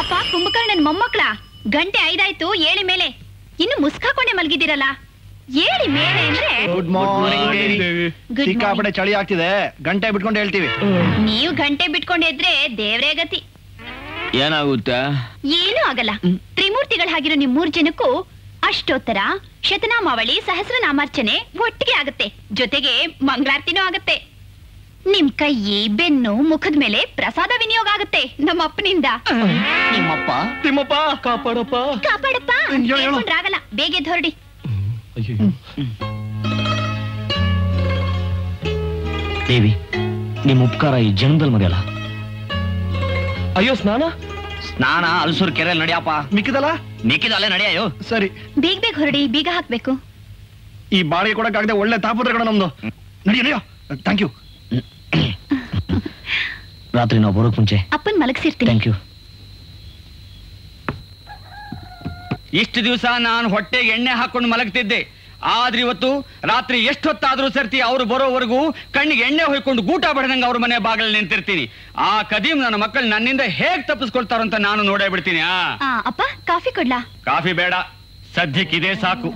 ಪಾಪ ಕುಂಭಕರ್ಣನ್ ಮೊಮ್ಮಕ್ಳ ಗಂಟೆ ಐದಾಯ್ತು ಏಳಿ ಮೇಲೆ ಇನ್ನು ಮುಸ್ಕಾಕೊಂಡೆ ಮಲ್ಗಿದ್ದೀರಲ್ಲ ಏಳಿ ಮೇಲೆ ಅಂದ್ರೆ ಗುಡ್ ಮಾರ್ನಿಂಗ್ Good ಸಿಕ್ಕಾಪಟ್ಟೆ ಚಳಿ ಆಗ್ತಿದೆ ಗಂಟೆ ಬಿಟ್ಕೊಂಡು ಹೇಳ್ತೀವಿ ನೀವು ಗಂಟೆ ಬಿಟ್ಕೊಂಡಿದ್ರೆ ದೇವ್ರೇ ಗತಿ ಏನಾಗುತ್ತೆ ಏನೂ ಆಗಲ್ಲ ತ್ರಿಮೂರ್ತಿಗಳ ಹಾಗಿರೋ ನಿಮ್ ಮೂರ್ ಜನಕ್ಕೂ ಅಷ್ಟೋತ್ತರ ಶತನಾಮಾವಳಿ ಸಹಸ್ರನಾಮಾರ್ಚನೆ ಒಟ್ಟಿಗೆ ಆಗತ್ತೆ ಜೊತೆಗೆ ಮಂಗಳಾರತಿನೂ ಆಗತ್ತೆ ನಿಮ್ ಕೈ ಬೆನ್ನು ಮುಖದ ಮೇಲೆ ಪ್ರಸಾದ ವಿನಿಯೋಗ ಆಗತ್ತೆ ನಮ್ಮ ಅಪ್ಪನಿಂದ ನಿಮ್ಮಪ್ಪ ತಿಮ್ಮಪ್ಪ ಕಾಪಾಡಪ್ಪ ಕಾಪಾಡಪ್ಪ ಹೇಳು, ಹೇಳು. ಆಗಲ್ಲ ಬೇಗ ಎದ್ದು ಹೊರಡಿ ಅಯ್ಯೋ ದೇವಿ ನಿಮ್ ಉಪಕಾರ ಈ ಜನ್ಮದಲ್ಲಿ ಮರೆಯಲ್ಲ ಅಯ್ಯೋ ಸ್ನಾನ ಸ್ನಾನ ಅಲ್ಸೂರ್ ಕೆರೆ ನಡಿಯಪ್ಪ ಮಿಕ್ಕಿದಲ್ಲ ಮಿಕ್ಕಿದ ಅಲ್ಲೇ ನಡಿಯೋ ಸರಿ ಬೇಗ ಬೇಗ ಹೊರಡಿ ಬೀಗ ಹಾಕ್ಬೇಕು ಈ ಬಾಡಿಗೆ ಕೊಡಕ್ಕಾಗದೆ ಒಳ್ಳೆ ತಾಪತ್ರ ಕಣ ನಮ್ದು ನಡಿಯೋ ನಡಿಯೋ ಥ್ಯಾಂಕ್ ಯು ರಾತ್ರಿ ನಾವು ಬರೋಕ್ ಮುಂಚೆ ಅಪ್ಪನ್ ಮಲಗಿಸಿರ್ತೀನಿ ಥ್ಯಾಂಕ್ ಯು ಇಷ್ಟು ದಿವಸ ನಾನು ಹೊಟ್ಟೆಗೆ ಎಣ್ಣೆ ಹಾಕೊಂಡು ಮಲಗ್ತಿದ್ದೆ ಆದ್ರೆ ಇವತ್ತು ರಾತ್ರಿ ಎಷ್ಟೊತ್ತಾದ್ರೂ ಸರ್ತಿ ಅವ್ರು ಬರೋವರೆಗೂ ಕಣ್ಣಿಗೆ ಎಣ್ಣೆ ಹೊಯ್ಕೊಂಡು ಗೂಟ ಬಡದಂಗ ಅವ್ರ ಮನೆ ಬಾಗಿಲಲ್ಲಿ ನಿಂತಿರ್ತೀನಿ ಆ ಕದೀಮ್ ನನ್ನ ಮಕ್ಕಳು ನನ್ನಿಂದ ಹೇಗ್ ತಪ್ಪಿಸ್ಕೊಳ್ತಾರಂತ ನಾನು ನೋಡೇ ಬಿಡ್ತೀನಿ ಆ ಆ, ಅಪ್ಪ ಕಾಫಿ ಕೊಡ್ಲಾ ಕಾಫಿ ಬೇಡ ಸದ್ಯಕ್ಕಿದೆ ಸಾಕು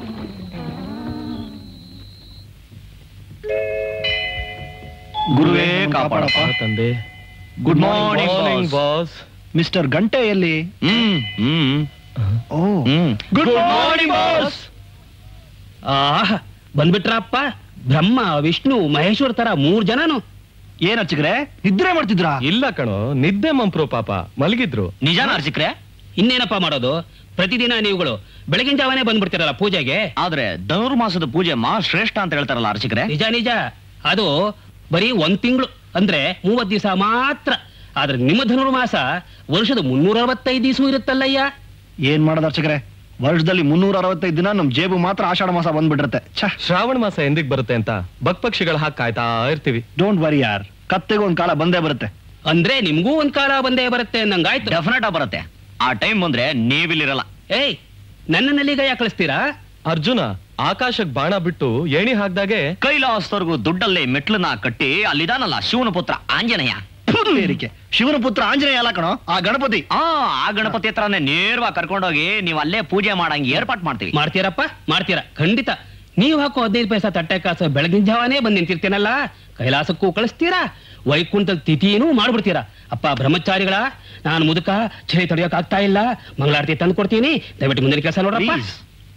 ಗುರುವೇ ಕಾಪಾಡಪ್ಪ ತಂದೆ good morning morning boss mister ಗಂಟೆ ಎಲ್ಲಿ ಹ್ಮ್ ಹ್ಮ್ ಓ ಹ್ಮ್ ಗುಡ್ ಮಾರ್ನಿಂಗ್ ಬಾಸ್ ಆಹ್ ಬಂದ್ಬಿಟ್ರಪ್ಪ ಬ್ರಹ್ಮ ವಿಷ್ಣು ಮಹೇಶ್ವರ ತರ ಮೂರ್ ಜನನು ಏನ್ ಹಚ್ಚಿಗ್ರೆ ನಿದ್ರೆ ಮಾಡ್ತಿದ್ರಾ ಇಲ್ಲ ಕಣೋ ನಿದ್ದೆ ಮಂಪ್ರು ಪಾಪ ಮಲಗಿದ್ರು ನಿಜಾನ ಅರ್ಸಿಕ್ರೆ ಇನ್ನೇನಪ್ಪ ಮಾಡೋದು ಪ್ರತಿದಿನ ನೀವುಗಳು ಬೆಳಗಿನ ಜಾವನೇ ಬಂದ್ಬಿಡ್ತೀರಲ್ಲ ಪೂಜೆಗೆ ಆದ್ರೆ ಧನುರ್ಮಾಸದ ಪೂಜೆ ಮಾ ಶ್ರೇಷ್ಠ ಅಂತ ಹೇಳ್ತಾರಲ್ಲ ಅರ್ಚಕ್ರೆ ನಿಜ ನಿಜ ಅದು ಬರೀ ಒಂದ್ ತಿಂಗಳು ಅಂದ್ರೆ ಮೂವತ್ ದಿವಸ ಮಾತ್ರ ಆದ್ರೆ ನಿಮ್ಮ ಧನುರ್ಮಾಸ ವರ್ಷದ ಮುನ್ನೂರ ಅರವತ್ತೈದು ದಿವಸ ಇರುತ್ತಲ್ಲಯ್ಯ ಏನ್ ಮಾಡೋದು ಅರ್ಚಕ್ರೆ ವರ್ಷದಲ್ಲಿ ಮುನ್ನೂರ ಅರವತ್ತೈದು ದಿನ ನಮ್ ಜೇಬು ಮಾತ್ರ ಆಷಾಢ ಮಾಸ ಬಂದ್ಬಿಟ್ಟಿರುತ್ತೆ ಛ ಶ್ರಾವಣ ಮಾಸ ಎಂದಿಗ್ ಬರುತ್ತೆ ಅಂತ ಬಕ್ ಪಕ್ಷಿಗಳ ಹಾಕಿ ಕಾಯ್ತಾ ಇರ್ತೀವಿ ಡೋಂಟ್ ವರಿ ಯಾರ್ ಕತ್ತೆಗೂ ಒಂದ್ ಕಾಲ ಬಂದೇ ಬರುತ್ತೆ ಅಂದ್ರೆ ನಿಮ್ಗೂ ಒಂದ್ ಕಾಲ ಬಂದೇ ಬರುತ್ತೆ ನಂಗಾಯ್ತು ಡೆಫಿನೆಟ್ ಆಗಿ ಬರುತ್ತೆ ಆ ಟೈಮ್ ಬಂದ್ರೆ ನೀವಿಲ್ಲಿರಲ್ಲ ಏಯ್ ನನ್ನಲ್ಲಿಗ ಯಾಕೆ ಕಳಿಸ್ತೀರಾ ಅರ್ಜುನ ಆಕಾಶಕ್ ಬಾಣ ಬಿಟ್ಟು ಏಣಿ ಹಾಕ್ದಾಗೆ ಕೈಲಾಸದವರೆಗೂ ದುಡ್ಡಲ್ಲಿ ಮೆಟ್ಲನ್ನ ಕಟ್ಟಿ ಅಲ್ಲಿದಾನಲ್ಲ ಶಿವನ ಪುತ್ರ ಆಂಜನೇಯ ಏರಿಕೆ ಶಿವನ ಪುತ್ರ ಆಂಜನೇಯ ಅಲ್ಲ ಕಣೋ ಆ ಗಣಪತಿ ಆ ಆ ಗಣಪತಿ ಹತ್ರನೇ ನೇರವಾಗಿ ಕರ್ಕೊಂಡೋಗಿ ನೀವು ಅಲ್ಲೇ ಪೂಜೆ ಮಾಡಂಗ್ ಏರ್ಪಾಟ್ ಮಾಡ್ತೀವಿ ಮಾಡ್ತೀರಪ್ಪ ಮಾಡ್ತೀರಾ ಖಂಡಿತ ನೀವು ಹಾಕೋ ಹದಿನೈದು ಪೈಸಾ ತಟ್ಟೆ ಕಾಸು ಬೆಳಗಿನ ಜಾವನೇ ಬಂದು ನಿಂತಿರ್ತೀನಲ್ಲ ಕೈಲಾಸಕ್ಕೂ ಕಳಿಸ್ತೀರಾ ವೈಕುಂಠ ತಿಥಿನೂ ಮಾಡ್ಬಿಡ್ತೀರಾ ಅಪ್ಪ ಬ್ರಹ್ಮಚಾರಿಗಳ ನಾನು ಮುದುಕ ಚಳಿ ತಡೆಯೋಕ್ ಆಗ್ತಾ ಇಲ್ಲ ಮಂಗಳಾರತಿ ತಂದು ಕೊಡ್ತೀನಿ ದಯವಿಟ್ಟು ಮುಂದಿನ ಕೆಲಸ ನೋಡ್ರಪ್ಪ Please.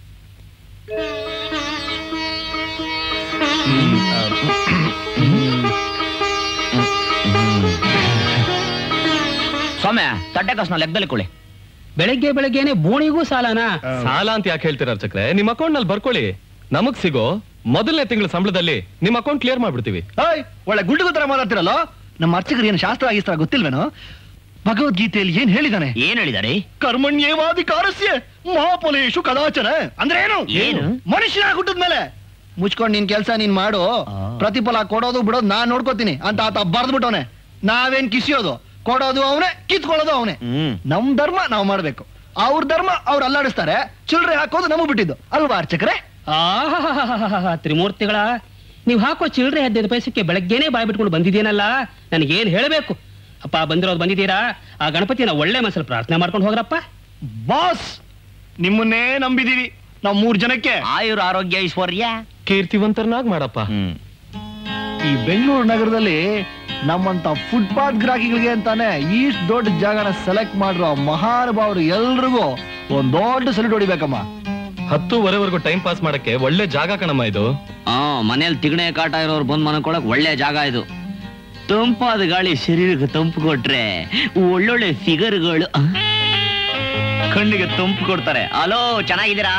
ಸೌಮ್ಯ ತಟ್ಟೆ ಕಾಸನ್ನ ಲೆಕ್ಕದಲ್ಲಿ ಕೊಳ್ಳಿ ಬೆಳಗ್ಗೆ ಬೆಳಗ್ಗೆನೆ ಬೋಣಿಗೂ ಸಾಲನಾ ಸಾಲ ಅಂತ ಯಾಕೆ ಹೇಳ್ತೀರ ಅರ್ಚಕ್ರೆ ನಿಮ್ ಅಕೌಂಟ್ ನಲ್ಲಿ ಬರ್ಕೊಳ್ಳಿ ನಮಗ್ ಸಿಗೋ ಮೊದಲನೇ ತಿಂಗಳ ಸಂಬಳದಲ್ಲಿ ನಿಮ್ ಅಕೌಂಟ್ ಕ್ಲಿಯರ್ ಮಾಡ್ಬಿಡ್ತೀವಿ ಓಯ್ ಒಳ್ಳೆ ಗುಂಡು ತರ ಮಾತಾಡ್ತಿರಲ್ಲ ನಮ್ಮ ಅರ್ಚಕರು ಏನು ಶಾಸ್ತ್ರ ಆಗಿಸ್ತ್ರ ಗೊತ್ತಿಲ್ವೇನೋ ಭಗವದ್ಗೀತೆಯಲ್ಲಿ ಏನ್ ಹೇಳಿದಾನೆ ಏನ್ ಹೇಳಿದಾರೆ ಕರ್ಮಣ್ಯೇವಾಧಿಕಾರಸ್ಯ ಮಹಾಫಲೇಶು ಕದಾಚನ ಅಂದ್ರೆ ಏನು ಏನು? ಮನುಷ್ಯನ ಹುಟ್ಟದ ಮೇಲೆ ಮುಚ್ಕೊಂಡ್ ನಿನ್ ಕೆಲ್ಸ ನೀನ್ ಮಾಡು ಆ. ಪ್ರತಿಫಲ ಕೊಡೋದು ಬಿಡೋದು ನಾನ್ ನೋಡ್ಕೋತೀನಿ ಅಂತ ಆತ ಬರ್ದ್ಬಿಟ್ಟವನೆ ನಾವೇನ್ ಕಿಸಿಯೋದು ಕೊಡೋದು ಅವನೇ ಕಿತ್ಕೊಳ್ಳೋದು ಅವನೇ ಹ್ಮ್ ನಮ್ ಧರ್ಮ ನಾವ್ ಮಾಡ್ಬೇಕು ಅವ್ರ ಧರ್ಮ ಅವ್ರು ಅಲ್ಲಾಡಿಸ್ತಾರೆ ಚಿಲ್ರೆ ಹಾಕೋದು ನಮಗ್ ಬಿಟ್ಟಿದ್ದು ಅಲ್ವಾ ಅರ್ಚಕರೇ ಆಹಾಹಾಹಾಹಾ, ತ್ರಿಮೂರ್ತಿಗಳ ನೀವು ಹಾಕೋ ಚಿಲ್ಲರೆ ಹದಿನೈದು ಪೈಸಕ್ಕೆ ಬೆಳಗ್ಗೆನೆ ಬಾಯ್ ಬಿಟ್ಕೊಂಡು ಬಂದಿದ್ದೀನಲ್ಲ ನನಗೇನ್ ಹೇಳಬೇಕು ಅಪ್ಪ ಬಂದಿರೋದು ಬಂದಿದ್ದೀರಾ ಆ ಗಣಪತಿನ ಒಳ್ಳೆ ಮನಸ್ಸಲ್ಲಿ ಪ್ರಾರ್ಥನೆ ಮಾಡ್ಕೊಂಡು ಹೋಗ್ರಪ್ಪ ಬಾಸ್ ನಿಮ್ಮನ್ನೇ ನಂಬಿದೀವಿ ನಾವ್ ಮೂರ್ ಜನಕ್ಕೆ ಆಯುರ್ ಆರೋಗ್ಯ ಐಶ್ವರ್ಯ ಕೀರ್ತಿವಂತರನಾಗ್ ಮಾಡಪ್ಪ ಹ್ಮ್ ಈ ಬೆಂಗಳೂರು ನಗರದಲ್ಲಿ ನಮ್ಮಂತ ಫುಟ್ಪಾತ್ ಗ್ರಾಹಕಿಗಳಿಗೆ ಅಂತಾನೆ ಇಷ್ಟ್ ದೊಡ್ಡ ಜಾಗನ ಸೆಲೆಕ್ಟ್ ಮಾಡಿರೋ ಮಹಾನುಭಾವರು ಎಲ್ರಿಗೂ ಒಂದ್ ದೊಡ್ಡ ಸಲ್ಯೂಟ್ ಹೊಡಿಬೇಕಮ್ಮ ಹತ್ತೂವರೆವರೆಗೂ ಟೈಮ್ ಪಾಸ್ ಮಾಡಕ್ಕೆ ಒಳ್ಳೆ ಜಾಗ ಕಣಮ್ಮ ಇದು ಆ ಮನೇಲಿ ತಿಗಣೆ ಕಾಟ ಇರೋರು ಬಂದ್ ಮನ್ಕೊಳಕ್ ಒಳ್ಳೆ ಜಾಗ ಇದು ತಂಪಾದ ಗಾಳಿ ಶರೀರಕ್ಕೆ ತಂಪು ಕೊಟ್ರೆ ಒಳ್ಳೊಳ್ಳೆ ಫಿಗರ್ಗಳು ಕಣ್ಣಿಗೆ ತಂಪು ಕೊಡ್ತಾರೆ ಹಲೋ ಚೆನ್ನಾಗಿದ್ದೀರಾ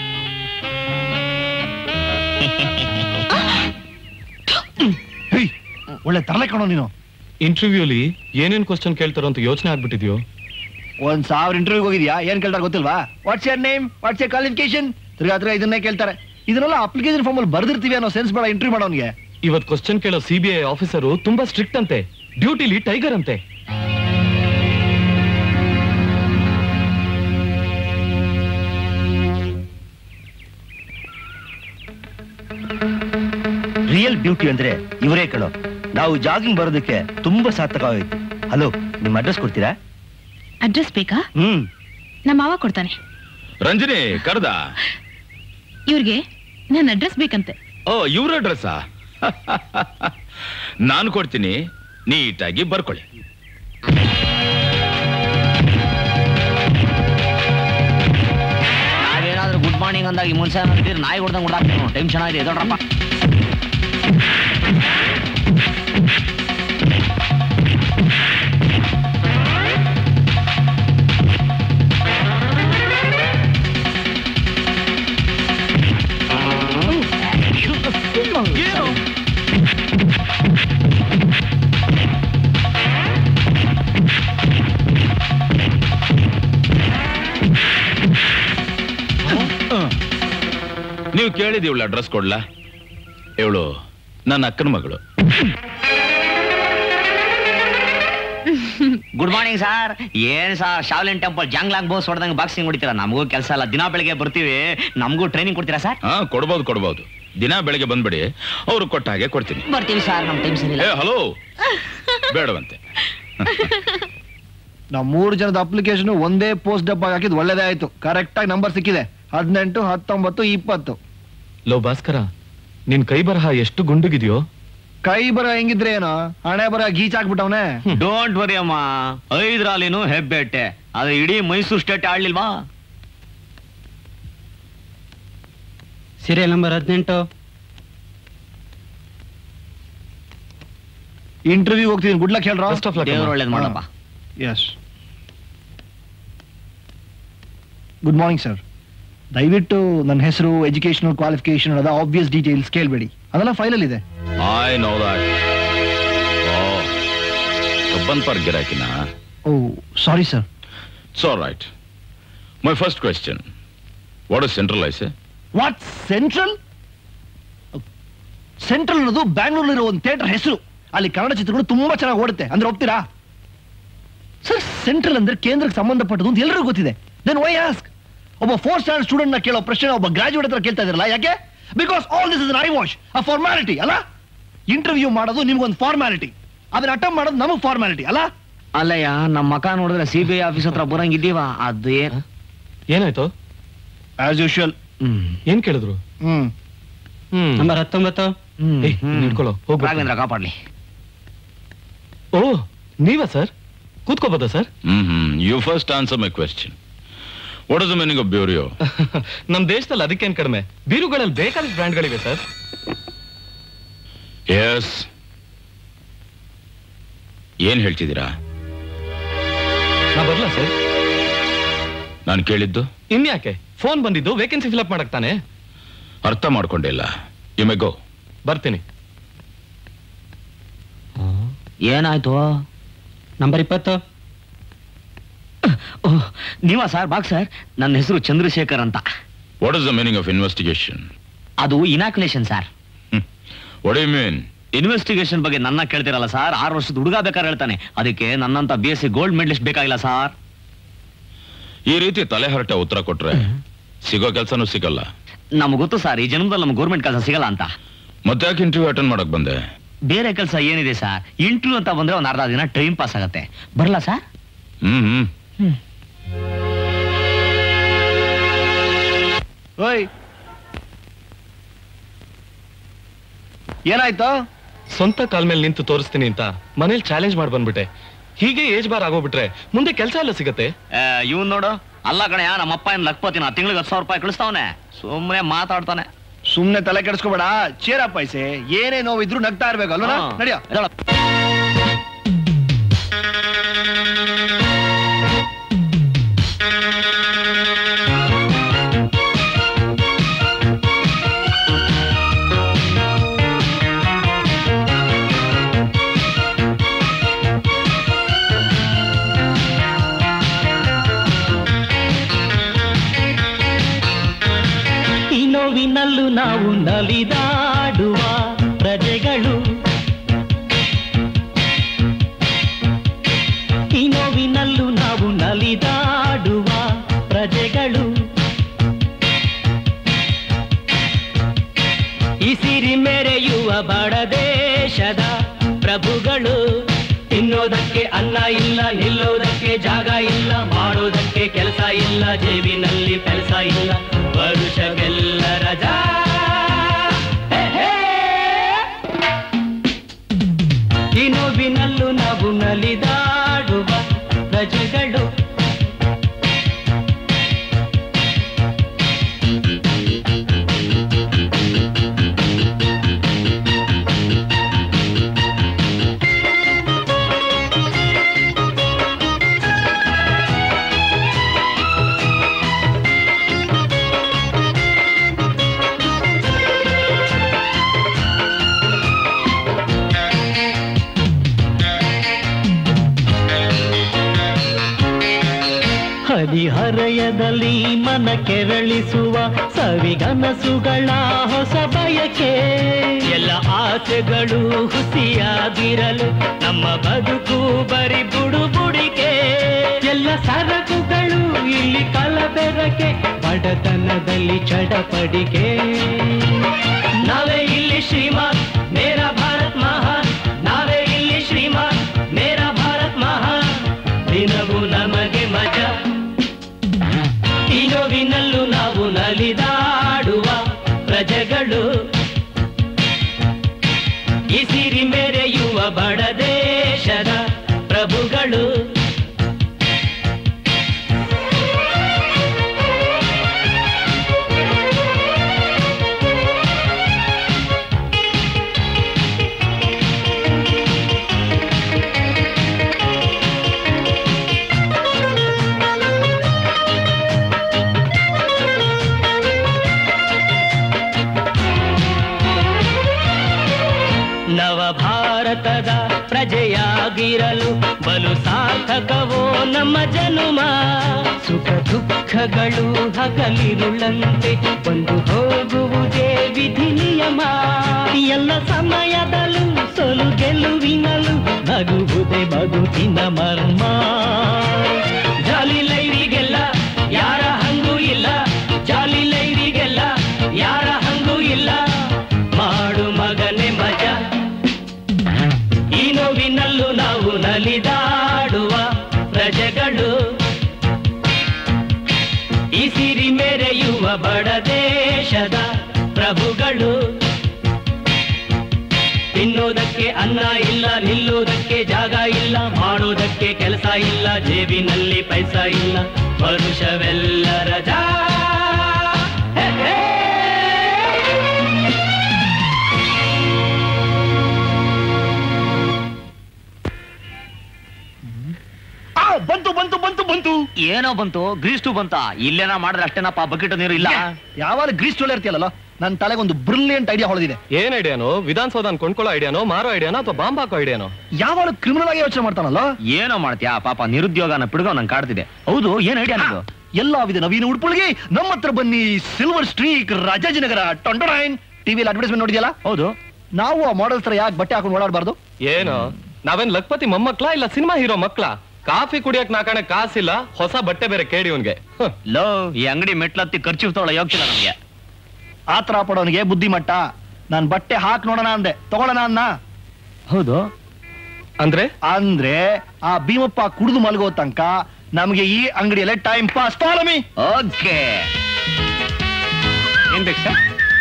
ಹೇಯ್, ಒಳ್ಳೆ ತಲೆ ಕಣೋ ನೀನು ಇಂಟರ್ವ್ಯೂಲಿ ಏನೇನ್ ಕ್ವಶನ್ ಕೇಳ್ತಾರೋ ಅಂತ ಯೋಚನೆ ಆಗ್ಬಿಟ್ಟಿದ್ಯೋ ಒಂದ್ ಸಾವಿರ ಇಂಟರ್ವ್ಯೂ ಹೋಗಿದ್ಯಾ ಏನ್ ಕೇಳ್ತಾರೆ ಗೊತ್ತಿಲ್ವಾ what's your name what's your qualification ತಿರ್ಗಾ ತಿರ್ಗಾ ಇದನ್ನೇ ಕೇಳ್ತಾರೆ ಇದನ್ನೆಲ್ಲ ಅಪ್ಲಿಕೇಶನ್ ಫಾರ್ಮ್ ಅಲ್ಲಿ ಬರ್ದಿರ್ತೀವಿ ಅನ್ನೋ ಸೆನ್ಸ್ ಬೇಡ ಇಂಟರ್ವ್ಯೂ ಮಾಡೋನ್ಗೆ ಇವತ್ ಕ್ವಶನ್ ಕೇಳೋ ಸಿಬಿಐ ಆಫೀಸರು ತುಂಬಾ ಸ್ಟ್ರಿಕ್ಟ್ ಅಂತೆ ಡ್ಯೂಟಿಲಿ ಟೈಗರ್ ಅಂತೆ ರಿಯಲ್ ಬ್ಯೂಟಿ ಅಂದ್ರೆ ಇವರೇ ಕಣೋ ನಾವು ಜಾಗಿಂಗ್ ಬರೋದಕ್ಕೆ ತುಂಬಾ ಸಾರ್ಥಕವಾಯಿತು ಹಲೋ ನಿಮ್ಮ ಅಡ್ರೆಸ್ ಕೊಡ್ತೀರಾ ಅಡ್ರೆಸ್ ಬೇಕಾ ಹ್ಮ್ ನಮ್ಮ ಮಾವ ಕೊಡ್ತಾನೆ ರಂಜನಿ ಕರ್ದ ಇವ್ರಿಗೆ ನನ್ನ ಅಡ್ರೆಸ್ ಬೇಕಂತೆ ಓ ಇವ್ರ ಅಡ್ರೆಸ್ಸಾ ನಾನು ಕೊಡ್ತೀನಿ ನೀಟಾಗಿ ಬರ್ಕೊಳ್ಳಿ ನಾವೇನಾದ್ರೂ ಗುಡ್ ಮಾರ್ನಿಂಗ್ ಅಂದಾಗ ಈ ಮುನ್ಸ ಅಂತೀರಿ ನಾಯಿ ಹೊಡ್ದಂಗ್ ಹೊಡ್ದಾಕ್ತೀವಿ ಟೈಮ್ ಚೆನ್ನಾಗಿದೆ ಎದೊಡ್ರಪ್ಪ ನೀವು ಕೇಳಿದ ಇವಳು ಅಡ್ರೆಸ್ ಕೊಡ್ಲಾ ಇವಳು ನನ್ನ ಅಕ್ಕನ ಮಗಳು ಗುಡ್ ಮಾರ್ನಿಂಗ್ ಸರ್ ಏನ್ ಸರ್ ಶಾವ್ಲಿನ್ ಟೆಂಪಲ್ ಜಾಂಗ್ಲಾಂಗ್ ಬೋಸ್ ಹೊಡೆದಂಗೆ ಬಾಕ್ಸಿಂಗ್ ಹೊಡಿತೀರಾ ನಮಗೂ ಕೆಲಸ ಅಲ್ಲ ದಿನ ಬೆಳಿಗ್ಗೆ ಬರ್ತೀವಿ ನಮಗೂ ಟ್ರೈನಿಂಗ್ ಕೊಡ್ತೀರಾ ಸರ್ ಹಾ ಕೊಡ್ಬೋದು ಕೊಡ್ಬೋದು ದಿನ ಬೆಳಗ್ಗೆ ಬಂದ್ಬಿಡಿ ಅವ್ರು ಕೊಟ್ಟ ಹಾಗೆ ಕೊಡ್ತೀನಿ ಬರ್ತೀವಿ ಸರ್ ನಮ್ ಟೈಮ್ ಸರಿ ಏ ಹಲೋ ಬೇಡವಂತೆ ನಾವು ಮೂರು ಜನದ ಅಪ್ಲಿಕೇಶನ್ ಒಂದೇ ಪೋಸ್ಟ್ ಡಬ್ಬ ಹಾಕಿದ್ ಒಳ್ಳೇದೇ ಆಯ್ತು ಕರೆಕ್ಟ್ ಆಗಿ ನಂಬರ್ ಸಿಕ್ಕಿದೆ ಹದಿನೆಂಟು ಹತ್ತೊಂಬತ್ತು ಇಪ್ಪತ್ತು ಲೋ ಭಾಸ್ಕರ ನಿನ್ ಕೈ ಬರಹ ಎಷ್ಟು ಗುಂಡುಗಿದೆಯೋ ಕೈ ಬರ ಹೆಂಗಿದ್ರೆ ಏನೋ ಹಣೆ ಬರ ಗೀಚ್ ಹಾಕ್ಬಿಟ್ಟವನೆ ಡೋಂಟ್ ವರಿ ಅಮ್ಮ ಐದ್ರಾಲಿನೂ ಹೆಬ್ಬೆಟ್ಟೆ ಆದ್ರೆ ಇಡೀ ಮೈಸೂರು ಸ್ಟೇಟ್ ಆಡ್ಲಿಲ್ವಾ ಸೀರಿಯಲ್ ನಂಬರ್ ಹದಿನೆಂಟು ಇಂಟರ್ವ್ಯೂ ಹೋಗ್ತೀನಿ ಗುಡ್ ಲಕ್ ಹೇಳ್ರ Best of luck. ದೇವ್ರು ಒಳ್ಳೇದ್ ಮಾಡಪ್ಪ ಎಸ್ ಗುಡ್ ಮಾರ್ನಿಂಗ್ ಸರ್ ದಯವಿಟ್ಟು ನನ್ನ ಹೆಸರು ಎಜುಕೇಶನಲ್ ಕ್ವಾಲಿಫಿಕೇಶನ್ ಅದ ಆಬ್ವಿಯಸ್ ಡೀಟೇಲ್ಸ್ ಕೇಳಬೇಡಿ ಅದೆಲ್ಲ ಫೈಲಲ್ಲಿ ಇದೆ I know that oh Cubbon ಪರ್ ಗಿರಾಕಿನ oh sorry sir so right my first question what is central ಐಸೆ ವಾಟ್ ಸೆಂಟ್ರಲ್ ಸೆಂಟ್ರಲ್ ಅನ್ನೋದು ಬ್ಯಾಂಗ್ಳೂರ್ಲಿರೋ ಒಂದು ಥಿಯೇಟರ್ ಹೆಸರು ಅಲ್ಲಿ ಕನ್ನಡ ಚಿತ್ರಗಳು ತುಂಬಾ ಚೆನ್ನಾಗಿ ಓಡುತ್ತೆ ಅಂದ್ರೆ ಒಪ್ತೀರಾ ಸರ್ ಸೆಂಟ್ರಲ್ ಅಂದ್ರೆ ಕೇಂದ್ರಕ್ಕೆ ಸಂಬಂಧಪಟ್ಟದ್ದು ಅಂತ ಎಲ್ಲರಿಗೂ ಗೊತ್ತಿದೆ ದೆನ್ ವೈ ಆಸ್ಕ್ ಒಬ್ಬ ಫೋರ್ ಸ್ಟ್ಯಾಂಡರ್ಡ್ ಸ್ಟೂಡೆಂಟ್ ನ ಕೇಳೋ ಪ್ರಶ್ನೆ ಒಬ್ಬ ಗ್ರಾಜುಯೇಟ್ ಹತ್ರ ಕೇಳ್ತಾ ಇದ್ರಲ್ಲ ಯಾಕೆ because all this is I was a formality ಅಲ್ಲ ಇಂಟರ್ವ್ಯೂ ಮಾಡೋದು ನಿಮ್ಗೊಂದು ಫಾರ್ಮಾಲಿಟಿ ಅದನ್ನ ಅಟೆಂಡ್ ಮಾಡೋದು ನಮಗ್ ಫಾರ್ಮಾಲಿಟಿ ಅಲ್ಲ ಅಲ್ಲಯ್ಯ ನಮ್ಮ ಮಕ ನೋಡಿದ್ರೆ ಸಿ ಬಿ ಐ ಆಫೀಸ್ ಹತ್ರ ಬರಂಗಿದ್ದೀವ ಅದು ಏನ್ ಏನಾಯ್ತು ಆಸ್ ಯೂಶುವಲ್ ಹ್ಮ್ ಏನ್ ಕೇಳಿದ್ರು ಹ್ಮ್ ಹ್ಮ್ ನಂಬರ್ ಹತ್ತೊಂಬತ್ತು ಹ್ಮ್ ಏಯ್, ಹ್ಮ್. ಹಿಡ್ಕೊಳ್ಳೋ, ಹೋಗು. ರಾಘವೇಂದ್ರ ಕಾಪಾಡ್ಲಿ ಓ ನೀವಾ ಸರ್ ಕೂತ್ಕೋಬೋದಾ sir hmm hmm you first answer my question what is the meaning of bureau ನಮ್ ದೇಶದಲ್ಲಿ ಅದಕ್ಕೇನ್ ಕಡಿಮೆ ಬೀರುಗಳಲ್ಲಿ ಬೇಕಾದಷ್ಟು ಬ್ರ್ಯಾಂಡ್ಗಳಿವೆ ಸರ್ ಎಸ್ ಏನ್ ಹೇಳ್ತಿದ್ದೀರಾ ನಾ ಬರ್ಲಾ ಸರ್ ನಾನು ಕೇಳಿದ್ದು ಇನ್ಯಾಕೆ ಫೋನ್ ಬಂದಿದ್ದು ವೇಕೆನ್ಸಿ ಫಿಲಪ್ ಮಾಡಕ್ ತಾನೆ ಅರ್ಥ ಮಾಡ್ಕೊಂಡಿಲ್ಲ ಯು ಮೆ ಗೋ ಬರ್ತೀನಿ ಏನಾಯ್ತು ನಂಬರ್ ಇಪ್ಪತ್ತು ಓಹ್, ನೀವಾ ಸರ್ ಬಾಕ್ ಸರ್ ನನ್ನ ಹೆಸರು ಚಂದ್ರಶೇಖರ್ ಅಂತ what is the meaning of investigation ಅದು inoculation sir what you mean investigation ಬಗ್ಗೆ ನನ್ನ ಕೇಳ್ತಿರಲ್ಲ ಸರ್ ಆರು ವರ್ಷದ ಹುಡುಗ ಬೇಕಾದ್ರೆ ಹೇಳ್ತಾನೆ ಅದಕ್ಕೆ ನನ್ನಂತ B S C gold medalist ಬೇಕಾಗಿಲ್ಲ ಸರ್ ಈ ರೀತಿ ತಲೆ ಹರಟೆ ಉತ್ತರ ಕೊಟ್ರೆ ಸಿಗೋ ಕೆಲಸನೂ ಸಿಗಲ್ಲ ನಮ್ಗೆ ಗೊತ್ತು ಸರ್ ಈ ಜನ್ಮದಲ್ಲಿ ನಮ್ಗೆ ಗೌರ್ಮೆಂಟ್ ಕೆಲಸ ಸಿಗಲ್ಲ ಅಂತ ಮತ್ತೆ ಯಾಕೆ ಇಂಟರ್ವ್ಯೂ ಅಟೆಂಡ್ ಮಾಡಕ್ ಬಂದೆ ಬೇರೆ ಕೆಲಸ ಏನಿದೆ ಸರ್ ಇಂಟರ್ವ್ಯೂ ಅಂತ ಬಂದ್ರೆ ಒಂದು ಅರ್ಧ ದಿನ ಟೈಮ್ ಪಾಸ್ ಆಗತ್ತೆ ಬರಲ್ಲ ಸರ್ ಹ್ಮ್ ಹ್ಮ್ ಓಯ್ ಏನಾಯ್ತು ಸ್ವಂತ ಕಾಲ್ ಮೇಲೆ ನಿಂತು ತೋರಿಸ್ತೀನಿ ಅಂತ ಮನೇಲಿ ಚಾಲೆಂಜ್ ಮಾಡಿ ಬಂದ್ಬಿಟ್ಟೆ ಹೀಗೆ ಏಜ್ ಬಾರ್ ಆಗೋಗ್ಬಿಟ್ರೆ ಮುಂದೆ ಕೆಲಸ ಎಲ್ಲ ಸಿಗತ್ತೆ ಇವನ್ ನೋಡು ಅಲ್ಲ ಕಣಯ್ಯ ನಮ್ಮಪ್ಪ ಏನ್ ಲಕ್ಪತಿನ ತಿಂಗಳಿಗೆ ಹತ್ತು ಸಾವಿರ ರೂಪಾಯಿ ಕಳಿಸ್ತಾವನೆ ಸುಮ್ಮನೆ ಮಾತಾಡ್ತಾನೆ ಸುಮ್ನೆ ತಲೆ ಕೆಡಿಸ್ಕೋಬೇಡ ಚೇರ ಪೈಸೆ ಏನೇ ನೋವಿದ್ರು ನಗ್ತಾ ಇರ್ಬೇಕು ಅಲ್ವಾ ಹಾ. ನಡಿಯೋ ಎದ್ದೇಳು. ಈ ನೋವಿನಲ್ಲೂ ನಾವು ನಲಿದಾಡುವ ಪ್ರಜೆಗಳು ಈ ನೋವಿನಲ್ಲೂ ನಾವು ನಲಿದಾಡುವ ಪ್ರಜೆಗಳು ಈ ಸಿರಿ ಮೆರೆಯುವ ಬಡ ದೇಶದ ಪ್ರಭುಗಳು ತಿನ್ನೋದಕ್ಕೆ ಅನ್ನ ಇಲ್ಲ ನಿಲ್ಲೋದಕ್ಕೆ ಜಾಗ ಇಲ್ಲ ಇಲ್ಲ ಜೇಬಿನಲ್ಲಿ ಕೆಲಸ ಇಲ್ಲ ವರುಷವೆಲ್ಲ ರಜಾ ಹೇ, ಹೇ. ಈ ನೋವಿನಲ್ಲೂ ನಾವು ನಲಿದಾಡುವ ಪ್ರಜೆಗಳು ಹದಿಹರಯದಲ್ಲಿ ಮನ ಕೆರಳಿಸುವ ಸವಿಗನಸುಗಳ ಹೊಸ ಬಯಕೆ ಎಲ್ಲ ಆಸೆಗಳು ಹುಸಿಯಾಗಿರಲು ನಮ್ಮ ಬದುಕು ಬರಿ ಬುಡು ಬುಡಿಕೆ ಎಲ್ಲ ಸರಕುಗಳು ಇಲ್ಲಿ ಕಲಬೆರಕೆ ಬಡತನದಲ್ಲಿ ಚಡಪಡಿಕೆ ನಾವೇ ಇಲ್ಲಿ ಶ್ರೀಮಾನ್ ಮೇರ ಭಾರತ್ ಮಹಾನ್ ನಾವೇ ಇಲ್ಲಿ ಶ್ರೀಮಾನ್ ಮೇರ ಭಾರತ್ ಮಹಾನ್ ದಿನವೂ ನಮಗೆ ಮಜಾ ಈ ನೋವಿನಲ್ಲೂ ನಾವು ನಲಿದಾಡುವ ಪ್ರಜೆಗಳು ಈ ಸಿರಿ ಮೆರೆಯುವ ಬಡ ದೇಶದ ಪ್ರಭುಗಳು ನವ ಭಾರತದ ಪ್ರಜೆಯಾಗಿರಲು ಬಲು ಸಾರ್ಥಕವೋ ನಮ್ಮ ಜನುಮ ಸುಖ ದುಃಖಗಳು ಹಗಲಿರುಳಂತೆ ಬಂದು ಹೋಗುವುದೇ ವಿಧಿ ನಿಯಮ ಎಲ್ಲ ಸಮಯದಲ್ಲೂ ಸೊಲು ಗೆಲುವಿನಲು ನಗುವುದೇ ಬದುಕಿನ ಮರ್ಮ ಜಾಲಿ ಲೈರಿಗೆಲ್ಲ ಯಾರ ಹಂಗೂ ಇಲ್ಲ ಜಾಲಿ ಲೈರಿಗೆಲ್ಲ ಯಾರ ಹಂಗೂ ಇಲ್ಲ ಮಾಡು ಮಗನೆ ಮಜಾ ಈ ನೋವಿನಲ್ಲೂ ನಾವು ನಲಿದಾಡುವ ಪ್ರಜೆಗಳು ಈ ಸಿರಿ ಮೆರೆಯುವ ಬಡ ದೇಶದ ಪ್ರಭುಗಳು ತಿನ್ನೋದಕ್ಕೆ ಅನ್ನ ಇಲ್ಲ ನಿಲ್ಲೋದಕ್ಕೆ ಜಾಗ ಇಲ್ಲ ಮಾಡೋದಕ್ಕೆ ಕೆಲಸ ಇಲ್ಲ ಜೇಬಿನಲ್ಲಿ ಪೈಸಾ ಇಲ್ಲ ವರುಷವೆಲ್ಲ ರಜಾ ಹೇ, ಹೇ. ಆ, ಬಂತು ಬಂತು ಬಂತು ಬಂತು ಏನೋ ಬಂತು ಗ್ರೀಸ್ಟು ಬಂತ ಇಲ್ಲೇನ ಮಾಡಿದ್ರೆ ಅಷ್ಟೇನಪ್ಪ ಬಕೆಟ್ ನೀರು ಇಲ್ಲ ಯಾವಾಗ ಗ್ರೀಸ್ ಚೋಳೆ ಇರ್ತೀಯಲ್ಲ ನನ್ನ ತಲೆಗೆ ಒಂದು ಬ್ರಿಲಿಯಂಟ್ ಐಡಿಯಾ ಹೊಳೆದಿದೆ ಏನ್ ಐಡಿಯಾನೋ ವಿಧಾನಸೌಧನ ಕೊಂಡ್ಕೊಳ್ಳೋ ಐಡಿಯಾನೋ ಮಾರೋ ಐಡಿಯಾನೋ ಅಥವಾ ಬಾಂಬ್ ಹಾಕೋ ಐಡಿಯಾನೋ ಯಾವಾಗ ಕ್ರಿಮಿನಲ್ ಆಗಿ ಯೋಚನೆ ಮಾಡ್ತಾನಲ್ಲ ಏನೋ ಮಾಡ್ತೀಯಾ ಪಾಪ ನಿರುದ್ಯೋಗನ ಪಿಡ್ಗೋ ನಂಗೆ ಕಾಡ್ತಿದೆ ಹೌದು ಏನ್ ಐಡಿಯಾ ನಿಂದು ಎಲ್ಲ ವಿಧ ನವೀನ ಉಡುಪುಳಿಗೆ ನಮ್ಮ ಹತ್ರ ಬನ್ನಿ ಸಿಲ್ವರ್ ಸ್ಟ್ರೀಕ್ ರಾಜಾಜಿನಗರ ಟೊಂಡೊರೈನ್ ಟಿವಿಯಲ್ಲಿ ಅಡ್ವರ್ಟೈಸ್ಮೆಂಟ್ ನೋಡಿದ್ಯಲ್ಲ ಹೌದು ನಾವು ಆ ಮಾಡಲ್ಸ್ ತರ ಯಾಕೆ ಬಟ್ಟೆ ಹಾಕೊಂಡು ಓಡಾಡಬಾರ್ದು ಏನು ನಾವೇನ್ ಲಕ್ಪತಿ ಮೊಮ್ಮಕ್ಳ ಇಲ್ಲ ಸಿನಿಮಾ ಹೀರೋ ಮಕ್ಳ ಕಾಫಿ ಕುಡಿಯಕ್ ನಾಕಣೆ ಕಾಸಿಲ್ಲ ಹೊಸ ಬಟ್ಟೆ ಬೇರೆ ಕೇಳಿ ಇವನ್ಗೆ ಲೋ ಈ ಅಂಗಡಿ ಮೆಟ್ಲತ್ತಿ ಖರ್ಚು ತಗೊಳ್ಳೋ ಯೋಗ್ಯಲ್ಲ ನಮ್ಗೆ ಆತರ ಪಡೋನಿಗೆ ಬುದ್ಧಿಮಟ್ಟ ನಾನ್ ಬಟ್ಟೆ ಹಾಕ್ ನೋಡೋಣ ಅಂದೆ ತಗೊಳ್ಳೋಣ ಅನ್ನ ಹೌದು ಅಂದ್ರೆ ಅಂದ್ರೆ ಆ ಭೀಮಪ್ಪ ಕುಡಿದು ಮಲಗೋ ತನಕ ನಮಗೆ ಈ ಅಂಗಡಿಯಲ್ಲೇ ಟೈಮ್ ಪಾಸ್ ಫಾಲೋ ಓಕೆ ಏನ್ ಬೇಕು ಸರ್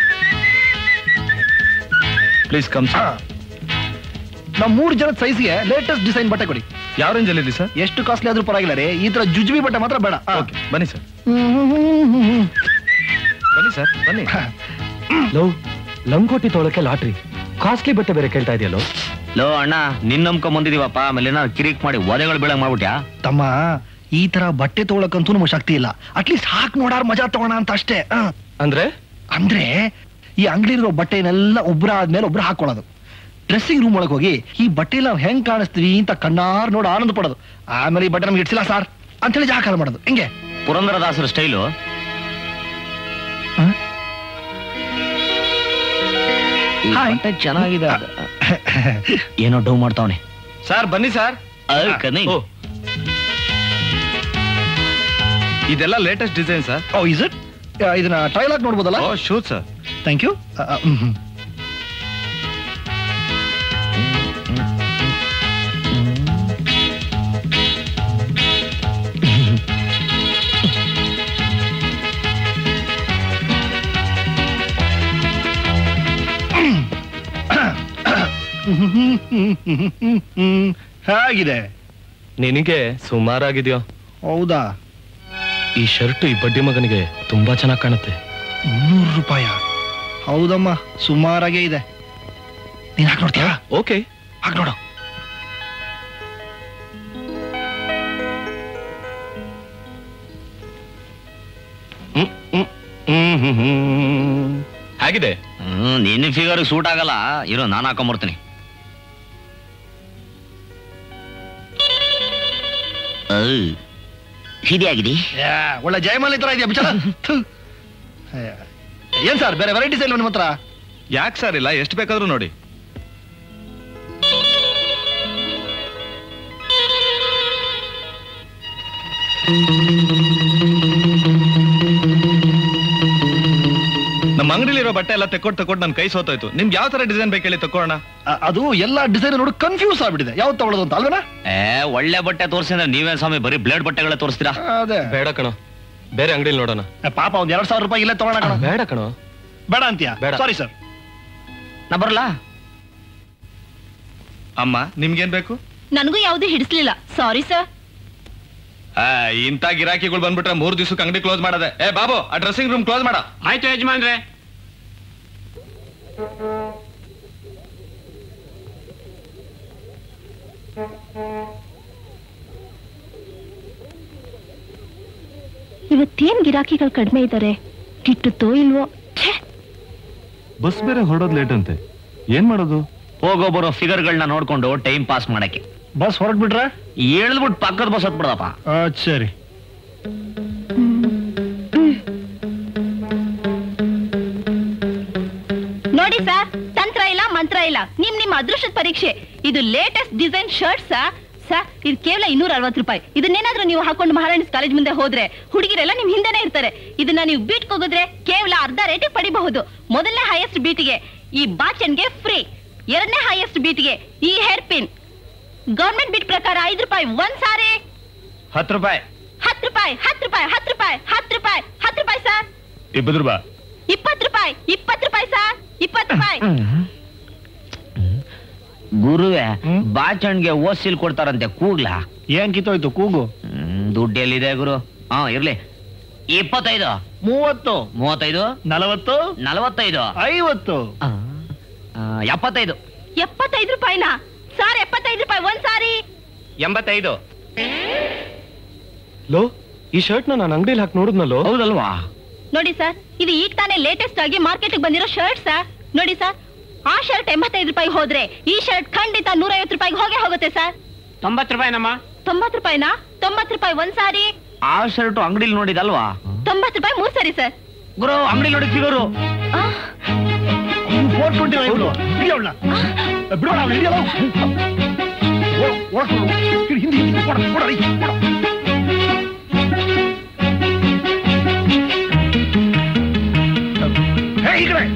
ಪ್ಲೀಸ್ ಕಮ್ ನಮ್ ಮೂರು ಜನದ ಸೈಜ್ಗೆ ಲೇಟೆಸ್ಟ್ ಡಿಸೈನ್ ಬಟ್ಟೆ ಕೊಡಿ ಯಾವ ರೇಂಜ್ ಅಲ್ಲಿ ಸರ್ ಎಷ್ಟು ಕಾಸ್ಟ್ಲಿ ಆದ್ರೂ ಪರವಾಗಿಲ್ಲ ರೀ ಈ ತರ ಜುಜ್ಬಿ ಬಟ್ಟೆ ಮಾತ್ರ ಬೇಡ ಆ. ಬನ್ನಿ ಸರ್ ಹ್ಮ್, ಹ್ಮ್, ಹ್ಮ್, ಹ್ಮ್, ಹ್ಮ್. ಬನ್ನಿ ಸರ್ ಬನ್ನಿ ಲವ್ ಲಂಗೋಟಿ ತೊಳಕ್ಕೆ ಲಾಟ್ರಿ ಕಾಸ್ಟ್ಲಿ ಬಟ್ಟೆ ಬೇರೆ ಕೇಳ್ತಾ ಇದೆಯಲ್ಲೋ ಲೋ ಅಣ್ಣ ನಿನ್ ನಂಬ್ಕೊಂಡ್ ಬಂದಿದೀವಪ್ಪ ಆಮೇಲೆ ಏನಾದ್ರು ಕಿರಿಕ್ ಮಾಡಿ ಒದೆಗಳು ಬೀಳಂಗ್ ಮಾಡ್ಬಿಟ್ಯಾ ತಮ್ಮ ಈ ತರ ಬಟ್ಟೆ ತಗೊಳಕ್ಕಂತೂ ನಮಗೆ ಶಕ್ತಿ ಇಲ್ಲ ಅಟ್ಲೀಸ್ಟ್ ಹಾಕ್ ನೋಡಾರ್ ಮಜಾ ತಗೋಣ ಅಂತ ಅಷ್ಟೇ ಆ. ಅಂದ್ರೆ ಅಂದ್ರೆ ಈ ಅಂಗಡಿಲಿರೋ ಬಟ್ಟೆನೆಲ್ಲ ಒಬ್ರ ಆದ್ಮೇಲೆ ಒಬ್ರು ಹಾಕೊಳ್ಳೋದು ಡ್ರೆಸ್ಸಿಂಗ್ ರೂಮ್ ಒಳಗೆ ಹೋಗಿ ಈ ಬಟ್ಟೆ ನಾವು ಹೆಂಗ್ ಕಾಣಿಸ್ತೀವಿ ಅಂತ ಕಣ್ಣಾರ್ ನೋಡಿ ಆನಂದ ಪಡೋದು ಆಮೇಲೆ ಈ ಬಟ್ಟೆ ನಮ್ಗೆ ಇಡ್ಸಿಲ್ಲ ಸಾರ್ ಅಂತೇಳಿ ಜಾಕಾಲ ಮಾಡೋದು ಹಿಂಗೆ ಪುರಂದರದಾಸರ ಸ್ಟೈಲು ಹ? ಹಾಯ್ ಚೆನ್ನಾಗಿದೆ ಅದು. ಏನೋ ಡೌ ಮಾಡ್ತಾವನೆ ಸರ್ ಬನ್ನಿ ಸರ್ ಓ. ಇದೆಲ್ಲ latest design sir oh is it ಇದನ್ನ ಟ್ರೈಲ್ ಆಗಿ ನೋಡ್ಬೋದಲ್ಲ oh suit sir thank you ಹೇಗಿದೆ ನಿನಗೆ ಸುಮಾರಾಗಿದ್ಯೋ ಹೌದಾ ಈ ಶರ್ಟ್ ಈ ಬಡ್ಡಿ ಮಗನಿಗೆ ತುಂಬಾ ಚೆನ್ನಾಗಿ ಕಾಣುತ್ತೆ ಮುನ್ನೂರು ರೂಪಾಯ ಹೌದಮ್ಮ ಸುಮಾರಾಗೇ ಇದೆ ನೀನ್ ಹಾಕ್ ನೋಡ್ತೀಯಾ ಓಕೆ ಹಾಕ್ ನೋಡು ಹ್ಮ್ ಹ್ಮ್ ಹ್ಮ್ ಹ್ಮ್ ಹ್ಮ್ ಹೇಗಿದೆ ಹ್ಮ್ ನಿನ್ನ ಫಿಗರ್ ಸೂಟ್ ಆಗಲ್ಲ ಇರೋ ನಾನು ಹಾಕೊಂಬರ್ತೀನಿ ಹಿಡಿಯಾಗಿದೆ ಯಾ, ಒಳ್ಳೆ ಜಯಮಾಲಿ ತರ ಇದೆಯಾ ಬಿಚಾರ ಏನ್ ಸರ್ ಬೇರೆ ವೆರೈಟೀಸ್ ಇಲ್ಲ ನಿಮ್ಮ ಹತ್ರ ಯಾಕೆ ಸರ್ ಇಲ್ಲ ಎಷ್ಟು ಬೇಕಾದ್ರೂ ನೋಡಿ ನಮ್ಮ ಅಂಗಡಿಲಿರೋ ಬಟ್ಟೆ ಎಲ್ಲ ತೆಕ್ಕೊಟ್ಟು ತಕೊಂಡು ನನ್ನ ಕೈ ಸೋತೋಯ್ತು ನಿಮ್ಗೆ ಯಾವ ತರ ಡಿಸೈನ್ ಬೇಕು ಹೇಳಿ ತಕೊಳ್ಳೋಣ ಅ- ಅದು ಎಲ್ಲಾ ಡಿಸೈನ್ ನೋಡಿ ಕನ್ಫ್ಯೂಸ್ ಆಗ್ಬಿಟ್ಟಿದೆ ಯಾವ್ದು ತಗೊಳ್ಳೋದು ಅಂತ ಅಲ್ವೇನಾ ಏ ಒಳ್ಳೆ ಬಟ್ಟೆ ತೋರಿಸಿ ಅಂದ್ರೆ ನೀವೇನ್ ಸ್ವಾಮಿ ಬರೀ ಬ್ಲೇಡ್ ಬಟ್ಟೆಗಳ ತೋರಿಸ್ತೀರಾ ಅದೇ ಬೇಡ ಕಣೋ ಬೇರೆ ಅಂಗಡಿಲಿ ನೋಡೋಣ ಏ, ಪಾಪ ಒಂದ್ ಎರಡ್ ಸಾವಿರ ರೂಪಾಯಿ ಇಲ್ಲೇ ತಗೊಳ್ಳೋಣ ಕಣ ಬೇಡ ಕಣೋ ಬೇಡ ಅಂತೀಯಾ ಬೇಡ. ಸಾರಿ ಸರ್ ನಾ ಬರಲಾ ಅಮ್ಮ ನಿಮ್ಗೇನ್ ಬೇಕು ನನಗೂ ಯಾವ್ದು ಹಿಡಿಸ್ಲಿಲ್ಲ ಸಾರಿ ಸರ್ ಆ, ಇಂಥ ಗಿರಾಕಿಗಳು ಬಂದ್ಬಿಟ್ರೆ ಮೂರ್ ದಿವಸಕ್ಕೆ ಅಂಗಡಿ ಕ್ಲೋಸ್ ಮಾಡದೆ ಏ ಬಾಬು ಆ ಡ್ರೆಸ್ಸಿಂಗ್ ರೂಮ್ ಕ್ಲೋಸ್ ಮಾಡ ಆಯ್ತು ಯಜಮಾನ್ರೆ ಇವತ್ತೇನ್ ಗಿರಾಕಿಗಳು ಕಡಿಮೆ ಇದ್ದಾರೆ ಗಿಟ್ಟುತ್ತೋ ಇಲ್ವೋ ಛೇ ಬಸ್ ಬೇರೆ ಹೊರಡೋದ್ ಲೇಟ್ ಅಂತೆ ಏನ್ ಮಾಡೋದು ಹೋಗೋ ಬರೋ ಫಿಗರ್ಗಳನ್ನ ನೋಡ್ಕೊಂಡು ಟೈಮ್ ಪಾಸ್ ಮಾಡಕ್ಕೆ ಬಸ್ ಹೊರಟ್ಬಿಟ್ರೆ ಹೇಳ್ಬಿಟ್ಟು ಪಕ್ಕದ ಬಸ್ ಹತ್ಬಿಡದಪ್ಪ ಆ, ಸರಿ ನೋಡಿ ಸರ್ ತಂತ್ರ ಇಲ್ಲ ಮಂತ್ರ ಇಲ್ಲ ನಿಮ್ ನಿಮ್ ಅದೃಷ್ಟದ ಪರೀಕ್ಷೆ ಇದು ಲೇಟೆಸ್ಟ್ ಡಿಸೈನ್ ಶರ್ಟ್ ಸರ್ ಇದು ಕೇವಲ ಇನ್ನೂರ ಅರವತ್ತು ರೂಪಾಯಿ ಇದನ್ನೇನಾದ್ರೂ ನೀವು ಹಾಕೊಂಡು ಮಹಾರಾಣಿಸ್ ಕಾಲೇಜ್ ಮುಂದೆ ಹೋದ್ರೆ ಹುಡುಗಿರೆಲ್ಲ ನಿಮ್ ಹಿಂದೆನೆ ಇರ್ತಾರೆ ಇದನ್ನ ನೀವು ಬೀಟ್ ಹೋಗಿದ್ರೆ ಕೇವಲ ಅರ್ಧ ರೇಟಿಗೆ ಪಡಿಬಹುದು ಮೊದಲನೇ ಹೈಯೆಸ್ಟ್ ಬೀಟ್ಗೆ ಈ ಬಾಚನ್ಗೆ ಫ್ರೀ ಎರಡನೇ ಹೈಯೆಸ್ಟ್ ಬೀಟ್ಗೆ ಈ ಹೇರ್ ಪಿನ್ ಗವರ್ಮೆಂಟ್ ಬೀಟ್ ಪ್ರಕಾರ ಐದು ರೂಪಾಯಿ ಒಂದ್ ಸಾರಿ ಹತ್ತು ರೂಪಾಯಿ ಹತ್ತು ರೂಪಾಯಿ ಹತ್ತು ರೂಪಾಯಿ ಹತ್ತು ರೂಪಾಯಿ ಹತ್ತು ರೂಪಾಯಿ ಹತ್ತು ರೂಪಾಯಿ ಸರ್ ಇಪ್ಪತ್ತು ರೂಪಾಯಿ ಇಪ್ಪತ್ತು ರೂಪಾಯಿ ಇಪ್ಪತ್ತು ರೂಪಾಯಿ ಸರ್ ಇಪ್ಪತ್ತು ರೂಪಾಯಿ ಗುರುವೆ ಬಾಚಣ್ಗೆ ಓಸಿಲ್ ಕೊಡ್ತಾರಂತೆ ಕೂಗ್ಲಾ ಏನ್ ಕಿತ್ತೋಯ್ತು ಕೂಗು ಹ್ಮ್, ದುಡ್ಡು ಎಲ್ಲಿದೆ ಗುರು ಹಾ ಇರ್ಲಿ ಇಪ್ಪತ್ತೈದು ಮೂವತ್ತು ಮೂವತ್ತೈದು ನಲವತ್ತು ನಲವತ್ತೈದು ಐವತ್ತು ಆ, ಆ, ಎಪ್ಪತ್ತೈದು ಎಪ್ಪತ್ತೈದು ರೂಪಾಯಿನಾ ಸರ್ ಎಪ್ಪತ್ತೈದು ರೂಪಾಯಿ ಒಂದ್ ಸಾರಿ ಎಂಬತ್ತೈದು ಲೋ ಈ ಶರ್ಟ್ ನಾನು ಅಂಗಡಿಲಿ ಹಾಕಿ ನೋಡಿದ್ನಲ್ಲೋ ಹೌದಲ್ವಾ ನೋಡಿ ಸರ್ ಇದು ಈಗ ತಾನೇ ಲೇಟೆಸ್ಟ್ ಆಗಿ ಮಾರ್ಕೆಟ್ ಬಂದಿರೋ ಶರ್ಟ್ ಸರ್ ನೋಡಿ ಸರ್ ಆ ಶರ್ಟ್ ಎಂಬತ್ತೈದು ರೂಪಾಯಿ ಹೋದ್ರೆ ಈ ಶರ್ಟ್ ಖಂಡಿತ ನೂರೈವತ್ತು ರೂಪಾಯಿಗೆ ಹೋಗೇ ಹೋಗುತ್ತೆ ಸರ್ ತೊಂಬತ್ತು ರೂಪಾಯಿ ನಮ್ಮ ತೊಂಬತ್ತು ರೂಪಾಯಿನಾ ತೊಂಬತ್ತು ರೂಪಾಯಿ ಒಂದ್ ಸಾರಿ ಆ ಶರ್ಟ್ ಅಂಗಡಿಲಿ ನೋಡಿದಲ್ವಾ ತೊಂಬತ್ತು ರೂಪಾಯಿ ಮೂರ್ ಸಾರಿ ಸರ್ ಗುರು ಅಂಗಡಿ ನೋಡಿ ಫಿಗರು ಫೋರ್ ಟ್ವೆಂಟಿ ಹಿಡಿಯೋಣ ಬಿಡೋಣ ಅವ್ನು ಹಿಡಿಯಲ್ಲ ಓ- ಓಡ್ಸು. ಹಿಡಿ, ಹಿಂದೆ ಹಿಂದೆ ಓಡ, ಓಡ, ರೀ, ಓಡ. ಹೇ, ಈ ಕಡೆ.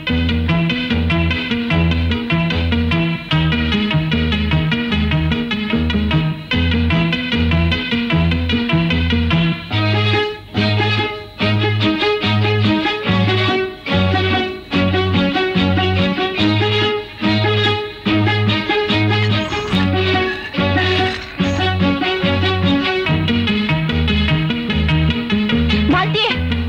ಮಾಲ್ತಿ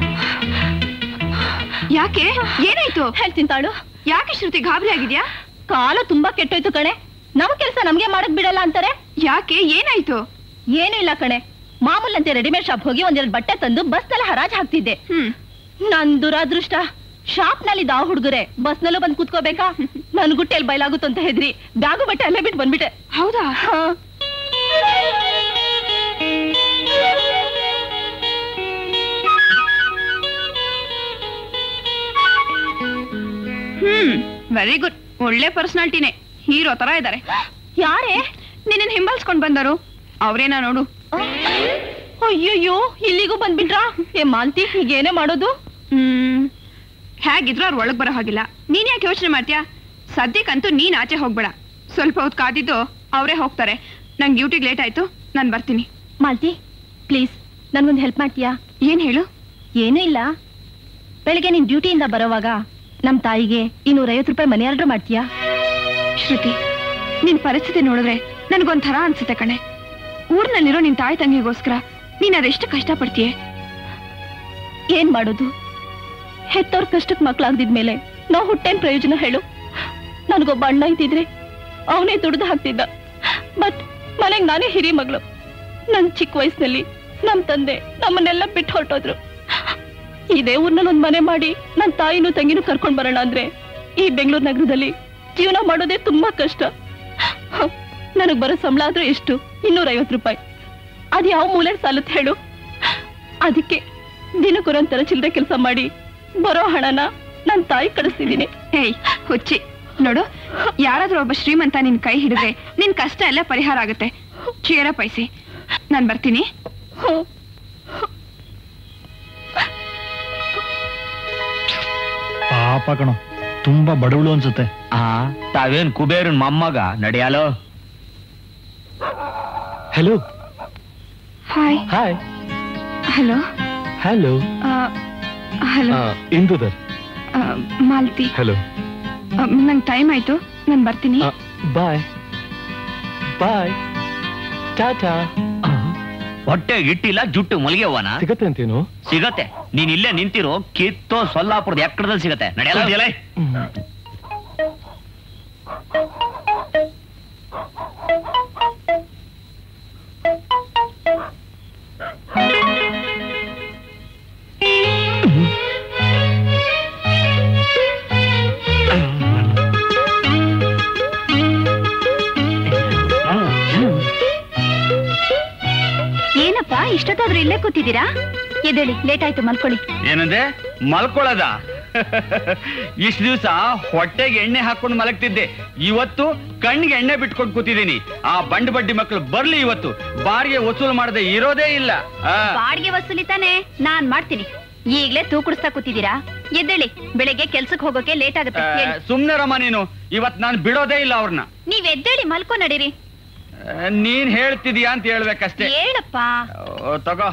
ಯಾಕೆ ಏನಾಯ್ತು ಹೇಳ್ತೀನಿ ತಾಳು ಯಾಕೆ ಶ್ರುತಿ ಗಾಬರಿ ಆಗಿದ್ಯಾ ಕಾಲ ತುಂಬಾ ಕೆಟ್ಟೋಯ್ತು ಕಣೆ ನಮ್ ಕೆಲ್ಸ ನಮ್ಗೆ ಮಾಡಕ್ ಬಿಡಲ್ಲ ಅಂತಾರೆ ಯಾಕೆ ಏನಾಯ್ತು ಏನೂ ಇಲ್ಲ ಕಣೆ ಮಾಮೂಲಂತೆ ರೆಡಿಮೇಡ್ ಶಾಪ್ ಹೋಗಿ ಒಂದೆರಡು ಬಟ್ಟೆ ತಂದು ಬಸ್ ನಲ್ಲಿ ಹರಾಜ್ ಹಾಕ್ತಿದ್ದೆ ಹ್ಮ್ ನನ್ ದುರಾದೃಷ್ಟ ಶಾಪ್ ನಲ್ಲಿ ಆ ಹುಡುಗರೆ ಬಸ್ ನಲ್ಲೂ ಬಂದ್ ಕೂತ್ಕೋಬೇಕಾ ನನ್ ಗುಟ್ಟೆಲ್ ಬಯಲಾಗುತ್ತ ಅಂತ ಹೆದ್ರಿ ಬ್ಯಾಗು ಬಟ್ಟೆ ಅಲ್ಲೇ ಬಿಟ್ಟು ಬಂದ್ಬಿಟ್ಟೆ ಹೌದಾ ಹಾ. ಹ್ಮ್ ವೆರಿ ಗುಡ್ ಒಳ್ಳೆ ಪರ್ಸನಾಲಿಟಿನೇ ಹೀರೋ ತರ ಇದ್ದಾರೆ ಯಾರೇ ನಿನ್ನ ಹಿಂಬಾಲಿಸ್ಕೊಂಡ್ ಬಂದರು ಅವ್ರೇನ ನೋಡು ಅಯ್ಯಯ್ಯೋ ಇಲ್ಲಿಗೂ ಬಂದ್ಬಿಟ್ರಾ ಏ ಮಾಲ್ತಿ ಹೀಗೇನೇ ಮಾಡೋದು ಹ್ಮ್ ಹೇಗಿದ್ರು ಅವ್ರು ಒಳಗ್ ಬರೋ ಹಾಗಿಲ್ಲ ನೀನ್ ಯಾಕೆ ಯೋಚನೆ ಮಾಡ್ತೀಯಾ ಸದ್ಯಕ್ಕಂತೂ ನೀನ್ ಆಚೆ ಹೋಗ್ಬೇಡ ಸ್ವಲ್ಪ ಹೊತ್ತು ಕಾದಿದ್ದು ಅವರೇ ಹೋಗ್ತಾರೆ ನಂಗೆ ಡ್ಯೂಟಿಗೆ ಲೇಟ್ ಆಯ್ತು ನಾನು ಬರ್ತೀನಿ ಮಾಲ್ತಿ ಪ್ಲೀಸ್ ನನ್ಗೊಂದು ಹೆಲ್ಪ್ ಮಾಡ್ತೀಯಾ ಏನ್ ಹೇಳು ಏನೂ ಇಲ್ಲ ಬೆಳಿಗ್ಗೆ ನೀನ್ ಡ್ಯೂಟಿಯಿಂದ ಬರೋವಾಗ ನಮ್ ತಾಯಿಗೆ ಇನ್ನೂರೈವತ್ತು ರೂಪಾಯಿ ಮನಿ ಆರ್ಡರ್ ಮಾಡ್ತೀಯಾ ಶ್ರುತಿ ನಿನ್ ಪರಿಸ್ಥಿತಿ ನೋಡಿದ್ರೆ ನನ್ಗೊಂಥರ ಅನ್ಸುತ್ತೆ ಕಣೆ ಊರ್ನಲ್ಲಿರೋ ನಿನ್ ತಾಯಿ ತಂಗಿಗೋಸ್ಕರ ನೀನ್ ಅದೆಷ್ಟು ಕಷ್ಟಪಡ್ತೀಯ ಏನ್ ಮಾಡೋದು ಹೆತ್ತವ್ರ ಕಷ್ಟಕ್ ಮಕ್ಳಾಗ್ದಿದ್ಮೇಲೆ ನಾವು ಹುಟ್ಟೇನ್ ಪ್ರಯೋಜನ ಹೇಳು ನನಗೊಬ್ಬ ಅಣ್ಣ ಇದ್ದಿದ್ರೆ ಅವನೇ ದುಡ್ದು ಹಾಕ್ತಿದ್ದ ಬಟ್ ಮನೆಗ್ ನಾನೇ ಹಿರಿ ಮಗಳು ನನ್ ಚಿಕ್ಕ ವಯಸ್ಸಿನಲ್ಲಿ ನಮ್ ತಂದೆ ನಮ್ಮನ್ನೆಲ್ಲ ಬಿಟ್ಟು ಹೊರಟೋದ್ರು ಇದೇ ಊರ್ನಲ್ಲಿ ಒಂದ್ ಮನೆ ಮಾಡಿ ನನ್ ತಾಯಿನೂ ತಂಗಿನೂ ಕರ್ಕೊಂಡ್ ಬರೋಣ ಅಂದ್ರೆ ಈ ಬೆಂಗಳೂರು ನಗರದಲ್ಲಿ ಜೀವನ ಮಾಡೋದೇ ತುಂಬಾ ಕಷ್ಟ ನನಗ್ ಬರೋ ಸಂಬಳ ಆದ್ರೂ ಎಷ್ಟು ಇನ್ನೂರ ಐವತ್ತು ರೂಪಾಯಿ ಅದ್ ಯಾವ ಮೂಲೆ ಸಾಲುತ್ತೆ ಹೇಳು ಅದಕ್ಕೆ ದಿನಕ್ಕೊಂದೊಂಥರ ಚಿಲ್ಲರೆ ಕೆಲಸ ಮಾಡಿ ಬರೋ ಹಣನ ನನ್ ತಾಯಿ ಕಳಿಸ್ತಿದ್ದೀನಿ ಏಯ್ ಹುಚ್ಚಿ ನೋಡು ಯಾರಾದ್ರೂ ಒಬ್ಬ ಶ್ರೀಮಂತ ನಿನ್ ಕೈ ಹಿಡಿದ್ರೆ ನಿನ್ ಕಷ್ಟ ಎಲ್ಲ ಪರಿಹಾರ ಆಗುತ್ತೆ ಚೇರ ಪೈಸಿ ನಾನ್ ಬರ್ತೀನಿ ಪಾಪ ಕಣೋ ತುಂಬಾ ಬಡವಳು ಅನ್ಸುತ್ತೆ ಆ ತಾವೇನ್ ಕುಬೇರನ್ ಮೊಮ್ಮಗ ನಡೆಯಾಲೋ hello hi hi hello hello hello Indudhar Malti hello ಆ, ನಂಗ್ ಟೈಮ್ ಆಯ್ತು ನಾನ್ ಬರ್ತೀನಿ ಬಾಯ್ ಬಾಯ್ ಟಾಟಾ ಹೊಟ್ಟೆ ಇಟ್ಟಿಲ್ಲ ಜುಟ್ಟು ಮಲ್ಗೆವನ ಸಿಗತ್ತೆ ಅಂತೇನು ಸಿಗತ್ತೆ ನೀನ್ ಇಲ್ಲೇ ನಿಂತಿರೋ ಕಿತ್ತೋ ಸೊಲ್ಲಾಪುರದ ಎಕ್ಕಡದಲ್ಲಿ ಸಿಗತ್ತೆ ನಡೆಯಲ್ಲ ಏನಪ್ಪಾ ಇಷ್ಟೊತ್ತಾದ್ರೂ ಇಲ್ಲೇ ಕೂತಿದ್ದೀರಾ ಎದ್ದೇಳಿ ಲೇಟ್ ಆಯ್ತು ಮಲ್ಕೊಳ್ಳಿ ಏನಂದೆ ಮಲ್ಕೊಳ್ಳೋದ ಇಷ್ಟು ದಿವಸ ಹೊಟ್ಟೆಗೆ ಎಣ್ಣೆ ಹಾಕೊಂಡು ಮಲಗ್ತಿದ್ದೆ ಇವತ್ತು ಕಣ್ಣಿಗೆ ಎಣ್ಣೆ ಬಿಟ್ಕೊಂಡು ಕೂತಿದ್ದೀನಿ ಆ ಬಂಡ್ ಬಡ್ಡಿ ಮಕ್ಕಳು ಬರ್ಲಿ ಇವತ್ತು ಬಾರಿಗೆ ವಸೂಲು ಮಾಡದೆ ಇರೋದೇ ಇಲ್ಲ ಆ, ಬಾಡಿಗೆ ವಸೂಲಿ ತಾನೆ ನಾನ್ ಮಾಡ್ತೀನಿ ಈಗ್ಲೇ ತೂಕುಡಿಸ್ತಾ ಕೂತಿದ್ದೀರಾ ಎದ್ದೇಳಿ ಬೆಳಿಗ್ಗೆ ಕೆಲ್ಸಕ್ಕೆ ಹೋಗೋಕೆ ಲೇಟ್ ಆಗುತ್ತೆ ಆ, ಹೇಳಿ. ಸುಮ್ನೆ ರಮ್ಮ ನೀನು ಇವತ್ ನಾನು ಬಿಡೋದೇ ಇಲ್ಲ ಅವ್ರನ್ನ ನೀವ್ ಎದ್ದೇಳಿ ಮಲ್ಕೊ ನಡೀರಿ ನೀನ್ ಹೇಳ್ತಿದೀಯಾ ಅಂತ ಹೇಳ್ಬೇಕಷ್ಟೇ ಹೇಳಪ್ಪ ಓ, ತಗೋ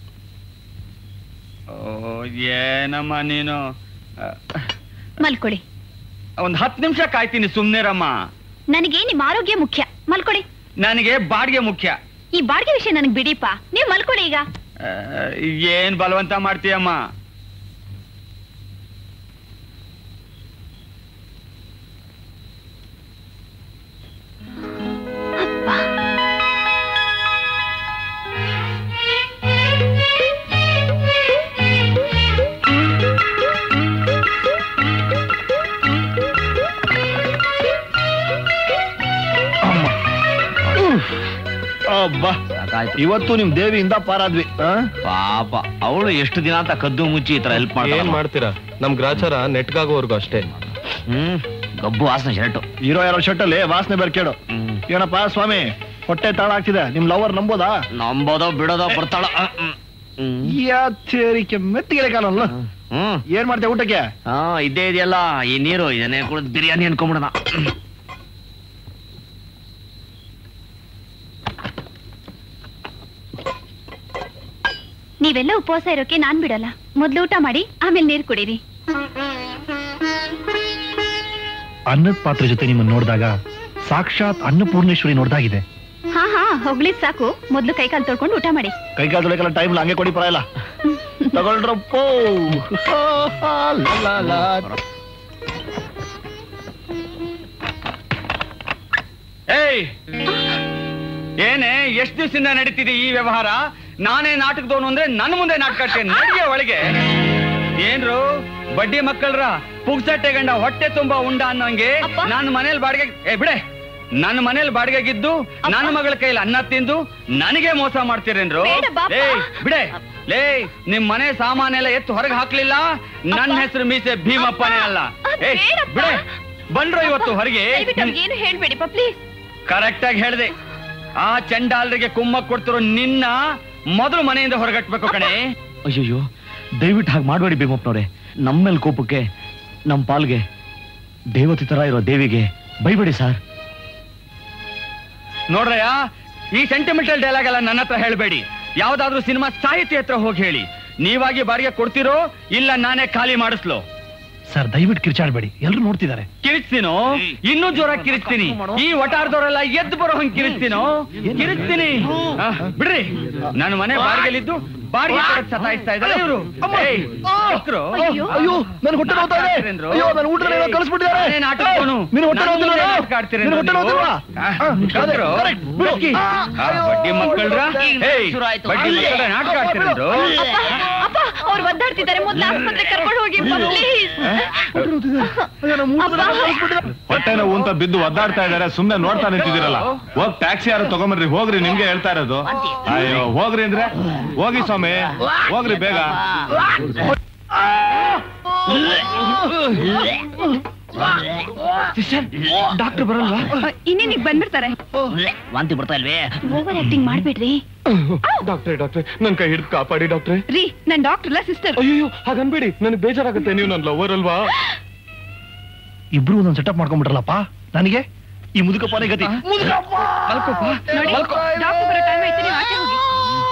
ಓ ಏನಮ್ಮ ನೀನು ಆ, ಮಲ್ಕೊಳ್ಳಿ ಒಂದ್ ಹತ್ತು ನಿಮಿಷ ಕಾಯ್ತೀನಿ ಸುಮ್ನೆ ರಮ್ಮ ನನಗೆ ನಿಮ್ ಆರೋಗ್ಯ ಮುಖ್ಯ ಮಲ್ಕೊಳ್ಳಿ ನನಗೆ ಬಾಡಿಗೆ ಮುಖ್ಯ ಈ ಬಾಡಿಗೆ ವಿಷಯ ನನಗ್ ಬಿಡಿಪ್ಪ ನೀವ್ ಮಲ್ಕೊಳ್ಳಿ ಈಗ ಆ, ಏನ್ ಬಲವಂತ ಮಾಡ್ತೀಯಮ್ಮ ಅಬ್ಬಾ ಸಾಕಾಯ್ತು ಇವತ್ತು ನಿಮ್ ದೇವಿಯಿಂದ ಪಾರಾದ್ವಿ ಆ? ಪಾಪ ಅವಳು ಎಷ್ಟು ದಿನ ಅಂತ ಕದ್ದು ಮುಚ್ಚಿ ಈ ತರ ಹೆಲ್ಪ್ ಏನ್ ಮಾಡ್ತಾಳ ಮಾಡ್ತೀರಾ ನಮ್ ಗ್ರಾಚಾರ ನೆಟ್ಗಾಗೋವರ್ಗು ಅಷ್ಟೇ ಹ್ಮ್ ಗಬ್ಬು ವಾಸನೆ ಶರ್ಟು ಇರೋ ಯಾರೋ ಶರ್ಟಲ್ಲಿ ವಾಸನೆ ಬೇರೆ ಕೇಳು ಹ್ಮ್ ಏನಪ್ಪ ಸ್ವಾಮಿ ಹೊಟ್ಟೆ ತಾಳ ಆಗ್ತಿದೆ ನಿಮ್ ಲವರ್ ನಂಬೋದಾ ನಂಬೋದೋ ಬಿಡೋದೋ ಬರ್ತಾಳ ಹ್ಮ್ ಯಾತೇರಿಕೆ ಮೆತ್ತಿಗೆ ಕಾಲಲ್ಲ ಹ್ಮ್ ಏನ್ ಮಾಡ್ತೀಯ ಊಟಕ್ಕೆ ಹಾ ಇದೇ ಇದೆಯಲ್ಲ ಈ ನೀರು ಇದನ್ನೇ ಕುಡಿದು ಬಿರಿಯಾನಿ ಅನ್ಕೊಂಬಿಡೋಣ ನೀವೆಲ್ಲ ಉಪವಾಸ ಇರೋಕೆ ನಾನ್ ಬಿಡಲ್ಲ ಮೊದ್ಲು ಊಟ ಮಾಡಿ ಆಮೇಲೆ ನೀರ್ ಕುಡೀರಿ ಅನ್ನದ ಪಾತ್ರೆ ಜೊತೆ ನಿಮ್ಮನ್ನ ನೋಡಿದಾಗ ಸಾಕ್ಷಾತ್ ಅನ್ನಪೂರ್ಣೇಶ್ವರಿ ನೋಡ್ದಾಗಿದೆ ಹಾ ಹಾ ಹೊಗಳಿದ್ ಸಾಕು ಮೊದ್ಲು ಕೈಕಾಲು ತೊಳ್ಕೊಂಡು ಊಟ ಮಾಡಿ ಕೈಕಾಲು ತೊಳೆಕಲ್ಲ ಟೈಮ್ ಹಂಗೆ ಕೊಡಿ ಪರ ತಗೊಳ್ರಪ್ಪೋ ಲಾ, ಲಾ, ಲಾ. ಏಯ್ ಏನೇ ಎಷ್ಟ್ ದಿವಸದಿಂದ ನಡೀತಿದೆ ಈ ವ್ಯವಹಾರ ನಾನೇ ನಾಟಕದವನು ಅಂದ್ರೆ ನನ್ನ ಮುಂದೆ ನಾಟಕ ಆಡ್ತೇನೆ ನಡಿಗೆ ಒಳಗೆ ಏನ್ರು ಬಡ್ಡಿ ಮಕ್ಕಳ್ರ ಪುಗ್ಸಟ್ಟೆ ಗಂಡ ಹೊಟ್ಟೆ ತುಂಬಾ ಉಂಡ ಅನ್ನೋಂಗೆ ಅಪ್ಪ. ನನ್ನ ಮನೇಲಿ ಬಾಡಿಗೆ ಏ ಬಿಡೆ ನನ್ನ ಮನೇಲಿ ಬಾಡಿಗೆಗಿದ್ದು ನನ್ನ ಮಗಳ ಕೈಲಿ ಅನ್ನ ತಿಂದು ನನಗೆ ಮೋಸ ಮಾಡ್ತೀರೇನ್ರು ಬೇಡ ಬಾಪ. ಲೇ ಬಿಡೆ ಲೇ ನಿಮ್ ಮನೆ ಸಾಮಾನೆಲ್ಲ ಎತ್ತು ಹೊರಗೆ ಹಾಕ್ಲಿಲ್ಲ ನನ್ನ ಹೆಸರು ಮೀಸೆ ಭೀಮಪ್ಪನೇ ಅಲ್ಲ ಅದ್ ಏ ಬೇಡಪ್ಪ. ಬಿಡೆ ಬಂದ್ರು ಇವತ್ತು ಹೊರಗೆ ದಯವಿಟ್ಟು ಅವ್ರಿಗೆ ಏನು ಹೇಳ್ಬೇಡಿಪ್ಪ ಪ್ಲೀಸ್ ಕರೆಕ್ಟ್ ಆಗಿ ಹೇಳ್ದೆ ಆ ಚಂಡಾಲರಿಗೆ ಕುಮ್ಮಕ್ ಕೊಡ್ತಿರೋ ನಿನ್ನ ಮೊದಲು ಮನೆಯಿಂದ ಹೊರಗಟ್ಬೇಕು ಕಣೆ ಅಯ್ಯಯ್ಯೋ ದಯವಿಟ್ಟು ಹಾಗೆ ಮಾಡಬೇಡಿ ಭೀಮಪ್ಪನವ್ರೆ ನಮ್ಮ ಮೇಲೆ ಕೋಪಕ್ಕೆ ನಮ್ಮ ಪಾಲ್ಗೆ ದೇವತೆ ತರ ಇರೋ ದೇವಿಗೆ ಬೈಬೇಡಿ ಸರ್ ನೋಡ್ರಯ್ಯ ಈ ಸೆಂಟಿಮೆಂಟಲ್ ಡೈಲಾಗ್ ಎಲ್ಲ ನನ್ನ ಹತ್ರ ಹೇಳ್ಬೇಡಿ ಯಾವ್ದಾದ್ರೂ ಸಿನಿಮಾ ಸಾಹಿತ್ಯ ಹತ್ರ ಹೋಗಿ ಹೇಳಿ ನೀವಾಗಿ ಬಾಡಿಗೆ ಕೊಡ್ತಿರೋ ಇಲ್ಲ ನಾನೇ ಖಾಲಿ ಮಾಡಿಸ್ಲೋ ಸರ್ ದಯವಿಟ್ಟು ಕಿರ್ಚಾಡ್ಬೇಡಿ ಎಲ್ಲರೂ ನೋಡ್ತಿದ್ದಾರೆ ಕಿರಿಸ್ತೀನೋ ಇನ್ನೂ ಜೋರ ಕಿರಿಸ್ತೀನಿ ಈ ವಟಾರದವರೆಲ್ಲ ಎದ್ದು ಬರೋ ಹಂಗ್ ಕಿರಿಸ್ತೀನೋ ಕಿರಿಸ್ತೀನಿ ಆ, ಬಿಡ್ರಿ ನನ್ನ ಮನೆ ಬಾಡಿಗೆಲಿದ್ದು ಬಾಡಿಗೆ ಕೊಡಕ್ ಸತಾಯಿಸ್ತಾ ಇದ್ದಾರೆ ಇವರು ಅಯ್ಯೋ. ಅಯ್ಯೋ ನನ್ ಹೊಟ್ಟೆ ನೋವ್ತಾ ಇದೆ ಅಯ್ಯೋ ನನ್ನ ಊಟದಲ್ಲಿ ಏನೋ ಕಳಿಸ್ಬಿಟ್ಟಿದ್ದಾರೆ ನೀನು ಹೊಟ್ಟೆ ನೋವ್ತಿಲ್ವಾ? ನೀನು ಹೊಟ್ಟೆ ನೋವ್ತಿಲ್ವಾ? ಆ, ಅದೇ, correct, ಬಿಡು. ಆ, ಅಯ್ಯೋ. ಬಡ್ಡಿ ಮಕ್ಕಳ್ರ ಏಯ್, ಶುರುವಾಯ್ತು. ಬಡ್ಡಿ ಮಕ್ಕಳ್ರ ನಾಟಕ ಆಡ್ತಿರೋದು ಅಪ್ಪ ಅವ್ರು ಒದ್ದಾಡ್ತಿದ್ದಾರೆ ಮೊದ್ಲು ಆಸ್ಪತ್ರೆ ಕರ್ಕೊಂಡು ಹೋಗಿ ಪ್ಲೀಸ್ ಹೊಟ್ಟೆ ನೋವ್ತಿದೆ. ಅಯ್ಯೋ, ನಮ್ಮ ಊಟದಲ್ಲಿ ಏನೋ ಕಳಿಸ್ಬಿಟ್ಟಿದ್ದಾರೆ. ಹೊಟ್ಟೆ ನೋವು ಅಂತ ಬಿದ್ದು ಒದ್ದಾಡ್ತಾ ಇದಾರೆ ಸುಮ್ನೆ ನೋಡ್ತಾ ನಿಂತಿದ್ದೀರಲ್ಲ ಹೋಗ್ ಟ್ಯಾಕ್ಸಿ ಯಾರು ತಗೊಂಬರ್ರಿ ಹೋಗ್ರಿ ನಿಮ್ಗೆ ಹೇಳ್ತಾ ಇರೋದು ಅಯ್ಯೋ ಹೋಗ್ರಿ ಅಂದ್ರೆ ಹೋಗಿ ಸ್ವಾಮಿ ಹೋಗ್ರಿ ಬೇಗ ಡಾಕ್ಟರ್ ಬರಲ್ವಾ ಇನ್ನೇನಿಗ್ ಬಂದ್ಬಿಡ್ತಾರೆ ವಾಂತಿ ಬರ್ತಾ ಇಲ್ವೇ ಓವರ್ ಆಕ್ಟಿಂಗ್ ಮಾಡ್ಬೇಡ್ರಿ ಡಾಕ್ಟ್ರೆ ಡಾಕ್ಟ್ರೆ ನನ್ ಕೈ ಹಿಡಿದು ಕಾಪಾಡಿ ಡಾಕ್ಟ್ರೆ ರೀ ನನ್ ಡಾಕ್ಟರ್ ಅಲ್ಲ ಸಿಸ್ಟರ್ ಅಯ್ಯೋ ಹಾಗನ್ಬೇಡಿ ನನಗೆ ಬೇಜಾರಾಗುತ್ತೆ ನೀವು ನನ್ನ ಲವರ್ ಅಲ್ವಾ ಇಬ್ರು ಒಂದೊಂದು ಸೆಟಪ್ ಮಾಡ್ಕೊಂಡ್ಬಿಟ್ರಲ್ಲಪ್ಪ ನನಗೆ ಈ ಮುದುಕಪ್ಪನೇ ಗತಿ ಮುದುಕಪ್ಪ ನೋಡಿ ಡಾಕ್ಟರ್ ಬರೋ ಟೈಮ್ ಆಯ್ತು ನೀವು ಆಚೆ ಹೋಗಿ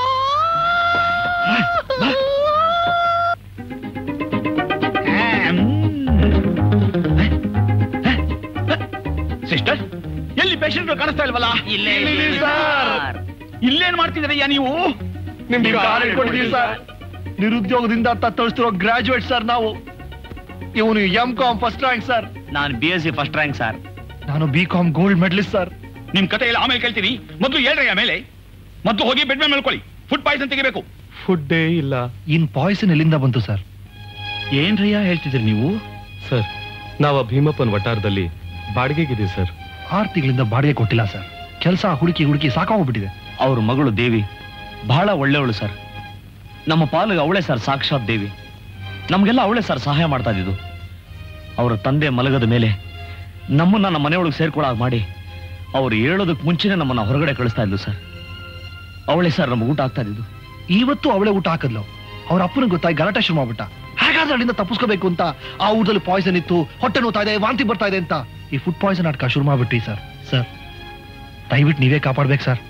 ಸಿಸ್ಟರ್ ಎಲ್ಲಿ ಪೇಷಂಟ್ ಕಾಣಿಸ್ತಾ ಇಲ್ವಲ್ಲ ಇಲ್ಲೇ ಸರ್. ಇಲ್ಲೇನ್ ಮಾಡ್ತಿದ್ದೀರಯ್ಯ ನೀವು ನಿಮ್ಗೆ ಕಾರ್ ಇಟ್ಕೊಂಡಿದೀವಿ ಸರ್ ನಿರುದ್ಯೋಗದಿಂದ ತತ್ತಳಿಸ್ತಿರೋ ಗ್ರಾಜುಯೇಟ್ ಸರ್ ನಾವು ಇವನು M com first rank sir ನಾನು B S C first rank sir ನಾನು B com gold medalist sir ನಿಮ್ ಕತೆ ಎಲ್ಲ ಆಮೇಲೆ ಕೇಳ್ತೀನಿ ಮೊದಲು ಹೇಳ್ರಯ್ಯ ಮೇಲೆ ಮೊದಲು ಹೋಗಿ ಬೆಡ್ ಮೇಲೆ ಮಲ್ಕೊಳ್ಳಿ ಫುಡ್ ಪಾಯ್ಸನ್ ತೆಗಿಬೇಕು ಫುಡ್ಡೇ ಇಲ್ಲ ಇನ್ ಪಾಯ್ಸನ್ ಎಲ್ಲಿಂದ ಬಂತು ಸರ್ ಏನ್ರಯ್ಯ ಹೇಳ್ತಿದ್ರಿ ನೀವು ಸರ್ ನಾವ್ ಆ ಭೀಮಪ್ಪನ ವಟಾರದಲ್ಲಿ ಬಾಡಿಗೆಗಿದ್ದೀವಿ ಸರ್ ಆರು ತಿಂಗಳಿಂದ ಬಾಡಿಗೆ ಕೊಟ್ಟಿಲ್ಲ ಸರ್ ಕೆಲಸ ಹುಡುಕಿ ಹುಡುಕಿ ಸಾಕಾಗೋಗ್ಬಿಟ್ಟಿದೆ ಅವ್ರ ಮಗಳು ದೇವಿ ಬಹಳ ಒಳ್ಳೆಯವಳು ಸರ್ ನಮ್ಮ ಪಾಲಿಗೆ ಅವಳೇ ಸರ್ ಸಾಕ್ಷಾತ್ ದೇವಿ ನಮಗೆಲ್ಲ ಅವಳೇ ಸರ್ ಸಹಾಯ ಮಾಡ್ತಾ ಇದ್ದಿದ್ದು ಅವರ ತಂದೆ ಮಲಗದ ಮೇಲೆ ನಮ್ಮನ್ನ ನಮ್ಮ ಮನೆಯೊಳಗೆ ಸೇರ್ಕೊಳ್ಳಾಗ ಮಾಡಿ ಅವ್ರು ಹೇಳೋದಕ್ಕೆ ಮುಂಚೆನೆ ನಮ್ಮನ್ನ ಹೊರಗಡೆ ಕಳಿಸ್ತಾ ಇದ್ಲು ಸರ್ ಅವಳೇ ಸರ್ ನಮ್ಗೆ ಊಟ ಆಗ್ತಾ ಇದ್ದು ಇವತ್ತು ಅವಳೇ ಊಟ ಹಾಕದ್ಲು ಅವ್ರ ಅಪ್ಪನಿಗೆ ಗೊತ್ತಾಗಿ ಗಲಾಟೆ ಶುರು ಮಾಡ್ಬಿಟ್ಟ ಹೇಗಾದ್ರೆ ಅಲ್ಲಿಂದ ತಪ್ಪಿಸ್ಕೋಬೇಕು ಅಂತ ಆ ಊಟದಲ್ಲಿ ಪಾಯ್ಸನ್ ಇತ್ತು ಹೊಟ್ಟೆ ನೋತಾ ಇದೆ ವಾಂತಿ ಬರ್ತಾ ಇದೆ ಅಂತ ಈ ಫುಡ್ ಪಾಯ್ಸನ್ ನಾಟಕ ಶುರು ಮಾಡ್ಬಿಟ್ರಿ ಸರ್ ಸರ್ ದಯವಿಟ್ಟು ನೀವೇ ಕಾಪಾಡ್ಬೇಕು ಸರ್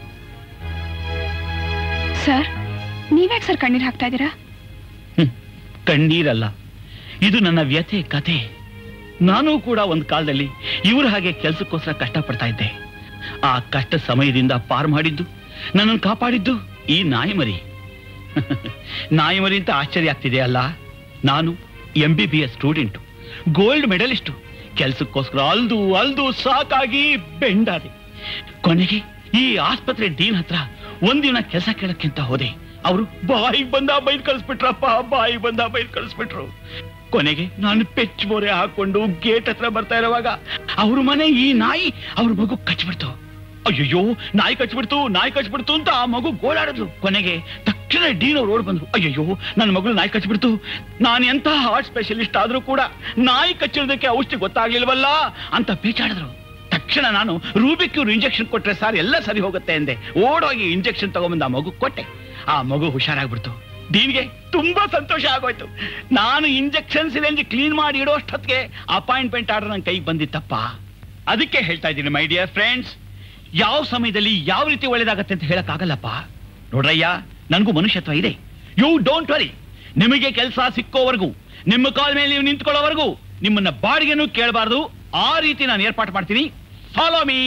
ಸರ್ ನೀವ್ಯಾಕೆ ಸರ್ ಕಣ್ಣೀರ್ ಹಾಕ್ತಾ ಇದ್ದೀರಾ ಕಣ್ಣೀರಲ್ಲ ಇದು ನನ್ನ ವ್ಯಥೆ ಕತೆ ನಾನು ಕೂಡ ಒಂದು ಕಾಲದಲ್ಲಿ ಇವ್ರ ಹಾಗೆ ಕೆಲಸಕ್ಕೋಸ್ಕರ ಕಷ್ಟಪಡ್ತಾ ಇದ್ದೆ ಆ ಕಷ್ಟ ಸಮಯದಿಂದ ಪಾರ್ ಮಾಡಿದ್ದು ನನ್ನನ್ನು ಕಾಪಾಡಿದ್ದು ಈ ನಾಯಿ ಮರಿ ನಾಯಿ ಮರಿ ಅಂತ ಆಶ್ಚರ್ಯ ಆಗ್ತಿದೆ ಅಲ್ಲ ನಾನು M B B S student gold medalist ಕೆಲಸಕ್ಕೋಸ್ಕರ ಅಲ್ದು ಅಲ್ದು ಸಾಕಾಗಿ ಬೆಂಡಾದೆ ಕೊನೆಗೆ ಈ ಆಸ್ಪತ್ರೆ ಡೀನ್ ಹತ್ರ ಒಂದಿನ ಕೆಲಸ ಕೇಳಕ್ಕಿಂತ ಹೋದೆ ಅವರು ಬಾಯಿಗೆ ಬಂದ ಬೈದ್ ಕಳಿಸ್ಬಿಟ್ರಪ್ಪ ಬಾಯಿಗೆ ಬಂದ ಬೈದ್ ಕಳಿಸ್ಬಿಟ್ರು ಕೊನೆಗೆ ನಾನು ಪೆಚ್ ಮೊರೆ ಹಾಕೊಂಡು ಗೇಟ್ ಹತ್ರ ಬರ್ತಾ ಇರುವಾಗ ಅವ್ರ ಮನೆ ಈ ನಾಯಿ ಅವ್ರ ಮಗು ಕಚ್ಬಿಡ್ತು ಅಯ್ಯಯ್ಯೋ ನಾಯಿ ಕಚ್ಬಿಡ್ತು ನಾಯಿ ಕಚ್ಬಿಡ್ತು ಅಂತ ಆ ಮಗು ಗೋಳಾಡಿದ್ಲು ಕೊನೆಗೆ ತಕ್ಷಣ ಡೀನ್ ಅವ್ರು ಓಡ್ ಬಂದ್ರು ಅಯ್ಯಯ್ಯೋ ನನ್ನ ಮಗಳು ನಾಯಿ ಕಚ್ಬಿಡ್ತು ನಾನು ಎಂತ ಹಾರ್ಟ್ ಸ್ಪೆಷಲಿಸ್ಟ್ ಆದ್ರೂ ಕೂಡ ನಾಯಿ ಕಚ್ಚಿರೋದಕ್ಕೆ ಔಷಧಿ ಗೊತ್ತಾಗ್ಲಿಲ್ವಲ್ಲ ಅಂತ ಪೇಚಾಡಿದ್ರು ತಕ್ಷಣ ನಾನು ರೂಬಿಕ್ಯೂರ್ ಇಂಜೆಕ್ಷನ್ ಕೊಟ್ರೆ ಸಾರ್ ಎಲ್ಲ ಸರಿ ಹೋಗುತ್ತೆ ಎಂದೆ ಓಡೋಗಿ ಇಂಜೆಕ್ಷನ್ ತಗೊಂಬಂದು ಆ ಮಗು ಕೊಟ್ಟೆ ಆ ಮಗು ಹುಷಾರಾಗ್ಬಿಡ್ತು ಡೀನ್ಗೆ ತುಂಬಾ ಸಂತೋಷ ಆಗೋಯ್ತು ನಾನು ಇಂಜೆಕ್ಷನ್ ಸಿಲೆಂಜ್ ಕ್ಲೀನ್ ಮಾಡಿ ಇಡೋಷ್ಟೊತ್ತಿಗೆ ಅಪಾಯಿಂಟ್ಮೆಂಟ್ ಆರ್ಡರ್ ನನ್ನ ಕೈಗೆ ಬಂದಿತ್ತಪ್ಪ ಅದಕ್ಕೆ ಹೇಳ್ತಾ ಇದ್ದೀನಿ ಮೈ ಡಿಯರ್ ಫ್ರೆಂಡ್ಸ್ ಯಾವ ಸಮಯದಲ್ಲಿ ಯಾವ ರೀತಿ ಒಳ್ಳೇದಾಗತ್ತೆ ಅಂತ ಹೇಳಕ್ಕಾಗಲ್ಲಪ್ಪ ನೋಡ್ರಯ್ಯ ನನಗೂ ಮನುಷ್ಯತ್ವ ಇದೆ ಯು ಡೋಂಟ್ ವರಿ ನಿಮಗೆ ಕೆಲಸ ಸಿಕ್ಕೋವರೆಗೂ ನಿಮ್ಮ ಕಾಲ್ ಮೇಲೆ ನೀವು ನಿಂತ್ಕೊಳ್ಳೋವರೆಗೂ ನಿಮ್ಮನ್ನ ಬಾಡಿಗೆನೂ ಕೇಳಬಾರ್ದು ಆ ರೀತಿ ನಾನು ಏರ್ಪಾಟ್ ಮಾಡ್ತೀನಿ ಫಾಲೋ ಮೀ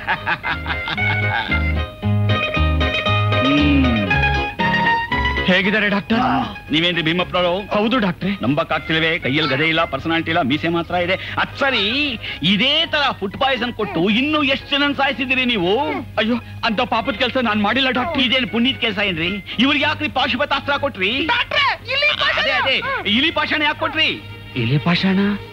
ಹೇಗಿದ್ದಾರೆ ಡಾಕ್ಟರ್ ನೀವೇನ್ರಿ ಭೀಮಪ್ಪನವರು ಹೌದು ಡಾಕ್ಟ್ರೆ ನಂಬಕ್ಕಾಗ್ತಿಲ್ವೇ ಕೈಯಲ್ಲಿ ಗದೆ ಇಲ್ಲ ಪರ್ಸನಾಲಿಟಿ ಇಲ್ಲ ಮೀಸೆ ಮಾತ್ರ ಇದೆ ಅದ್ ಸರಿ ಇದೇ ತರ ಫುಡ್ ಪಾಯ್ಸನ್ ಕೊಟ್ಟು ಇನ್ನು ಎಷ್ಟು ಜನ ಸಾಯಿಸಿದಿರಿ ನೀವು ಅಯ್ಯೋ ಅಂತ ಪಾಪದ ಕೆಲಸ ನಾನ್ ಮಾಡಿಲ್ಲ ಡಾಕ್ಟರ್ ಇದೇನು ಪುಣ್ಯದ ಕೆಲಸ ಏನ್ರಿ ಇವ್ರಿಗೆ ಯಾಕ್ರಿ ಪಾಶುಪತಾಸ್ತ್ರ ಕೊಟ್ರಿ ಅದೇ ಅದೇ ಇಲಿ ಪಾಷಾಣ ಯಾಕೆ ಕೊಟ್ರಿ ಇಲಿ ಪಾಷಾಣ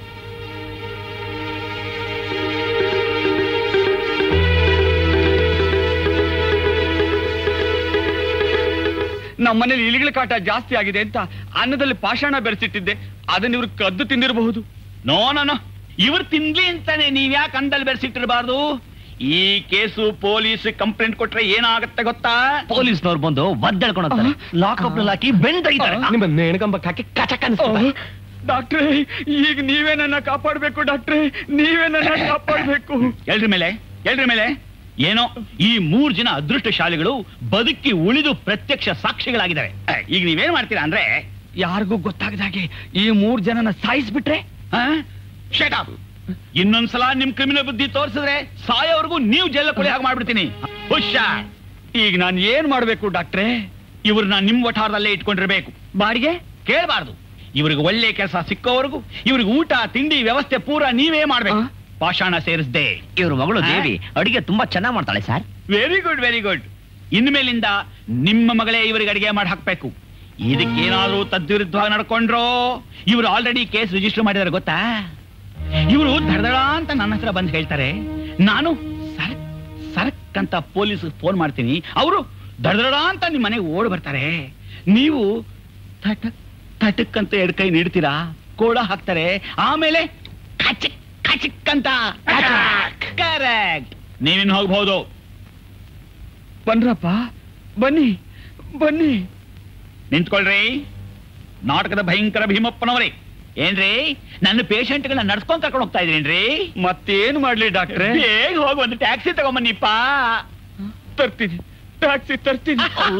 ನಮ್ಮನೇಲಿ ಇಲಿಗಳ ಕಾಟ ಜಾಸ್ತಿ ಆಗಿದೆ ಅಂತ ಅನ್ನದಲ್ಲಿ ಪಾಷಾಣ ಬೆರೆಸಿಟ್ಟಿದ್ದೆ ಅದನ್ನ ಇವ್ರು ಕದ್ದು ತಿಂದಿರಬಹುದು ನೋ ನೋ ಇವ್ರು ತಿನ್ಲಿ ಅಂತಾನೆ ನೀವ್ ಯಾಕೆ ಅಂದಲ್ಲಿ ಬೆರೆಸಿಟ್ಟಿರಬಾರ್ದು ಈ ಕೇಸು ಪೊಲೀಸ್ ಕಂಪ್ಲೇಂಟ್ ಕೊಟ್ರೆ ಏನಾಗತ್ತೆ ಗೊತ್ತಾ ಪೊಲೀಸ್ನವ್ರು ಬಂದು ಒದ್ದಾಡ್ಕೊಂಡು ಲಾಕಪ್ ನಲ್ಲಿ ಹಾಕಿ ಬೆಂಡ್ ತೆಗಿತಾರೆ ನಿಮ್ಮ ನೇಣಗಂಬಕ್ಕೆ ಹಾಕಿ ಕಚಕ್ ಅನ್ಸ್ತಾರೆ ಡಾಕ್ಟ್ರೇ ಈಗ ನೀವೇ ನನ್ನ ಕಾಪಾಡ್ಬೇಕು ಡಾಕ್ಟ್ರೇ ನೀವೇ ನನ್ನ ಕಾಪಾಡ್ಬೇಕು ಎಲ್ರ ಮೇಲೆ ಎಲ್ರ ಮೇಲೆ ಏನೋ ಈ ಮೂರ್ ಜನ ಅದೃಷ್ಟಶಾಲಿಗಳು ಬದುಕಿ ಉಳಿದು ಪ್ರತ್ಯಕ್ಷ ಸಾಕ್ಷಿಗಳಾಗಿದ್ದಾರೆ ಅಹ್, ಈಗ ನೀವೇನ್ ಮಾಡ್ತೀರಾ ಅಂದ್ರೆ ಯಾರಿಗೂ ಗೊತ್ತಾಗದಾಗೆ ಈ ಮೂರ್ ಜನನ ಸಾಯಿಸ್ಬಿಟ್ರೆ ಶಟ್ ಇನ್ನೊಂದ್ಸಲ ನಿಮ್ ಕ್ರಿಮಿನಲ್ ಬುದ್ಧಿ ತೋರಿಸಿದ್ರೆ ಸಾಯೋವರೆಗೂ ನೀವು ಜೈಲ ಕೊಡಿ ಹಾಗೆ ಮಾಡ್ಬಿಡ್ತೀನಿ ಹುಷಾರ್ ಈಗ ನಾನು ಏನ್ ಮಾಡ್ಬೇಕು ಡಾಕ್ಟ್ರೇ ಇವ್ರನ್ನ ನಿಮ್ ವಠಾರದಲ್ಲೇ ಇಟ್ಕೊಂಡಿರ್ಬೇಕು ಬಾಡಿಗೆ ಕೇಳಬಾರ್ದು ಇವ್ರಿಗೆ ಒಳ್ಳೆ ಕೆಲಸ ಸಿಕ್ಕೋವರೆಗೂ ಇವ್ರಿಗೆ ಊಟ ತಿಂಡಿ ವ್ಯವಸ್ಥೆ ಪೂರ ನೀವೇ ಮಾಡ್ಬೇಕು ಪಾಷಾಣ ಸೇರಿಸ್ದೆ ಇವ್ರ ಮಗಳು ಆ? ದೇವಿ ಅಡಿಗೆ ತುಂಬಾ ಚೆನ್ನಾಗ್ ಮಾಡ್ತಾಳೆ sir very good very good ಇನ್ಮೇಲಿಂದ ನಿಮ್ಮ ಮಗಳೇ ಇವರಿಗೆ ಅಡಿಗೆ ಮಾಡಿ ಹಾಕ್ಬೇಕು ಇದಕ್ಕೇನಾದ್ರೂ ತದ್ವಿರುದ್ಧವಾಗಿ ನಡ್ಕೊಂಡ್ರೋ ಇವರು ಆಲ್ರೆಡಿ ಕೇಸ್ ರಿಜಿಸ್ಟರ್ ಮಾಡಿದಾರೆ ಗೊತ್ತಾ ಇವರು ದಡದಡ ಅಂತ ನನ್ನ ಹತ್ರ ಬಂದು ಹೇಳ್ತಾರೆ ನಾನು ಸರಕ್ ಸರಕ್ ಅಂತ ಪೊಲೀಸ್ ಫೋನ್ ಮಾಡ್ತೀನಿ ಅವರು ದಡದಡ ಅಂತ ನಿಮ್ಮ ಮನೆಗೆ ಓಡ್ ಬರ್ತಾರೆ ನೀವು ತಟಕ್ ತಟಕ್ ಅಂತ ಎರಡ್ ಕೈ ನೀಡ್ತೀರಾ ಕೋಳ ಹಾಕ್ತಾರೆ ಆಮೇಲೆ ಕಚಿಕ್ ಕಚಿಕ್ ಅಂತ ಕರೆಕ್ಟ್ ನೀವಿನ್ ಹೋಗ್ಬಹುದು ಬನ್ರಪ್ಪ ಬನ್ನಿ ಬನ್ನಿ ನಿಂತ್ಕೊಳ್ರಿ ನಾಟಕದ ಭಯಂಕರ ಭೀಮಪ್ಪನವರೇ ಏನ್ರಿ ನನ್ನ ಪೇಷಂಟ್ಗಳನ್ನ ನಡ್ಸ್ಕೊಂಡ್ ಕರ್ಕೊಂಡು ಹೋಗ್ತಾ ಇದ್ರೇನ್ರಿ ಮತ್ತೇನ್ ಮಾಡ್ಲಿ ಡಾಕ್ಟ್ರೆ ಬೇಗ ಹೋಗಿ ಒಂದು ಟ್ಯಾಕ್ಸಿ ತಗೊಂಬನ್ನಿಪ್ಪ ತರ್ತೀನಿ ಟ್ಯಾಕ್ಸಿ ತರ್ತೀನಿ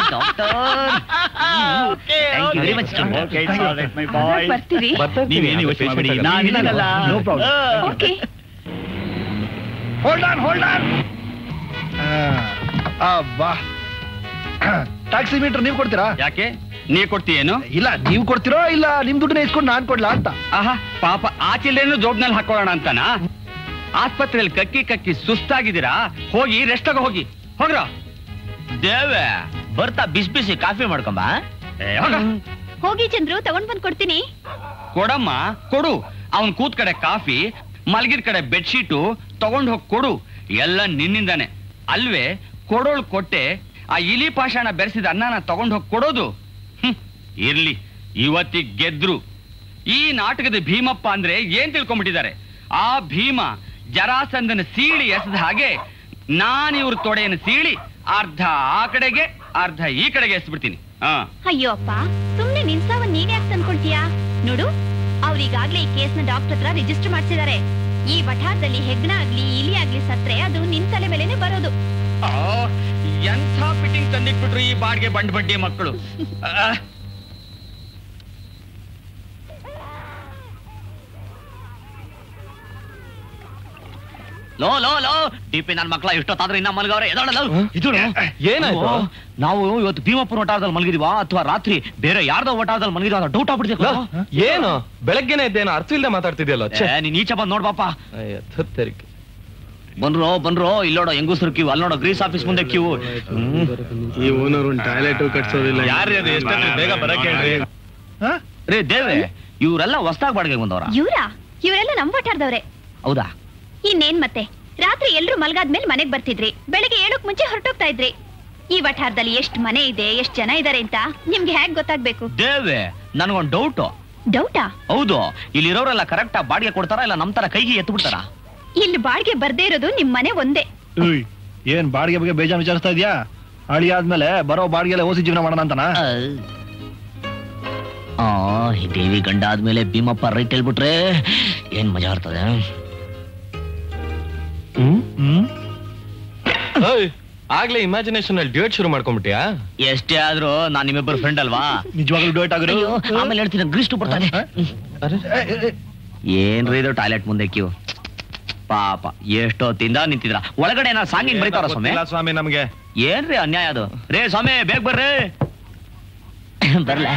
Okay, Thank you very okay. much, doctor. Okay, it's all right, my boy. ಬರ್ತೀರಿ ನೀವೇನು ಯೋಚನೆ ಮಾಡಿ ನಾನಿದ್ದೀನಲ್ಲ No problem. Okay hold on hold on ಅಬ್ಬಾ ಟ್ಯಾಕ್ಸಿ ಮೀಟರ್ ನೀವು ಕೊಡ್ತೀರಾ ಯಾಕೆ ನೀ ಕೊಡ್ತೀಯೇನು ಇಲ್ಲ ನೀವು ಕೊಡ್ತೀರೋ ಇಲ್ಲ ನಿಮ್ ದುಡ್ಡನ್ನ ಇಸ್ಕೊಂಡು ನಾನ್ ಕೊಡ್ಲಾ ಅಂತ ಆಹಾ ಪಾಪ ಆ ಚಿಲ್ಡ್ರನ್ನು ಜೋಬ್ನಲ್ಲಿ ಹಾಕೊಳ್ಳೋಣ ಅಂತನಾ ಆಸ್ಪತ್ರೆಯಲ್ಲಿ ಕಕ್ಕಿ ಕಕ್ಕಿ ಸುಸ್ತಾಗಿದ್ದೀರಾ ಹೋಗಿ ರೆಸ್ಟ್ ತಗೋ ಹೋಗಿ ಹೋಗ್ರ ದೇವೆ ಬರ್ತಾ ಬಿಸಿ ಬಿಸಿ ಕಾಫಿ ಮಾಡ್ಕೊಂಬ ಏ, ಹೋಗ. ಹೋಗಿ ಚಂದ್ರು ತಗೊಂಡ್ ಬಂದ್ ಕೊಡ್ತೀನಿ ಕೊಡಮ್ಮ ಕೊಡು ಅವನ್ ಕೂತ್ ಕಡೆ ಕಾಫಿ ಮಲಗಿದ ಕಡೆ ಬೆಡ್ಶೀಟು ತಗೊಂಡ್ ಹೋಗಿ ಕೊಡು ಎಲ್ಲ ನಿನ್ನಿಂದಾನೆ ಅಲ್ವೇ ಕೊಡೋಳು ಕೊಟ್ಟೆ ಆ ಇಲಿ ಪಾಷಾಣ ಬೆರೆಸಿದ ಅನ್ನನ ತಗೊಂಡ್ ಹೋಗಿ ಕೊಡೋದು ಹ್ಮ್, ಇರ್ಲಿ ಇವತ್ತಿಗ್ ಗೆದ್ರು ಈ ನಾಟಕದ ಭೀಮಪ್ಪ ಅಂದ್ರೆ ಏನ್ ತಿಳ್ಕೊಂಡ್ಬಿಟ್ಟಿದ್ದಾರೆ ಆ ಭೀಮ ಜರಾಸಂದನ ಸೀಳಿ ಎಸದ ಹಾಗೆ ನಾನ್ ಇವ್ರ ತೊಡೆಯನ್ನು ಸೀಳಿ ಅರ್ಧ ಆ ಕಡೆಗೆ ಅರ್ಧ ಈ ಕಡೆಗೆ ಎಸ್ಬಿಡ್ತೀನಿ ಹಾ ಅಯ್ಯೋ ಅಪ್ಪ ಸುಮ್ನೆ ನಿನ್ಸಾವನ್ ನೀನ್ ಯಾಕೆ ತಂದ್ಕೊಳ್ತೀಯಾ ನೋಡು ಅವ್ರೀಗಾಗ್ಲೇ ಈ ಕೇಸ್ನ ಡಾಕ್ಟರ್ ಹತ್ರ ರಿಜಿಸ್ಟರ್ ಮಾಡ್ಸಿದ್ದಾರೆ ಈ ವಠಾರದಲ್ಲಿ ಹೆಗ್ಣ ಆಗ್ಲಿ ಇಲಿ ಆಗ್ಲಿ ಸತ್ರೆ ಅದು ನಿನ್ ತಲೆ ಮೇಲೆನೆ ಬರೋದು ಆ, ಎಂಥ ಫಿಟ್ಟಿಂಗ್ ತಂದಿಟ್ಬಿಟ್ರು ಈ ಬಾಡ್ಗೆ ಬಂಡ್ ಬಡ್ಡಿ ಮಕ್ಕಳು ಆ, ಲೋ ಲೋ ಲೋ ಡಿಪಿ ನನ್ ಮಕ್ಳ ಇಷ್ಟೊತ್ತಾದ್ರೆ ಇನ್ನ ಮಲ್ಗವ್ರೆ ಎದೋಳಲ್ಲ ಇದು ಏನಾಯ್ತು? ನಾವು ಇವತ್ತು ಭೀಮಪ್ಪನ ಒಟಾರದಲ್ಲಿ ಮಲಗಿದೀವಾ ಅಥವಾ ರಾತ್ರಿ ಬೇರೆ ಯಾರ್ದೋ ಒಟಾರದಲ್ಲಿ ಮಲಗಿದ್ವಾ ಅಂತ ಡೌಟ್ ಲೋ, ಆಗ್ಬಿಡ್ತೀವಿ ಏನು ಬೆಳಗ್ಗೆನೆ ಇದ್ದೇನು ಅರ್ಥ ಇಲ್ದೆ ಮಾತಾಡ್ತಿದ್ಯಲ್ಲ ಛೆ. ನೀನ್ ಈಚೆ ಬಂದ್ ನೋಡ್ಬಾಪ ಅಯ್ಯ, ಥತ್ತರಿಕೆ. ಬಂದ್ರೋ ಬಂದ್ರೋ ಇಲ್ಲೋಡೋ ಹೆಂಗೂಸರು ಕ್ಯೂ ಅಲ್ಲಿ ನೋಡೋ ಗ್ರೀಸ್ ಆಫೀಸ್ ಮುಂದೆ ಕ್ಯೂ ಈ ಓನರ್ ಒಂದು ಟಾಯ್ಲೆಟ್ ಕಟ್ಸೋದಿಲ್ಲ ಯಾರ್ರೀ ಅದು ಎಷ್ಟೊತ್ತಿಗೆ ಬೇಗ ಬರಕ್ಕೆ ಹೇಳ್ರಿ ರೇ ದೇವೆ ಇವರೆಲ್ಲ ಹೊಸ್ದಾಗ್ ಬಾಡಿಗೆ ಬಂದವ್ರ ಇವ್ರಾ ಇವರೆಲ್ಲ ನಮ್ ವಠಾರದವ್ರೆ ಹೌದಾ ಇನ್ನೇನ್ ಮತ್ತೆ ರಾತ್ರಿ ಎಲ್ರು ಮಲ್ಗಾದ್ಮೇಲೆ ಮನೆಗ್ ಬರ್ತಿದ್ರಿ ಬೆಳಿಗ್ಗೆ ಏಳಕ್ ಮುಂಚೆ ಹೊರಟೋಗ್ತಾ ಇದ್ರಿ ಈ ವಠಾರದಲ್ಲಿ ಎಷ್ಟ್ ಮನೆ ಇದೆ ಎಷ್ಟ್ ಜನ ಇದಾರೆ ಅಂತ ನಿಮ್ಗೆ ಹೇಗ್ ಗೊತ್ತಾಗ್ಬೇಕು ದೇವೆ ನನಗೊಂದ್ ಡೌಟ್ ಡೌಟಾ ಹೌದು ಇಲ್ಲಿರೋರೆಲ್ಲ ಕರೆಕ್ಟ್ ಬಾಡಿಗೆ ಕೊಡ್ತಾರ ಇಲ್ಲ ನಮ್ ತರ ಕೈಗೆ ಎತ್ತು ಬಿಡ್ತಾರ ಇಲ್ಲಿ ಬಾಡ್ಗೆ ಬರ್ದೇ ಇರೋದು ನಿಮ್ ಮನೆ ಒಂದೇ ಉಯ್, ಏನ್ ಬಾಡಿಗೆ ಬಗ್ಗೆ ಬೇಜಾನ್ ವಿಚಾರಿಸ್ತಾ ಇದೀಯಾ ಹಳಿ ಆದ್ಮೇಲೆ ಬರೋ ಬಾಡಿಗೆ ಓಸಿ ಜೀವನ ಮಾಡೋಣ ಅಂತನಾ ಆ ಈ ದೇವಿ ಗಂಡ ಆದ್ಮೇಲೆ ಭೀಮಪ್ಪ ರೈಟ್ ಹೇಳ್ಬಿಟ್ರೆ ಏನ್ ಮಜಾ ಇರ್ತದೆ ಹ್ಮ್ ಓಯ್, ಆಗ್ಲೇ ಇಮ್ಯಾಜಿನೇಷನ್ ಅಲ್ಲಿ ಡ್ಯೂಯೇಟ್ ಶುರು ಮಾಡ್ಕೊಂಡ್ಬಿಟ್ಯಾ ಎಷ್ಟೇ ಆದ್ರೂ ನಾನ್ ನಿಮ್ಮಿಬ್ಬರು ಫ್ರೆಂಡ್ ಅಲ್ವಾ ನಿಜವಾಗ್ಲೂ ಡೇಟ್ ಆಗಿರೋ ಅಯ್ಯೋ, ಆಮೇಲೆ ಹೇಳ್ತೀನಿ ಗ್ರೀಷ್ಟು ಬರ್ತಾನೆ ಏನ್ರಿ ಇದು ಟಾಯ್ಲೆಟ್ ಮುಂದೆ ಕ್ಯೂ ಪಾಪ ಎಷ್ಟೊತ್ತಿಂದ ನಿಂತಿದ್ರ ಒಳಗಡೆ ಏನಾರ ಸಾಂಗಿಂಗ್ ಬರೀತಾರ ಸ್ವಾಮಿ ಗೊತ್ತಿಲ್ಲ ಸ್ವಾಮಿ ನಮ್ಗೆ ಏನ್ರಿ ಅನ್ಯಾಯ ಅದು ರೇ ಸ್ವಾಮಿ ಬೇಗ ಬರ್ರಿ ಬರ್ಲ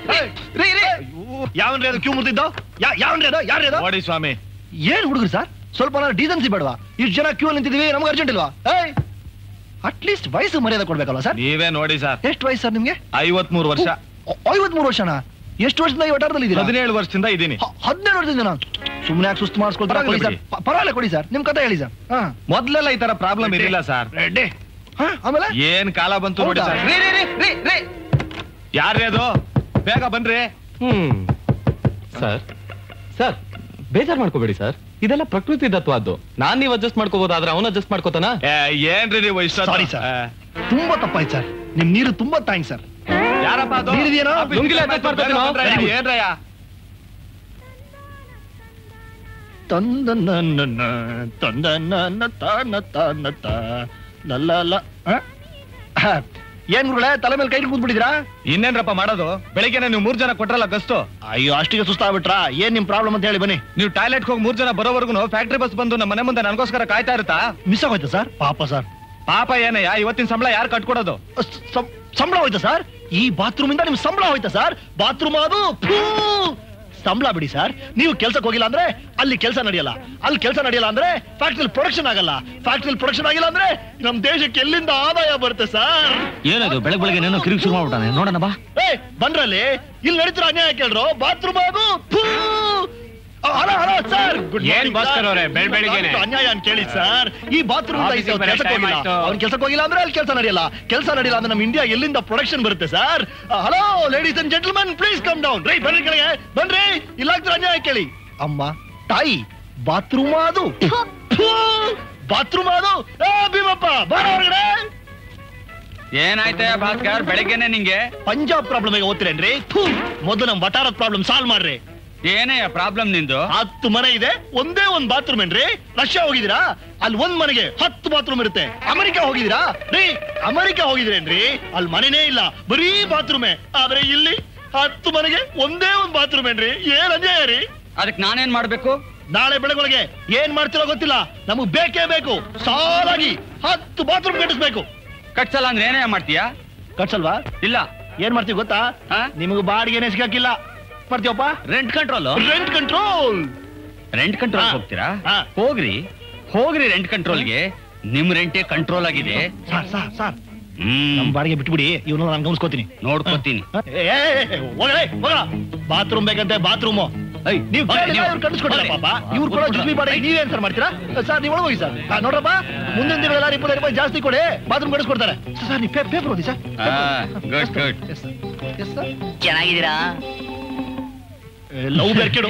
ಯಾವನ್ರಿ ಅದು ಕ್ಯೂ ಮುತ್ತಿದ್ದು ಯಾವನ್ರಿ ಅದು ಯಾರ್ರಿ ಅದು ನೋಡಿ ಸ್ವಾಮಿ ಏನ್ ಹುಡುಗರು ಸರ್ ಸ್ವಲ್ಪ ಡೀಸೆನ್ಸಿ ಬೇಡವಾ ಇಷ್ಟು ಜನ ಕ್ಯೂ ನಿಂತಿದೀವಿ ನಮ್ಗೆ ಅರ್ಜೆಂಟ್ ಇಲ್ವಾ ಏಯ್ ಅಟ್ಲೀಸ್ಟ್ ವಯಸ್ಸು ಮರ್ಯಾದೆ ಕೊಡ್ಬೇಕಲ್ವಾ ಸರ್ ನೀವೇ ನೋಡಿ ಸರ್ ಎಷ್ಟು ವಯಸ್ಸು ಸರ್ ನಿಮ್ಗೆ ಐವತ್ಮೂರು ವರ್ಷ ಐವತ್ಮೂರು ವರ್ಷನಾ ಎಷ್ಟು ವರ್ಷದಿಂದ ಈ ವಟಾರದಲ್ಲಿ ಇದ್ದೀರಾ ಹದಿನೇಳು ವರ್ಷದಿಂದ ಇದ್ದೀನಿ ಹ- ಹದಿನೇಳು ವರ್ಷದಿಂದ ನಾನು ಸುಮ್ಮನೆ ಯಾಕೆ ಸುಸ್ತು ಮಾಡಿಸ್ಕೊಳ್ತೀರಾ ಕೊಡಿ ಸರ್ ಪ- ಪರವಾಗಿಲ್ಲ ಕೊಡಿ ಸರ್ ನಿಮ್ ಕತೆ ಹೇಳಿ ಸರ್ ಹಾ ಮೊದ್ಲೆಲ್ಲ ಈ ತರ ಪ್ರಾಬ್ಲಮ್ ಇರಲಿಲ್ಲ ಸರ್ ರೆಡ್ಡಿ ಹಾ ಆಮೇಲೆ ಏನ್ ಕಾಲ ಬಂತು ನೋಡಿ ಹೌದಾ? ಸರ್ ರೀ, ರೀ, ರೀ, ರೀ, ರೀ. ಯಾರ್ರೀ ಅದು ಬೇಗ ಬನ್ರಿ ಹ್ಮ್ ಸರ್ ಸರ್ ಬೇಜಾರ್ ಮಾಡ್ಕೋಬೇಡಿ ಸರ್ ಇದೆಲ್ಲ ಪ್ರಕೃತಿ ದತ್ವಾದ್ದು ನಾನ್ ನೀವು ಅಡ್ಜಸ್ಟ್ ಮಾಡ್ಕೋಬಹುದಾದ್ರೆ ಅವನು ಅಡ್ಜಸ್ಟ್ ಮಾಡ್ಕೋತಾನ ಏ, ಏನ್ರಿ ನೀವು ಇಷ್ಟ Sorry, sir. ತುಂಬಾ ತಪ್ಪಾಯ್ತು ಸರ್ ನಿಮ್ ನೀರು ತುಂಬಾ ಥ್ಯಾಂಕ್ಸ್ ಸರ್ ಯಾರಪ್ಪ ಅದು ನೀರಿದೆಯೇನೋ? ಆಫೀಸ್ ಲುಂಗಿಲ ಬೇಗ ಅಡ್ಜಸ್ಟ್ ಮಾಡ್ಕೊತೀನೋ? ಬಂದ್ರಯ್ಯ, Very good. ಏನ್ರಯ್ಯ ತಂದ ನನ್ನ ತಂದ ನನ್ನ ತಾನ ತಾನ ತ ಲಲ್ಲ ಲ ಆ? ಏನ್ ಗುರುಗಳೇ ತಲೆ ಮೇಲೆ ಕೈ ಕೂತ್ಬಿಟ್ಟಿದ್ರಾ ಇನ್ನೇನ್ರಪ್ಪ ಮಾಡೋದು ಬೆಳಿಗ್ಗೆನೆ ನೀವು ಮೂರ್ ಜನ ಕೊಟ್ರಲ್ಲ ಗಸ್ತು ಅಯ್ಯೋ ಅಷ್ಟಿಗೆ ಸುಸ್ತಾಗ್ಬಿಟ್ರಾ ಏನ್ ನಿಮ್ ಪ್ರಾಬ್ಲಮ್ ಅಂತ ಹೇಳಿ ಬನ್ನಿ ನೀವು ಟಾಯ್ಲೆಟ್ ಹೋಗಿ ಮೂರ್ ಜನ ಬರೋವರೆಗೂ ಫ್ಯಾಕ್ಟ್ರಿ ಬಸ್ ಬಂದು ನಮ್ಮ ಮನೆ ಮುಂದೆ ನನಗೋಸ್ಕರ ಕಾಯ್ತಾ ಇರುತ್ತಾ ಮಿಸ್ ಆಗೋಯ್ತಾ ಸರ್ ಪಾಪ ಸರ್ ಪಾಪ ಏನಯ್ಯ ಇವತ್ತಿನ ಸಂಬಳ ಯಾರು ಕಟ್ಕೊಡೋದು ಸಂಬಳ ಹೋಯ್ತಾ ಸರ್ ಈ ಬಾತ್ರೂಮ್ ಇಂದ ನಿಮ್ ಸಂಬಳ ಹೋಯ್ತಾ ಸರ್ ಬಾತ್ರೂಮ್ ಅದು ಫೂ! ಸಂಬಳ ಬಿಡಿ ಸರ್ ನೀವು ಕೆಲ್ಸಕ್ಕೆ ಹೋಗಿಲ್ಲ ಅಂದ್ರೆ ಅಲ್ಲಿ ಕೆಲಸ ನಡೆಯಲ್ಲ ಅಲ್ಲಿ ಕೆಲಸ ನಡೆಯಲ್ಲ ಅಂದ್ರೆ ಫ್ಯಾಕ್ಟ್ರಿ ಪ್ರೊಡಕ್ಷನ್ ಆಗಲ್ಲ ಫ್ಯಾಕ್ಟ್ರಿ ಪ್ರೊಡಕ್ಷನ್ ಆಗಿಲ್ಲ ಅಂದ್ರೆ ನಮ್ ದೇಶಕ್ಕೆ ಎಲ್ಲಿಂದ ಆದಾಯ ಬರುತ್ತೆ ಸರ್ ಏನದು ಬೆಳಗ್ಗೆ ಬೆಳಗ್ಗೆ ಏನೋ ಕಿರಿಕ್ ಶುರು ಮಾಡ್ಬಿಟ್ಟಾನೆ ನೋಡೋಣ ಬಾ ಏ ಬಂದ್ರಲ್ಲಿ ಇಲ್ಲಿ ನಡೀತಿರೋ ಅನ್ಯಾಯ ಕೇಳ್ರು ಬಾತ್ರೂಮ್ ಅದು ಫೂ! ಆ, ಹಲೋ ಹಲೋ ಸರ್ ಗುಡ್ ಏನ್ ಭಾಸ್ಕರ್ ಅವ್ರೆ, ಬೆಳ್ ಬೆಳಿಗ್ಗೆನೆ? ಅನ್ಯಾಯ ಅಂತ ಕೇಳಿ ಸರ್ ಈ ಬಾತ್ರೂಮ್ ಆಫೀಸಿಗೆ ಬರೋ ಕೆಲಸಕ್ಕೆ time ಹೋಗಿಲ್ಲ ಆಯ್ತು. ಅವ್ನ್ ಕೆಲ್ಸಕ್ಕೆ ಹೋಗಿಲ್ಲ ಅಂದ್ರೆ ಅಲ್ಲಿ ಕೆಲಸ ನಡೆಯಲ್ಲ ಕೆಲಸ ನಡೆಯಲ್ಲ ಅಂದ್ರೆ ನಮ್ಮ ಇಂಡಿಯಾ ಎಲ್ಲಿಂದ ಪ್ರೊಡಕ್ಷನ್ ಬರುತ್ತೆ sir hello ladies and gentleman please come down ರೈ ಬನ್ರಿ ಕೆಳಗೆ ಬನ್ರಿ ಇಲ್ಲಾಗ್ತಾರೆ ಅನ್ಯಾಯ ಕೇಳಿ ಅಮ್ಮ ತಾಯಿ ಬಾತ್ರೂಮ್ ಅದು ಬಾತ್ರೂಮ್ ಅದು ಏ ಭೀಮಪ್ಪ ಬಾರ ಹೊರಗಡೆ ಏನಾಯ್ತೆ ಭಾಸ್ಕರ್ ಬೆಳಗ್ಗೆನೆ ನಿಂಗೆ ಪಂಜಾಬ್ ಪ್ರಾಬ್ಲಮ್ ಓದ್ತಿರೇನ್ರಿ ಥೂ, ಮೊದಲು ನಮ್ ವಟಾರದ ಪ್ರಾಬ್ಲಮ್ ಸಾಲ್ವ್ ಮಾಡ್ರಿ ಏನೇ ಪ್ರಾಬ್ಲಮ್ ನಿಂದು ಹತ್ತು ಮನೆ ಇದೆ ಒಂದೇ ಒಂದ್ ಬಾತ್ರೂಮ್ ಏನ್ರಿ ರಷ್ಯಾ ಹೋಗಿದ್ದೀರಾ ಅಲ್ಲಿ ಒಂದ್ ಮನೆಗೆ ಹತ್ತು ಬಾತ್ರೂಮ್ ಇರುತ್ತೆ ಅಮೆರಿಕ ಹೋಗಿದ್ದೀರಾ ರೀ ಅಮೆರಿಕ ಹೋಗಿದ್ರೇನ್ರಿ ಅಲ್ಲಿ ಮನೆನೇ ಇಲ್ಲ ಬರೀ ಬಾತ್ರೂಮೇ ಆದ್ರೆ ಇಲ್ಲಿ ಹತ್ತು ಮನೆಗೆ ಒಂದೇ ಒಂದ್ ಬಾತ್ರೂಮ್ ಏನ್ರಿ ಏನ್ ಅನ್ಯಾಯ ರೀ ಅದಕ್ಕೆ ನಾನೇನ್ ಮಾಡ್ಬೇಕು ನಾಳೆ ಬೆಳಗೊಳಗೆ ಏನ್ ಮಾಡ್ತಿರೋ ಗೊತ್ತಿಲ್ಲ ನಮಗ್ ಬೇಕೇ ಬೇಕು ಸಾಲಾಗಿ ಹತ್ತು ಬಾತ್ರೂಮ್ ಕಟ್ಟಿಸ್ಬೇಕು ಕಟ್ಸಲ್ಲ ಅಂದ್ರೆ ಏನೇ ಮಾಡ್ತೀಯಾ ಕಟ್ಸಲ್ವಾ ಇಲ್ಲ ಏನ್ ಮಾಡ್ತೀವಿ ಗೊತ್ತಾ ಹಾ? ನಿಮಗ್ ಬಾಡಿಗೆನೆ ಸಿಗಕ್ಕಿಲ್ಲ ಮಾಡ್ತೀವಪ್ಪ rent control rent control rent control ಹಾ. ಹೋಗ್ತೀರಾ ಹಾ. ಹೋಗ್ರಿ ಹೋಗ್ರಿ ರೆಂಟ್ ಕಂಟ್ರೋಲ್ಗೆ ನಿಮ್ ರೆಂಟೇ ಕಂಟ್ರೋಲ್ ಆಗಿದೆ ಸಾರ್ ಸಾರ್ ಸಾರ್ ಹ್ಮ್ ನಮ್ ಬಾಡಿಗೆ ಬಿಟ್ಬಿಡಿ ಇವನು ನಾನು ಗಮನಿಸ್ಕೋತೀನಿ ನೋಡ್ಕೊತೀನಿ ಬಾತ್ರೂಮ್ ಬೇಕಂತೆ ಬಾತ್ರೂಮ್ ಐ, ನೀವು ಹೋಗ್ರಿ, ನೀವು. ಇವ್ರು ಕಟ್ಟಿಸ್ಕೊಟ್ಟಿಲ್ಲ ಹೋಗ್ರಿ. ಪಾಪ ಇವ್ರು ಕೊಡೋ ಜುಟ್ಬಿ ಬಾಡಿಗೆ ನೀವೇನ್ ಸರ್ ಮಾಡ್ತೀರಾ ಸರ್ ನೀವು ಒಳಗೋಗಿ ಸರ್ ಆ, ನೋಡ್ರಪ್ಪ ಮುಂದಿನ ದಿನಗಳೆಲ್ಲ ಇಪ್ಪತ್ತೈದು ರೂಪಾಯಿ ಜಾಸ್ತಿ ಕೊಡಿ ಬಾತ್ರೂಮ್ ಕಟ್ಟಿಸ್ಕೊಡ್ತಾರೆ ಸರ್ ನೀವು ಪೇಪರ್ ಓದಿ ಸರ್ ಗುಡ್ ಗುಡ್ ಚೆನ್ನಾಗಿದ್ದೀರಾ ಲವ್ ಬೇರ್ಕೆಡು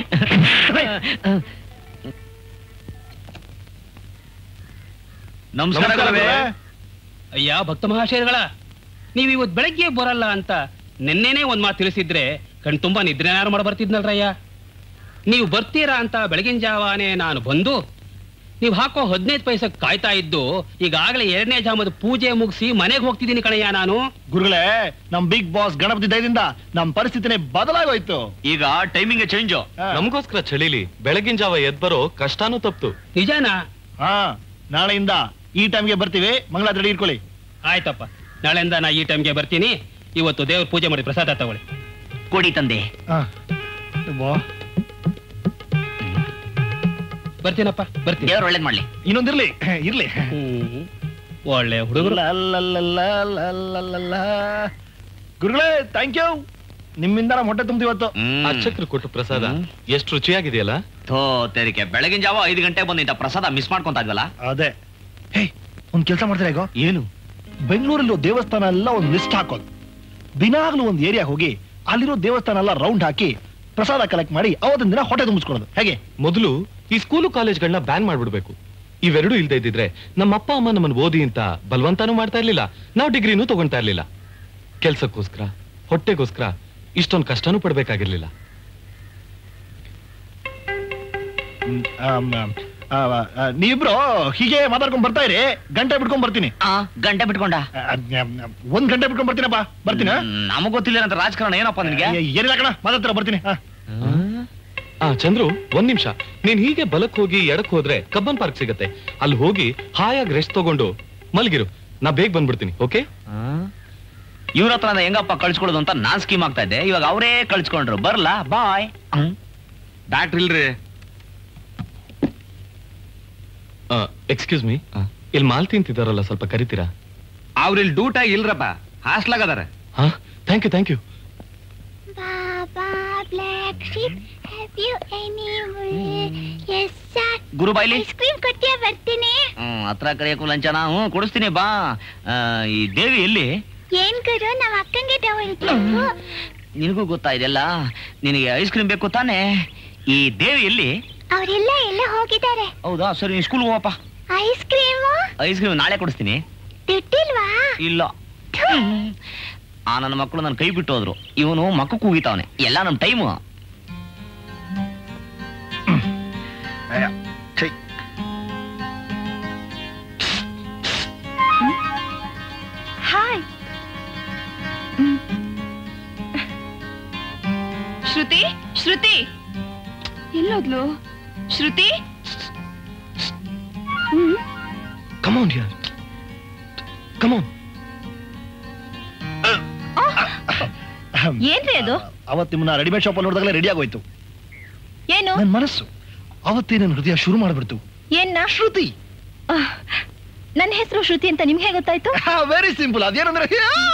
ನಮಸ್ಕಾರ ಗುರುವೇ. ಅಯ್ಯ ಭಕ್ತ ಮಹಾಶಯಗಳ ನೀವು ಇವತ್ತು ಬೆಳಗ್ಗೆ ಬರಲ್ಲ ಅಂತ ನಿನ್ನೆನೇ ಒಂದ್ ಮಾತು ತಿಳಿಸಿದ್ರೆ ಕಣ್ ತುಂಬಾ ನಿದ್ರೆ ಯಾರು ಮಾಡಿ ಬರ್ತಿದ್ನಲ್ರಯ್ಯ ನೀವು ಬರ್ತೀರಾ ಅಂತ ಬೆಳಗಿನ ಜಾವಾನೆ ನಾನು ಬಂದು ನೀವು ಹಾಕೋ ಹದಿನೈದು ಪೈಸೆ ಕಾಯ್ತಾ ಇದ್ದು ಈಗಾಗಲೇ ಎರಡನೇ ಜಾಮದ ಪೂಜೆ ಮುಗಿಸಿ ಮನೆಗೆ ಹೋಗ್ತಿದ್ದೀನಿ ಕಣಯ್ಯ ನಾನು ಗುರುಗಳೇ ನಮ್ ಬಿಗ್ ಬಾಸ್ ಗಣಪತಿ ದಯದಿಂದ ನಮ್ ಪರಿಸ್ಥಿತಿನೇ ಬದಲಾಗೋಯ್ತು ಈಗ ಟೈಮಿಂಗ್ ಚೇಂಜು ನಮಗೋಸ್ಕರ ಚಳಿಲಿ ಬೆಳಗಿನ ಜಾವ ಎದ್ ಬರೋ ಕಷ್ಟಾನು ತಪ್ತು ನಿಜಾನಾ ಹಾ ನಾಳೆಯಿಂದ ಈ ಟೈಮ್ಗೆ ಬರ್ತೀವಿ ಮಂಗಳಾದ್ರ ರೆಡಿ ಇಟ್ಕೊಳ್ಳಿ ಆಯ್ತಪ್ಪ ನಾಳೆಯಿಂದ ನಾ ಈ ಟೈಮ್ಗೆ ಬರ್ತೀನಿ ಇವತ್ತು ದೇವ್ರ ಪೂಜೆ ಮಾಡಿ ಪ್ರಸಾದ ತಗೊಳ್ಳಿ ಕೊಡಿ ತಂದೆ ಬರ್ತೀನಪ್ಪ ಬರ್ತೀನಿ ದೇವ್ರು ಒಳ್ಳೇದ್ ಮಾಡ್ಲಿ ಇನ್ನೊಂದಿರ್ಲಿ ಇರ್ಲಿ ಹ್ಮ್. ಒಳ್ಳೆ ಹುಡುಗರು ಲಲ್ಲಲ್ಲಲ್ಲಲ್ಲಲ್ಲಲ್ಲ. ಗುರುಗಳೇ ಥ್ಯಾಂಕ್ ಯು ನಿಮ್ಮಿಂದ ನಮ್ಮ ಹೊಟ್ಟೆ ತುಂಬ ಇವತ್ತು ಅರ್ಚಕ್ರು ಕೊಟ್ಟು ಪ್ರಸಾದ ಹ್ಮ್. ಎಷ್ಟು ರುಚಿಯಾಗಿದೆಯಲ್ಲ ಥೋ ತೆರಿಗೆ ಬೆಳಗಿನ ಜಾವ ಐದು ಗಂಟೆ ಬಂದಿದ್ದ ಪ್ರಸಾದ ಮಿಸ್ ಮಾಡ್ಕೊಂತ ಇದ್ವಲ್ಲ ಅದೇ ಹೇ ಒಂದ್ ಕೆಲಸ ಮಾಡ್ತೀರಾ ಈಗ ಏನು ಬೆಂಗಳೂರಲ್ಲಿ ದೇವಸ್ಥಾನ ಎಲ್ಲ ಒಂದು ಲಿಸ್ಟ್ ಹಾಕೋದು ದಿನಾಗ್ಲೂ ಒಂದು ಏರಿಯಾ ಹೋಗಿ ಅಲ್ಲಿರೋ ದೇವಸ್ಥಾನ ಎಲ್ಲ ರೌಂಡ್ ಹಾಕಿ ಪ್ರಸಾದ ಕಲೆಕ್ಟ್ ಮಾಡಿ ಅವತ್ತಿನ ದಿನ ಹೊಟ್ಟೆ ತುಂಬಿಸ್ಕೊಳ್ಳೋದು ಹೇಗೆ ಮೊದಲು ಈ ಸ್ಕೂಲು ಕಾಲೇಜ್ಗಳನ್ನ ಬ್ಯಾನ್ ಮಾಡ್ಬಿಡ್ಬೇಕು ಇವೆರಡೂ ಇಲ್ದೇ ಇದ್ದಿದ್ರೆ ನಮ್ಮ ಅಪ್ಪ ಅಮ್ಮ ನಮ್ಮನ್ನ ಓದಿ ಅಂತ ಬಲವಂತಾನು ಮಾಡ್ತಾ ಇರ್ಲಿಲ್ಲ ನಾವು ಡಿಗ್ರಿನೂ ತಗೊಂತಾ ಇರ್ಲಿಲ್ಲ ಕೆಲ್ಸಕ್ಕೋಸ್ಕರ ಹೊಟ್ಟೆಗೋಸ್ಕರ ಇಷ್ಟೊಂದು ಕಷ್ಟನೂ ಪಡ್ಬೇಕಾಗಿರ್ಲಿಲ್ಲ ಹ್ಮ್, ಆಮ್, ಆ, ಆ, ನೀವಿಬ್ರು ಹೀಗೆ ಮಾತಾಡ್ಕೊಂಡ್ ಬರ್ತಾ ಇರಿ ಗಂಟೆ ಬಿಟ್ಕೊಂಡ್ ಬರ್ತೀನಿ ಆ ಗಂಟೆ ಬಿಟ್ಕೊಂಡ ಆ, ಆ, ಆ, ಒಂದ್ ಗಂಟೆ ಬಿಟ್ಕೊಂಡ್ ಬರ್ತೀನಪ್ಪ ಬರ್ತೀನ ನಮಗ್ ಗೊತ್ತಿಲ್ಲ ಅಂತ ರಾಜಕಾರಣ ಏನಪ್ಪ ನಿನ್ಗೆ ಏನಿಲ್ಲ ಕಣ ಮಾತಾಡ್ತೀರ ಬರ್ತೀನಿ ಹಾ. ಆ ಚಂದ್ರು ಒಂದ್ ನಿಮಿಷ ನೀನ್ ಹೀಗೆ ಬಲಕ್ ಹೋಗಿ ಎಡಕ್ ಹೋದ್ರೆ ಕಬ್ಬನ್ ಪಾರ್ಕ್ ಸಿಗತ್ತೆ ಅಲ್ಲಿ ಹೋಗಿ ಹಾಯಾಗಿ ರೆಸ್ಟ್ ತಗೊಂಡು ಮಲ್ಗಿರು ನಾ ಬೇಗ ಬಂದ್ಬಿಡ್ತೀನಿ ಓಕೆ ಇವ್ರ ಹತ್ರ ನಾನು ಹೆಂಗಪ್ಪ ಕಳ್ಸ್ಕೊಳ್ಳೋದು ಅಂತ ನಾನ್ ಸ್ಕೀಮ್ ಆಗ್ತಾ ಇದ್ದೆ ಇವಾಗ ಅವರೇ ಕಳ್ಸ್ಕೊಂಡ್ರು ಬರ್ಲಾ ಬಾಯ್ ಡಾಕ್ಟ್ರ್ ಇಲ್ರಿ ಎಕ್ಸ್ಕ್ಯೂಸ್ ಮೀ ಇಲ್ಲಿ ಮಾಲ್ ತಿಂತಿದಾರಲ್ಲ ಸ್ವಲ್ಪ ಕರಿತೀರಾ ಅವ್ರ ಇಲ್ಲಿ ಡೂಟಾಗಿ ಇಲ್ರಪ್ಪ ಹಾಸ್ಲಾಗ ಅದಾರ ಹಾ thank you thank you Baba, black sheep, have you any wool? Yes, sir. ಗುರು ಬಾಯ್ಲಿ ಐಸ್ ಕ್ರೀಮ್ ಕೊಟ್ಟಿಯಾ ಬರ್ತೀನಿ ಹ್ಮ್ ಹತ್ರ ಕರೆಯಕ್ಕೂ ಲಂಚನ ಹ್ಞೂ ಕೊಡಿಸ್ತೀನಿ ಬಾ ಆ, ಈ ದೇವಿ ಎಲ್ಲಿ ಏನ್ ಗುರು ನಮ್ಮ ಅಕ್ಕಂಗೆ ತಗೊಳ್ಬೇಕು ನಿನಗೂ ಗೊತ್ತಾ ಇದೆಲ್ಲ ನಿನಗೆ ಐಸ್ ಕ್ರೀಮ್ ಬೇಕು ತಾನೇ ಈ ದೇವಿ ಎಲ್ಲಿ ಅವರೆಲ್ಲ ಎಲ್ಲ ಹೋಗಿದ್ದಾರೆ ಹೌದಾ ಸರಿ ನೀನ್ ಸ್ಕೂಲ್ ಹೋಗಪ್ಪ ಐಸ್ ಕ್ರೀಮು ಐಸ್ ಕ್ರೀಮ್ ನಾಳೆ ಕೊಡಿಸ್ತೀನಿ ದುಡ್ಡಿಲ್ವಾ ಇಲ್ಲ ಆ ನನ್ನ ಮಕ್ಕಳು ನನ್ನ ಕೈ ಬಿಟ್ಟು ಹೋದ್ರು ಇವನು ಮಕ್ಕ ಕೂಗಿತಾವನೆ ಎಲ್ಲ ನಮ್ಮ ಟೈಮು ಛೈ. ಹಾಯ್ ಶ್ರುತಿ ಶ್ರುತಿ ಎಲ್ಲೋದ್ಲು ಶ್ರುತಿ ಹ್ಮ್ ಕಮಾನ್ ಯಾರ್ ಕಮಾನ್ ಏನ್ರಿ ಅದು ಅವತ್ತು ನಿಮ್ಮನ್ನ ರೆಡಿಮೇಡ್ ಶಾಪ್ ಅಲ್ಲಿ ನೋಡಿದಾಗಲೇ ರೆಡಿ ಆಗೋಯ್ತು ಏನು ನನ್ನ ಮನಸ್ಸು ಅವತ್ತೇ ನನ್ನ ಹೃದಯ ಶುರು ಮಾಡ್ಬಿಡ್ತು ಏನ್ನ ಶ್ರುತಿ ನನ್ನ ಹೆಸರು ಶ್ರುತಿ ಅಂತ ನಿಮ್ಗೆ ಹೇಗೆ ಗೊತ್ತಾಯ್ತು ವೆರಿ ಸಿಂಪಲ್ ಅದೇನಂದ್ರೆ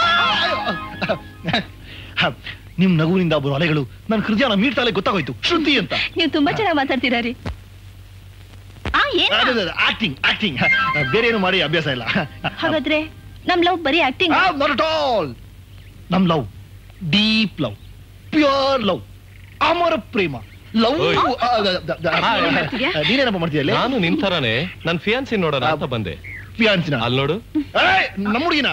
ನಿಮ್ ನಗುವಿನಿಂದ ಬರೋ ಅಲೆಗಳು ನನ್ನ ಹೃದಯನ ಮೀಟ್ತಾಲೆ ಗೊತ್ತಾಗೋಯ್ತು ಶ್ರುತಿ ಅಂತ ನೀವು ತುಂಬಾ ಚೆನ್ನಾಗಿ ಮಾತಾಡ್ತೀರಾ ರೀ ಆ ಏನ್ ಆಕ್ಟಿಂಗ್ ಆಕ್ಟಿಂಗ್ ಬೇರೆ ಏನು ಮಾಡಿ ಅಭ್ಯಾಸ ಇಲ್ಲ ಹಾಗಾದ್ರೆ ನಮ್ ಲವ್ ಬರೀ ಆಕ್ಟಿಂಗ್ ನಾಟ್ ಅಟ್ ಆಲ್ ನಮ್ love deep love pure love ಅಮರ ಪ್ರೇಮ ಲವ್ ಓಯ್. ಮಾಡ್ತಿದ್ಯಾ? ನೀನೇನಪ್ಪ ಮಾಡ್ತಿದ್ದಲ್ಲಿ ನಾನು ನಿನ್ ಥರಾನೇ ನನ್ ಫಿಯಾನ್ಸಿ ನೋಡೋಣ ಅಂತ ಬಂದೆ ಫಿಯಾನ್ಸಿನ ಅಲ್ಲಿ ನೋಡು ನಮ್ಮ ಹುಡುಗಿನ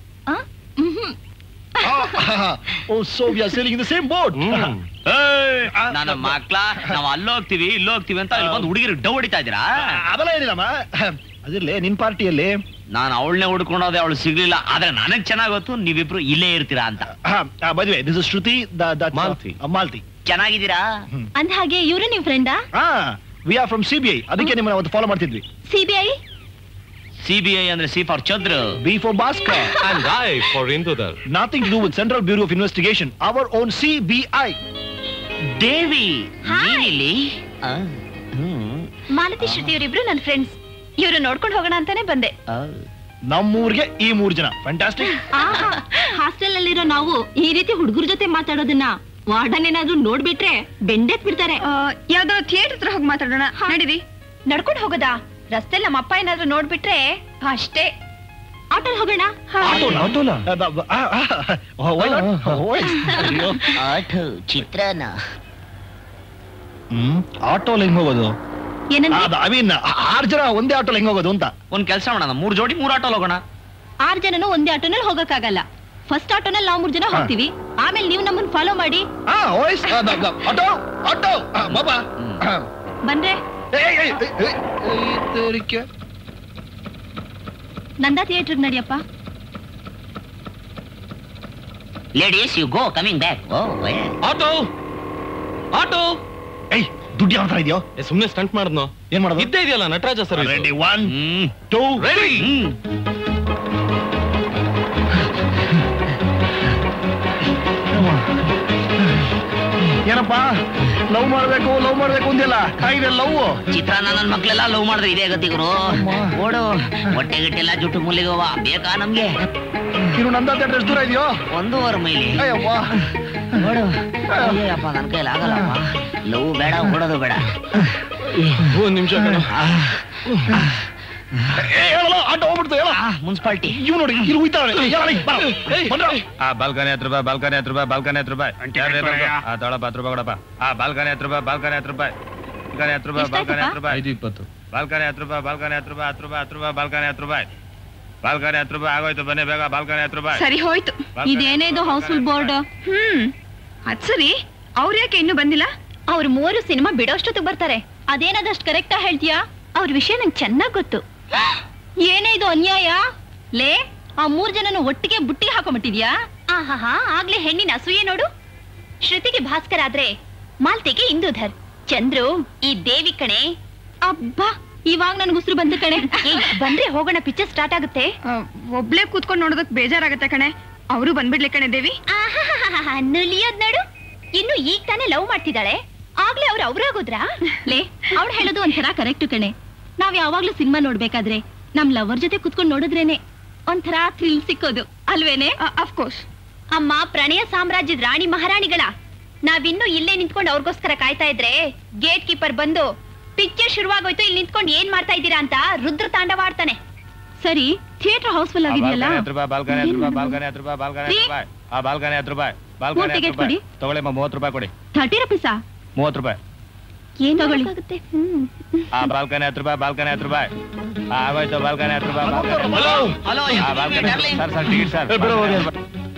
oh so we are sailing in the same boat ನನ್ನ ಮಕ್ಳ ನಾವ್ ಅಲ್ಲೋಗ್ತೀವಿ ಇಲ್ಲೋಗ್ತೀವಿ ಅಂತ ಇಲ್ಲಿ ಬಂದು ಹುಡುಗಿರು ಡವ್ ಹೊಡಿತಾ ಇದ್ದೀರಾ ಅದೆಲ್ಲ ಏನಿಲ್ಲಮ್ಮ ಅದಿರ್ಲಿ ನಿನ್ ಪಾರ್ಟಿಯಲ್ಲಿ ನಾನು ಅವಳನ್ನೇ ಹುಡ್ಕೊಂಡೋದೆ ಅವಳು ಸಿಗ್ಲಿಲ್ಲ ಆದ್ರೆ ನನಗ್ ಚೆನ್ನಾಗ್ ಗೊತ್ತು ನೀವಿಬ್ರು ಇಲ್ಲೇ ಇರ್ತೀರಾ ಅಂತ ಮದುವೆ ದಿಸ್ ಇಸ್ ಶ್ರುತಿ ಮಾಲ್ತಿ. ಮಾಲ್ತಿ ಚೆನ್ನಾಗಿದ್ದೀರಾ ಅಂದ ಹಾಗೆ ಇವ್ರು ನಿಮ್ ಫ್ರೆಂಡಾ ಹಾ we are from C B I ಅದಕ್ಕೆ ನಿಮ್ಮನ್ನ ಅವತ್ತು ಫಾಲೋ ಮಾಡ್ತಿದ್ವಿ ಸಿಬಿಐ ಸಿ ಬಿ ಐ ಅಂದ್ರೆ C for Chandra B for Bhaskar and I for Indudhar nothing to do with central bureau of investigation our own C B I Devi Hi. ನೀನಿಲ್ಲಿ ಆ, ಮಾಲತಿ ಶ್ರುತಿ ಇವರಿಬ್ರು ನನ್ನ friends ಇವ್ರು ನೋಡ್ಕೊಂಡು ಹೋಗೋಣ ಅಂತಾನೆ ಬಂದೆ ಆ. ನಮ್ಮೂರ್ಗೆ ಈ ಮೂರ್ ಜನ ಫ್ಯಾಂಟಾಸ್ಟಿಕ್ ಹಾಸ್ಟೆಲ್ ನಲ್ಲಿರೋ ನಾವು ಈ ರೀತಿ ಹುಡುಗರ ಜೊತೆ ಮಾತಾಡೋದನ್ನ ವಾರ್ಡನ್ ಏನಾದ್ರೂ ನೋಡ್ಬಿಟ್ರೆ ಬೆಂಡೆತ್ ಬಿಡ್ತಾರೆ ಆ, ಯಾವ್ದೋ ಥಿಯೇಟರ್ ಹತ್ರ ಹೋಗಿ ಮಾತಾಡೋಣ ನಡೀರಿ ನಡ್ಕೊಂಡು ಹೋಗೋದಾ ರಸ್ತೆಲ್ ನಮ್ಮ ಅಪ್ಪ ಏನಾದ್ರೂ ನೋಡ್ಬಿಟ್ರೆ ಅಷ್ಟೇ ಆಟೋಲ್ ಹೋಗೋಣ ಆಟೋ ಚಿತ್ರಾನ್ನ ಹ್ಮ್ ಆಟೋಲ್ ಹೆಂಗ್ ಹೋಗೋದು ಏನಂದ್ರೆ ಐ ಮೀನ್ ಆರ್ ಜನ ಒಂದೇ ಆಟೋಲ್ ಹೆಂಗ್ ಹೋಗೋದು ಅಂತ ಒಂದ್ ಕೆಲಸ ಮಾಡೋಣ ಮೂರ್ ಜೋಡಿ ಮೂರ್ ಆಟೋ ಹೋಗೋಣ ಆರ್ ಜನನು ಒಂದೇ ಆಟೋನಲ್ಲಿ ಹೋಗಕ್ಕಾಗಲ್ಲ ಫಸ್ಟ್ ಆಟೋನಲ್ಲಿ ನಾವು ಮೂರ್ ಜನ ಹೋಗ್ತೀವಿ ಆಮೇಲೆ ನೀವು ನಮ್ಮನ್ನ ಫಾಲೋ ಮಾಡಿ ಆ ವಾಯ್ಸ್ ಆಟೋ ಆಟೋ ಬಾಬಾ ಬಂದ್ರೆ ನಂದಾ ಥಿಯೇಟರ್ ನಡಿಯಪ್ಪ ladies you go coming back ಓ ಆಟೋ ಆಟೋ ಏಯ್ ದುಡ್ಡು ಯಾವ ತರ ಇದೆಯೋ ಏ, ಸುಮ್ನೆ ಸ್ಟಂಟ್ ಮಾಡಿದ್ನೋ ಏನ್ ಮಾಡೋದು ಇದ್ದೇ ಇದೆಯಲ್ಲ Nataraja sir ready one hmm two ready ಏನಪ್ಪ ಲವ್ ಮಾಡ್ಬೇಕು ಲವ್ ಮಾಡ್ಬೇಕು ಅಂದಿಲ್ಲ ಇದೆ ಲವ್ ಚಿತ್ರಾನ್ನ ನನ್ ಮಕ್ಳೆಲ್ಲ ಲವ್ ಮಾಡಿದ್ರೆ ಇದೇ ಗತಿ ಗುರು ಓಡು ಹೊಟ್ಟೆ ಗಿಟ್ಟೆಲ್ಲ ಜುಟ್ಟು ಮುಲ್ಲಿಗೋವ ಬೇಕಾ ನಮ್ಗೆ ಇನ್ನು ನಂದ ಥಿಯೇಟರ್ ಎಷ್ಟು ದೂರ ಇದೆಯೋ ಒಂದೂವರೆ ಮೈಲಿ ಅಯ್ಯಪ್ಪ ನೋಡು ಅಯ್ಯಪ್ಪ ನನ್ ಕೈಲಿ ಆಗಲ್ಲಪ್ಪ ಲವ್ ಬೇಡ ಓಡೋದು ಬೇಡ ಒಂದ್ ನಿಮಿಷ ಕಣ ಏ ಹೇಳಲ್ಲ ಆಟೋ ಹೋಗ್ಬಿಡ್ತು ಹೇಳ ಮುನ್ಸಿಪಾಲ್ಟಿ ಇವ್ ನೋಡಿ ಇಲ್ಲಿ ಹೋಯ್ತಾಳೆ ಆ ಬಾಲ್ಕನಿ ಹತ್ರ ರೂಪಾಯಿ ಬಾಲ್ಕನಿ ಹತ್ರ ರೂಪಾಯಿ ಬಾಲ್ಕನಿ ಹತ್ರ ರೂಪಾಯಿ ಆ ತೊಳಪ್ಪ ಹತ್ತು ರೂಪಾಯಿ ಕೊಡಪ್ಪ ಆ ಬಾಲ್ಕನಿ ಹತ್ರ ರೂಪಾಯಿ ಬಾಲ್ಕನಿ ಹತ್ತು ರೂಪಾಯಿ ಬಾಲ್ಕನಿ ಹತ್ತು ರೂಪಾಯಿ ಬಾಲ್ಕನಿ ಹತ್ತು ರೂಪಾಯಿ ಐದು ಇಪ್ಪತ್ತು ಬಾಲ್ಕನಿ ಹತ್ತು ರೂಪಾಯಿ ಬಾಲ್ಕನಿ ಹತ್ತು ರೂಪಾಯಿ ಹತ್ತು ರೂಪಾಯಿ ಹತ್ತು ರೂಪಾಯಿ ಬಾಲ್ಕನಿ ಹತ್ತು ರೂಪಾಯಿ ಬಾಲ್ಕನಿ ಹತ್ತು ರೂಪಾಯಿ ಆಗೋಯ್ತು ಬನ್ನಿ ಬೇಗ ಬಾಲ್ಕನಿ ಹತ್ತು ರೂಪಾಯಿ ಸರಿ ಹೋಯ್ತು ಬಾಲ್ಕನಿ ಇದೇನೇ ಇದು ಹೌಸ್ಫುಲ್ ಬೋರ್ಡ್ ಹ್ಮ್ ಅದ್ ಸರಿ ಅವ್ರ ಯಾಕೆ ಇನ್ನೂ ಬಂದಿಲ್ಲ ಅವ್ರು ಮೂರು ಸಿನಿಮಾ ಬಿಡೋಷ್ಟೊತ್ತಿಗೆ ಬರ್ತಾರೆ ಅದೇನದಷ್ಟು ಕರೆಕ್ಟಾ ಹೇಳ್ತೀಯಾ ಅವ್ರ ವಿಷಯ ನಂಗೆ ಚೆನ್ನಾಗ್ ಗೊತ್ತು ಏನೇ ಇದು ಅನ್ಯಾಯ ಲೇ ಆ ಮೂರ್ ಜನನು ಒಟ್ಟಿಗೆ ಬುಟ್ಟಿಗೆ ಹಾಕೊಂಡ್ಬಿಟ್ಟಿದ್ಯಾ ಆಹಾಹಾ ಆಗ್ಲೇ ಹೆಣ್ಣಿನ ಅಸೂಯೆ ನೋಡು ಶ್ರುತಿಗೆ ಭಾಸ್ಕರ್ ಆದ್ರೆ ಮಾಲ್ತಿಗೆ ಇಂದುಧರ್ ಚಂದ್ರು ಈ ದೇವಿ ಕಣೆ ಅಬ್ಬಾ ಇವಾಗ ನನ್ಗೆ ಉಸಿರು ಬಂದ ಕಣೆ ಏ, ಬಂದ್ರೆ ಹೋಗೋಣ ಪಿಕ್ಚರ್ ಸ್ಟಾರ್ಟ್ ಆಗುತ್ತೆ ಆ, ಒಬ್ಳೇ ಕೂತ್ಕೊಂಡು ನೋಡೋದಕ್ ಬೇಜಾರಾಗತ್ತೆ ಕಣೆ ಅವರು ಬಂದ್ಬಿಡ್ಲಿ ಕಣೆ ದೇವಿ ಆಹಾಹಾಹಾ, ನುಲಿಯೋದ್ ನೋಡು ಇನ್ನು ಈಗ ತಾನೇ ಲವ್ ಮಾಡ್ತಿದ್ದಾಳೆ ಆಗ್ಲೇ ಅವ್ರು ಅವ್ರಾಗೋದ್ರಾ ಲೇ ಅವ್ಳು ಹೇಳೋದು ಒಂಥರ ಕರೆಕ್ಟ್ ಕಣೆ ನಾವ್ ಯಾವಾಗ್ಲೂ ಸಿನಿಮಾ ನೋಡ್ಬೇಕಾದ್ರೆ ನಮ್ ಲವರ್ ಜೊತೆ ಕುತ್ಕೊಂಡ್ ನೋಡಿದ್ರೇನೆ ಒಂಥರ ಥ್ರಿಲ್ ಸಿಕ್ಕೋದು ಅಲ್ವೇನೆ ಅಫ್ಕೋರ್ಸ್ ಅಮ್ಮ ಪ್ರಣಯ ಸಾಮ್ರಾಜ್ಯದ ರಾಣಿ ಮಹಾರಾಣಿಗಳ ನಾವಿನ್ನೂ ಇಲ್ಲೇ ನಿಂತ್ಕೊಂಡು ಅವ್ರಿಗೋಸ್ಕರ ಕಾಯ್ತಾ ಇದ್ರೆ ಗೇಟ್ ಕೀಪರ್ ಬಂದು ಪಿಕ್ಚರ್ ಶುರುವಾಗೋಯ್ತು ಇಲ್ಲಿ ನಿಂತ್ಕೊಂಡು ಏನ್ ಮಾಡ್ತಾ ಇದ್ದೀರಾ ಅಂತ ರುದ್ರ ತಾಂಡವಾಡ್ತಾನೆ ಸರಿ ಥಿಯೇಟರ್ ಹೌಸ್ಫುಲ್ ಆ ಆಗಿದೆಯಲ್ಲ ಬಾಲ್ಕನಿ ಹತ್ತು ರೂಪಾಯಿ ಬಾಲ್ಕನಿ ಹತ್ತು ರೂಪಾಯಿ ಬಾಲ್ಕನಿ ಹತ್ತು ರೂಪಾಯಿ ಬಾಲ್ಕನಿ ಹತ್ತು ರೂಪಾಯಿ ಆ ಬಾಲ್ಕನಿ ಹತ್ತು ರೂಪಾಯಿ ಬಾಲ್ಕನಿ ಮೂರ್ ಹತ್ತು ticket ರೂಪಾಯಿ ಕೊಡಿ. ತಗೊಳ್ಳಿಮ್ಮ ಮೂವತ್ತು ರೂಪಾಯಿ ಕೊಡಿ ಥರ್ಟಿ ರುಪೀಸಾ ಮೂವತ್ತು ರೂಪಾಯಿ ಏನ್ ತಗೊಳ್ಳಿ ಆ ಬಾಲ್ಕನಿ ಹತ್ತು ರೂಪಾಯಿ ಬಾಲ್ಕನಿ ಹತ್ತು ರೂಪಾಯಿ ಆ, ಆಗೋಯ್ತು ಬಾಲ್ಕನಿ ಹತ್ತು ರೂಪಾಯಿ ಬಾಲ್ಕನಿ ಹತ್ತು ರೂಪಾಯಿ. ಹಲೋ ಆ balcony sir sir ticket sir ಏ, ಬಿಡು ಹೋಗಿ.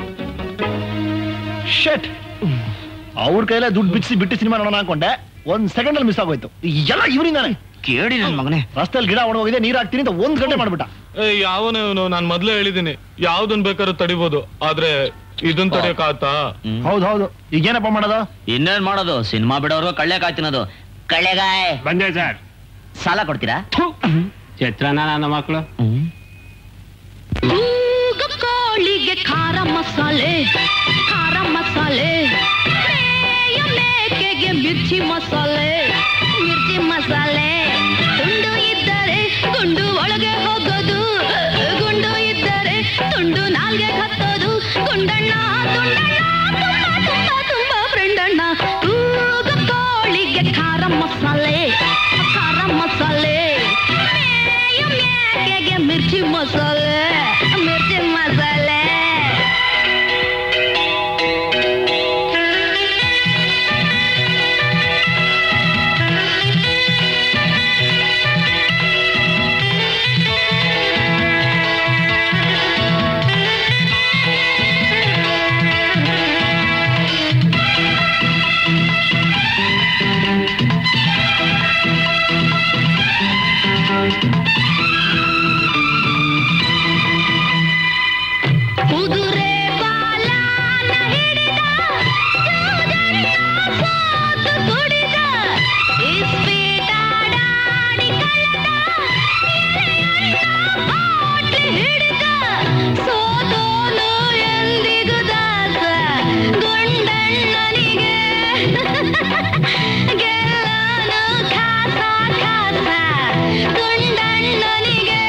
ಶೆಟ್ ಅವ್ರ ಕೈಲೇ ದುಡ್ಡು ಬಿಡಿಸಿ ಬಿಟ್ಟು ಸಿನಿಮಾ ನೋಡೋಣ ಅನ್ಕೊಂಡೆ ಒಂದ್ ಸೆಕೆಂಡ್ ಅಲ್ಲಿ ಮಿಸ್ ಆಗೋಯ್ತು ಎಲ್ಲ ಇವರಿಂದಾನೆ ಕೇಳಿ ನನ್ ಮಗನೇ ರಸ್ತೆಯಲ್ಲಿ ಗಿಡ ಒಣಗೋಗಿದೆ ನೀರ್ ಹಾಕ್ತೀನಿ ಅಂತ ಒಂದ್ ಗಂಟೆ ಮಾಡ್ಬಿಟ್ಟ ಏ ಯಾವನೇ ಇವನು ನಾನ್ ಮೊದ್ಲೇ ಹೇಳಿದೀನಿ ಯಾವ್ದನ್ ಬೇಕಾದ್ರೂ ತಡಿಬೋದು ಆದ್ರೆ ಇದನ್ ತಡೆಯಕ್ಕಾಗತ್ತಾ ಹೌದು ಹೌದು ಈಗೇನಪ್ಪ ಮಾಡೋದು ಇನ್ನೇನ್ ಮಾಡೋದು ಸಿನಿಮಾ ಬಿಡೋರು ಕಳ್ಳೆಕಾಯ್ ತಿನ್ನೋದು ಕಳ್ಳೆಗಾಯ್ ಬಂದೆ ಸರ್ ಸಾಲ ಕೊಡ್ತೀರಾ ಚಿತ್ರನ ನನ್ನ ಮಕ್ಕಳು ಕೋಳಿಗೆ ಖಾರ ಮಸಾಲೆ ಖಾರ ಮಸಾಲೆ ಮೇಯ ಮೇಕೆಗೆ ಮಿರ್ಚಿ ಮಸಾಲೆ ಮಿರ್ಚಿ ಮಸಾಲೆ ಗುಂಡು ಇದ್ದರೆ ಗುಂಡು ಒಳಗೆ ಹೋಗೋದು ಗುಂಡು ಇದ್ದರೆ ತುಂಡು ನಾಲ್ಗೆ ಹತ್ತೋದು ಗುಂಡಣ್ಣ ತುಂಡಣ್ಣ ತುಂಬ ತುಂಬ ತುಂಬ ಫ್ರೆಂಡಣ್ಣ ಕೂಗು ಕೋಳಿಗೆ ಖಾರ ಮಸಾಲೆ ಖಾರ ಮಸಾಲೆ ಮೇಯ ಮೇಕೆಗೆ ಮಿರ್ಚಿ ಮಸಾಲೆ ಮಿರ್ಚಿ ಮಸಾಲೆ ಕುದುರೆ ಬಾಲನ ಹಿಡಿದ ಜೋಜಣ್ಣ ಸೋತು ಕುಡಿದ ಇಸ್ಪೀಟಾಡಾಡಿ ಕಳೆದ ಬಾಟ್ಲಿ ಹಿಡಿದ ಸೋತೋನು ಎಂದಿಗೂ ದಾಸ ಗುಂಡಣ್ಣನಿಗೆ ಗೆಲ್ಲನು ಖಾಸ ಖಾಸ ಗುಂಡಣ್ಣನಿಗೆ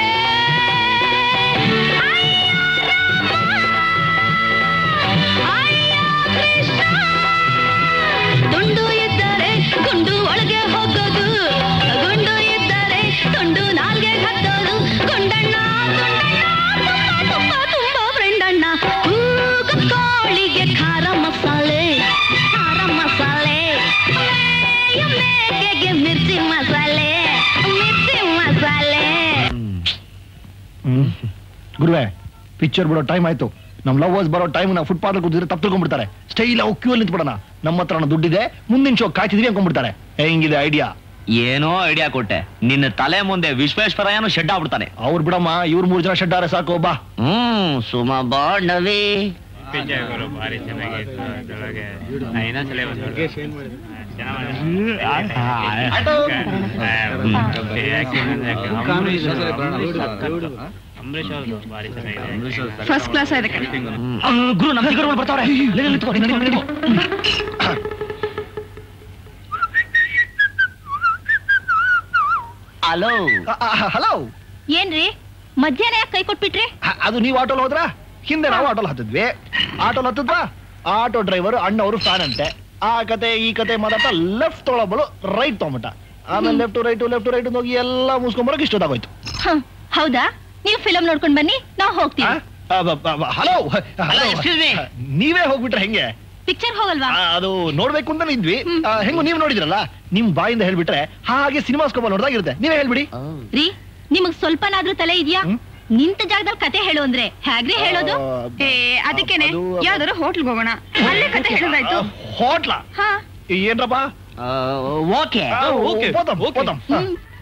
ಅಯ್ಯೋ ಕೃಷ್ಣ ತುಂಡು ಇದ್ದರೆ ಗುಂಡು ಒಳಗೆ ಹೋಗೋದು ಗುಂಡು ಇದ್ದರೆ ತುಂಡು ನಾಲ್ಗೆ ಹತ್ತೋದು ಗುಂಡಣ್ಣ ತುಂಡಣ್ಣ ತುಂಬ ತುಂಬ ತುಂಬ ಫ್ರೆಂಡಣ್ಣ ಕೂಗು ಕೋಳಿಗೆ ಖಾರ ಮಸಾಲೆ ಖಾರ ಮಸಾಲೆ ಮೇಯ ಮೇಕೆಗೆ ಮಿರ್ಚಿ ಮಸಾಲೆ ಮಿರ್ಚಿ ಮಸಾಲೆ ಹ್ಮ್ ಗುರುವೆ ಪಿಕ್ಚರ್ ಬಿಡೋ ಟೈಮ್ ಆಯ್ತು ನಮ್ ಲವರ್ಸ್ ಬರೋ ಟೈಮ್ ನಾವು ಫುಟ್ಪಾತ್ ಕೂತಿದ್ರೆ ತಪ್ಪು ತಿಳ್ಕೊಂಡ್ಬಿಡ್ತಾರೆ ಸ್ಟೈಲ್ ಅವು ಕ್ಯೂ ಅಲ್ಲಿ ನಿಂತ್ಬಿಡೋಣ ನಮ್ಮ ಹತ್ರ ದುಡ್ಡಿದೆ ಮುಂದಿನ ಶೋ ಕಾಯ್ತಿದ್ವಿ ಅನ್ಕೊಂಡ್ಬಿಡ್ತಾರೆ ಹೆಂಗಿದೆ ಐಡಿಯಾ ಏನೋ ಐಡಿಯಾ ಕೊಟ್ಟೆ ನಿನ್ನ ತಲೆ ಮುಂದೆ ವಿಶ್ವೇಶ್ವರಯ್ಯನು ಶೆಡ್ ಆಗ್ಬಿಡ್ತಾನೆ ಅವ್ರು ಬಿಡಮ್ಮ ಇವ್ರು ಮೂರ್ ಜನ ಶೆಡ್ಡಾರೆ ಸಾಕು ಬಾ ಹ್ಮ್ ಸುಮ ಬಾಂಡವಿ ಭಾರಿ ಚೆನ್ನಾಗಿತ್ತು ಅದ್ರೊಳಗೆ ಇನ್ನೊಂದ್ಸಲ ಅಂಬರೀಷ್ ಅವ್ರದ್ದು ಭಾರಿ ಚೆನ್ನಾಗಿದೆ ಫಸ್ಟ್ ಕ್ಲಾಸ್ ಆಗಿದೆ ಕಣೆ ಗುರು ನಮ್ಮ ಫಿಗರ್ ಬರ್ತಾವ್ರೆ ನಡಿ, ನಿಂತ್ಕೊ, ನಡಿ, ನಡಿ, ನಡಿ. ಹಲೋ ಹಲೋ ಏನ್ರಿ ಮಧ್ಯಾಹ್ನ ಯಾಕೆ ಕೈ ಕೊಟ್ಬಿಟ್ರಿ ಅದು ನೀವು ಆಟೋಲ್ ಹೋದ್ರ ಹಿಂದೆ ನಾವು ಆಟೋಲ್ ಹತ್ತಿದ್ವಿ ಆಟೋಲ್ ಹತ್ತಿದ್ವಾ ಆಟೋ ಡ್ರೈವರ್ ಅಣ್ಣವರು ಫ್ಯಾನ್ ಅಂತೆ ಆ ಕತೆ ಈ ಕತೆ ಮಾತಾಡ್ತಾ ಲೆಫ್ಟ್ ತೊಗೊಳಬಳು ರೈಟ್ ತಗೊಂಬಿಟ್ಟ ಆಮೇಲೆ ಲೆಫ್ಟ್ ರೈಟ್ ಲೆಫ್ಟ್ ರೈಟ್ ಹೋಗಿ ಎಲ್ಲ ಮುಗಿಸ್ಕೊಂಬರಕ್ ಇಷ್ಟೊತ್ತಾಗೋಯ್ತು ಹ್ಮ್, ಹೌದಾ ನೀವು ಫಿಲಂ ನೋಡ್ಕೊಂಡ್ ಬನ್ನಿ ನಾವು ಹೋಗ್ತೀವಿ ಹಲೋ excuse me. ನೀವೇ ಹೋಗ್ಬಿಟ್ರೆ ಹೆಂಗೆ ಪಿಕ್ಚರ್ ಹೋಗಲ್ವಾ ಆ, ಅದು ನೋಡ್ಬೇಕು ಅಂತ ಇದ್ವಿ ಆ, ಹೆಂಗು ನೀವು ನೋಡಿದ್ರಲ್ಲ ನಿಮ್ ಬಾಯಿಂದ ಹೇಳ್ಬಿಟ್ರೆ ಹಾಗೆ ಸಿನಿಮಾಸ್ಕೋಪ ನೋಡ್ದಾಗಿರುತ್ತೆ ನೀವೇ ಹೇಳ್ಬಿಡಿ ರೀ ನಿಮಗ್ ಸ್ವಲ್ಪನಾದ್ರೂ ತಲೆ ಇದ್ಯಾ ಹ್ಮ್? ನಿಂತ ಜಾಗದಲ್ಲಿ ಕತೆ ಹೇಳು ಅಂದ್ರೆ ಹೇಗ್ರಿ ಹೇಳೋದು ಏ ಅದಕ್ಕೇನೆ ಅದು- ಯಾವ್ದಾದ್ರು ಹೋಟ್ಲ್ಗೆ ಹೋಗೋಣ ಅಲ್ಲೇ ಕತೆ ಹೇಳಿದ್ರಾಯ್ತು ಹೋಟ್ಲ ಹಾ ಏನ್ರಪ್ಪ ಓಕೆ ಆ, okay, ಹೋತಂ, okay. ಹೋತಂ. ಆ.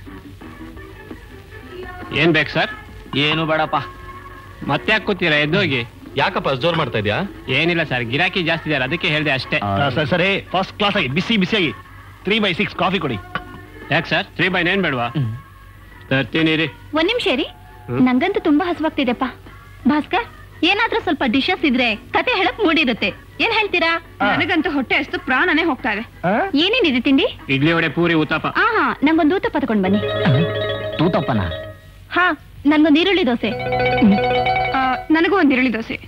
ಏನ್ ಬೇಕು ಸರ್ ಏನು ಬೇಡಪ್ಪ ಮತ್ತೆ ಯಾಕೆ ಕೂತೀರಾ ಎದ್ದೋಗಿ ಯಾಕಪ್ಪ ಅಷ್ಟ್ ಜೋರ್ ಮಾಡ್ತಾ ಇದ್ಯಾ ಏನಿಲ್ಲ ಸರ್ ಗಿರಾಕಿ ಜಾಸ್ತಿ ಇದಾರೆ ಅದಕ್ಕೆ ಹೇಳ್ದೆ ಅಷ್ಟೇ ಆ, ಆ, ಸರಿ ಸರಿ ಫಸ್ಟ್ ಕ್ಲಾಸ್ ಆಗಿ ಬಿಸಿ ಬಿಸಿಯಾಗಿ ತ್ರೀ ಬೈ ಸಿಕ್ಸ್ ಕಾಫಿ ಕೊಡಿ ಯಾಕೆ ಸರ್ ತ್ರೀ ಬೈ ನೈನ್ ಬೇಡವಾ ತರ್ತೀನಿ ರೀ ಒಂದ್ ನಿಮಿಷ ರೀ ಹ್ಮ್? ನಂಗಂತೂ ತುಂಬಾ ಹಸುವಾಗ್ತಿದೆಪ್ಪ ಭಾಸ್ಕರ್ ಏನಾದ್ರೂ ಸ್ವಲ್ಪ ಡಿಶಸ್ ಇದ್ರೆ ಕತೆ ಹೇಳಕ್ ಮೂಡಿರುತ್ತೆ ಏನ್ ಹೇಳ್ತೀರಾ ಆ. ನನಗಂತೂ ಹೊಟ್ಟೆ ಅಷ್ಟು ಪ್ರಾಣನೇ ಹೋಗ್ತಾ ಇದೆ ಆ? ಏನೇನಿದೆ ತಿಂಡಿ ಇಡ್ಲಿ ವಡೆ ಪೂರಿ ಉತ್ತಪ್ಪ ಆ ಹಾ ನಂಗೊಂದು ಊತಪ್ಪ ತಗೊಂಡ್ ಬನ್ನಿ ತೂತಪ್ಪನ ಹಾ ನನ್ಗೊಂದು ಈರುಳ್ಳಿ ದೋಸೆ ಆ, ನನಗೂ ಒಂದ್ ಈರುಳ್ಳಿ ದೋಸೆ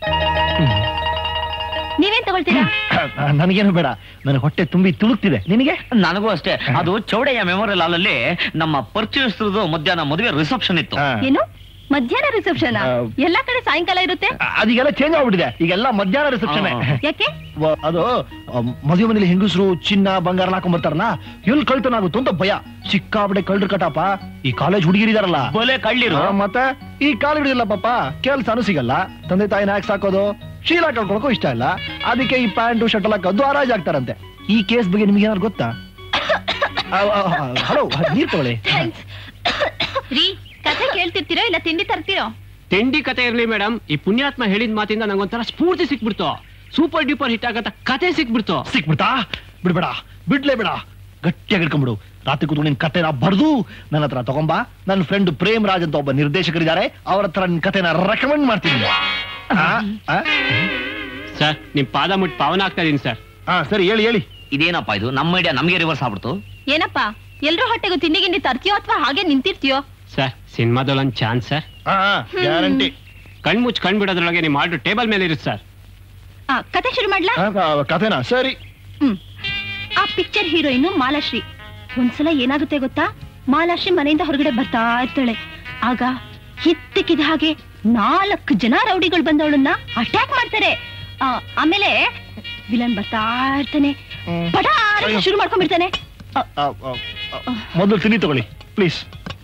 ನೀವೇನ್ ತಗೊಳ್ತೀರಾ ಆ, ನನಗೇನು ಬೇಡ ನನಗೆ ಹೊಟ್ಟೆ ತುಂಬಿ ತುಳುಕ್ತಿದೆ ನಿನಗೆ ನನಗೂ ಅಷ್ಟೇ ಅದು ಚೌಡಯ್ಯ ಮೆಮೋರಿಯಲ್ ಹಾಲಲ್ಲಿ ನಮ್ಮ ಪರಿಚಯಸ್ಥರದು ಮಧ್ಯಾಹ್ನ ಮದುವೆ ರಿಸೆಪ್ಷನ್ ಇತ್ತು ಆ. ಏನು ಮಧ್ಯಾಹ್ನ ರಿಸೆಪ್ಷನ್ ಆ. ಎಲ್ಲಾ ಕಡೆ ಸಾಯಂಕಾಲ ಇರುತ್ತೆ ಆ, ಅದೀಗೆಲ್ಲ ಚೇಂಜ್ ಆಗ್ಬಿಟ್ಟಿದೆ ಈಗೆಲ್ಲ ಮಧ್ಯಾಹ್ನ ರಿಸೆಪ್ಷನ್ ಆ. ಯಾಕೆ ಅದು ಆ, ಮದುವೆ ಮನೇಲಿ ಹೆಂಗಸರು ಚಿನ್ನ ಬಂಗಾರ ಹಾಕೊಂಡ್ ಬರ್ತಾರಲ್ಲ ಎಲ್ಲಿ ಕಳ್ತನ ಆಗುತ್ತೆ ಅಂತ ಭಯ ಸಿಕ್ಕಾಬಿಡೆ ಕಳ್ರು ಕಟಪ್ಪ ಈ ಕಾಲೇಜ್ ಹುಡುಗಿರಿದಾರಲ್ಲ ಬಲೆ ಕಳ್ಳಿರು ಆ, ಮತ್ತೆ ಈ ಕಾಲ ಹಿಡಿದಿಲ್ಲ ಪಾಪ ಕೆಲ್ಸನೂ ಸಿಗಲ್ಲ ತಂದೆ ತಾಯಿನ ಯಾಕೆ ಸಾಕೋದು ಶೀಲ ಕಳ್ಕೊಳಕ್ಕೂ ಇಷ್ಟ ಇಲ್ಲ ಅದಕ್ಕೆ ಈ ಪ್ಯಾಂಟು ಶರ್ಟ್ ಎಲ್ಲ ಕದ್ದು ಹರಾಜ್ ಆಗ್ತಾರಂತೆ ಈ ಕೇಸ್ ಬಗ್ಗೆ ನಿಮ್ಗೆ ಏನಾದ್ರು ಗೊತ್ತಾ ಹಲೋ ನೀರ್ ತಗೊಳ್ಳಿ ರೀ ಕಥೆ ಕೇಳ್ತಿರ್ತೀರೋ ಇಲ್ಲ ತಿಂಡಿ ತರ್ತೀರೋ ತಿಂಡಿ ಕತೆ ಇರ್ಲಿ ಮೇಡಮ್ ಈ ಪುಣ್ಯಾತ್ಮ ಹೇಳಿದ ಮಾತಿಂದ ನಂಗೊಂಥರ ಸ್ಫೂರ್ತಿ ಸಿಕ್ಬಿಡ್ತು ಸೂಪರ್ ಡೂಪರ್ ಹಿಟ್ ಆಗತ್ತ ಕತೆ ಸಿಕ್ಬಿಡ್ತು ಸಿಕ್ಬಿಡ್ತಾ ಬಿಡ್ಬೇಡ ಬಿಡ್ಲೇ ಬೇಡ ಗಟ್ಟಿಯಾಗಿ ಹಿಡ್ಕೊಂಬಿಡು ರಾತ್ರಿ ಕೂತ್ಕೊಂಡು ನಿನ್ ಕತೆನ ಬರ್ದು ನನ್ನ ಹತ್ರ ತಗೊಂಬ ನನ್ನ ಫ್ರೆಂಡ್ ಪ್ರೇಮ್ ರಾಜ್ ಅಂತ ಒಬ್ಬ ನಿರ್ದೇಶಕರಿದ್ದಾರೆ ಅವ್ರ ಹತ್ರ ನಿನ್ ಕತೆನ ರೆಕಮೆಂಡ್ ಮಾಡ್ತೀನಿ ಆ, ಆ? ಸರ್ ನಿಮ್ ಪಾದ ಮುಟ್ಟು ಪಾವನ ಆಗ್ತಾ ಇದೀನಿ ಸರ್ ಹಾ ಸರಿ ಹೇಳಿ ಹೇಳಿ ಇದೇನಪ್ಪ ಇದು ನಮ್ಮ ಐಡಿಯಾ ನಮಗೆ ರಿವರ್ಸ್ ಆಗ್ಬಿಡ್ತು ಏನಪ್ಪ ಎಲ್ರೂ ಹೊಟ್ಟೆಗೂ ತಿಂಡಿ ಗಿಂಡಿ ತರ್ತೀಯೋ ಅಥವಾ ಹಾಗೆ ನಿಂತಿರ್ತೀಯೋ ಸರ್ ಸಿನಿಮಾದಲ್ಲಿ ಒಂದು ಚಾನ್ಸ್ ಸರ್ ಗ್ಯಾರಂಟಿ ಕಣ್ ಮುಚ್ಚಿ ಕಣ್ ಬಿಡೋದ್ರೊಳಗೆ ನಿಮ್ಮ ಆರ್ಡರ್ ಟೇಬಲ್ ಮೇಲೆ ಇರುತ್ತೆ ಸರ್ ಆ, ಕತೆ ಶುರು ಮಾಡ್ಲಾ ಕತೆನಾ ಸರಿ ಹ್ಮ್ ಆ ಪಿಕ್ಚರ್ ಹೀರೋಯಿನ್ ಮಾಲಾಶ್ರೀ ಒಂದ್ಸಲ ಏನಾಗುತ್ತೆ ಗೊತ್ತಾ ಮಾಲಾಶ್ರೀ ಮನೆಯಿಂದ ಹೊರಗಡೆ ಬರ್ತಾ ಇರ್ತಾಳೆ ಆಗ ಹಿತ್ತಿಕ್ಕಿದ ಹಾಗೆ ನಾಲ್ಕು ಜನ ರೌಡಿಗಳು ಬಂದವಳನ್ನ ಅಟ್ಯಾಕ್ ಮಾಡ್ತಾರೆ ಆ, ಆಮೇಲೆ ವಿಲನ್ ಬರ್ತಾ ಇರ್ತಾನೆ ಪಟಾರ್ ಅಂತ ಶುರು ಮಾಡ್ಕೊಂಡ್ಬಿಡ್ತಾನೆ ಮೊದಲು ತಿನ್ನಿ ತಗೊಳ್ಳಿ ಪ್ಲೀಸ್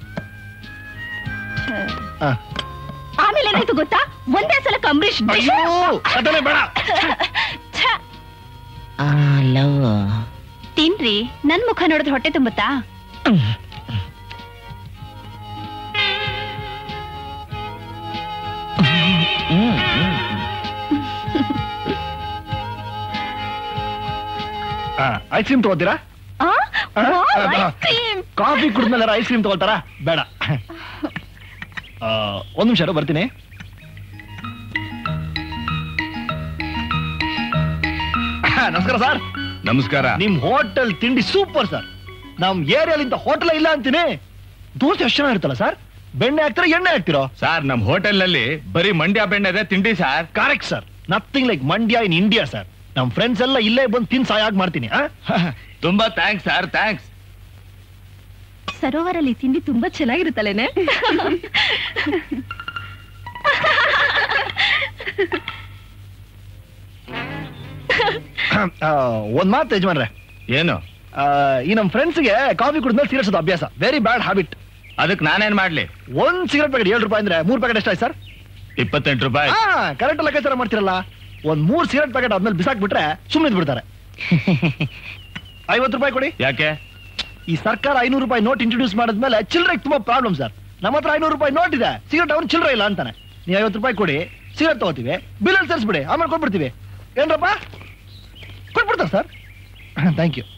ಆಮೇಲೆ ಏನಾಯ್ತು ಗೊತ್ತಾ ಒಂದೇ ಸಲ ಅಂಬರೀಷ್ ಅಯ್ಯೋ ಕತೆನೇ ಬೇಡ ಛ, ತಿನ್ರಿ ನನ್ ಮುಖ ನೋಡಿದ್ರೆ ಹೊಟ್ಟೆ ತುಂಬುತ್ತಾ ಐಸ್ ಕ್ರೀಮ್ ತಗೋತೀರಾ ಆ? ಆ? ವಾವ್, ಆ, ice cream. ಕಾಫಿ ಕುಡಿದ್ಮೇಲೆ ಐಸ್ ಕ್ರೀಮ್ ತಗೊಳ್ತಾರಾ ಬೇಡ ಆ, ಒಂದ್ ನಿಮಿಷ ಇರು, ಬರ್ತೀನಿ ನಮಸ್ಕಾರ ಸರ್ ನಮಸ್ಕಾರ ನಿಮ್ ಹೋಟೆಲ್ ತಿಂಡಿ ಸೂಪರ್ ಸರ್ ನಮ್ ಏರಿಯಾಲಿಂದ ಹೋಟೆಲ್ ಇಲ್ಲ ಅಂತೀನಿ ದೋಸೆ ಎಷ್ಟು ಚೆನ್ನಾಗಿರುತ್ತಲ್ಲ ಸರ್ ಬೆಣ್ಣೆ ಹಾಕ್ತೀರಾ ಎಣ್ಣೆ ಹಾಕ್ತಿರೋ ಸರ್ ನಮ್ ಹೋಟೆಲ್ ನಲ್ಲಿ ಬರೀ ಮಂಡ್ಯ ಬೆಣ್ಣೆದೆ ತಿಂಡಿ sir correct sir nothing like Mandya in India sir ನಮ್ ಫ್ರೆಂಡ್ಸ್ ಎಲ್ಲ ಇಲ್ಲೇ ಬಂದು ತಿನ್ ಸಾಯಾಗಿ ಮಾಡ್ತೀನಿ ಆ? ತುಂಬಾ ಥ್ಯಾಂಕ್ಸ್ ಸರ್ ಥ್ಯಾಂಕ್ಸ್ ಸರೋವರಲ್ಲಿ ತಿಂಡಿ ತುಂಬಾ ಚೆನ್ನಾಗಿರುತ್ತಲ್ಲೇನೆ ಆ, ಒಂದ್ ಮಾತು ಯಜಮಾನ್ರೆ ಏನು ಆ, ಈ ನಮ್ ಫ್ರೆಂಡ್ಸ್ಗೆ ಕಾಫಿ ಕುಡಿದ್ಮೇಲೆ ಸಿಗರೇಟ್ಸೋದು ಅಭ್ಯಾಸ ವೆರಿ ಬ್ಯಾಡ್ ಹ್ಯಾಬಿಟ್ ಅದಕ್ಕೆ ನಾನೇನ್ ಮಾಡ್ಲಿ ಒಂದ್ ಸಿಗರೇಟ್ ಪ್ಯಾಕೆಟ್ ಏಳು ರೂಪಾಯಿ ಅಂದ್ರೆ ಮೂರ್ ಪ್ಯಾಕೆಟ್ ಎಷ್ಟಾಯ್ತು ಸರ್ ಇಪ್ಪತ್ತೆಂಟು ರೂಪಾಯಿ ಹಾ ಕರೆಕ್ಟ್ ಲೆಕ್ಕಾಚಾರ ಮಾಡ್ತಿರಲ್ಲ ಒಂದ್ ಮೂರ್ ಸಿಗರೇಟ್ ಪ್ಯಾಕೆಟ್ ಆದ್ಮೇಲೆ ಬಿಸಾಕ್ಬಿಟ್ರೆ ಸುಮ್ಮನೆ ಬಿಡ್ತಾರೆ ಐವತ್ತು ರೂಪಾಯಿ ಕೊಡಿ ಯಾಕೆ ಈ ಸರ್ಕಾರ ಐನೂರು ರೂಪಾಯಿ ನೋಟ್ ಇಂಟ್ರೊಡ್ಯೂಸ್ ಮಾಡಿದ್ಮೇಲೆ ಚಿಲ್ಲರೆಗೆ ತುಂಬಾ ಪ್ರಾಬ್ಲಮ್ ಸರ್ ನಮ್ಮ ಹತ್ರ ಐನೂರು ರೂಪಾಯಿ ನೋಟ್ ಇದೆ ಸಿಗರೇಟ್ ಅವ್ನು ಚಿಲ್ಲರೆ ಇಲ್ಲ ಅಂತಾನೆ ನೀವು ಐವತ್ತು ರೂಪಾಯಿ ಕೊಡಿ ಸಿಗರೇಟ್ ತಗೋತೀವಿ ಬಿಲ್ ಅಲ್ಲಿ ತರಿಸ್ಬಿಡಿ ಆಮೇಲೆ ಕೊಟ್ಬಿಡ್ತೀವಿ ಏನ್ರಪ್ಪ ಕೊಟ್ಬಿಡ್ತಾರೆ ಸರ್ ಥ್ಯಾಂಕ್ ಯು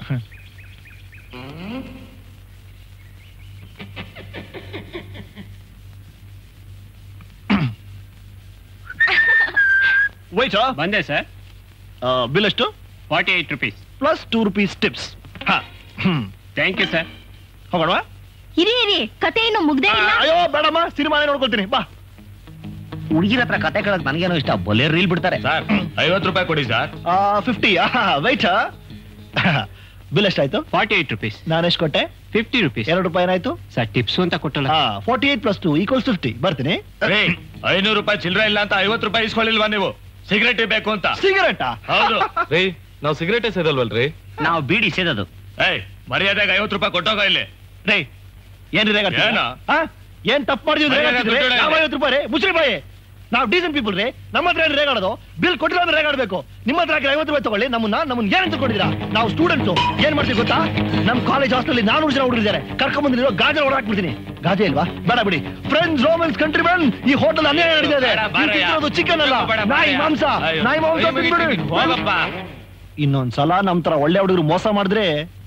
ವೈಟ್ ಬಂದೆ ಸರ್ ಬಿಲ್ ಎಷ್ಟು forty eight rupees plus two rupees tips ಹಾ ಹ್ಮ್ ಥ್ಯಾಂಕ್ ಯು ಸರ್ ಹೋಗೋಣ ಇರಿ ಇರಿ ಕತೆ ಏನು ಮುಗ್ದೇ ಇಲ್ಲ ಅಯ್ಯೋ ಬೇಡಮ್ಮ ಸಿನಿಮಾನೇ ನೋಡ್ಕೊಳ್ತೀನಿ ಬಾ ಹುಡುಗಿರ ಹತ್ರ ಕತೆ ಕೇಳಕ್ ನನಗೇನೋ ಇಷ್ಟ ಬೊಲೆ ರೀಲ್ ಬಿಡ್ತಾರೆ ಸರ್ ಐವತ್ತು ರೂಪಾಯಿ ಕೊಡಿ ಸರ್ ಫಿಫ್ಟಿ ವೈಟ್ ಬಿಲ್ ಎಷ್ಟಾಯ್ತು ಫಾರ್ಟಿ ಏಟ್ ರುಪೀಸ್ ನಾನು ಎಷ್ಟು ಕೊಟ್ಟೆ ಫಿಫ್ಟಿ ರುಪೀಸ್ ಎರಡು ರೂಪಾಯಿ ಏನಾಯ್ತು ಸರ್ ಟಿಪ್ಸು ಅಂತ ಕೊಟ್ಟಲ್ಲ forty eight plus two equals fifty ಬರ್ತೀನಿ ರೀ ಐನೂರು ರೂಪಾಯಿ ಚಿಲ್ಲರೆ ಇಲ್ಲ ಅಂತ ಐವತ್ತು ರೂಪಾಯಿ ಇಸ್ಕೊಳ್ಳಿಲ್ವಾ ನೀವು ಸಿಗರೇಟ್ ಬೇಕು ಅಂತ ಸಿಗರೇಟಾ ಹೌದು ರೀ ನಾವು ಸಿಗರೇಟೇ ಸೇದಲ್ವಲ್ರಿ ನಾವು ಬೀಡಿ ಸೇದದು ಏಯ್ ಮರ್ಯಾದೆಗೆ ಐವತ್ತು ರೂಪಾಯಿ ಕೊಟ್ಟೋಗ ಇಲ್ಲಿ ರೇ ಏನ್ರಿ ರೇಗ ಏನು? ಏನ್ ತಪ್ಪು ಮಾಡಿದ್ವಿ ರೇಗ ದುಡ್ಡು ರೇಗ. ಐವತ್ತು ರೂಪಾಯಿ ರೀ ಮುಚ್ರಿ ಬಾಯಿ ನಾವು ಡೀಸೆಂಟ್ ಪೀಪಲ್ ರೀ ನಮ್ಮ ಹತ್ರ ಏನ್ ರೇಗಾಡೋದು ಬಿಲ್ ಕೊಟ್ಟಿಲ್ಲ ಅಂದ್ರೆ ರೇಗಾಡ್ಬೇಕು ನಿಮ್ಮ ಹತ್ರ ಹಾಕಿ ಐವತ್ತು ರೂಪಾಯಿ ತಗೊಳ್ಳಿ ನಮ್ಮನ್ನ ನಮ್ಮನ್ನ ಏನ್ ತಿಳ್ಕೊಂಡಿದ್ದೀರಾ ನಾವು ಸ್ಟೂಡೆಂಟ್ಸ್ ಏನ್ ಮಾಡ್ತೀವಿ ಗೊತ್ತಾ ನಮ್ ಕಾಲೇಜ್ ಹಾಸ್ಟೆಲ್ ನಾನೂರು ಜನ ಹುಡುಗಿದ್ದಾರೆ ಕರ್ಕೊಂಡ್ ಬಂದಿರೋ ಗಾಜ ಹೊರಹಾಕ್ಬಿಡ್ತೀನಿ ಗಾಜೆ ಇಲ್ವಾ ಬೇಡ ಬಿಡಿ ಫ್ರೆಂಡ್ಸ್ ರೋಮನ್ಸ್ ಕಂಟ್ರಿ ಮೆನ್ ಈ ಹೋಟೆಲ್ ಅನ್ಯಾಯ ನಡೆದಿದೆ ಬೇಡ, ಬಾರಯ್ಯ. ಚಿಕನ್ ಅಲ್ಲ ಬೇಡ, ನಾಯಿ ಬಾರಯ್ಯ. ಮಾಂಸ ಅಯ್ಯೋ. ನಾಯಿ ಮಾಂಸ ಕೈ ಮುಗಿತೀನಿ. ತಿನ್ಬಿಡಿ ಹೋಗಪ್ಪ ಇನ್ನೊಂದ್ಸಲ ನಮ್ ತರ ಒಳ್ಳೆ ಹುಡುಗರು ಮೋಸ ಮಾಡಿದ್ರೆ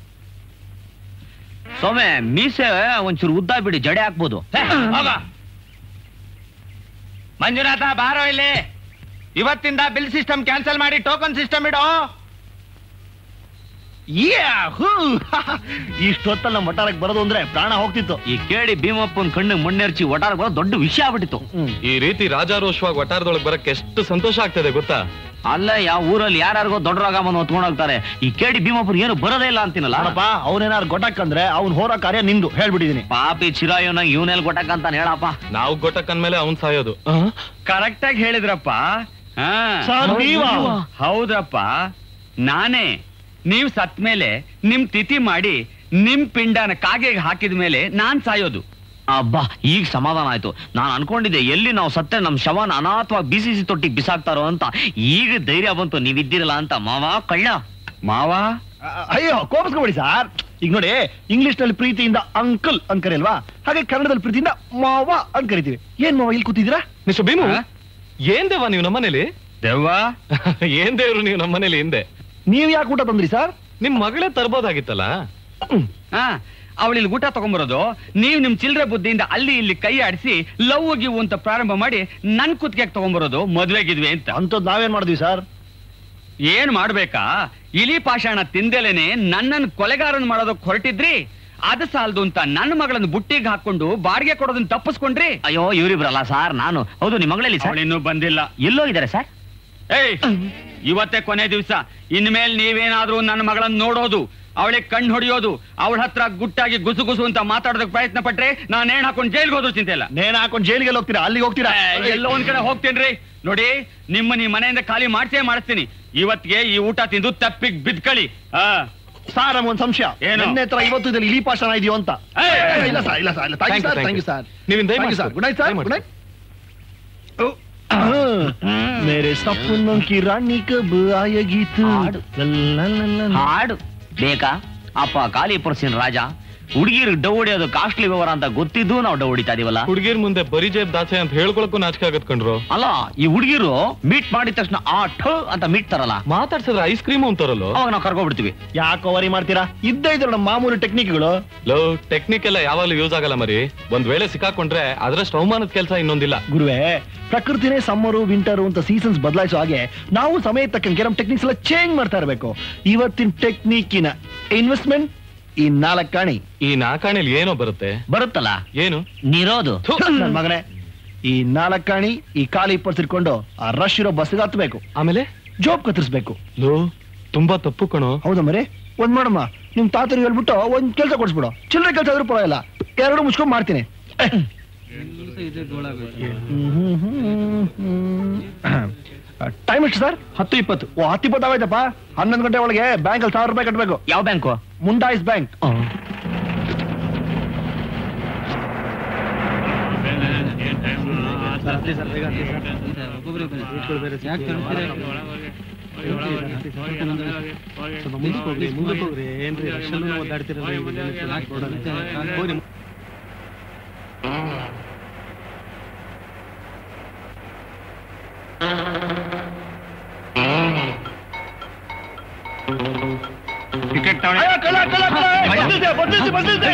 ಸೊಮೆ ಮೀಸೆ ಒಂಚೂರು ಉದ್ದ ಬಿಡಿ ಜಡೆ ಹಾಕ್ಬೋದು ಹೋಗ ಮಂಜುನಾಥ ಬಾರೋ ಇಲ್ಲಿ ಇವತ್ತಿಂದ ಬಿಲ್ ಸಿಸ್ಟಮ್ ಕ್ಯಾನ್ಸಲ್ ಮಾಡಿ ಟೋಕನ್ ಸಿಸ್ಟಮ್ ಇಡೋ ಯಾಹೂ! ಇಷ್ಟೊತ್ತಲ್ಲಿ ನಮ್ಮ ಒಟ್ಟಾರಕ್ಕೆ ಬರೋದು ಅಂದ್ರೆ ಪ್ರಾಣ ಹೋಗ್ತಿತ್ತು ಈ ಕೇಳಿ ಭೀಮಪ್ಪನ ಕಣ್ಣಿಗೆ ಮಣ್ಣೆರ್ಚಿ ಒಟಾರ ಬರೋ ದೊಡ್ಡ ವಿಷಯ ಆಗ್ಬಿಟ್ಟಿತ್ತು ಈ ರೀತಿ ರಾಜಾರೋಷವಾಗಿ ವಟಾರದೊಳಗೆ ಬರಕ್ಕೆ ಎಷ್ಟು ಸಂತೋಷ ಆಗ್ತದೆ ಗೊತ್ತಾ ಅಲ್ಲ ಯಾವ ಊರಲ್ಲಿ ಯಾರ್ಯಾರಿಗೋ ದೊಡ್ಡ ರೋಗ ಬಂದು ಹೊತ್ಕೊಂಡು ಹೋಗ್ತಾರೆ ಈ ಕೇಳಿ ಭೀಮಪ್ಪನ್ ಏನು ಬರೋದೇ ಇಲ್ಲ ಅಂತೀನಲ್ಲ ನೋಡಪ್ಪ ಅವನೇನಾರು ಗೊಟ್ಟಕ್ಕಂದ್ರೆ ಅವ್ನ್ ಹೋರೋ ಕಾರ್ಯ ನಿಂದು ಹೇಳ್ಬಿಟ್ಟಿದೀನಿ ಪಾಪಿ ಚಿರಾಯೋನಾಗ ಇವನೆಲ್ ಗೊಟ್ಟಕ್ಕಂತ ಹೇಳಪ್ಪ ನಾವು ಗೊಟ್ಟಕ್ ಅಂದ್ಮೇಲೆ ಅವ್ನ್ ಸಾಯೋದು ಕರೆಕ್ಟ್ ಆಗಿ ಹೇಳಿದ್ರಪ್ಪ ಹಾ. ಸರ್, ನೀವಾ? ಹೌದಪ್ಪ ನಾನೇ ನೀವ್ ಸತ್ ಮೇಲೆ ನಿಮ್ ತಿಥಿ ಮಾಡಿ ನಿಮ್ ಪಿಂಡನ ಕಾಗೆಗೆ ಹಾಕಿದ ಮೇಲೆ ನಾನ್ ಸಾಯೋದು ಅಬ್ಬಾ ಈಗ ಸಮಾಧಾನ ಆಯ್ತು ನಾನು ಅನ್ಕೊಂಡಿದ್ದೆ ಎಲ್ಲಿ ನಾವು ಸತ್ತೆ ನಮ್ ಶವನ ಅನಾಥವಾಗಿ ಬಿ ಸಿ ಸಿ ತೊಟ್ಟಿಗೆ ಬಿಸಾಕ್ತಾರೋ ಅಂತ ಈಗ ಧೈರ್ಯ ಬಂತು ನೀವಿದ್ದೀರಲ್ಲ ಅಂತ ಮಾವ ಕಳ್ಳ ಮಾವ ಅಯ್ಯೋ ಕೋಪಿಸ್ಕೊಬೇಡಿ ಸರ್ ಈಗ ನೋಡಿ ಇಂಗ್ಲಿಷ್ ನಲ್ಲಿ ಪ್ರೀತಿಯಿಂದ ಅಂಕಲ್ ಅಂತ ಕರೆಯಲ್ವಾ ಹಾಗೆ ಕನ್ನಡದಲ್ಲಿ ಪ್ರೀತಿಯಿಂದ ಮಾವ ಅಂತ ಕರಿತೀವಿ ಏನ್ ಮಾವ ಇಲ್ಲಿ ಕೂತಿದ್ದೀರಾ ಮಿಸ್ಟರ್ ಭೀಮು ಏನ್ ದೇವ ನೀವು ನಮ್ಮನೇಲಿ ದೆವ್ವ ಏನ್ ದೇವ್ರು ನೀವು ನಮ್ಮನೇಲಿ ಹಿಂದೆ ನೀವ್ ಯಾಕೆ ಊಟ ತಂದ್ರಿ ಸರ್ ನಿಮ್ ಮಗಳೇ ತರ್ಬೋದಾಗಿತ್ತಲ್ಲ ಹಾ ಅವಳಿಲ್ಲಿ ಊಟ ತಗೊಂಬರೋದು ನೀವು ನಿಮ್ ಚಿಲ್ರೆ ಬುದ್ಧಿಯಿಂದ ಅಲ್ಲಿ ಇಲ್ಲಿ ಕೈ ಆಡಿಸಿ ಲವ್ ಗಿವ್ ಅಂತ ಪ್ರಾರಂಭ ಮಾಡಿ ನನ್ ಕುತ್ತಿಗೆ ತಗೊಂಬರೋದು ಮದ್ವೆಗಿದ್ವಿ ಅಂತ ಅಂತದ್ ನಾವೇನ್ ಮಾಡಿದ್ವಿ ಸರ್ ಏನ್ ಮಾಡ್ಬೇಕಾ ಇಲಿ ಪಾಷಾಣ ತಿಂದಲೇನೆ ನನ್ನನ್ನು ಕೊಲೆಗಾರನ್ ಮಾಡೋದಕ್ ಹೊರಟಿದ್ರಿ ಅದು ಸಾಲದು ಅಂತ ನನ್ನ ಮಗಳನ್ನ ಬುಟ್ಟಿಗೆ ಹಾಕೊಂಡು ಬಾಡಿಗೆ ಕೊಡೋದನ್ನ ತಪ್ಪಿಸ್ಕೊಂಡ್ರಿ ಅಯ್ಯೋ ಇವರಿಬ್ರಲ್ಲ ಸರ್ ನಾನು ಹೌದು ನಿಮ್ಮ ಮಗಳಲ್ಲಿ ಸರ್ ಅವಳಿನ್ನೂ ಬಂದಿಲ್ಲ ಎಲ್ಲೋಗಿದ್ದಾರೆ ಸರ್ ಏಯ್ ಇವತ್ತೇ ಕೊನೆ ದಿವಸ ಇನ್ಮೇಲ್ ನೀವೇನಾದ್ರೂ ನನ್ನ ಮಗಳನ್ನ ನೋಡೋದು ಅವಳಿಗೆ ಕಣ್ಣು ಹೊಡಿಯೋದು ಅವಳ ಹತ್ರ ಗುಟ್ಟಾಗಿ ಗುಸು ಗುಸು ಅಂತ ಮಾತಾಡೋದಕ್ಕೆ ಪ್ರಯತ್ನ ಪಟ್ರೆ ನಾನು ನೇಣ್ ಹಾಕೊಂಡು ಜೈಲ್ಗೆ ಹೋದ್ರು ಚಿಂತೆ ಇಲ್ಲ ನೇನ್ ಹಾಕೊಂಡು ಜೈಲಿಗೆ ಹೋಗ್ತೀರಾ ಅಲ್ಲಿಗೆ ಹೋಗ್ತೀರಾ ಏ, ಎಲ್ಲೋ ಒಂದ್ ಕಡೆ ಹೋಗ್ತೇನ್ರಿ ನೋಡಿ ನಿಮ್ಮ ನಿಮ್ ಮನೆಯಿಂದ ಖಾಲಿ ಮಾಡ್ಸೇ ಮಾಡಿಸ್ತೀನಿ ಇವತ್ತಿಗೆ ಈ ಊಟ ತಿಂದು ತಪ್ಪಿಗ್ ಬಿದ್ಕಳಿ ಆ ಸರ್ ನಮ್ಗೊಂದ್ ಸಂಶಯ ಏನು? ನನ್ನ ಹತ್ರ ಇವತ್ತು ಇದ್ರಲ್ಲಿ ಇಲಿ ಪಾಷಾಣ ಇದೆಯೋ ಅಂತ ಏಯ್! ಏ, ಇಲ್ಲ ಸರ್ ಇಲ್ಲ ಸರ್ ಇಲ್ಲ thank you sir thank you sir ನೀವಿನ್ ದಯಮಾಡಿ ಸರ್ ಗುಡ್ ನೈಟ್ ಸರ್ ದಯಮಾಡಿ. ಗುಡ್ ನೈಟ್ मेरे सपनों की रानी कब आएगी तू ಹಾಡು. ला ला ला ला। ಹಾಡು ಬೇಕಾ ಅಪ್ಪ ಖಾಲಿ ಪರ್ಸಿನ ರಾಜ ಹುಡುಗಿರ್ ಡವ್ ಹೊಡಿಯೋದು ಕಾಸ್ಟ್ಲಿ ವ್ಯವಹಾರ ಅಂತ ಗೊತ್ತಿದ್ದು ನಾವು ಡವ್ ಹೊಡಿತಾ ಇದೀವಲ್ಲ ಹುಡುಗಿರ್ ಮುಂದೆ ಬರಿ ಜೇಬ್ ದಾಸೆ ಅಂತ ಹೇಳ್ಕೊಳಕ್ಕೂ ನಾಚಿಕೆ ಆಗತ್ ಕಣ್ರು ಅಲ್ಲ ಈ ಹುಡುಗಿರು ಮೀಟ್ ಮಾಡಿದ ತಕ್ಷಣ ಆ ಠ ಅಂತ ಮೀಟ್ ತರಲ್ಲ ಮಾತಾಡ್ಸಿದ್ರೆ ಐಸ್ ಕ್ರೀಮ್ ಅಂತಾರಲ್ಲೋ ಅವಾಗ ನಾವು ಕರ್ಕೊಬಿಡ್ತೀವಿ ಯಾಕೋ ವರಿ ಮಾಡ್ತೀರಾ ಇದ್ದೇ ಇದ್ರು ನಮ್ಮ ಮಾಮೂಲಿ ಟೆಕ್ನಿಕ್ಗಳು ಲೋ ಟೆಕ್ನಿಕ್ ಎಲ್ಲ ಯಾವಾಗ್ಲೂ ಯೂಸ್ ಆಗಲ್ಲ ಮರಿ ಒಂದ್ ವೇಳೆ ಸಿಕ್ಕಾಕೊಂಡ್ರೆ ಅದ್ರಷ್ಟು ಅವಮಾನದ ಕೆಲಸ ಇನ್ನೊಂದಿಲ್ಲ ಗುರುವೆ ಪ್ರಕೃತಿನೇ ಸಮ್ಮರು ವಿಂಟರ್ ಅಂತ ಸೀಸನ್ಸ್ ಬದಲಾಯಿಸೋ ಹಾಗೆ ನಾವು ಸಮಯ ತಕ್ಕಂಗೆ ನಮ್ಮ ಟೆಕ್ನಿಕ್ಸ್ ಎಲ್ಲ ಚೇಂಜ್ ಮಾಡ್ತಾ ಇರಬೇಕು ಇವತ್ತಿನ ಟೆಕ್ನಿಕ್ಕಿನ ಇನ್ವೆಸ್ಟ್ಮೆಂಟ್ ಈ ನಾಲ್ಕು ಕಾಣಿ ಈ ನಾಕಾಣೆಲಿ ಏನೋ ಬರುತ್ತೆ ಬರುತ್ತಲ್ಲ ಏನು ನಿರೋದು ನನ್ ಮಗನೇ ಈ ನಾಲ್ಕು ಕಾಣಿ ಈ ಖಾಲಿ ಪರ್ಸ್ ಇಟ್ಕೊಂಡು ಆ ರಶ್ ಇರೋ ಬಸ್ಗೆ ಹತ್ಬೇಕು ಆಮೇಲೆ ಜೋಬ್ ಕತ್ತರಿಸ್ಬೇಕು ಲೋ ತುಂಬಾ ತಪ್ಪು ಕಣೋ ಹೌದಾ ಮರೆ ಒಂದ್ ಮಾಡಮ್ಮ ನಿಮ್ ತಾತರಿಗೆ ಹೇಳ್ಬಿಟ್ಟು ಒಂದ್ ಕೆಲಸ ಕೊಡ್ಸ್ಬಿಡು ಚಿಲ್ಲರೆ ಕೆಲಸ ಆದ್ರೂ ಪರವಾಗಿಲ್ಲ ಎರಡು ಮುಚ್ಕೊಂಡ್ ಮಾಡ್ತೀನಿ ಟೈಮ್ ಎಷ್ಟು ಸರ್ ಹತ್ತು ಇಪ್ಪತ್ತು ಓ ಹತ್ತು ಇಪ್ಪತ್ತು ಆಗೋಯ್ತಪ್ಪ ಹನ್ನೊಂದು ಗಂಟೆ ಒಳಗೆ ಬ್ಯಾಂಕ್ ಅಲ್ಲಿ ಸಾವಿರ ರೂಪಾಯಿ ಕಟ್ಟಬೇಕು ಯಾವ ಬ್ಯಾಂಕು ಮುಂಡಾಯ್ಸ್ ಬ್ಯಾಂಕ್ ಟಿಕೆಟ್ ಅಯ್ಯೋ, ಕಳ್ಳ, ಕಳ್ಳ, ಕಳ್ಳ, ಏ, ಬಂದಿದ್ದೆ, ಬಂದಿದ್ದೆ, ಬಂದಿದ್ದೆ.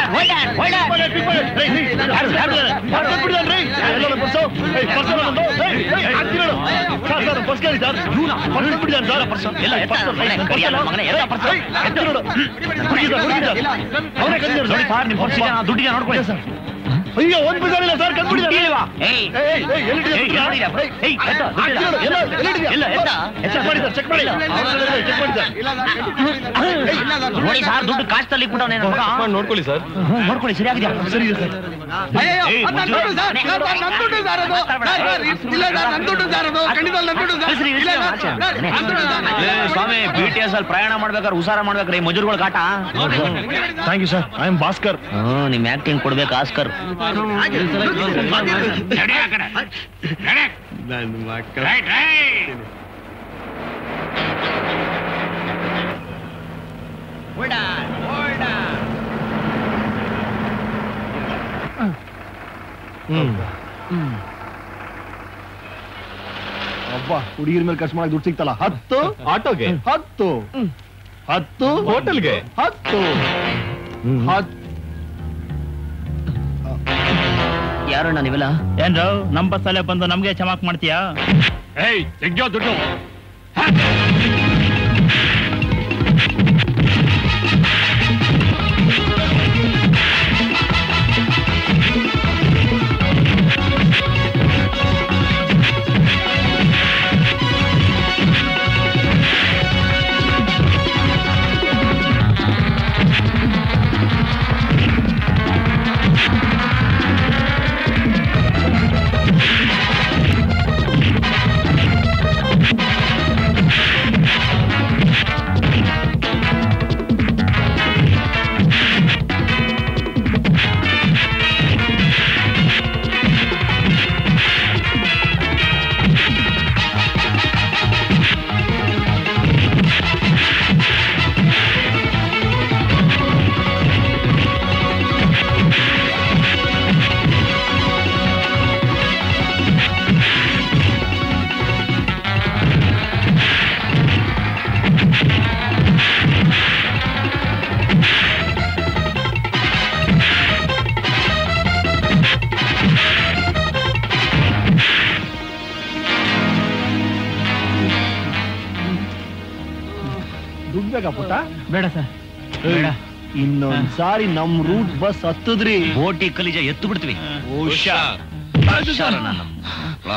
ಏ, ಏ, ಯಾರು, ಯಾರು, ಯಾರು ತಂದ್ಬಿಟ್ಟಿದ್ದಾನೆ ರೀ? ಎಲ್ಲೋ ನನ್ನ ಪರ್ಸು? ಏ, ಪರ್ಸು ನನ್ನದು? ಏ, ಏ, ಹಾಕ್ತೀನಿ ನೋಡು. ಸರ್, ಸರ್, ಪರ್ಸ್ ಕೇಳಿ ಸರ್. ಪರ್ಸ್ ತಂದ್ಬಿಟ್ಟಿದ್ದಾನೆ ಸರ್, ಪರ್ಸು. ಎಲ್ಲ ಎತ್ತ, ಪರ್ಸು, ಮಗನೇ, ಪರ್ಸು ಕರಿಯ ನನ್ನ ಮಗನೇ, ಎಲ್ಲ ಪರ್ಸು. ಏ, ಹಾಕ್ತೀನಿ ನೋಡು. ಹುಡುಗಿ ಸರ್, ಹುಡುಗಿ ಸರ್. ಅವನೇ ಕದ್ದಿರೋದು. ನೋಡಿ ಸರ್ ನಿಮ್ ಪರ್ಸಿಗೆ ನಾವು ದುಡ್ಡಿಗೆ ನೋಡ್ಕೊಳ್ಳಿ ಸರ್ ಅಯ್ಯೋ ಒಂದ್ ಬಿಸಾರ ಇಲ್ಲ ಸರ್ ಕಂದ್ಬಿಟ್ಟಿದ್ದಾನೆ ಇಲ್ವಾ? ಏಯ್ ಏ, ಏ, ಏ, ಎಲ್ಲಿಟ್ಟಿದ್ಯಾ ಏಯ್, ದುಡ್ಡನ್ನ? ಎಲ್ಲಿದ್ಯಾ? ಏಯ್, ಎತ್ತ, ದುಡ್ಡಿಲ್ಲ. ಹಾಕ್ತೀನಿ ನೋಡು, ಎಲ್ಲ, ಎಲ್ಲಿಟ್ಟಿದ್ಯಾ? ಇಲ್ಲ, ಎತ್ತ. ಚೆಕ್ ಮಾಡಿ ಸರ್ ಚೆಕ್ ಮಾಡಿ ಚೆಕ್ ಮಾಡಿ ಸರ್ ನೋಡಿ ಸರ್ ದುಡ್ಡು ಕಾಸ್ತಲ್ಲಿ ಇಟ್ಬಿಟ್ಟವ್ನೆ ನನ್ನ ಮಗ. ಮಾಡಿ ನೋಡ್ಕೊಳ್ಳಿ ಸರ್ ನೋಡ್ಕೊಳ್ಳಿ ಸರಿಯಾಗಿದ್ಯಾ ಸರಿ ಇದೆ ಸರ್ ಏಯ್, ಮಂಜು. ಕಳ್ಸ್ರಿ, ಇಳ್ಸಿ ಅವ್ನ ಆಚೆ. ಏ, ಸ್ವಾಮಿ ಬಿ ಟಿ ಎಸ್ ಅಲ್ಲಿ ಪ್ರಯಾಣ ಮಾಡ್ಬೇಕಾದ್ರೆ ಹುಷಾರ ಮಾಡ್ಬೇಕ್ರಿ ಮಜೂರ್ಗಳ ಕಾಟ thank you sir I am Bhaskar hmm ನಿಮ್ ಆಕ್ಟಿಂಗ್ ಕೊಡ್ಬೇಕು ಆಸ್ಕರ್ ಅಬ್ಬ ಹುಡುಗಿರ ಮೇಲೆ ಖರ್ಚು ಮಾಡಕ್ ದುಡ್ಡು ಸಿಗ್ತಲ್ಲ ಹತ್ತು ಆಟೋಗೆ ಹತ್ತು ಹತ್ತು ಹೋಟೆಲ್ಗೆ ಹತ್ತು ಹತ್ತು ಯಾರಣ್ಣ ನೀವೆಲ್ಲ ಏನ್ರು ನಮ್ ಬಸ್ಸಲ್ಲೇ ಬಂದು ನಮ್ಗೆ ಚಮಾಕ್ ಮಾಡ್ತೀಯಾ ಏಯ್ ತೆಗ್ಯೋ ದುಡ್ಡು ಆ ದುಡ್ಡು ಬೇಕಾ ಪುಟ್ಟ ಬೇಡ ಸರ್ ಬೇಡ ಇನ್ನೊಂದ್ ಸಾರಿ ನಮ್ ರೂಟ್ ಬಸ್ ಹತ್ತದ್ರಿ ಬೋಟಿ ಕಲಿಜ ಎತ್ತು ಬಿಡ್ತೀವಿ ಹುಷಾರ್. ಹುಷಾರ ನನ್ನ ಮಕ್ಳ.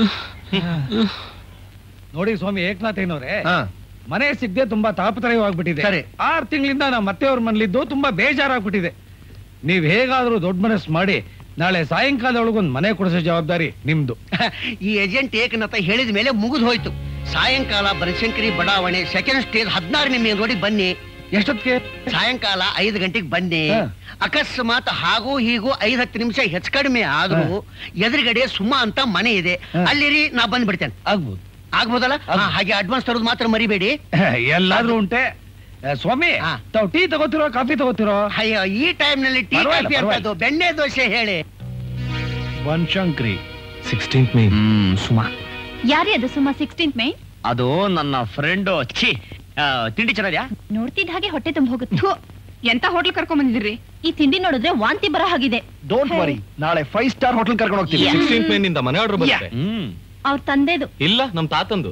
ನೋಡಿ ಸ್ವಾಮಿ ಏಕನಾಥಯ್ಯನವ್ರೆ ಹಾ. ಮನೆ ಸಿಗದೆ ತುಂಬಾ ತಾಪತ್ರಯವಾಗ್ಬಿಟ್ಟಿದೆ ಸರಿ. ಆರ್ ತಿಂಗಳಿಂದ ನಮ್ಮ ಮತ್ತೆಯವ್ರ ಮನೇಲಿದ್ದು ತುಂಬಾ ಬೇಜಾರಾಗ್ಬಿಟ್ಟಿದೆ ನೀವ್ ಹೇಗಾದ್ರೂ ದೊಡ್ಡ ಮನಸ್ಸು ಮಾಡಿ ನಾಳೆ ಸಾಯಂಕಾಲ ಒಳಗೊಂದು ಮನೆ ಕೊಡಿಸೋ ಜವಾಬ್ದಾರಿ ನಿಮ್ದು ಈ ಏಜೆಂಟ್ ಏಕನಾಥ ಹೇಳಿದ ಮೇಲೆ ಮುಗಿದು ಹೋಯ್ತು ಸಾಯಂಕಾಲ ಬನಶಂಕರಿ ಬಡಾವಣೆ ಸೆಕೆಂಡ್ ಸ್ಟೇಜ್ ಹದಿನಾರನೇ ಮೇಲ್ ರೋಡಿಗೆ ಬನ್ನಿ ಎಷ್ಟೊತ್ತಿಗೆ ಸಾಯಂಕಾಲ ಐದು ಗಂಟೆಗೆ ಬನ್ನಿ ಹಾ. ಅಕಸ್ಮಾತ್ ಹಾಗೂ ಹೀಗೂ ಐದ್ ಹತ್ತು ನಿಮಿಷ ಹೆಚ್ಚು ಕಡಿಮೆ ಆದ್ರೂ ಎದುರುಗಡೆ ಸುಮ್ಮ ಅಂತ ಮನೆ ಇದೆ ಹಾ. ಅಲ್ಲಿರಿ ನಾ ಬಂದ್ಬಿಡ್ತೇನೆ ಆಗ್ಬೋದು ಆಗ್ಬೋದಲ್ಲ ಹಾ, ಹಾಗೆ ಅಡ್ವಾನ್ಸ್ ತರೋದು ಮಾತ್ರ ಮರಿಬೇಡಿ ಎಲ್ಲಾದ್ರೂ ಉಂಟೆ ಆ, ಸ್ವಾಮಿ ಹಾ. ತಾವು ಟೀ ತಗೋತಿರೋ ಕಾಫಿ ತಗೋತಿರೋ ಅಯ್ಯೋ ಈ ಟೈಮ್ ನಲ್ಲಿ ಟೀ ಪರವಾಗಿಲ್ಲ, ಕಾಫಿ ಪರವಾಗಿಲ್ಲ. ಅಂತದ್ದು ಬೆಣ್ಣೆ ದೋಸೆ ಹೇಳಿ Banashankari sixteenth May hmm Suma ಯಾರೇ ಅದು ಸುಮ್ಮ ಸಿಕ್ಸ್ಟೀನ್ತ್ ಮೇ ಅದು ನನ್ನ ಫ್ರೆಂಡ್ ಛೀ ಆ, ತಿಂಡಿ ಚೆನ್ನಾದ್ಯಾ ನೋಡ್ತಿದ್ದ ಹಾಗೆ ಹೊಟ್ಟೆ ತುಂಬ ಹೋಗುತ್ತೆ ಥು, ಎಂತ ಹೋಟ್ಲ್ ಕರ್ಕೊಂಡ್ ಬಂದಿದ್ರಿ ಈ ತಿಂಡಿ ನೋಡಿದ್ರೆ ವಾಂತಿ ಬರೋ ಹಾಗಿದೆ ಡೋಂಟ್ ವರಿ ನಾಳೆ ಫೈವ್ ಸ್ಟಾರ್ ಹೋಟೆಲ್ ಕರ್ಕೊಂಡು ಹೋಗ್ತೀವಿ ಸಿಕ್ಸ್ಟೀನ್ತ್ ಮೇ ನಿಂದ ಮನೆ ಆರ್ಡರ್ ಬರುತ್ತೆ ಹ್ಮ್ ಅವ್ರ ತಂದೆದು ಇಲ್ಲ ನಮ್ ತಾತಂದು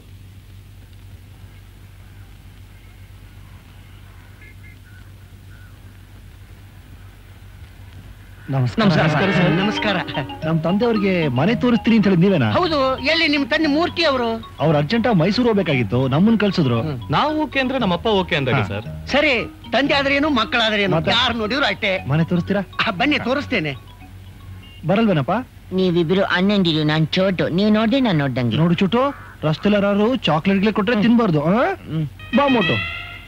ನಮಸ್ಕಾರ ಸರ್. ನಮಸ್ಕಾರ ನಮ್ ತಂದೆಯವ್ರಿಗೆ ಮನೆ ತೋರಿಸ್ತೀನಿ ಅಂತ ಹೇಳಿದ್ ನೀವೇನಾ ಹೌದು ಎಲ್ಲಿ ನಿಮ್ ತಂದೆ ಮೂರ್ತಿ ಅವರು ಅವ್ರ ಅರ್ಜೆಂಟ್ ಮೈಸೂರು ಹೋಗ್ಬೇಕಾಗಿತ್ತು ನಮ್ಮನ್ ಕಳ್ಸಿದ್ರು ನಾವು ಓಕೆ ಅಂದ್ರೆ ನಮ್ಮಪ್ಪ ಓಕೆ ಅಂದಾಗ ಹಾ. ಸರ್ ಸರಿ ತಂದೆ ಆದ್ರೇನು ಮಕ್ಕಳಾದ್ರೇನು ಮತ್ತೆ? ಯಾರು ನೋಡಿದ್ರು ಅಷ್ಟೇ ಮನೆ ತೋರಿಸ್ತೀರಾ ಆ, ಬನ್ನಿ ತೋರಿಸ್ತೇನೆ ಬರಲ್ವೇನಪ್ಪ ನೀವಿಬ್ರು ಅಣ್ಣಂದಿರು ನಾನ್ ಚೋಟು ನೀವ್ ನೋಡ್ದೆ ನಾನ್ ನೋಡ್ದಂಗೆ ನೋಡು ಚುಟ್ಟು ರಸ್ತೆಲ್ಲಾರು ಚಾಕ್ಲೇಟ್ ಗೆ ಕೊಟ್ರೆ ತಿನ್ಬಾರ್ದು ಆ? ಬಾ ಮೋಟು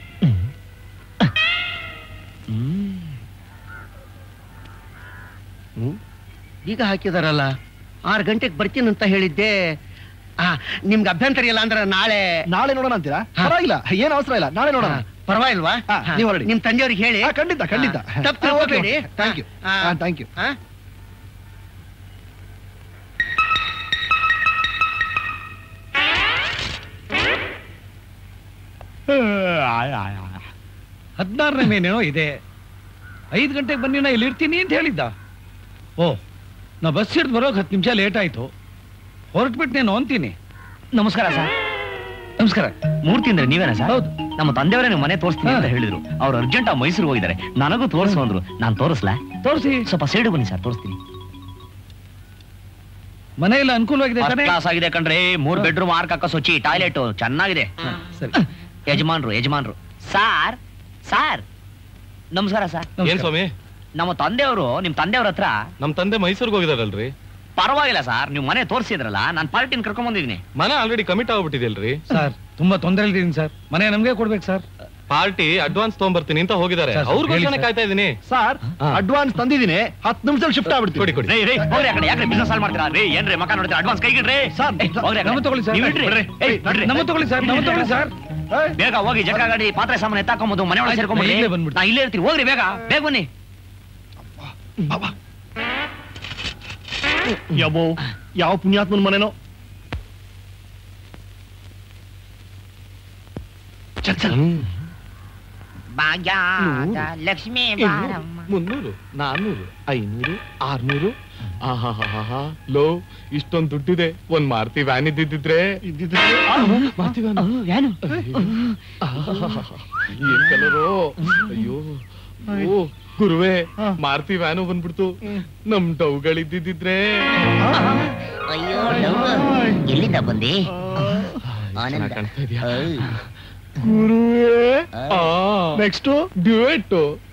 ಈಗ ಹಾಕಿದಾರಲ್ಲ ಆರು ಗಂಟೆಗೆ ಬರ್ತೀನಿ ಅಂತ ಹೇಳಿದ್ದೆ ಆ ನಿಮ್ಗೆ ಅಭ್ಯಂತರ ಇಲ್ಲ ಅಂದ್ರೆ ನಾಳೆ ನಾಳೆ ನೋಡೋಣ ಅಂತೀರಾ ಹಾ. ಪರವಾಗಿಲ್ಲ ಏನ್ ಅವಸರ ಇಲ್ಲ ನಾಳೆ ನೋಡೋಣ ಆ, ಪರವಾಗಿಲ್ವಾ ಹಾ, ನೀವ್ ಹೊರಡಿ. ನಿಮ್ ತಂದೆಯವ್ರಿಗೆ ಹೇಳಿ ಹಾ, ಖಂಡಿತ ಖಂಡಿತ ಆ, ತಪ್ಪು ತಿಳ್ಕೊಬೇಡಿ ಥ್ಯಾಂಕ್ ಯು ಥ್ಯಾಂಕ್ ಯು ಆ? ಹದಿನಾರನೇ ಮೇನೇನೋ ಇದೆ ಐದು ಗಂಟೆಗೆ ಬನ್ನಿ ನಾ ಇಲ್ಲಿ ಇರ್ತೀನಿ ಅಂತ ಹೇಳಿದ್ದ ಓ ನಾ ಬಸ್ ಹಿಡ್ದು ಬರೋಕ್ ಹತ್ತು ನಿಮಿಷ ಲೇಟ್ ಆಯ್ತು ಹೊರಟ್ಬಿಟ್ಟು ನಾನು ಅಂತೀನಿ ನಮಸ್ಕಾರ ಸರ್ ನಮಸ್ಕಾರ ಮೂರ್ತಿ ಅಂದ್ರೆ ನೀವೇನಾ ಸರ್ ಹೌದು. ನಮ್ಮ ತಂದೆಯವರೇ ನೀವು ಮನೆ ತೋರಿಸ್ತೀನಿ ಅಂತ ಹಾ. ಹೇಳಿದ್ರು ಅವ್ರು ಅರ್ಜೆಂಟ್ ಆ ಮೈಸೂರು ಹೋಗಿದ್ದಾರೆ ನನಗೂ ತೋರಿಸು ಅಂದ್ರು ನಾನು ತೋರಿಸ್ಲಾ ತೋರಿಸಿ ಸ್ವಲ್ಪ ಸೈಡ್ ಬನ್ನಿ ಸರ್ ತೋರಿಸ್ತೀನಿ ಮನೆ ಎಲ್ಲ ಅನುಕೂಲವಾಗಿದೆ ಫಸ್ಟ್ ತಾನೇ ಕ್ಲಾಸ್ ಆಗಿದೆ ಕಣ್ರಿ ಮೂರ್ ಬೆಡ್ರೂಮ್ ಆರ್ಕ್ ಹಾಕೋ ಸ್ವಚ್ಛಿ ಟಾಯ್ಲೆಟ್ ಚೆನ್ನಾಗಿದೆ ಸರಿ ಯಜಮಾನ್ರು ಯಜಮಾನ್ರು ಸಾರ್ ಸಾರ್ ನಮಸ್ಕಾರ ಸರ್ ಏನ್ ಸ್ವಾಮಿ ನಮ್ಮ ತಂದೆಯವರು ನಿಮ್ ತಂದೆಯವ್ರ ಹತ್ರ ನಮ್ ತಂದೆ ಮೈಸೂರ್ಗೆ ಹೋಗಿದಾರಲ್ರಿ ಪರವಾಗಿಲ್ಲ ಸರ್ ನೀವು ಮನೆ ತೋರಿಸಿದ್ರಲ್ಲ ನಾನು ಪಾರ್ಟಿನ ಕರ್ಕೊಂಡ್ ಬಂದಿದ್ದೀನಿ ಮನೆ ಆಲ್ರೆಡಿ ಕಮಿಟ್ ಆಗ್ಬಿಟ್ಟಿದೆಯಲ್ರಿ ಸರ್ ತುಂಬಾ ತೊಂದರೆ ಇದ್ದೀನಿ ಸರ್ ಮನೆ ನಮ್ಗೆ ಕೊಡ್ಬೇಕು ಸರ್ ಪಾರ್ಟಿ ಅಡ್ವಾನ್ಸ್ ತಗೊಂಡ್ಬರ್ತೀನಿ ಅಂತ ಹೋಗಿದ್ದಾರೆ ಸರ್, ಸರ್, ಅವ್ರಿಗೋಸ್ಕರ ಹೇಳಿ ಸರ್. ಕಾಯ್ತಾ ಇದೀನಿ ಸರ್ ಹಾ. ಅಡ್ವಾನ್ಸ್ ತಂದಿದ್ದೀನಿ ಹತ್ತು ನಿಮಿಷದಲ್ಲಿ ಶಿಫ್ಟ್ ಕೊಡಿ ಆಗ್ಬಿಡ್ತೀವಿ ಕೊಡಿ ರೇ ರೇ ಹೋಗ್ರಿ ಆ ಕಡೆ ಯಾಕ್ರಿ ಬಿಸ್ನೆಸ್ ಸಾಲ್ ಮಾಡ್ತೀರಾ ರೇ ಏನ್ರಿ ಮಕ ನೋಡ್ತೀರಾ ಅಡ್ವಾನ್ಸ್ ಕೈಗಿಡ್ರಿ ಸರ್, ಏ, ಹೋಗ್ರಿ ಆ ಕಡೆ. ನಮ್ಮ ತಗೊಳ್ಳಿ ಸರ್. ನೀವು ಇಡ್ರಿ. ಏಯ್, ಬಿಡ್ರಿ. ನಮ್ಮ ತಗೊಳ್ಳಿ ಸರ್ ನಮ್ಮ ತಗೊಳ್ಳಿ ಸರ್ ಏಯ್, ಬೇಗ ಹೋಗಿ ಜಟ್ಕ ಗಾಡಿ ಪಾತ್ರೆ ಸಾಮಾನು ಎತ್ತಾಕೊಂಬೋದು ಮನೆ ಒಳಗೆ ಆಯ್ತು, ಸೇರ್ಕೊಂಬಿಡಿ ನಾ ಇಲ್ಲೇ ಬಂದ್ಬಿಡ್ತೀನಿ. ನಾ ಇಲ್ಲೇ ಇರ್ತೀನಿ ಹೋಗ್ರಿ ಬೇಗ ಬೇಗ ಬನ್ನಿ ಬಾ, ಬಾ. ಯಬ್ಬೋ ಯಾವ ಪುಣ್ಯಾತ್ಮನ ಮನೆನೋ ಚಲ್ ಚಲ್ ಭಾಗ್ಯದ ಲಕ್ಷ್ಮೀ ಬಾರಮ್ಮ ಮುನ್ನೂರು ನಾನ್ನೂರು ಐನೂರು ಆರ್ನೂರು ಆಹಾಹಾಹಾ ಲೋ ಇಷ್ಟೊಂದ್ ದುಡ್ಡಿದೆ ಒಂದ್ ಮಾರುತಿ ವ್ಯಾನ್ ಇದ್ದಿದ್ರೆ ಮಾರುತಿ ವ್ಯಾನ್ ಆಹಾಹಾಹಾ. ಏನ್ ಕಲರು ಅಯ್ಯೋ ಓ ಗುರುವೆ ಮಾರುತಿ ವ್ಯಾನು ಬಂದ್ಬಿಡ್ತು ನಮ್ ಡೌಗಳಿದ್ದಿದ್ರೆ ಅಯ್ಯೋ ಡವ್ವ. ಎಲ್ಲಿಂದ ಬಂದೆ ಆನಂದ ಕಾಣ್ತಾ ಇದ್ಯಾ ಐ. ಗುರುವೇ ನೆಕ್ಸ್ಟ್ ಡ್ಯೂಯೆಟ್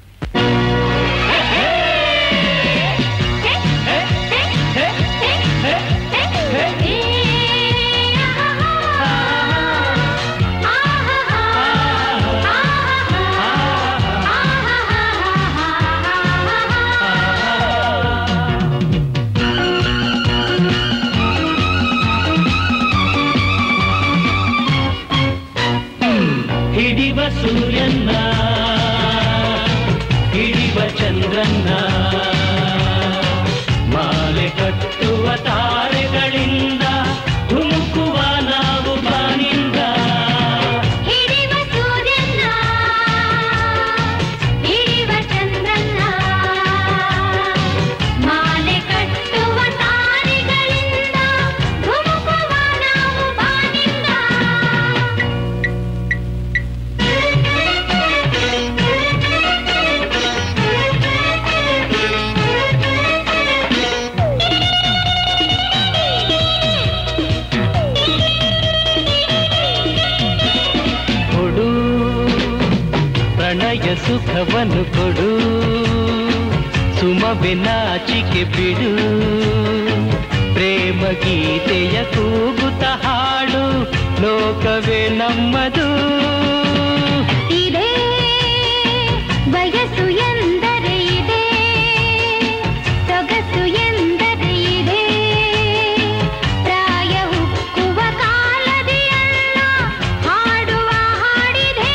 ಹಿಡಿವ ಸೂರ್ಯನ್ನ ಹಿಡಿವ ಚಂದ್ರನ್ನ ಮಾಲೆ ಕಟ್ಟುವ ತಾರೆಗಳಿಂದ ಧುಮುಕುವ ನಾವು ಬಾನಿಂದ ಹಿಡಿವ ಸೂರ್ಯನ ಹಿಡಿವ ಚಂದ್ರನ ಮಾಲೆ ಕಟ್ಟುವ ತಾರೆಗಳಿಂದ ಧುಮುಕುವ ನಾವು ಬಾನಿಂದ ಸುಖವನ್ನು ಕೊಡು ಸುಮವೆ ನಾಚಿಕೆ ಬಿಡು ಪ್ರೇಮ ಗೀತೆಯ ಕೂಗುತ್ತ ಹಾಡು ಲೋಕವೇ ನಮ್ಮದು ಇದೆ ವಯಸ್ಸು ಎಂದರೆ ಇದೆ ಸೊಗಸು ಎಂದರೆ ಇದೆ ಪ್ರಾಯ ಹುಕ್ಕುವ ಕಾಲದಿಯಲ್ಲ ಹಾಡುವ ಹಾಡಿದೆ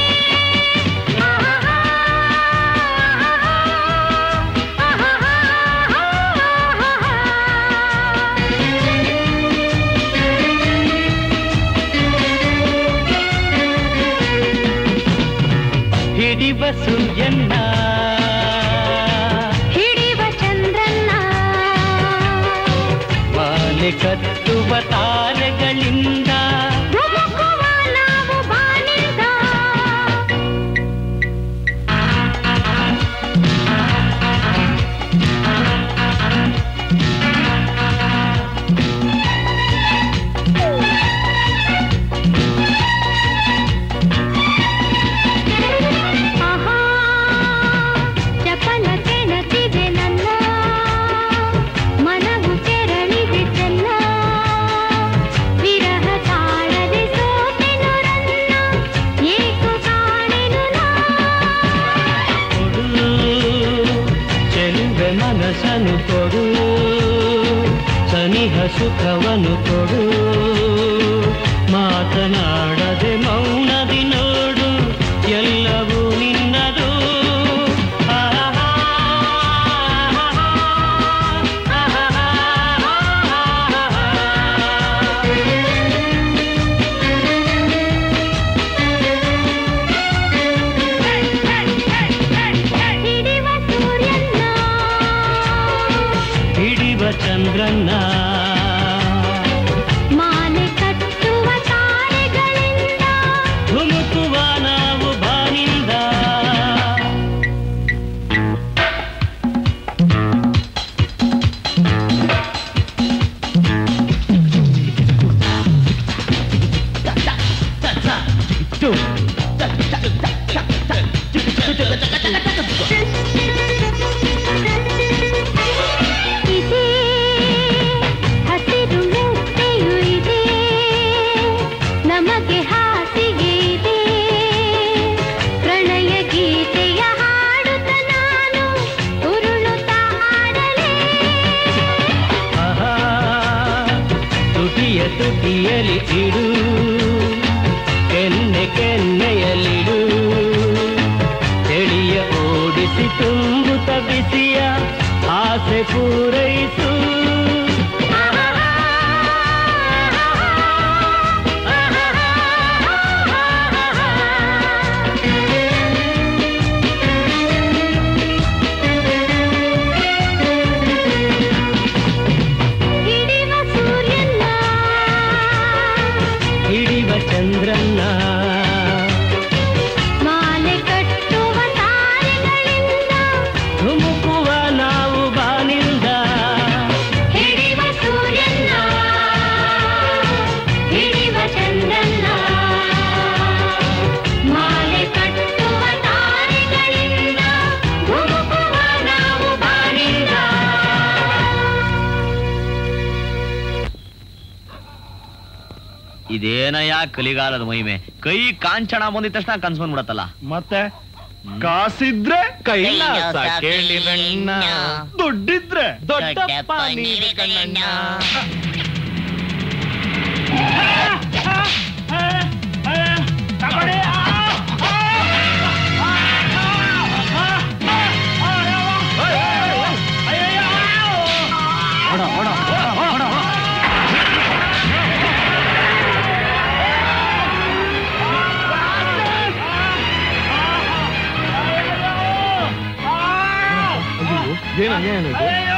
ಹಿಡಿವ ಸೂರ್ಯನ್ನ ಹಿಡಿವ ಚಂದ್ರನ್ನ ಮಾಲೆ ಕಟ್ಟುವ ತಾರೆಗಳಿಂದ ಧುಮುಕುವ ನಾವು ಬಾನಿಂದ ಆಹಾ ಚಪಲ ಕೆಣಕಿದೆ ನನ್ನ ಮನವು ಕೆರಳಿದೆ ಚೆನ್ನ ವಿರಹ ತಾಳದೆ ಸೋತೆನು ರನ್ನ ಏಕು ಕಾಣೆನು ನಾ ಕೊಡು ಚೆಲುವೆ ಮನಸ್ಸನ್ನು ಕೊಡು ಸನಿಹ ಸುಖವನ್ನು ಕೊಡು ಮಾತನಾಡದೆ ಮೌನದಿ ನೋಡು ಎಲ್ಲವೂ ನಿನ್ನದು ಆಹಾ, ಹಿಡಿವ ಸೂರ್ಯನ್ನ ಹಿಡಿವ ಚಂದ್ರನ್ನ ಮಾಲೆ ಕಟ್ಟುವ ತಾರೆಗಳಿಂದ ಧುಮುಕುವ ನಾವು ಬಾನಿಂದ ಇದೆ ಹಸಿರು ಮೆತ್ತೆಯು ಇದೆ ನಮಗೆ ಹಾಸಿಗೆ ಇದೆ ಪ್ರಣಯ ಗೀತೆಯ ಹಾಡುತ್ತ ನಾನು ಉರುಳುತ್ತಾ ಹಾಡಲೇ ಆಹಾ, ತುಟಿಯ ತುಟಿಯಲಿ ಇಡು ಕೆನ್ನೆ ಕೆನ್ನೆಯಲ್ಲಿಡು ತಿಳಿಯ ಓಡಿಸಿ ತುಂಬುತ್ತ ಬಿಸಿಯ ಆಸೆ ಪೂರೈಸು ಹಿಡಿವ ಸೂರ್ಯನ್ನ ಹಿಡಿವ ಚಂದ್ರನ್ನ ಮಾಲೆ ಕಟ್ಟುವ ತಾರೆಗಳಿಂದ ಧುಮುಕುವ ನಾವು ಬಾನಿಂದ ಹಿಡಿವ ಸೂರ್ಯನ್ನ ಹಿಡಿವ ಚಂದ್ರನ್ನ ಮಾಲೆ ಕಟ್ಟುವ ತಾರೆಗಳಿಂದ ಧುಮುಕುವ ನಾವು ಬಾನಿಂದ ಇದೇನಯ್ಯ ಕಲಿಗಾಲದ ಮಹಿಮೆ ಕೈ ಕಾಂಚನ ಬಂದಿದ ತಕ್ಷಣ ಕನ್ಸ್ ಬಂದ್ಬಿಡತ್ತಲ್ಲ ಮತ್ತೆ ಕಾಸಿದ್ರೆ ಕೈಲಾಸ ಕೇಳಿರಣ್ಣ ದುಡ್ಡಿದ್ರೆ ದೊಡ್ಡಪ್ಪ ನೀನೆ ಕಣ್ಣಣ್ಣ ಏನ ಏನಿದು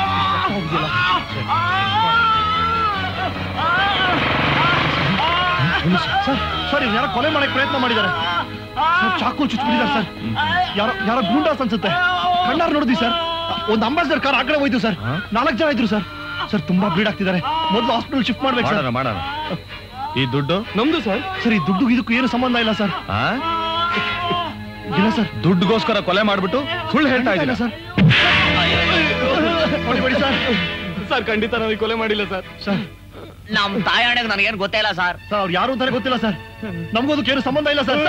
ಸರ್ ಸರ್ ಇವ್ರು ಯಾರೋ ಕೊಲೆ ಮಾಡಕ್ ಪ್ರಯತ್ನ ಮಾಡಿದ್ದಾರೆ ಸರ್ ಚಾಕು ಚುಚ್ಬಿಟ್ಟಿದ್ದಾರೆ ಸರ್ ಯಾರೋ ಯಾರೋ ಗೂಂಡಾಸ್ ಅನ್ಸುತ್ತೆ ಕಣ್ಣಾರ್ ನೋಡಿದ್ವಿ ಸರ್ ಒಂದು ಅಂಬಾಸಿಡರ್ ಕಾರ್ ಆ ಕಡೆ ಹೋಯ್ತು ಸರ್ ನಾಲ್ಕು ಜನ ಇದ್ರು ಸರ್ ಸರ್ ತುಂಬಾ ಬ್ಲೀಡ್ ಆಗ್ತಿದ್ದಾರೆ ಮೊದಲು ಹಾಸ್ಪಿಟಲ್ ಶಿಫ್ಟ್ ಮಾಡ್ಬೇಕು ಸರ್ ಮಾಡೋಣ ಮಾಡೋಣ ಈ ದುಡ್ಡು ನಮ್ದು ಸರ್ ಸರ್ ಈ ದುಡ್ಡು ಇದಕ್ಕೂ ಏನು ಸಂಬಂಧ ಇಲ್ಲ ಸರ್ ಇಲ್ಲ ಸರ್ ದುಡ್ಡುಗೋಸ್ಕರ ಕೊಲೆ ಮಾಡ್ಬಿಟ್ಟು ಸುಳ್ಳು ಹೇಳ್ತಾ ಇದ್ದೀರಾ ಸರ್ ಹೊಡಿಬೇಡಿ ಸರ್ ಸರ್ ಖಂಡಿತ ನಾವು ಈ ಕೊಲೆ ಮಾಡಿಲ್ಲ ಸರ್ ಸರ್ ನಮ್ ತಾಯಾಣೆಗೆ ನನಗೇನು ಗೊತ್ತೇ ಇಲ್ಲ ಸರ್ ಸರ್ ಅವ್ರು ಯಾರು ಅಂತಾನೆ ಗೊತ್ತಿಲ್ಲ ಸರ್ ನಮಗೂ ಅದಕ್ಕೆ ಏನು ಸಂಬಂಧ ಇಲ್ಲ ಸರ್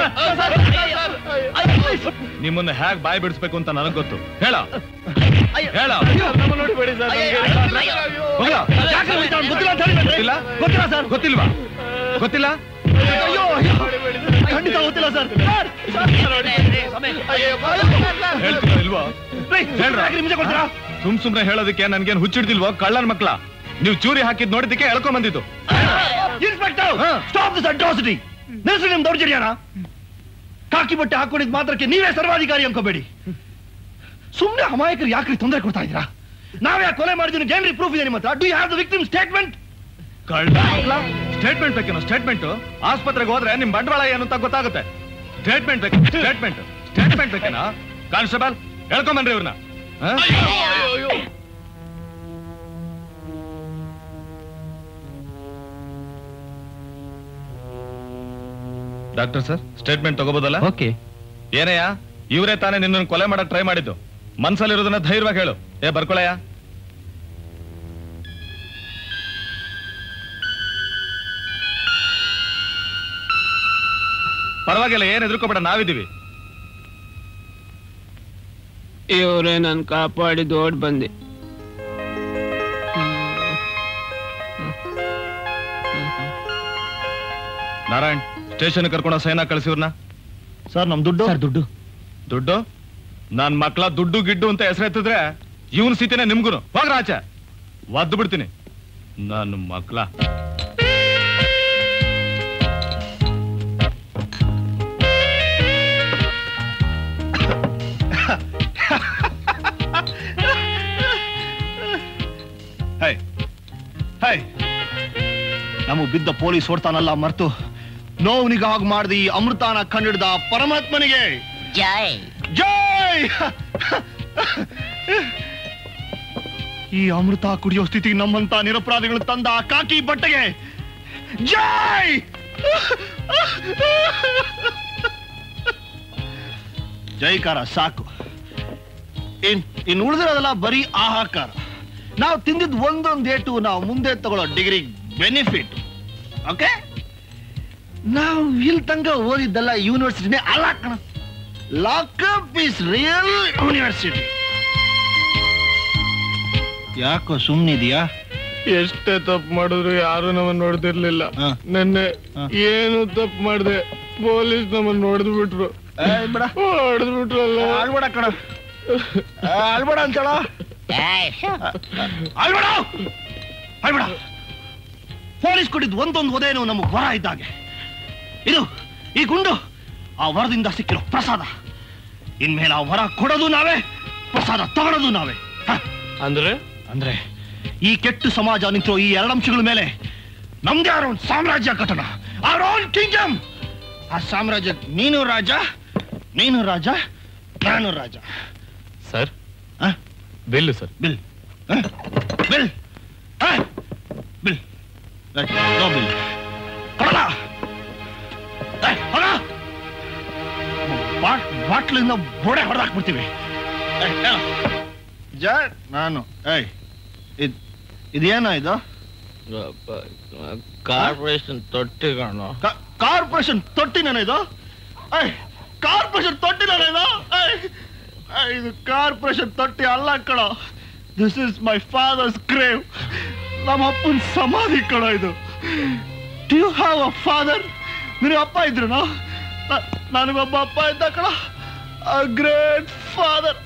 ನಿಮ್ಮನ್ನ ಹೇಗ್ ಬಾಯ್ ಬಿಡಿಸ್ಬೇಕು ಅಂತ ನನಗ್ ಗೊತ್ತು ಹೇಳ ಹೇಳ ನೋಡಿಬೇಡಿ ಸರ್ ಹೋಗ್ಲಾ? ಯಾಕೆ ಹೋಯ್ತು ಅವ್ನು ಗೊತ್ತಿಲ್ಲ ಅಂತ ಹೇಳಿದ್ರೆ? ಗೊತ್ತಿಲ್ಲ ಗೊತ್ತಿಲ್ಲ ಸರ್ ಗೊತ್ತಿಲ್ವಾ ಗೊತ್ತಿಲ್ಲ ಅಯ್ಯೋ ಅಯ್ಯೋ. ಖಂಡಿತ ಗೊತ್ತಿಲ್ಲ ಸರ್ ಹೇಳ್ತೀರಾ ಇಲ್ವಾ ಹೇಳ್ರ ಯಾಕೆ ನಿಮ್ಗೆ ಕೊಡ್ತೀರಾ ಸುಮ್ ಸುಮ್ನೆ ಹೇಳೋದಕ್ಕೆ ನನ್ಗೇನ್ ಹುಚ್ಚಿಡ್ದಿಲ್ವೋ ಕಳ್ಳನ್ ಮಕ್ಳ ನೀವು ಚೂರಿ ಹಾಕಿದ್ ನೋಡಿದ್ದಕ್ಕೆ ಎಳ್ಕೊಂಡ್ ಬಂದಿದ್ದು ಇನ್ಸ್ಪೆಕ್ಟರ್ ಸ್ಟಾಪ್ ದಿಸ್ ಅಟ್ರಾಸಿಟಿ ನಿಲ್ಸಿ ನಿಮ್ ದೌರ್ಜನ್ಯನ ಕಾಕಿ ಬಟ್ಟೆ ಹಾಕೊಂಡಿದ್ ಮಾತ್ರಕ್ಕೆ ನೀವೇ ಸರ್ವಾಧಿಕಾರಿ ಅನ್ಕೋಬೇಡಿ ಸುಮ್ನೆ ಅಮಾಯಕರು ಯಾಕ್ರಿ ತೊಂದರೆ ಕೊಡ್ತಾ ಇದ್ದೀರಾ ನಾವೇ ಕೊಲೆ ಮಾಡಿದ್ದೀನಿ ಏನ್ರಿ ಪ್ರೂಫ್ ಇದೆ ನಿಮ್ಮ ಹತ್ರ do you have the victim statement ಕಳ್ಳ ಸ್ಟೇಟ್ಮೆಂಟ್ ಬೇಕೇನೋ ಸ್ಟೇಟ್ಮೆಂಟ್ ಆಸ್ಪತ್ರೆಗೆ ಹೋದ್ರೆ ನಿಮ್ ಬಂಡವಾಳ ಏನು ಅಂತ ಗೊತ್ತಾಗುತ್ತೆ ಸ್ಟೇಟ್ಮೆಂಟ್ ಬೇಕು ಸ್ಟೇಟ್ಮೆಂಟ್ ಸ್ಟೇಟ್ಮೆಂಟ್ ಬೇಕೇನಾ ಕಾನ್ಸ್ಟೇಬಲ್ ಹೇಳ್ಕೊಂಬನ್ರಿ ಇವ್ರನ್ನ ಡಾಕ್ಟರ್ ಸರ್ ಸ್ಟೇಟ್ಮೆಂಟ್ ತಗೋಬೋದಲ್ಲ ಓಕೆ ಏನಯ್ಯ ಇವರೇ ತಾನೇ ನಿನ್ನನ್ನು ಕೊಲೆ ಮಾಡಕ್ ಟ್ರೈ ಮಾಡಿದ್ದು ಮನ್ಸಲ್ಲಿರೋದನ್ನ ಧೈರ್ಯವಾಗಿ ಹೇಳು ಏ ಬರ್ಕೊಳಯ್ಯ ಪರವಾಗಿಲ್ಲ ಏನ್ ಎದುರ್ಕೋಬೇಡ ನಾವಿದ್ದೀವಿ ಇವರೇ ನನ್ ಕಾಪಾಡಿ ಓಡ್ ಬಂದೆ ನಾರಾಯಣ್ ಸ್ಟೇಷನ್ ಕರ್ಕೊಂಡು ಸೈನ ಕಳಿಸಿವ್ರನ್ನ ಸರ್ ನಮ್ ದುಡ್ಡು ಸರ್ ದುಡ್ಡು ದುಡ್ಡು ನನ್ ಮಕ್ಳ ದುಡ್ಡು ಗಿಡ್ಡು ಅಂತ ಹೆಸರೆತ್ತಿದ್ರೆ ಇವನ್ ಸ್ಥಿತಿನೇ ನಿಮ್ಗುನು ಹೋಗ್ರ ಆಚೆ ಒದ್ದು ಬಿಡ್ತೀನಿ ನನ್ನ ಮಕ್ಳ ಹೈ ಹೈ ನಮಗ್ ಬಿದ್ದ ಪೊಲೀಸ್ ಹೊಡ್ತಾನಲ್ಲ ಮರ್ತು ನೋವನಿಗೆ ಹಾಗೆ ಮಾಡ್ದಿ ಅಮೃತಾನ ಕಂಡಿಡ್ದ ಪರಮಾತ್ಮನಿಗೆ ಜೈ ಜೈ ಈ ಅಮೃತ ಕುಡಿಯೋ ಸ್ಥಿತಿಗೆ ನಮ್ಮಂತ ನಿರಪರಾಧಿಗಳು ತಂದ ಆ ಕಾಕಿ ಬಟ್ಟೆಗೆ ಜೈ ಜೈಕಾರ ಸಾಕು ಇನ್ ಇನ್ ಉಳಿದಿರೋದೆಲ್ಲ ಬರೀ ಆಹಾಕಾರ ನಾವು ತಿಂದಿದ್ ಒಂದೊಂದು ಏಟು ನಾವು ಮುಂದೆ ತಗೊಳ್ಳೋ ಡಿಗ್ರಿ ಬೆನಿಫಿಟ್ ಓಕೆ ನಾವು ಇಲ್ಲಿ ತನಕ ಓದಿದ್ದೆಲ್ಲ ಯೂನಿವರ್ಸಿಟಿನೇ ಅಲ್ಲ ಕಣ ಲಾಕಪ್ ಇಸ್ ರಿಯಲ್ ಯೂನಿವರ್ಸಿಟಿ ಯಾಕೋ ಸುಮ್ಮನಿದೆಯಾ ಎಷ್ಟೇ ತಪ್ಪು ಮಾಡಿದ್ರು ಯಾರು ನಮ್ಮನ್ನ ನೋಡ್ತಿರ್ಲಿಲ್ಲ ನೆನ್ನೆ ಏನು ತಪ್ಪು ಮಾಡ್ದೆ ಪೊಲೀಸ್ ನಮ್ಮನ್ನ ನೋಡ್ದು ಬಿಟ್ರು ಹೊಡೆದು ಬಿಟ್ರಲ್ಲ ಅಳ್ಬೇಡ ಕಣ ಅಳ್ಬೇಡ ಅಂತೇಳ ಅಳ್ಬೇಡ ಅಳ್ಬೇಡ ಪೊಲೀಸ್ ಕೊಟ್ಟಿದ್ ಒಂದೊಂದು ಒದೇನು ನಮಗೆ ವರ ಇದ್ದಾಗೆ ಇದು ಈ ಗುಂಡು ಆ ವರದಿಂದ ಸಿಕ್ಕಿರೋ ಪ್ರಸಾದ ಇನ್ಮೇಲೆ ಆ ವರ ಕೊಡೋದು ನಾವೇ ಪ್ರಸಾದ ತಗೊಳ್ಳೋದು ನಾವೇ ಹ. ಅಂದ್ರೆ ಅಂದ್ರೆ ಈ ಕೆಟ್ಟು ಸಮಾಜ ನಿಂತಿರೋ ಈ ಎರಡು ಅಂಶಗಳ ಮೇಲೆ ನಮ್ದೇ ಆರೋ ಒಂದು ಸಾಮ್ರಾಜ್ಯ ಕಟ್ಟಣ ಅವರ್ ಓನ್ ಕಿಂಗ್ಡಮ್ ಆ ಸಾಮ್ರಾಜ್ಯ ನೀನು ರಾಜ ನೀನು ರಾಜ ನಾನು ರಾಜ ಸರ್ ಆ? ಬಿಲ್ಲು ಸರ್ ಬಿಲ್ ಆ? ಬಿಲ್ ಆ? ಬಿಲ್ ರೈಟ್, ನೋ ಬಿಲ್ ಕೊಡಲ್ಲ ಏ, ಹೊರ! ಬಾಟ್- ಬಾಟ್ಲಿಂದ ಬೋಡೆ ಹೊಡೆದಾಕ್ಬಿಡ್ತೀವಿ ಏ, ಹೇಳು. ಜ ನಾನು ಏಯ್ ಇದ್ ಇದೇನೋ ಇದು ಕಾರ್ಪೊರೇಷನ್ ತೊಟ್ಟಿ ಕಾಣೋ ಕ- ಕಾರ್ಪೊರೇಷನ್ ತೊಟ್ಟಿನೇನೋ ಇದು ಏಯ್ ಕಾರ್ಪೊರೇಷನ್ ತೊಟ್ಟಿನೇನೋ ಇದು ಏಯ್, ಏಯ್, ಇದು ಕಾರ್ಪೊರೇಷನ್ ತೊಟ್ಟಿ ಅಲ್ಲ ಕಣೋ this is my father's grave ನಮ್ಮ ಅಪ್ಪನ ಸಮಾಧಿ ಕಣೋ ಇದು do you have a father ನಿನಗೆ ಅಪ್ಪ ಇದ್ರು ನನಗೊಬ್ಬ ಅಪ್ಪ ಇದ್ದ ಕಣ ಅ ಗ್ರೇಟ್ ಫಾದರ್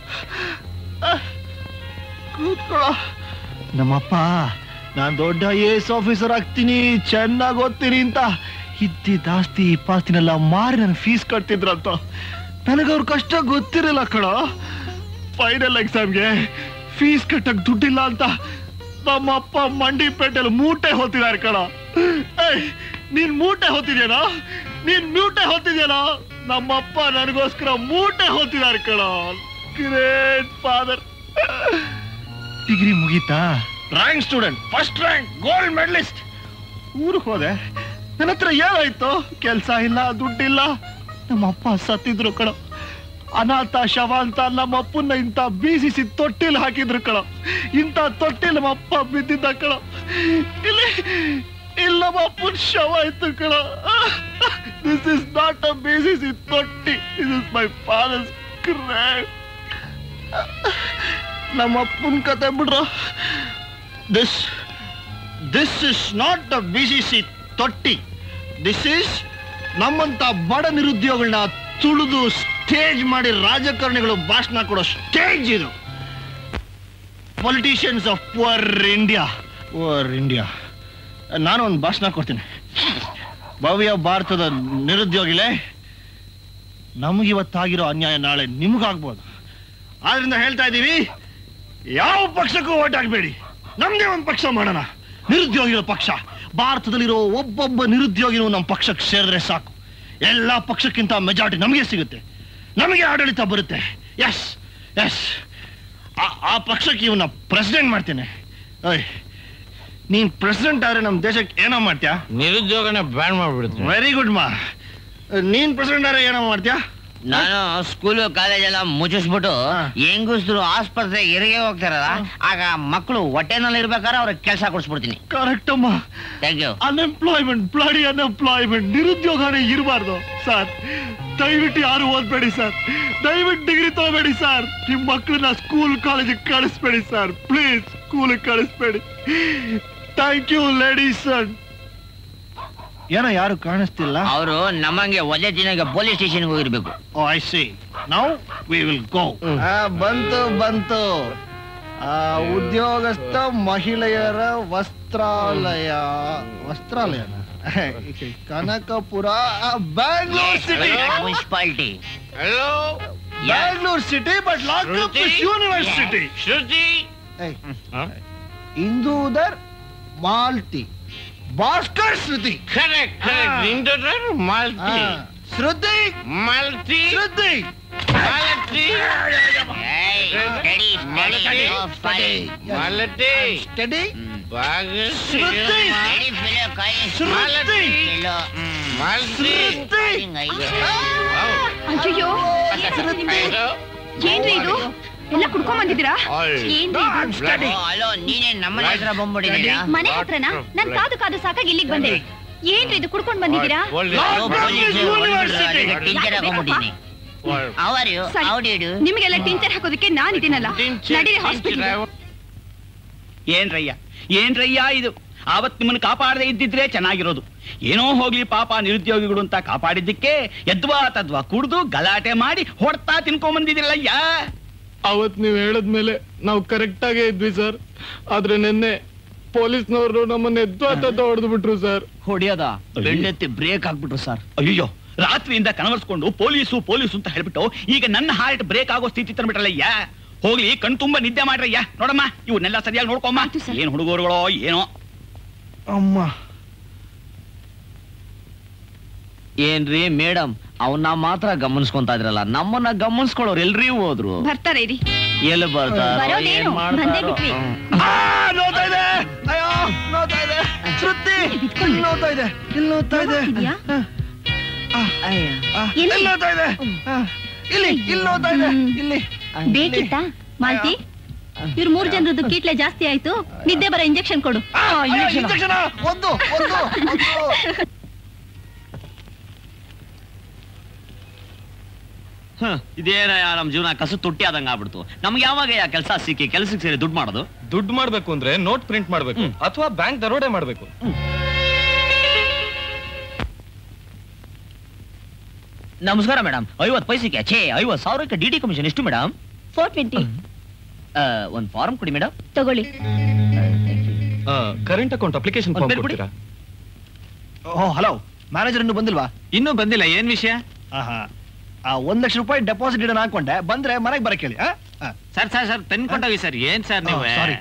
ಕೂತ್ಕೊಳ್ಳೋ ನಮ್ಮಪ್ಪ ನಾನ್ ದೊಡ್ಡ ಎಸ್ ಆಫೀಸರ್ ಆಗ್ತೀನಿ ಚೆನ್ನಾಗಿ ಓದ್ತೀನಿ ಅಂತ ಇದ್ದಿದ್ದ ಆಸ್ತಿ ಪಾಸ್ತಿನೆಲ್ಲ ಮಾರಿ ನನ್ ಫೀಸ್ ಕಟ್ತಿದ್ರಂತ ನನಗವ್ರ ಕಷ್ಟ ಗೊತ್ತಿರಲಿಲ್ಲ ಕಣ ಫೈನಲ್ ಎಕ್ಸಾಮ್ಗೆ ಫೀಸ್ ಕಟ್ಟಕ್ ದುಡ್ಡಿಲ್ಲ ಅಂತ ನಮ್ಮಪ್ಪ ಮಂಡಿಪೇಟೆಯಲ್ಲಿ ಮೂಟೆ ಹೊತ್ತಿದ್ದಾರೆ ಕಣ ಏಯ್ ನೀನ್ ಮೂಟೆ ಹೊತ್ತಿದ್ಯೇನೋ ನೀನ್ ಮೂಟೆ ಹೊತ್ತಿದ್ಯೇನೋ ನಮ್ಮಪ್ಪ ನನಗೋಸ್ಕರ ಮೂಟೆ ಹೊತ್ತಿದ್ದಾರೆ ಕಣ ಗ್ರೇಟ್ ಫಾದರ್ ಡಿಗ್ರಿ ಮುಗೀತಾ rank student first rank gold medalist ಊರಿಗೆ ಹೋದೆ ನನ್ನ ಹತ್ರ ಏನಾಯ್ತು ಕೆಲಸ ಇಲ್ಲ ದುಡ್ಡಿಲ್ಲ ನಮ್ಮ ಅಪ್ಪ ಸತ್ತಿದ್ರು ಕಣ ಅನಾಥ ಶವ ಅಂತ ನಮ್ಮ ಅಪ್ಪನ್ನ ಇಂಥ ಬೀಸಿಸಿ ತೊಟ್ಟಿಲ್ ಹಾಕಿದ್ರು ಕಣ ಇಂಥ ತೊಟ್ಟಿಲ್ ನಮ್ಮ ಅಪ್ಪ ಬಿದ್ದಿದ್ದ ಕಣ ಇಲ್ಲಿ ಇಲ್ಲ ನಮ್ಮ ಅಪ್ಪನ ಶವ ಇತ್ತು ಕಣ this is not a B C C ತೊಟ್ಟಿ this is my father's grave ನಮ್ಮ ಅಪ್ಪನ ಕತೆ ಬಿಡ್ರ this this is not the B C C ತೊಟ್ಟಿ ದಿಸ್ ಇಸ್ ನಮ್ಮಂತ ಬಡ ನಿರುದ್ಯೋಗಗಳನ್ನ ತುಳಿದು ಸ್ಟೇಜ್ ಮಾಡಿ ರಾಜಕಾರಣಿಗಳು ಭಾಷಣ ಕೊಡೋ ಸ್ಟೇಜ್ ಇದು politicians of poor India poor India ನಾನು ಒಂದು ಭಾಷಣ ಕೊಡ್ತೀನಿ ಭವ್ಯ ಭಾರತದ ನಿರುದ್ಯೋಗಿಲೆ ನಮಗಿವತ್ತಾಗಿರೋ ಅನ್ಯಾಯ ನಾಳೆ ನಿಮಗಾಗ್ಬೋದು ಆದ್ರಿಂದ ಹೇಳ್ತಾ ಇದ್ದೀವಿ ಯಾವ ಪಕ್ಷಕ್ಕೂ ಓಟ್ ಹಾಕ್ಬೇಡಿ ನಮ್ದೇ ಒಂದು ಪಕ್ಷ ಮಾಡೋಣ ನಿರುದ್ಯೋಗಿಗಳ ಪಕ್ಷ ಭಾರತದಲ್ಲಿರೋ ಒಬ್ಬೊಬ್ಬ ನಿರುದ್ಯೋಗಿನೂ ನಮ್ಮ ಪಕ್ಷಕ್ಕೆ ಸೇರಿದ್ರೆ ಸಾಕು ಎಲ್ಲ ಪಕ್ಷಕ್ಕಿಂತ ಮೆಜಾರಿಟಿ ನಮಗೆ ಸಿಗುತ್ತೆ ನಮಗೆ ಆಡಳಿತ ಬರುತ್ತೆ ಎಸ್ ಎಸ್ ಆ ಪಕ್ಷಕ್ಕೆ ಇವನ್ನ ಪ್ರೆಸಿಡೆಂಟ್ ಮಾಡ್ತೇನೆ ಓಯ್ ನೀನ್ ಪ್ರೆಸಿಡೆಂಟ್ ಆದ್ರೆ ನಮ್ಮ ದೇಶಕ್ಕೆ ಏನೋ ಮಾಡ್ತೀಯಾ ನಿರುದ್ಯೋಗನ ಬ್ಯಾನ್ ಮಾಡ್ಬಿಡ್ತೀನಿ ವೆರಿ ಗುಡ್ ಮಾ ನೀನ್ ಪ್ರೆಸಿಡೆಂಟ್ ಆದ್ರೆ ಏನೋ ಮಾಡ್ತೀಯಾ ನಾನು ಸ್ಕೂಲು ಕಾಲೇಜೆಲ್ಲ ಮುಚ್ಚಿಸ್ಬಿಟ್ಟು ಹೆಂಗಸ್ರು ಆಸ್ಪತ್ರೆ ಹೆರಿಗೆ ಹೋಗ್ತಾರಲ್ಲ ಆಗ ಮಕ್ಕಳು ಹೊಟ್ಟೆನಲ್ಲಿ ಇರ್ಬೇಕಾದ್ರೆ ಅವ್ರಿಗೆ ಕೆಲಸ ಕೊಡಿಸ್ಬಿಡ್ತೀನಿ ಕರೆಕ್ಟ್ ಅಮ್ಮ thank you unemployment bloody unemployment ನಿರುದ್ಯೋಗನೇ ಇರಬಾರ್ದು ಸರ್ ದಯವಿಟ್ಟು ಯಾರು ಓದ್ಬೇಡಿ ಸರ್ ದಯವಿಟ್ಟು ಡಿಗ್ರಿ ತಗೋಬೇಡಿ ಸರ್ ನಿಮ್ ಮಕ್ಕಳನ್ನ ಸ್ಕೂಲ್ ಕಾಲೇಜಿಗೆ ಕಳಿಸ್ಬೇಡಿ ಸರ್ ಪ್ಲೀಸ್ ಸ್ಕೂಲಿಗೆ ಕಳಿಸ್ಬೇಡಿ ಥ್ಯಾಂಕ್ ಯು ಲೇಡೀಸ್ ಸರ್ ಏನೋ ಯಾರು ಕಾಣಿಸ್ತಿಲ್ಲ ಅವರು ನಮ್ಮಂಗೆ ಒಲೆ ದಿನಗೆ ಪೊಲೀಸ್ ಸ್ಟೇಷನ್ಗೆ ಹೋಗಿರ್ಬೇಕು oh I see now we will go ಬಂತು ಬಂತು ಆ, ಉದ್ಯೋಗಸ್ಥ ಮಹಿಳೆಯರ ವಸ್ತ್ರಾಲಯ ವಸ್ತ್ರಾಲಯ Kanakapura Bangalore city municipality Bangalore city but lock university Shruti ಇಂದೂದರ್ Malti Bhaskar Shruti correct correct Indudhar Malti Shruti Malti Shruti Malathi Malathi study Bhagashree Shruti Malathi ಅಯ್ಯೋ ಏನ್ರಿ ಇದು ಎಲ್ಲ ಕುಡ್ಕೊಂಡ್ ಬಂದಿದ್ದೀರಾ ಏನ್ರಿ ಇದು? ಹಲೋ ನೀನೇ ನಮ್ಮ ಹತ್ರ ಬಂದ್ಬಿಟ್ಟಿದ್ದೀರಾ ಮನೆ ಹತ್ರನಾ ನನ್ ಕಾದು ಕಾದು ಸಾಕಾಗಿ ಇಲ್ಲಿಗೆ ಬಂದೆ ಏನ್ರಿ ಇದು ಕುಡ್ಕೊಂಡ್ ಬಂದಿದ್ದೀರಾ ಟೀಚರ್ ಹಾಕೊಂಡ್ಬಿಟ್ಟಿನಿ ಅವರ್ ಯು ಸರಿ. ಹೌ ಡು ನಿಮ್ಗೆಲ್ಲ ಟಿಂಚರ್ ಹಾಕೋದಕ್ಕೆ ನಾನಿದ್ದೀನಲ್ಲ ನಡೀರಿ ಹಾಸ್ಪಿಟಲ್ ಏನ್ರಯ್ಯ ಏನ್ರಯ್ಯ ಇದು ಆವತ್ ನಿಮ್ಮನ್ನು ಕಾಪಾಡದೆ ಇದ್ದಿದ್ರೆ ಚೆನ್ನಾಗಿರೋದು ಏನೋ ಹೋಗ್ಲಿ ಪಾಪ ನಿರುದ್ಯೋಗಿಗಳು ಅಂತ ಕಾಪಾಡಿದ್ದಕ್ಕೆ ಎದ್ವಾ ತದ್ವಾ ಕುಡ್ದು ಗಲಾಟೆ ಮಾಡಿ ಹೊಡ್ತಾ ತಿನ್ಕೊಂಬಂದಿದಿರಲ್ಲಯ್ಯ ಅವತ್ ನೀವ್ ಹೇಳದ್ಮೇಲೆ ನಾವು ಕರೆಕ್ಟ್ ಆಗೇ ಇದ್ವಿ ಸರ್ ಆದ್ರೆ ನಿನ್ನೆ ಪೊಲೀಸ್ನವರು ನಮ್ಮನ್ನ ಎದ್ದು ಹತ್ತ ಹೊಡೆದು ಬಿಟ್ರು ಸರ್ ಹೊಡೆಯದ ಬೆಂಡೆತ್ತಿ ಬ್ರೇಕ್ ಹಾಕ್ಬಿಟ್ರು ಸರ್ ಅಯ್ಯೋ ರಾತ್ರಿಯಿಂದ ಕನವರ್ಸ್ಕೊಂಡು ಪೊಲೀಸು ಪೊಲೀಸು ಅಂತ ಹೇಳ್ಬಿಟ್ಟು ಈಗ ನನ್ನ ಹಾರ್ಟ್ ಬ್ರೇಕ್ ಆಗೋ ಸ್ಥಿತಿ ತಂದ್ಬಿಟ್ರಲ್ಲಯ್ಯ ಹೋಗ್ಲಿ ಕಣ್ ತುಂಬಾ ನಿದ್ದೆ ಮಾಡ್ರಯ್ಯ ನೋಡಮ್ಮ ಇವನ್ನೆಲ್ಲ ಸರಿಯಾಗಿ ನೋಡ್ಕೊಮ್ಮ ಏನ್ ಹುಡುಗರುಗಳೋ ಏನೋ ಅಮ್ಮ ಏನ್ರಿ ಮೇಡಮ್ ಅವನ್ನ ಮಾತ್ರ ಗಮನಿಸ್ಕೊಂತಾ ಇದ್ರಲ್ಲ ನಮ್ಮನ್ನ ಗಮನಿಸ್ಕೊಳ್ಳೋರು ಎಲ್ರಿ ಹೋದ್ರು ಬರ್ತಾರೆ ಇರಿ ಎಲ್ಲಿ ಬರ್ತಾರೋ ಬರೋದೇನು? ಏನ್ ಬಂದೇ ಮಾಡ್ತಾರೋ ಬಿಟ್ವಿ. ಆ, ನೋವ್ತಾ ಇದೆ ಅಯ್ಯೋ ನೋವ್ತಾ ಇದೆ ಶ್ರುತಿ ಇಲ್ಲಿ ನೋವ್ತಾ ಇದೆ ಇಲ್ಲಿ ನೋವ್ತಾ ಇದೆ ಆ, ಆ, ಇಲ್ಲಿ ನೋವ್ತಾ ಇದೆ ಆ, ಇಲ್ಲಿ ಇಲ್ಲಿ ನೋವ್ತಾ ಇದೆ ಇಲ್ಲಿ ಬೇಕಿತ್ತಾ ಮಾಲ್ತಿ ಇವ್ರು ಮೂರ್ ಜನರದ್ದು ಕೀಟ್ಲೆ ಜಾಸ್ತಿ ಆಯ್ತು ನಿದ್ದೆ ಬರೋ ಇಂಜೆಕ್ಷನ್ ಕೊಡು ಇಂಜೆಕ್ಷನ್ ಒಂದು ಒಂದು ಒಂದು ಹ, ಇದೇನ ನಮ್ ಜೀವನ ಕಸು ತುಟ್ಟಿ ಆದಂಗ ಆಗ್ಬಿಡ್ತು ನಮ್ಗೆ ಯಾವಾಗ ಯಾ ಕೆಲಸ ಸಿಕ್ಕಿ ಕೆಲ್ಸಕ್ಕೆ ಸೇರಿ ದುಡ್ಡು ಮಾಡೋದು ದುಡ್ಡು ಮಾಡ್ಬೇಕು ಅಂದ್ರೆ ನೋಟ್ ಪ್ರಿಂಟ್ ಮಾಡ್ಬೇಕು ಅಥವಾ ಬ್ಯಾಂಕ್ ದರೋಡೆ ಮಾಡ್ಬೇಕು ನಮಸ್ಕಾರ ಮೇಡಮ್ ಐವತ್ ಪೈಸೆಗೆ ಛೇ ಐವತ್ ಸಾವಿರಕ್ಕೆ ಡಿ ಡಿ ಕಮಿಷನ್ ಎಷ್ಟು ಮೇಡಮ್ ಫೋರ್ ಟ್ವೆಂಟಿ ಒಂದ್ ಫಾರ್ಮ್ ಕೊಡಿ ಮೇಡಮ್ ತಗೊಳ್ಳಿ ಕರೆಂಟ್ ಅಕೌಂಟ್ ಅಪ್ಲಿಕೇಶನ್ ಒಂದ್ ಫಾರ್ಮ್ ಪೆನ್ ಕೊಡಿ. ಕೊಡ್ತೀರಾ ಓ ಹಲೋ ಮ್ಯಾನೇಜರ್ ಇನ್ನು ಬಂದಿಲ್ವಾ ಇನ್ನೂ ಬಂದಿಲ್ಲ ಏನ್ ವಿಷಯ ಆಹಾ ಆ ಒಂದ್ ಲಕ್ಷ ರೂಪಾಯಿ ಡೆಪಾಸಿಟ್ ಇಡೋಣ ಹಾಕೊಂಡೆ ಬಂದ್ರೆ ಮನೆಗೆ ಬರಕ್ ಹೇಳಿ ಆ? ಆ. ಸರ್ ಸರ್ ಸರ್ ತಂದ್ಕೊಂಡೋಗಿ ಸರ್ ಏನ್ ಸರ್ ನೀವು Oh, sorry.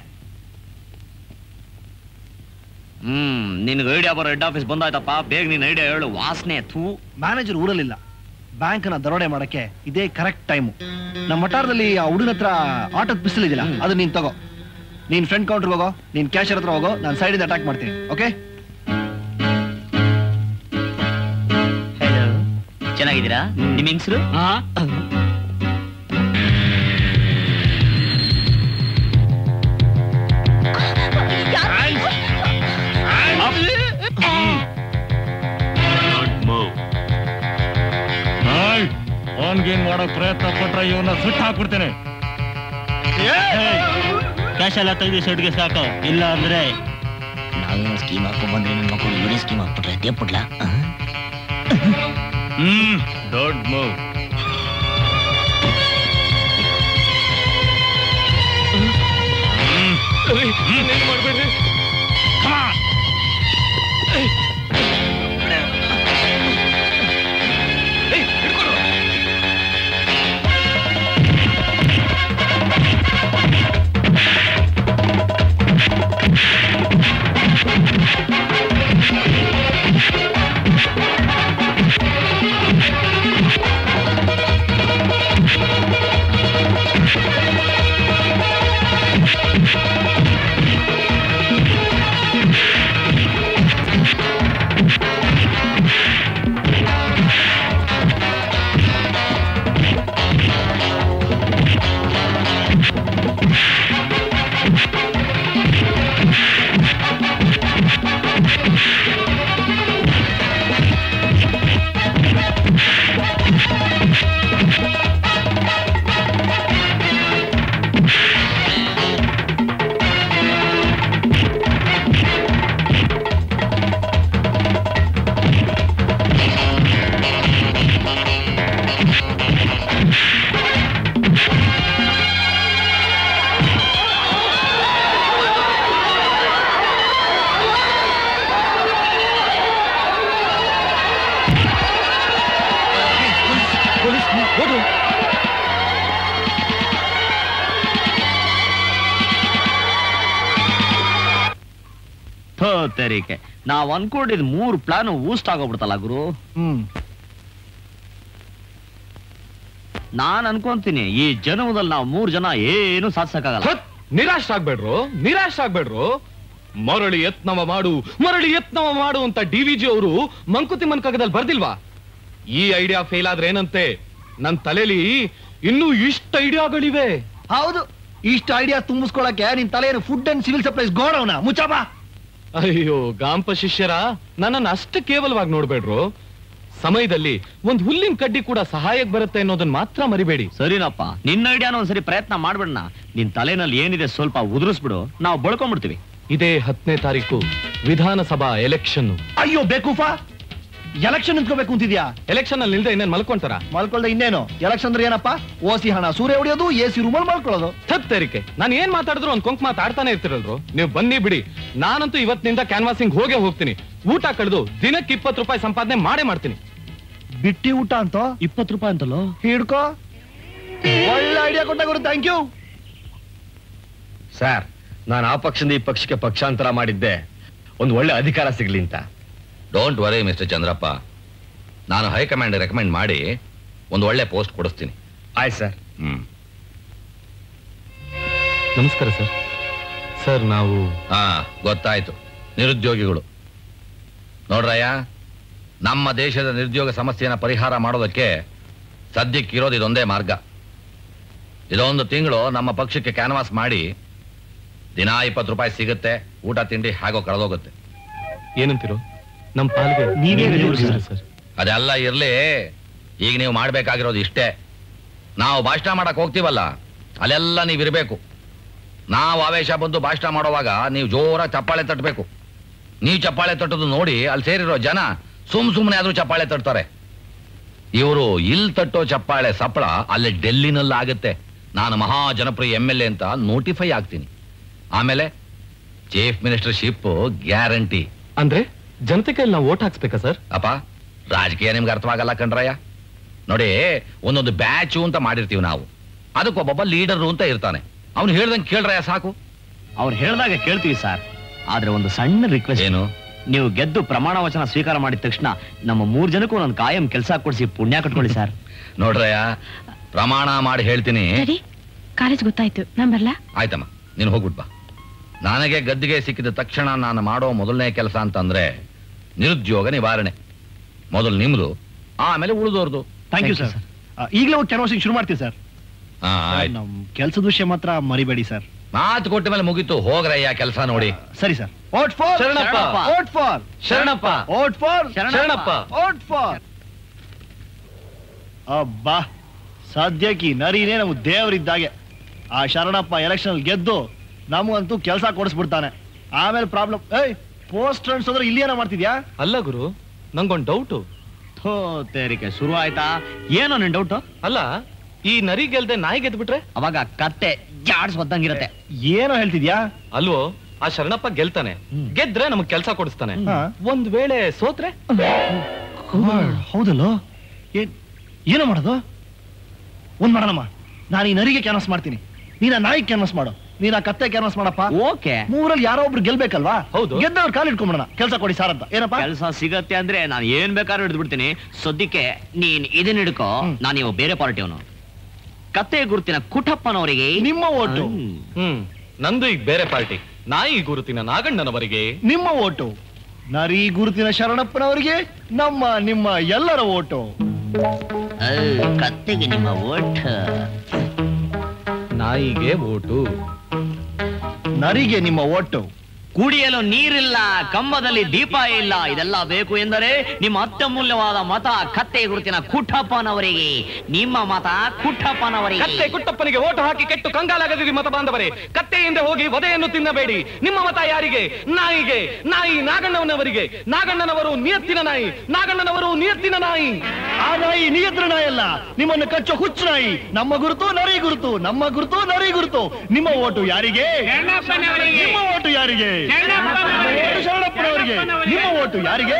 ಹ್ಮ್ ನಿನ್ಗೆ ಐಡಿಯಾ ಬರೋ ಹೆಡ್ ಆಫೀಸ್ ಬಂದಾಯ್ತಪ್ಪ ಬೇಗ ನೀನ್ ಐಡಿಯಾ ಹೇಳು ವಾಸನೆ ಥೂ ಮ್ಯಾನೇಜರ್ ಊರಲ್ಲಿಲ್ಲ ಬ್ಯಾಂಕ್ನ ದರೋಡೆ ಮಾಡಕ್ಕೆ ಇದೇ ಕರೆಕ್ಟ್ ಟೈಮು ನಮ್ಮ ವಟಾರದಲ್ಲಿ ಆ ಹುಡುಗನ ಹತ್ರ ಆಟೋದ್ ಪಿಸ್ತಲ್ ಇದೆಯಲ್ಲ ಅದು ನೀನ್ ತಗೋ ನೀನ್ ಫ್ರಂಟ್ ಕೌಂಟರ್ ಹೋಗೋ ನೀನ್ ಕ್ಯಾಶರ್ ಹತ್ರ ಹೋಗೋ ನಾನು ಸೈಡಿಂದ ಅಟ್ಯಾಕ್ ಮಾಡ್ತೀನಿ ಓಕೆ ಚೆನ್ನಾಗಿದ್ದೀರಾ ನಿಮ್ ಹೆಂಗ್ಸ್ರು ಫೋನ್ ಗೇನ್ ಮಾಡೋ ಪ್ರಯತ್ನ ಪಟ್ರೆ ಇವನ್ನ ಸುಟ್ಟು ಹಾಕ್ಬಿಡ್ತೇನೆ ಕ್ಯಾಶ್ ಎಲ್ಲ ತೆಗೆದು ಸೆಟ್ಗೆ ಸಾಕು ಇಲ್ಲ ಅಂದ್ರೆ ನಾವೇನೋ ಸ್ಕೀಮ್ ಹಾಕೊಂಡ್ ಬಂದ್ರೆ ನನ್ನ ಮಕ್ಕಳು ಇವರೇ ಸ್ಕೀಮ್ ಹಾಕ್ಬಿಟ್ರೆ ಅದೇ ಪುಡ್ಲ ಹ್ಮ್ ದೊಡ್ಡ ಮೂವ್ ಮಾಡ್ಬೇಡ್ರಿ ಥೋ ತೆರಿಕೆ ನಾವ್ ಅನ್ಕೊಂಡಿದ್ ಮೂರ್ ಪ್ಲಾನ್ ಊಸ್ಟ್ ಆಗೋಗ್ಬಿಡ್ತಲ್ಲ ಗುರು ಹ್ಮ್ ನಾನ್ ಅನ್ಕೊಂತೀನಿ ಈ ಜನ್ಮದಲ್ಲಿ ನಾವು ಮೂರ್ ಜನ ಏನು ಸಾಧಿಸಕ್ಕಾಗಲ್ಲ ನಿರಾಶ್ ಆಗ್ಬೇಡ್ರು ನಿರಾಶ್ ಆಗ್ಬೇಡ್ರು ಮರಳಿ ಯತ್ನವ ಮಾಡು ಮರಳಿ ಯತ್ನವ ಮಾಡು ಅಂತ ಡಿ ವಿ ಜಿ ಅವರು ಮಂಕುತಿಮ್ಮನ್ ಕಾಗದಲ್ಲಿ ಬರ್ದಿಲ್ವಾ ಈ ಐಡಿಯಾ ಫೇಲ್ ಆದ್ರೆ ಏನಂತೆ ನನ್ ತಲೆಲಿ ಇನ್ನೂ ಇಷ್ಟ ಐಡಿಯಾಗಳಿವೆ ಹೌದು ಇಷ್ಟು ಐಡಿಯಾ ತುಂಬಿಸ್ಕೊಳಕ್ಕೆ ನಿನ್ ತಲೆಯನ್ನು ಫುಡ್ ಅಂಡ್ ಸಿವಿಲ್ ಸಪ್ಲೈಸ್ ಗೋಡೌನ ಮುಚ್ಚಬ ಅಯ್ಯೋ ಗಾಂಪ ಶಿಷ್ಯರ ನನ್ನನ್ನು ಅಷ್ಟು ಕೇವಲವಾಗಿ ನೋಡ್ಬೇಡ್ರು ಸಮಯದಲ್ಲಿ ಒಂದ್ ಹುಲ್ಲಿನ ಕಡ್ಡಿ ಕೂಡ ಸಹಾಯಕ್ ಬರುತ್ತೆ ಅನ್ನೋದನ್ನ ಮಾತ್ರ ಮರಿಬೇಡಿ ಸರಿನಪ್ಪ ನಿನ್ನ ಐಡಿಯಾನ ಒಂದ್ಸರಿ ಪ್ರಯತ್ನ ಮಾಡ್ಬಿಡಣ ನಿನ್ ತಲೆನಲ್ಲಿ ಏನಿದೆ ಸ್ವಲ್ಪ ಉದುರಿಸ್ಬಿಡು ನಾವು ಬಳ್ಕೊಂಡ್ಬಿಡ್ತೀವಿ ಇದೇ ಹತ್ತನೇ ತಾರೀಕು ವಿಧಾನಸಭಾ ಎಲೆಕ್ಷನ್ ಅಯ್ಯೋ ಬೇಕೂಫಾ ಎಲೆಕ್ಷನ್ ನಿಂತ್ಕೋಬೇಕು ಅಂತಿದ್ಯಾ ಎಲೆಕ್ಷನ್ ಅಲ್ಲಿ ನಿಲ್ದೆ ಇನ್ನೇನ್ ಮಲ್ಕೊಂತಾರ ಮಲ್ಕೊಳ್ದೆ ಇನ್ನೇನು ಎಲೆಕ್ಷನ್ ಅಂದ್ರೆ ಏನಪ್ಪ ಓಸಿ ಹಣ ಸೂರ್ಯ ಹೊಡಿಯೋದು ಎ ಸಿ ರೂಮಲ್ಲಿ ಮಲ್ಕೊಳ್ಳೋದು ತತ್ತರಿಕೆ ನಾನು ಏನ್ ಮಾತಾಡಿದ್ರು ಒಂದ್ ಕೊಂಕ್ ಮಾತಾಡ್ತಾನೆ ಇರ್ತಿರಲ್ರು ನೀವು ಬನ್ನಿ ಬಿಡಿ ನಾನಂತೂ ಇವತ್ತಿನಿಂದ ಕ್ಯಾನ್ವಾಸಿಂಗ್ ಹೋಗೇ ಹೋಗ್ತೀನಿ ಊಟ ಕಳೆದು ದಿನಕ್ಕೆ ಇಪ್ಪತ್ತು ರೂಪಾಯಿ ಸಂಪಾದನೆ ಮಾಡೇ ಮಾಡ್ತೀನಿ ಬಿಟ್ಟಿ ಊಟ ಅಂತ ಇಪ್ಪತ್ತು ರೂಪಾಯಿ ಅಂತಲೋ ಹಿಡ್ಕೋ ಒಳ್ಳೆ ಐಡಿಯಾ ಕೊಟ್ಟ ಗುರು ಥ್ಯಾಂಕ್ ಯು ಸರ್ ನಾನು ಆ ಪಕ್ಷದಿಂದ ಈ ಪಕ್ಷಕ್ಕೆ ಪಕ್ಷಾಂತರ ಮಾಡಿದ್ದೆ ಒಂದು ಒಳ್ಳೆ ಅಧಿಕಾರ ಸಿಗ್ಲಿ ಅಂತ ಡೋಂಟ್ ವರಿ ಮಿಸ್ಟರ್ ಚಂದ್ರಪ್ಪ ನಾನು ಹೈಕಮಾಂಡ್ ರೆಕಮೆಂಡ್ ಮಾಡಿ ಒಂದು ಒಳ್ಳೆ ಪೋಸ್ಟ್ ಕೊಡಿಸ್ತೀನಿ ಆಯ್ತು ಸರ್ ಹ್ಮ್ ನಮಸ್ಕಾರ ಸರ್ ಸರ್ ನಾವು ಹಾ ಗೊತ್ತಾಯ್ತು ನಿರುದ್ಯೋಗಿಗಳು ನೋಡ್ರಯ್ಯ ನಮ್ಮ ದೇಶದ ನಿರುದ್ಯೋಗ ಸಮಸ್ಯೆನ ಪರಿಹಾರ ಮಾಡೋದಕ್ಕೆ ಸದ್ಯಕ್ಕೆ ಇರೋದು ಇದೊಂದೇ ಮಾರ್ಗ ಇದೊಂದು ತಿಂಗಳು ನಮ್ಮ ಪಕ್ಷಕ್ಕೆ ಕ್ಯಾನ್ವಾಸ್ ಮಾಡಿ ದಿನ ಇಪ್ಪತ್ತು ರೂಪಾಯಿ ಸಿಗುತ್ತೆ ಊಟ ತಿಂಡಿ ಹಾಗೋ ಕಳೆದೋಗುತ್ತೆ ಏನಂತೀರೋ ನಮ್ ಪಾಲ್ಗೆ ನೀವೇ ನೀವೇ ದೇವ್ರು ದೇವ್ರು ಸರ್ ಅದೆಲ್ಲ ಇರ್ಲಿ ಈಗ ನೀವು ಮಾಡ್ಬೇಕಾಗಿರೋದು ಇಷ್ಟೇ ನಾವು ಭಾಷಣ ಮಾಡಕ್ ಹೋಗ್ತೀವಲ್ಲ ಅಲ್ಲೆಲ್ಲ ನೀವು ಇರಬೇಕು ನಾವು ಆವೇಶ ಬಂದು ಭಾಷಣ ಮಾಡೋವಾಗ ನೀವು ಜೋರಾಗಿ ಚಪ್ಪಾಳೆ ತಟ್ಟಬೇಕು ನೀವು ಚಪ್ಪಾಳೆ ತಟ್ಟೋದು ನೋಡಿ ಅಲ್ಲಿ ಸೇರಿರೋ ಜನ ಸುಮ್ ಸುಮ್ಮನೆ ಆದ್ರೂ ಚಪ್ಪಾಳೆ ತಟ್ತಾರೆ ಇವರು ಇಲ್ಲಿ ತಟ್ಟೋ ಚಪ್ಪಾಳೆ ಸಪ್ಪಳ ಅಲ್ಲಿ ಡೆಲ್ಲಿನಲ್ಲಿ ಆಗುತ್ತೆ ನಾನು ಮಹಾ ಜನಪ್ರಿಯ ಎಮ್ ಎಲ್ ಎ ಅಂತ ನೋಟಿಫೈ ಆಗ್ತೀನಿ ಆಮೇಲೆ ಚೀಫ್ ಮಿನಿಸ್ಟರ್ ಶಿಪ್ ಗ್ಯಾರಂಟಿ ಅಂದ್ರೆ ಜನತೆ ಕೈಯಲ್ಲಿ ನಾವು ಓಟ್ ಹಾಕ್ಸ್ಬೇಕಾ ಸರ್ ಅಪ್ಪ ರಾಜಕೀಯ ನಿಮ್ಗೆ ಅರ್ಥವಾಗಲ್ಲ ಕಣ್ರಯ್ಯ ನೋಡಿ ಒಂದೊಂದು ಬ್ಯಾಚು ಅಂತ ಮಾಡಿರ್ತೀವಿ ನಾವು ಅದಕ್ಕೊಬ್ಬೊಬ್ಬ ಲೀಡರು ಅಂತ ಇರ್ತಾನೆ ಅವ್ನು ಹೇಳ್ದಂಗೆ ಕೇಳ್ರಯ್ಯ ಸಾಕು ಅವ್ರು ಹೇಳ್ದಾಗ ಕೇಳ್ತೀವಿ ಸರ್ ಆದ್ರೆ ಒಂದು ಸಣ್ಣ ರಿಕ್ವೆಸ್ಟ್ ಏನು ನೀವು ಗೆದ್ದು ಪ್ರಮಾಣ ವಚನ ಸ್ವೀಕಾರ ಮಾಡಿದ ತಕ್ಷಣ ನಮ್ಮ ಮೂರ್ ಜನಕ್ಕೂ ನನ್ನ ಕಾಯಂ ಕೆಲಸ ಕೊಡಿಸಿ ಪುಣ್ಯ ಕಟ್ಕೊಳ್ಳಿ ಸರ್ ನೋಡ್ರಯ್ಯ ಪ್ರಮಾಣ ಮಾಡಿ ಹೇಳ್ತೀನಿ ಸರಿ ಕಾಲೇಜ್ ಗೊತ್ತಾಯ್ತು ನಾನ್ ಬರ್ಲಾ ಆಯ್ತಮ್ಮ ನೀನು ಹೋಗ್ಬಿಟ್ ಬಾ ನನಗೆ ಗದ್ದಿಗೆ ಸಿಕ್ಕಿದ ತಕ್ಷಣ ನಾನು ಮಾಡೋ ಮೊದಲನೇ ಕೆಲಸ ಅಂತಂದ್ರೆ ನಿರುದ್ಯೋಗ ನಿವಾರಣೆ ಮೊದಲು ನಿಮ್ದು ಆಮೇಲೆ ಉಳಿದೋರ್ದು ಥ್ಯಾಂಕ್ ಯು ಸರ್ ಈಗಲೇ ಹೋಗಿ ಕ್ಯಾನ್ವಾಸಿಂಗ್ ಶುರು ಮಾಡ್ತೀವಿ ಸರ್ ಹಾ ಆಯ್ತು ನಮ್ ಕೆಲಸದ ವಿಷಯ ಮಾತ್ರ ಮರಿಬೇಡಿ ಸರ್ ಮಾತು ಕೊಟ್ಟ ಮೇಲೆ ಮುಗೀತು ಹೋಗ್ರಯ್ಯ ಕೆಲಸ ನೋಡಿ ಸರಿ sir vote for Sharanappa. Vote for Sharanappa vote for Sharanappa vote for ಅಬ್ಬಾ ಸದ್ಯಕ್ಕೆ ಈ ನರಿನೇ ನಮ್ಗೆ ದೇವರಿದ್ದಾಗೆ ಆ ಶರಣಪ್ಪ ಎಲೆಕ್ಷನ್ ಗೆದ್ದು ನಮಗಂತೂ ಕೆಲಸ ಕೊಡಿಸ್ಬಿಡ್ತಾನೆ ಆಮೇಲೆ ಪ್ರಾಬ್ಲಮ್ ಏಯ್ ಪೋಸ್ಟ್ ಅನ್ಸೋದ್ರೆ ಇಲ್ಲಿ ಏನೋ ಮಾಡ್ತಿದ್ಯಾ ಅಲ್ಲ ಗುರು ನಂಗೊಂದ್ ಡೌಟು ಥೋ ತೇರಿಕೆ ಶುರು ಆಯ್ತಾ ಏನೋ ನಿನ್ ಡೌಟ್ ಅಲ್ಲ ಈ ನರಿ ಗೆಲ್ದೆ ನಾಯಿ ಗೆದ್ಬಿಟ್ರೆ ಅವಾಗ ಕತ್ತೆ ಜಾಡ್ಸ್ ಒದ್ದಂಗಿರತ್ತೆ ಏನೋ ಹೇಳ್ತಿದ್ಯಾ ಅಲ್ವೋ ಆ ಶರಣಪ್ಪ ಗೆಲ್ತಾನೆ ಗೆದ್ರೆ ನಮಗ್ ಕೆಲಸ ಕೊಡಿಸ್ತಾನೆ ಹಾ. ಒಂದ್ ವೇಳೆ ಸೋತ್ರೆ ಹೌದಲ್ಲೋ ಏನ್ ಏನೋ ಮಾಡೋದು ಒಂದ್ ಮಾಡೋಣಮ್ಮ ನಾನು ಈ ನರಿಗೆ ಕ್ಯಾನ್ವಸ್ ಮಾಡ್ತೀನಿ ನೀನ್ ಆ ನಾಯಿ ಕ್ಯಾನ್ವಸ್ ಮಾಡು ನೀನ್ ಆ ಕತ್ತೆ ಕ್ಯಾನ್ವಸ್ ಮಾಡಪ್ಪ ಓಕೆ ಮೂರಲ್ಲಿ ಯಾರೋ ಒಬ್ರು ಗೆಲ್ಬೇಕಲ್ವಾ ಹೌದು. ಗೆದ್ದವ್ರು ಕಾಲ್ ಇಟ್ಕೊಂಡ್ಬಿಡೋಣ ಕೆಲಸ ಕೊಡಿ ಸಾರ್ ಅಂತ ಏನಪ್ಪ ಕೆಲಸ ಸಿಗತ್ತೆ ಅಂದ್ರೆ ನಾನು ಏನ್ ಬೇಕಾದ್ರೂ ಹಿಡಿದು ಬಿಡ್ತೀನಿ ಸದ್ಯಕ್ಕೆ ನೀನ್ ಇದನ್ನ ಹಿಡ್ಕೋ ನಾನು ಇವ ಬೇರೆ ಪಾರ್ಟಿಯವನು ಕತ್ತೆ ಗುರುತಿನ ಕುಟಪ್ಪನವರಿಗೆ ನಿಮ್ಮ ಓಟು ಹ್ಮ್ ನಂದು ಈಗ ಬೇರೆ ಪಾರ್ಟಿ ನಾಯಿ ಗುರುತಿನ ನಾಗಣ್ಣನವರಿಗೆ ನಿಮ್ಮ ಓಟು ನರಿ ಗುರುತಿನ ಶರಣಪ್ಪನವರಿಗೆ ನಮ್ಮ ನಿಮ್ಮ ಎಲ್ಲರ ಓಟು ಕತ್ತೆಗೆ ನಿಮ್ಮ ಓಟ್ ನಾಯಿಗೆ ಓಟು ನರಿಗೆ ನಿಮ್ಮ ಓಟು ಕುಡಿಯಲು ನೀರಿಲ್ಲ ಕಂಬದಲ್ಲಿ ದೀಪ ಇಲ್ಲ ಇದೆಲ್ಲ ಬೇಕು ಎಂದರೆ ನಿಮ್ಮ ಅತ್ಯಮೂಲ್ಯವಾದ ಮತ ಕತ್ತೆ ಗುರುತಿನ ಕುಟ್ಟಪ್ಪನವರಿಗೆ ನಿಮ್ಮ ಮತ ಕುಟ್ಟಪ್ಪನವರಿಗೆ ಕತ್ತೆ ಕುಟ್ಟಪ್ಪನಿಗೆ ಓಟು ಹಾಕಿ ಕೆಟ್ಟು ಕಂಗಾಲಾಗದಿರಿ ಮತ ಬಾಂಧವರೇ ಕತ್ತೆಯಿಂದ ಹೋಗಿ ವಧೆಯನ್ನು ತಿನ್ನಬೇಡಿ ನಿಮ್ಮ ಮತ ಯಾರಿಗೆ ನಾಯಿಗೆ ನಾಯಿ ನಾಗಣ್ಣನವರಿಗೆ ನಾಗಣ್ಣನವರು ನಿಯತ್ತಿನ ನಾಯಿ ನಾಗಣ್ಣನವರು ನಿಯತ್ತಿನ ನಾಯಿ ಆ ನಾಯಿ ನಿಯಂತ್ರಣ ಅಲ್ಲ ನಿಮ್ಮನ್ನು ಕಚ್ಚೋ ಹುಚ್ಚು ನಾಯಿ ನಮ್ಮ ಗುರುತು ನರಿ ಗುರುತು ನಮ್ಮ ಗುರುತು ನರಿ ಗುರುತು ನಿಮ್ಮ ಓಟು ಯಾರಿಗೆ ನಿಮ್ಮ ಓಟು ಯಾರಿಗೆ ನಿಮ್ಮ ಓಟು ಶರಣಪ್ಪನವರಿಗೆ ನಿಮ್ಮ ಓಟು ಯಾರಿಗೆ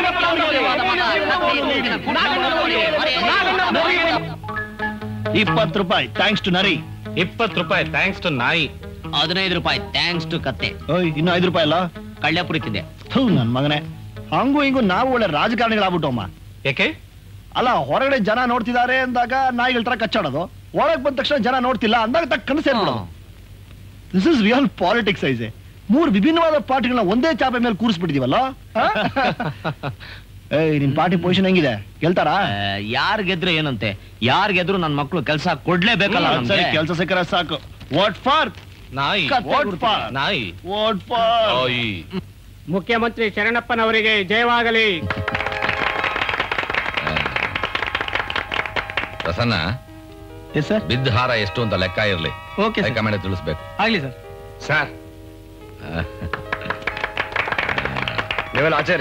ಇಪ್ಪತ್ತು ರೂಪಾಯಿ ಥ್ಯಾಂಕ್ಸ್ ಟು ನರಿ ಇಪ್ಪತ್ತು ರೂಪಾಯಿ ಥ್ಯಾಂಕ್ಸ್ ಟು ನಾಯಿ ಹದಿನೈದು ರೂಪಾಯಿ ಥ್ಯಾಂಕ್ಸ್ ಟು ಕತ್ತೆ ಓಯ್ ಇನ್ನು ಐದು ರೂಪಾಯಿ ಅಲ್ಲ ಕಳ್ಳೆಪುರಿ ತಿಂದೆ ಥೂ ನನ್ ಮಗನೇ ಹಂಗೂ ಹಿಂಗೂ ನಾವು ಒಳ್ಳೆ ರಾಜಕಾರಣಿಗಳಾಗ್ಬಿಟ್ಟು ಅಮ್ಮ ಯಾಕೆ ಅಲ್ಲ ಹೊರಗಡೆ ಜನ ನೋಡ್ತಿದ್ದಾರೆ ಅಂದಾಗ ನಾಯಿಗಳ ತರ ಕಚ್ಚಾಡೋದು ಒಳಗ್ ಬಂದ ತಕ್ಷಣ ಜನ ನೋಡ್ತಿಲ್ಲ ಅಂದಾಗ ತಕ್ಕ ಸೇರ್ಬಿಡೋದು ದಿಸ್ ಇಸ್ ರಿಯಲ್ ಪಾಲಿಟಿಕ್ಸ್ ಐಸೆ ಮೂರು ವಿಭಿನ್ನವಾದ ಪಾರ್ಟಿಗಳನ್ನ ಒಂದೇ ಚಾಪೆ ಮೇಲೆ ಕೂರಿಸ್ಬಿಟ್ಟಿದೀವಲ್ಲ ಆ? ಏಯ್ ನಿಮ್ ಪಾರ್ಟಿ ಪೊಸಿಷನ್ ಹೆಂಗಿದೆ ಗೆಲ್ತಾರಾ ಯಾರ್ ಗೆದ್ರೆ ಏನಂತೆ ಯಾರ್ ಗೆದ್ರು ನನ್ ಮಕ್ಳು ಕೆಲಸ ಕೊಡ್ಲೇಬೇಕಲ್ಲ ಹ್ಮ್, ಸರಿ ನಮ್ಗೆ. ಕೆಲಸ ಸಿಕ್ಕರೆ ಸಾಕು ವಾಟ್ ಫಾರ್ ನಾಯಿ ವಾಟ್ ಫಾರ್ ನಾಯಿ ವಾಟ್ ಫಾರ್ ನಾಯಿ ಮುಖ್ಯಮಂತ್ರಿ ಶರಣಪ್ಪನವರಿಗೆ ಜಯವಾಗಲಿ ಪ್ರಸನ್ನ ಸರ್ ಬಿದ್ದ ಹಾರ ಎಷ್ಟು ಅಂತ ಲೆಕ್ಕ ಇರ್ಲಿ Okay, sir. ಹೈಕಮಾಂಡ್ ತಿಳಿಸ್ಬೇಕು ಆಗ್ಲಿ ಸರ್ ಸರ್ ನೀವೆಲ್ಲ ಆಚಾರಿ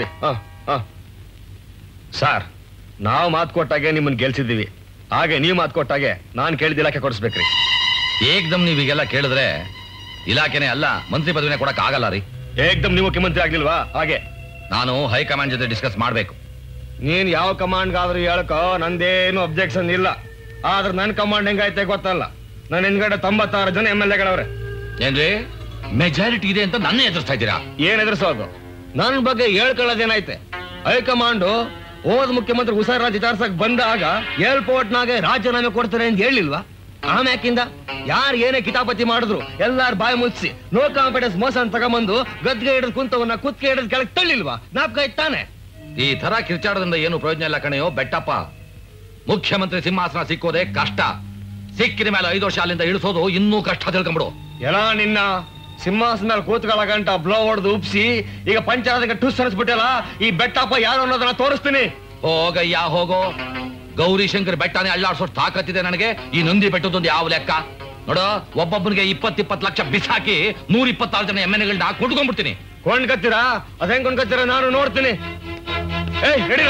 ಸರ್ ನಾವು ಮಾತು ಕೊಟ್ಟಾಗೆ ನಿಮ್ಮನ್ನ ಗೆಲ್ಸಿದ್ದೀವಿ ಹಾಗೆ ನೀವು ಮಾತು ಕೊಟ್ಟಾಗೆ ನಾನು ಕೇಳಿದ ಇಲಾಖೆ ಕೊಡಿಸ್ಬೇಕ್ರಿ ಏಕ್ದಮ್ ನೀವ್ ಈಗೆಲ್ಲ ಕೇಳಿದ್ರೆ ಇಲಾಖೆನೆ ಅಲ್ಲ ಮಂತ್ರಿ ಪದವಿನೇ ಕೊಡಕ್ ಆಗಲ್ಲ ರೀ ಏಕ್ದಮ್ ನೀವು ಮುಖ್ಯಮಂತ್ರಿ ಆಗ್ಲಿಲ್ವಾ ಹಾಗೆ ನಾನು ಹೈಕಮಾಂಡ್ ಜೊತೆ ಡಿಸ್ಕಸ್ ಮಾಡ್ಬೇಕು ನೀನ್ ಯಾವ ಕಮಾಂಡ್ಗಾದ್ರೂ ಹೇಳಕೋ ನಂದೇನು ಅಬ್ಜೆಕ್ಷನ್ ಇಲ್ಲ ಆದ್ರೆ ನನ್ನ ಕಮಾಂಡ್ ಹೆಂಗೈತೆ ಗೊತ್ತಲ್ಲ ನನ್ನ ಹಿಂದ್ಗಡೆ ತೊಂಬತ್ತಾರು ಜನ ಎಮ್ ಎಲ್ ಎಗಳವ್ರೆ ಏನ್ರಿ ಮೆಜಾರಿಟಿ ಇದೆ ಅಂತ ನನ್ನ ಎದುರಿಸ್ತಾ ಇದ್ದೀರಾ ಏನ್ ಎದುರಿಸೋದು ನನ್ನ ಬಗ್ಗೆ ಹೇಳ್ಕೊಳ್ಳೋದೇನೈತೆ ಹೈಕಮಾಂಡು ಹೋದ್ ಮುಖ್ಯಮಂತ್ರಿ ಉಸಾರ ವಿಚಾರ್ಸಕ್ ಬಂದಾಗ ಏರ್ಪೋರ್ಟ್ನಾಗೆ ರಾಜೀನಾಮೆ ಕೊಡ್ತಾರೆ ಅಂತ ಹೇಳಿಲ್ವಾ ಆಮ್ಯಾಕಿಂದ ಯಾರು ಏನೇ ಕಿತಾಪತಿ ಮಾಡಿದ್ರು ಎಲ್ಲಾರು ಬಾಯಿ ಮುಚ್ಚಿಸಿ ನೋ ಕಾನ್ಫಿಡೆನ್ಸ್ ಮೋಸ ಅಂತ ತಗೊಂಬಂದು ಗದ್ಗೆ ಹಿಡಿದು ಕುಂತವನ್ನ ಕುತ್ಕೆ ಹಿಡಿದು ಕೆಳಗೆ ತಳ್ಳಿಲ್ವಾ ನಾಪ್ಕ ಇತ್ತಾನೆ ಈ ತರ ಕಿರ್ಚಾಡೋದ್ರಿಂದ ಏನು ಪ್ರಯೋಜನ ಇಲ್ಲ ಕಣೆಯೋ ಬೆಟ್ಟಪ್ಪ ಮುಖ್ಯಮಂತ್ರಿ ಸಿಂಹಾಸನ ಸಿಕ್ಕೋದೇ ಕಷ್ಟ ಸಿಕ್ಕಿದ ಮೇಲೆ ಐದು ವರ್ಷ ಅಲ್ಲಿಂದ ಇಳಿಸೋದು ಇನ್ನೂ ಕಷ್ಟ ತಿಳ್ಕೊಂಬಿಡು ಎಲ್ಲ ನಿನ್ನ ಸಿಂಹಾಸನ ಮೇಲೆ ಕೂತ್ಕೊಳ್ಳೋ ಗಂಟ ಬ್ಲೋ ಹೊಡೆದು ಉಪ್ಸಿ ಈಗ ಪಂಚಾಯತ್ಗೆ ಟುಸ್ ಅನ್ಸ್ಬಿಟ್ಟಲ್ಲ ಈ ಬೆಟ್ಟಪ್ಪ ಯಾರು ಅನ್ನೋದನ್ನ ತೋರಿಸ್ತೀನಿ ಹೋಗಯ್ಯ ಹೋಗೋ ಗೌರಿ ಶಂಕರ್ ಬೆಟ್ಟನೇ ಅಳ್ಳಾಡ್ಸೋಷ್ಟು ತಾಕತ್ತಿದೆ ನನಗೆ ಈ ನಂದಿ ಬೆಟ್ಟದೊಂದು ಯಾವ ಲೆಕ್ಕ ನೋಡು ಒಬ್ಬೊಬ್ಬನಿಗೆ ಇಪ್ಪತ್ ಇಪ್ಪತ್ತು ಲಕ್ಷ ಬಿಸಾಕಿ ನೂರ ಇಪ್ಪತ್ತಾರು ಜನ ಎಮ್ ಎಲ್ ಎಗಳನ್ನ ಕೊಂಡ್ಕೊಂಡ್ಬಿಡ್ತೀನಿ ಕೊಂಡ್ಕತ್ತೀರಾ ಅದ್ ಹೆಂಗ್ ಕೊಂಡ್ಕತ್ತೀರಾ ನಾನು ನೋಡ್ತೀನಿ ಏಯ್ ನಡೀರ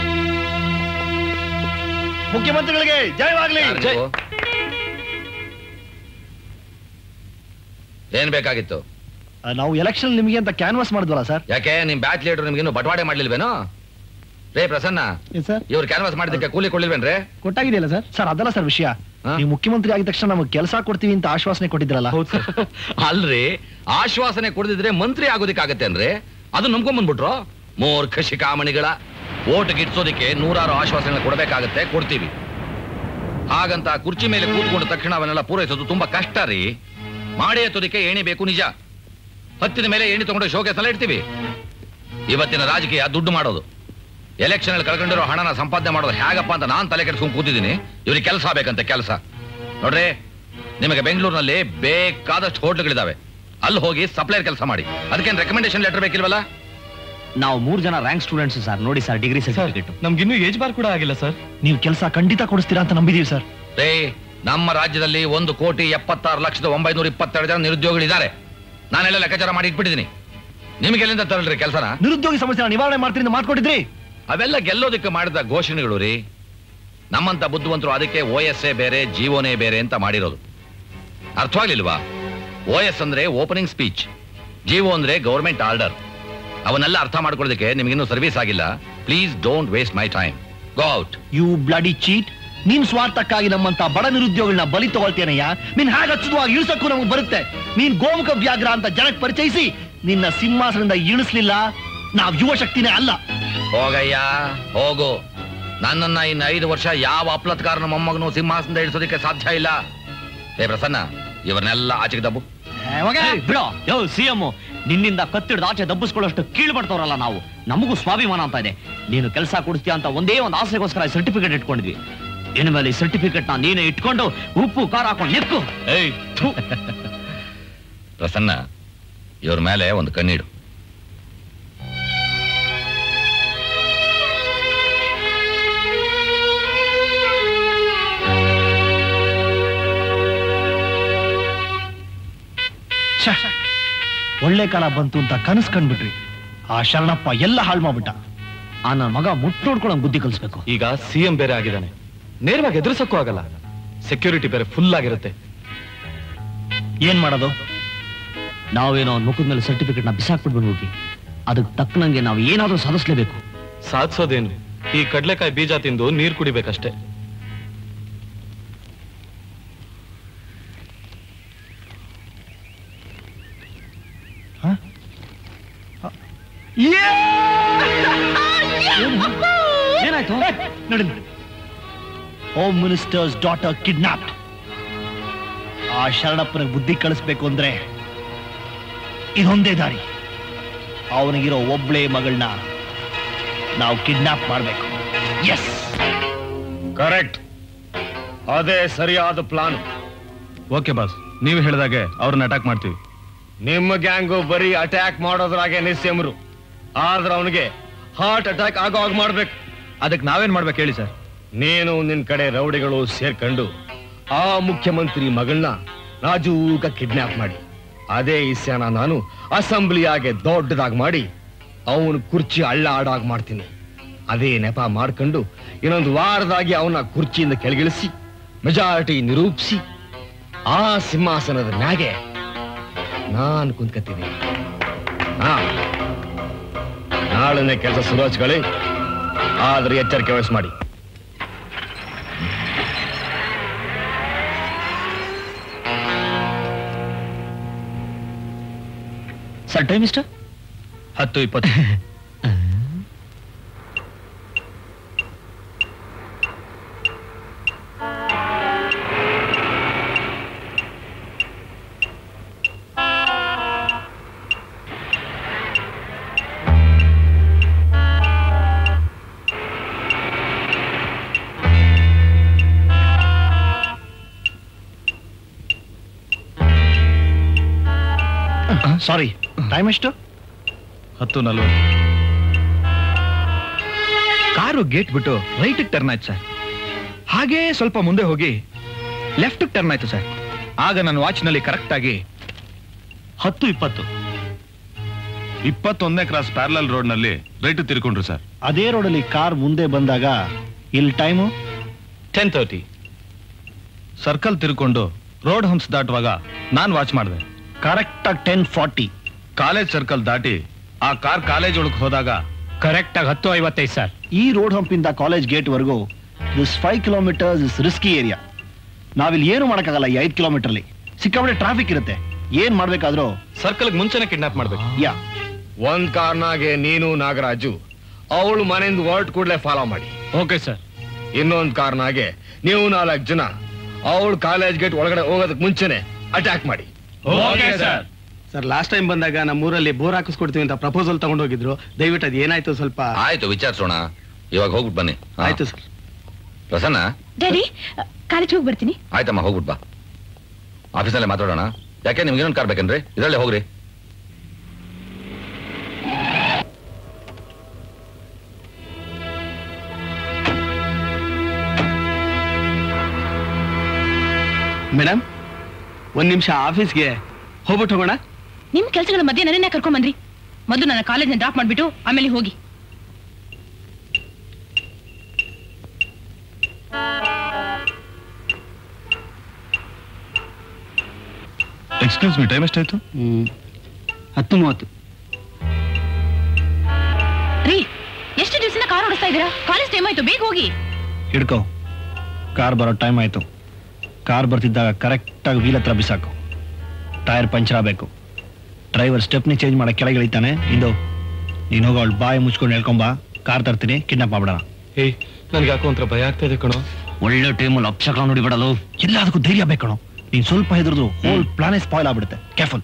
ಮುಖ್ಯಮಂತ್ರಿಗಳಿಗೆ ಜಯವಾಗ್ಲಿ ಯಾರು ನೀವು? ಏನ್ ಬೇಕಾಗಿತ್ತು ಆ, ನಾವು ಎಲೆಕ್ಷನ್ ನಿಮಗೆ ಅಂತ ಕ್ಯಾನ್ವಾಸ್ ಮಾಡಿದ್ವಲ್ಲ ಸರ್ ಯಾಕೆ ನಿಮ್ ಬ್ಯಾಚ್ ಲೀಡರ್ ನಿಮ್ಗಿನ್ನು ಬಟವಾಡೆ ಮಾಡ್ಲಿಲ್ವೇನೋ ರೇ ಪ್ರಸನ್ನ ಸರ್ ಇವ್ರು ಕ್ಯಾನ್ವಾಸ್ ಮಾಡಿದ್ದಕ್ಕೆ ಕೂಲಿ ಕೊಡ್ಲಿಲ್ವೇನ್ರಿ ಕೊಟ್ಟಾಗಿದೆಯಲ್ಲ ಸರ್ ಸರ್ ಅದಲ್ಲ ಸರ್ ವಿಷಯ ನೀವು ಮುಖ್ಯಮಂತ್ರಿ ಆಗಿದ ತಕ್ಷಣ ನಮಗೆ ಕೆಲಸ ಕೊಡ್ತೀವಿ ಅಂತ ಆಶ್ವಾಸನೆ ಕೊಟ್ಟಿದ್ರಲ್ಲ ಅಲ್ರಿ ಆಶ್ವಾಸನೆ ಕೊಡದಿದ್ರೆ ಮಂತ್ರಿ ಆಗೋದಿಕ್ಕಾಗತ್ತೇನ್ರಿ ಅದು ನಂಬ್ಕೊಂಡ್ ಬಂದ್ಬಿಟ್ರು ಮೂರ್ಖ ಶಿಖಾಮಣಿಗಳ ಓಟ್ ಗಿಟ್ಸೋದಿಕ್ಕೆ ನೂರಾರು ಆಶ್ವಾಸನೆ ಕೊಡಬೇಕಾಗತ್ತೆ ಕೊಡ್ತೀವಿ ಹಾಗಂತ ಕುರ್ಚಿ ಮೇಲೆ ಕೂತ್ಕೊಂಡ ತಕ್ಷಣ ಅವನ್ನೆಲ್ಲ ಪೂರೈಸೋದು ತುಂಬಾ ಕಷ್ಟ ರೀ ಮಾಡಿ ಎತ್ತೋದಿಕ್ಕೆ ಏಣಿ ಬೇಕು ನಿಜ ಹತ್ತಿನ ಮೇಲೆ ಏಣಿ ತಗೊಂಡು ಶೋಕೇಸ್ ಎಲ್ಲ ಇಡ್ತೀವಿ ಇವತ್ತಿನ ರಾಜಕೀಯ ದುಡ್ಡು ಮಾಡೋದು ಎಲೆಕ್ಷನ್ ಅಲ್ಲಿ ಕಳ್ಕೊಂಡಿರೋ ಹಣನ ಸಂಪಾದನೆ ಮಾಡೋದು ಹೇಗಪ್ಪ ಅಂತ ನಾನ್ ತಲೆ ಕೆಡ್ಸ್ಕೊಂಡು ಕೂತಿದ್ದೀನಿ ಇವ್ರಿಗೆ ಕೆಲಸ ಬೇಕಂತೆ ಕೆಲಸ ನೋಡ್ರಿ ನಿಮಗೆ ಬೆಂಗಳೂರಿನಲ್ಲಿ ಬೇಕಾದಷ್ಟು ಹೋಟ್ಲ್ಗಳಿದಾವೆ ಅಲ್ಲಿ ಹೋಗಿ ಸಪ್ಲೈರ್ ಕೆಲಸ ಮಾಡಿ ಅದಕ್ಕೇನು ರೆಕಮೆಂಡೇಶನ್ ಲೆಟರ್ ಬೇಕಿಲ್ವಲ್ಲ ನಾವು ಮೂರ್ ಜನ ರ್ಯಾಂಕ್ ಸ್ಟೂಡೆಂಟ್ಸ್ ಸರ್ ನೋಡಿ ಸರ್ ಡಿಗ್ರಿ ಸರ್ಟಿಫಿಕೇಟ್ ನಮ್ಗಿನ್ನೂ ಏಜ್ ಬಾರ್ ಕೂಡ ಆಗಿಲ್ಲ ಸರ್ ನೀವು ಕೆಲಸ ಖಂಡಿತ ಕೊಡಿಸ್ತೀರಾ ಅಂತ ನಂಬಿದೀವಿ ಸರ್ ರೇ ನಮ್ಮ ರಾಜ್ಯದಲ್ಲಿ ಒಂದು ಕೋಟಿ ಎಪ್ಪತ್ತಾರು ಲಕ್ಷದ ಒಂಬೈನೂರ ಇಪ್ಪತ್ತೆರಡು ಜನ ನಿರುದ್ಯೋಗಿಗಳಿದ್ದಾರೆ ನಾನೆಲ್ಲ ಲೆಕ್ಕಾಚಾರ ಮಾಡಿ ಇಟ್ಬಿಟ್ಟಿದ್ದೀನಿ ನಿಮ್ಗೆ ಎಲ್ಲಿಂದ ತರಲ್ರಿ ಕೆಲಸನ ನಿರುದ್ಯೋಗಿ ಸಮಸ್ಯೆ ನಿವಾರಣೆ ಮಾಡ್ತೀನಿ ಅಂತ ಮಾತ್ಕೊಟ್ಟಿದ್ರಿ ಅವೆಲ್ಲ ಗೆಲ್ಲೋದಕ್ಕೆ ಮಾಡಿದ ಘೋಷಣೆಗಳು ರೀ ನಮ್ಮಂತ ಬುದ್ಧಿವಂತರು ಅದಕ್ಕೆ ಓ ಎಸ್ ಎ ಬೇರೆ ಜೀವೋನೇ ಬೇರೆ ಅಂತ ಮಾಡಿರೋದು ಅರ್ಥವಾಗ್ಲಿಲ್ವಾ ಓ ಎಸ್ ಅಂದ್ರೆ ಓಪನಿಂಗ್ ಸ್ಪೀಚ್ ಜೀವೋ ಅಂದ್ರೆ ಗೌರ್ಮೆಂಟ್ ಆರ್ಡರ್ ಅವನ್ನೆಲ್ಲ ಅರ್ಥ ಮಾಡ್ಕೊಳ್ಳೋದಕ್ಕೆ ನಿಮ್ಗಿನ್ನೂ ಸರ್ವಿಸ್ ಆಗಿಲ್ಲ please don't waste my time go out you bloody cheat ನಿನ್ ಸ್ವಾರ್ಥಕ್ಕಾಗಿ ನಮ್ಮಂತ ಬಡ ನಿರುದ್ಯೋಗಿಗಳನ್ನ ಬಲಿ ತಗೊಳ್ತೇನಯ್ಯ ನೀನ್ ಹೇಗೆ ಹಚ್ಚುವಾಗ ಇಳಿಸಕ್ಕೂ ನಮಗೆ ಬರುತ್ತೆ ನೀನ್ ಗೋಮುಖ ವ್ಯಾಘ್ರ ಅಂತ ಜನಕ್ಕೆ ಪರಿಚಯಿಸಿ ನಿನ್ನ ಸಿಂಹಾಸನದಿಂದ ಇಳಿಸ್ಲಿಲ್ಲ ನಾವ್ ಯುವ ಶಕ್ತಿನೇ ಅಲ್ಲ ಹೋಗಯ್ಯ ಹೋಗು ನನ್ನನ್ನ ಇನ್ನು ಐದು ವರ್ಷ ಯಾವ ಅಪ್ಲತ್ಕಾರನ ಮೊಮ್ಮಗನು ಸಿಂಹಾಸನದ ಇಳಿಸೋದಕ್ಕೆ ಸಾಧ್ಯ ಇಲ್ಲ ಏ ಪ್ರಸನ್ನ ಇವರನ್ನೆಲ್ಲ ಆಚೆಗೆ ದಬ್ಬು ಬಿಡೋ ಯೋ ಸಿ ಎಂ ನಿನ್ನಿಂದ ಕತ್ತಿಡ್ದು ಆಚೆ ದಬ್ಬಿಸ್ಕೊಳ್ಳೋಷ್ಟು ಕೀಳು ಬಡ್ತವ್ರಲ್ಲ ನಾವು ನಮಗೂ ಸ್ವಾಭಿಮಾನ ಅಂತ ಇದೆ ನೀನು ಕೆಲಸ ಕೊಡಿಸ್ತೀಯ ಅಂತ ಒಂದೇ ಒಂದು ಆಸೆಗೋಸ್ಕರ ಸರ್ಟಿಫಿಕೇಟ್ ಇಟ್ಕೊಂಡಿದ್ವಿ ಇನ್ನು ಮೇಲೆ ಸರ್ಟಿಫಿಕೇಟ್ ನ ನೀನೇ ಇಟ್ಕೊಂಡು ಉಪ್ಪು ಖಾರ ಹಾಕೊಂಡು ನೆಕ್ಕು ಏಯ್ ಥು. ಪ್ರಸನ್ನ ಇವ್ರ ಮೇಲೆ ಒಂದು ಕಣ್ಣಿಡು ಛ, ಒಳ್ಳೆ ಕಾಲ ಬಂತು ಅಂತ ಕನಸ್ ಕಂಡ್ಬಿಟ್ರಿ ಆ ಶರಣಪ್ಪ ಎಲ್ಲ ಹಾಳು ಮಾಡ್ಬಿಟ್ಟ ಆ ನನ್ನ ಮಗ ಮುಟ್ ನೋಡ್ಕೊಳ್ಳೋ ಬುದ್ಧಿ ಕಲಿಸ್ಬೇಕು ಈಗ ಸಿಎಂ ಬೇರೆ ಆಗಿದ್ದಾನೆ ನೇರವಾಗಿ ಎದುರಿಸಕ್ಕೂ ಆಗಲ್ಲ ಸೆಕ್ಯೂರಿಟಿ ಬೇರೆ ಫುಲ್ ಆಗಿರುತ್ತೆ ಏನ್ ಮಾಡೋದು ನಾವೇನೋ ಅವ್ನ ಮುಖದ ಮೇಲೆ ಸರ್ಟಿಫಿಕೇಟ್ ನ ಬಿಸಾಕ್ಬಿಟ್ಟು ಬಂದ್ಬಿಟ್ವಿ ಅದಕ್ಕೆ ತಕ್ಕನಂಗೆ ನಾವು ಏನಾದ್ರೂ ಸಾಧಿಸ್ಲೇಬೇಕು ಸಾಧಿಸೋದೇನು ಈ ಕಡ್ಲೆಕಾಯಿ ಬೀಜ ತಿಂದು ನೀರ್ ಕುಡಿಬೇಕಷ್ಟೇ ಏನಾಯ್ತು ನೋಡಿ ಹೋಮ್ ಮಿನಿಸ್ಟರ್ಸ್ ಡಾಟರ್ ಕಿಡ್ನಾಪ್ ಆ ಶರಣಪ್ಪನ ಬುದ್ಧಿ ಕಳಿಸ್ಬೇಕು ಅಂದ್ರೆ ಇದೊಂದೇ ದಾರಿ ಅವನಿಗಿರೋ ಒಬ್ಳೇ ಮಗಳನ್ನ ನಾವು ಕಿಡ್ನಾಪ್ ಮಾಡ್ಬೇಕು ಎಸ್ ಕರೆಕ್ಟ್ ಅದೇ ಸರಿಯಾದ ಪ್ಲಾನ್ ಓಕೆ ಬಾಸ್ ನೀವು ಹೇಳಿದಾಗೆ ಅವ್ರನ್ನ ಅಟ್ಯಾಕ್ ಮಾಡ್ತೀವಿ ನಿಮ್ಮ ಗ್ಯಾಂಗು ಬರೀ ಅಟ್ಯಾಕ್ ಮಾಡೋದ್ರಾಗೆ ನಿಸ್ಸೆಮರು ಆದ್ರೆ ಅವನಿಗೆ ಹಾರ್ಟ್ ಅಟ್ಯಾಕ್ ಆಗೋ ಹಾಗೆ ಮಾಡ್ಬೇಕು ಅದಕ್ಕೆ ನಾವೇನ್ ಮಾಡ್ಬೇಕು ಹೇಳಿ ಸರ್ ನೀನು ನಿನ್ ಕಡೆ ರೌಡಿಗಳು ಸೇರ್ಕೊಂಡು ಆ ಮುಖ್ಯಮಂತ್ರಿ ಮಗಳನ್ನ ನಾಜೂಕ ಕಿಡ್ನಾಪ್ ಮಾಡಿ ಅದೇ ಇಸ್ಯಾನ ನಾನು ಅಸೆಂಬ್ಲಿಯಾಗೆ ದೊಡ್ಡದಾಗಿ ಮಾಡಿ ಅವನು ಕುರ್ಚಿ ಅಳ್ಳ ಆಡಾಗ್ ಮಾಡ್ತೀನಿ ಅದೇ ನೆಪ ಮಾಡ್ಕೊಂಡು ಇನ್ನೊಂದು ವಾರದಾಗಿ ಅವನ ಕುರ್ಚಿಯಿಂದ ಕೆಳಗಿಳಿಸಿ ಮೆಜಾರಿಟಿ ನಿರೂಪಿಸಿ ಆ ಸಿಂಹಾಸನದ ಮ್ಯಾಗೆ ನಾನು ಕುಂತ್ಕತ್ತೀನಿ ಹಾ ನಾಳನೆ ಕೆಲಸ ಶುರು ಹಚ್ಕೊಳ್ಳಿ ಆದ್ರೆ ಎಚ್ಚರಿಕೆ ವಹಿಸ್ ಮಾಡಿ ಸರ್ ಟೈಮ್ ಇಷ್ಟ ಹತ್ತು ಇಪ್ಪತ್ತು ಸಾರಿ ಟೈಮ್ ಎಷ್ಟು ಹತ್ತು ನಲ್ವತ್ತು ಕಾರು ಗೇಟ್ ಬಿಟ್ಟು ರೈಟ್ ಟರ್ನ್ ಆಯ್ತು ಸರ್ ಹಾಗೇ ಸ್ವಲ್ಪ ಮುಂದೆ ಹೋಗಿ ಲೆಫ್ಟ್ ಟರ್ನ್ ಆಯ್ತು ಸರ್ ಆಗ ನನ್ನ ವಾಚ್ನಲ್ಲಿ ಕರೆಕ್ಟ್ ಆಗಿ ಹತ್ತು ಇಪ್ಪತ್ತು ಇಪ್ಪತ್ತೊಂದನೇ ಕ್ರಾಸ್ ಪ್ಯಾರಲಲ್ ರೋಡ್ ನಲ್ಲಿ ರೈಟ್ ತಿರ್ಕೊಂಡ್ರು ಸರ್ ಅದೇ ರೋಡಲ್ಲಿ ಕಾರ್ ಮುಂದೆ ಬಂದಾಗ ಇಲ್ಲಿ ಟೈಮು ಟೆನ್ ತರ್ಟಿ ಸರ್ಕಲ್ ತಿರ್ಕೊಂಡು ರೋಡ್ ಹಂಪ್ಸ್ ದಾಟುವಾಗ ನಾನ್ ವಾಚ್ ಮಾಡಿದೆ ಕರೆಕ್ಟ್ ಆಗಿ ಟೆನ್ ಫಾರ್ಟಿ ಕಾಲೇಜ್ ಸರ್ಕಲ್ ದಾಟಿ ಆ ಕಾರ್ ಕಾಲೇಜ್ ಒಳಗೆ ಹೋದಾಗ ಕರೆಕ್ಟ್ ಆಗಿ ಹತ್ತು ಐವತ್ತೈದು ಸರ್ ಈ ರೋಡ್ ಹಂಪಿಂದ ಕಾಲೇಜ್ ಗೇಟ್ ವರೆಗೂ this five kilometres is risky area ನಾವಿಲ್ಲಿ ಏನು ಮಾಡಕ್ಕಾಗಲ್ಲ ಈ ಐದು ಕಿಲೋಮೀಟರ್ಲಿ ಸಿಕ್ಕಾಪಟ್ಟೆ ಟ್ರಾಫಿಕ್ ಇರುತ್ತೆ ಏನ್ ಮಾಡ್ಬೇಕಾದ್ರೂ ಸರ್ಕಲ್ ಮುಂಚೆನೆ ಕಿಡ್ನಾಪ್ ಮಾಡ್ಬೇಕು ಯಾ ಒಂದ್ ಕಾರ್ನಾಗೆ ನೀನು ನಾಗರಾಜು ಅವಳು ಮನೆಯಿಂದ ಹೊರಟ್ ಕೂಡಲೇ ಫಾಲೋ ಮಾಡಿ ಓಕೆ ಸರ್ ಇನ್ನೊಂದ್ ಕಾರ್ನಾಗೆ ನೀವು ನಾಲ್ಕು ಜನ ಅವಳು ಕಾಲೇಜ್ ಗೇಟ್ ಒಳಗಡೆ ಹೋಗೋದಕ್ಕೆ ಮುಂಚೆನೆ ಅಟ್ಯಾಕ್ ಮಾಡಿ ಸರ್ ಲಾಸ್ಟ್ ಟೈಮ್ ಬಂದಾಗ ನಮ್ಮೂರಲ್ಲಿ ಬೋರ್ ಹಾಕಿಸ್ಕೊಡ್ತೀವಿ ಅಂತ ಪ್ರಪೋಸಲ್ ತಗೊಂಡೋಗಿದ್ರು ದಯವಿಟ್ಟು ಅದು ಏನಾಯ್ತು ಸ್ವಲ್ಪ ಆಯ್ತು ವಿಚಾರಿಸೋಣ ಇವಾಗ ಹೋಗ್ಬಿಟ್ಟು ಬನ್ನಿ ಹಾ. ಆಯ್ತು ಸರ್ ಪ್ರಸನ್ನ ಡ್ಯಾಡಿ ಕಾಲೇಜ್ ಹೋಗಿ ಬರ್ತೀನಿ ಆಯ್ತಮ್ಮ ಹೋಗ್ಬಿಟ್ ಬಾ ಆಫೀಸಲ್ಲೇ ಮಾತಾಡೋಣ ಯಾಕೆ ನಿಮ್ಗೆ ಇನ್ನೊಂದು ಕಾರ್ ಬೇಕೇನ್ರಿ ಇದರಲ್ಲೇ ಹೋಗ್ರಿ ಮೇಡಮ್ ಒಂದ್ ನಿಮಿಷ ಆಫೀಸ್ಗೆ ಹೋಗ್ಬಿಟ್ಟು ಹೋಗೋಣ ನಿಮ್ ಕೆಲಸಗಳ ಮಧ್ಯೆ ನನ್ನನ್ನ ಕರ್ಕೊಂಡ್ ಬಂದ್ರಿ ಮೊದಲು ನನ್ನ ಕಾಲೇಜ್ನ ಡ್ರಾಪ್ ಮಾಡ್ಬಿಟ್ಟು ಆಮೇಲೆ ಹೋಗಿ ಎಕ್ಸ್ಕ್ಯೂಸ್ ಮಿ ಟೈಮ್ ಎಷ್ಟಾಯ್ತು ಹತ್ತು ಮೂವತ್ತು ರೀ ಎಷ್ಟು ದಿವಸನ ಕಾರ್ ಓಡಿಸ್ತಾ ಇದ್ದೀರಾ ಕಾಲೇಜ್ ಟೈಮ್ ಆಯ್ತು ಬೇಗ ಹೋಗಿ ಹಿಡ್ಕೋ ಕಾರ್ ಬರೋ ಟೈಮ್ ಆಯ್ತು ಕಾರ್ ಬರ್ತಿದ್ದಾಗ ಕರೆಕ್ಟಾಗಿ ವೀಲ್ ಹತ್ರ ಬಿಸಾಕು ಟೈರ್ ಪಂಚರ್ ಆಗಬೇಕು ಡ್ರೈವರ್ ಸ್ಟೆಪ್ನಿ ಚೇಂಜ್ ಮಾಡಕ್ಕೆ ಕೆಳಗೆ ಇಳಿತಾನೆ ಇದು ನೀನು ಹೋಗೋ ಅವಳು ಬಾಯಿ ಮುಚ್ಕೊಂಡು ಹೇಳ್ಕೊಂಬಾ ಕಾರ್ ತರ್ತೀನಿ ಕಿಡ್ನಾಪ್ ಮಾಡ್ಬಿಡೋಣ ಏಯ್ ನನ್ಗೆ ಯಾಕೋ ಒಂಥರ ಭಯ ಆಗ್ತಾ ಇದೆ ಕಣೋ ಒಳ್ಳೆ ಟೈಮಲ್ಲಿ ಅಪ್ಸಕ ನೋಡಿ ಬಿಡಲು ಎಲ್ಲದಕ್ಕೂ ಧೈರ್ಯ ಬೇಕು ಕಣೋ ನೀನ್ ಸ್ವಲ್ಪ ಹೆದರ್ದು ಹೋಲ್ ಪ್ಲಾನೇ ಸ್ಪಾಯ್ಲ್ ಆಗ್ಬಿಡುತ್ತೆ ಕೇರ್ಫುಲ್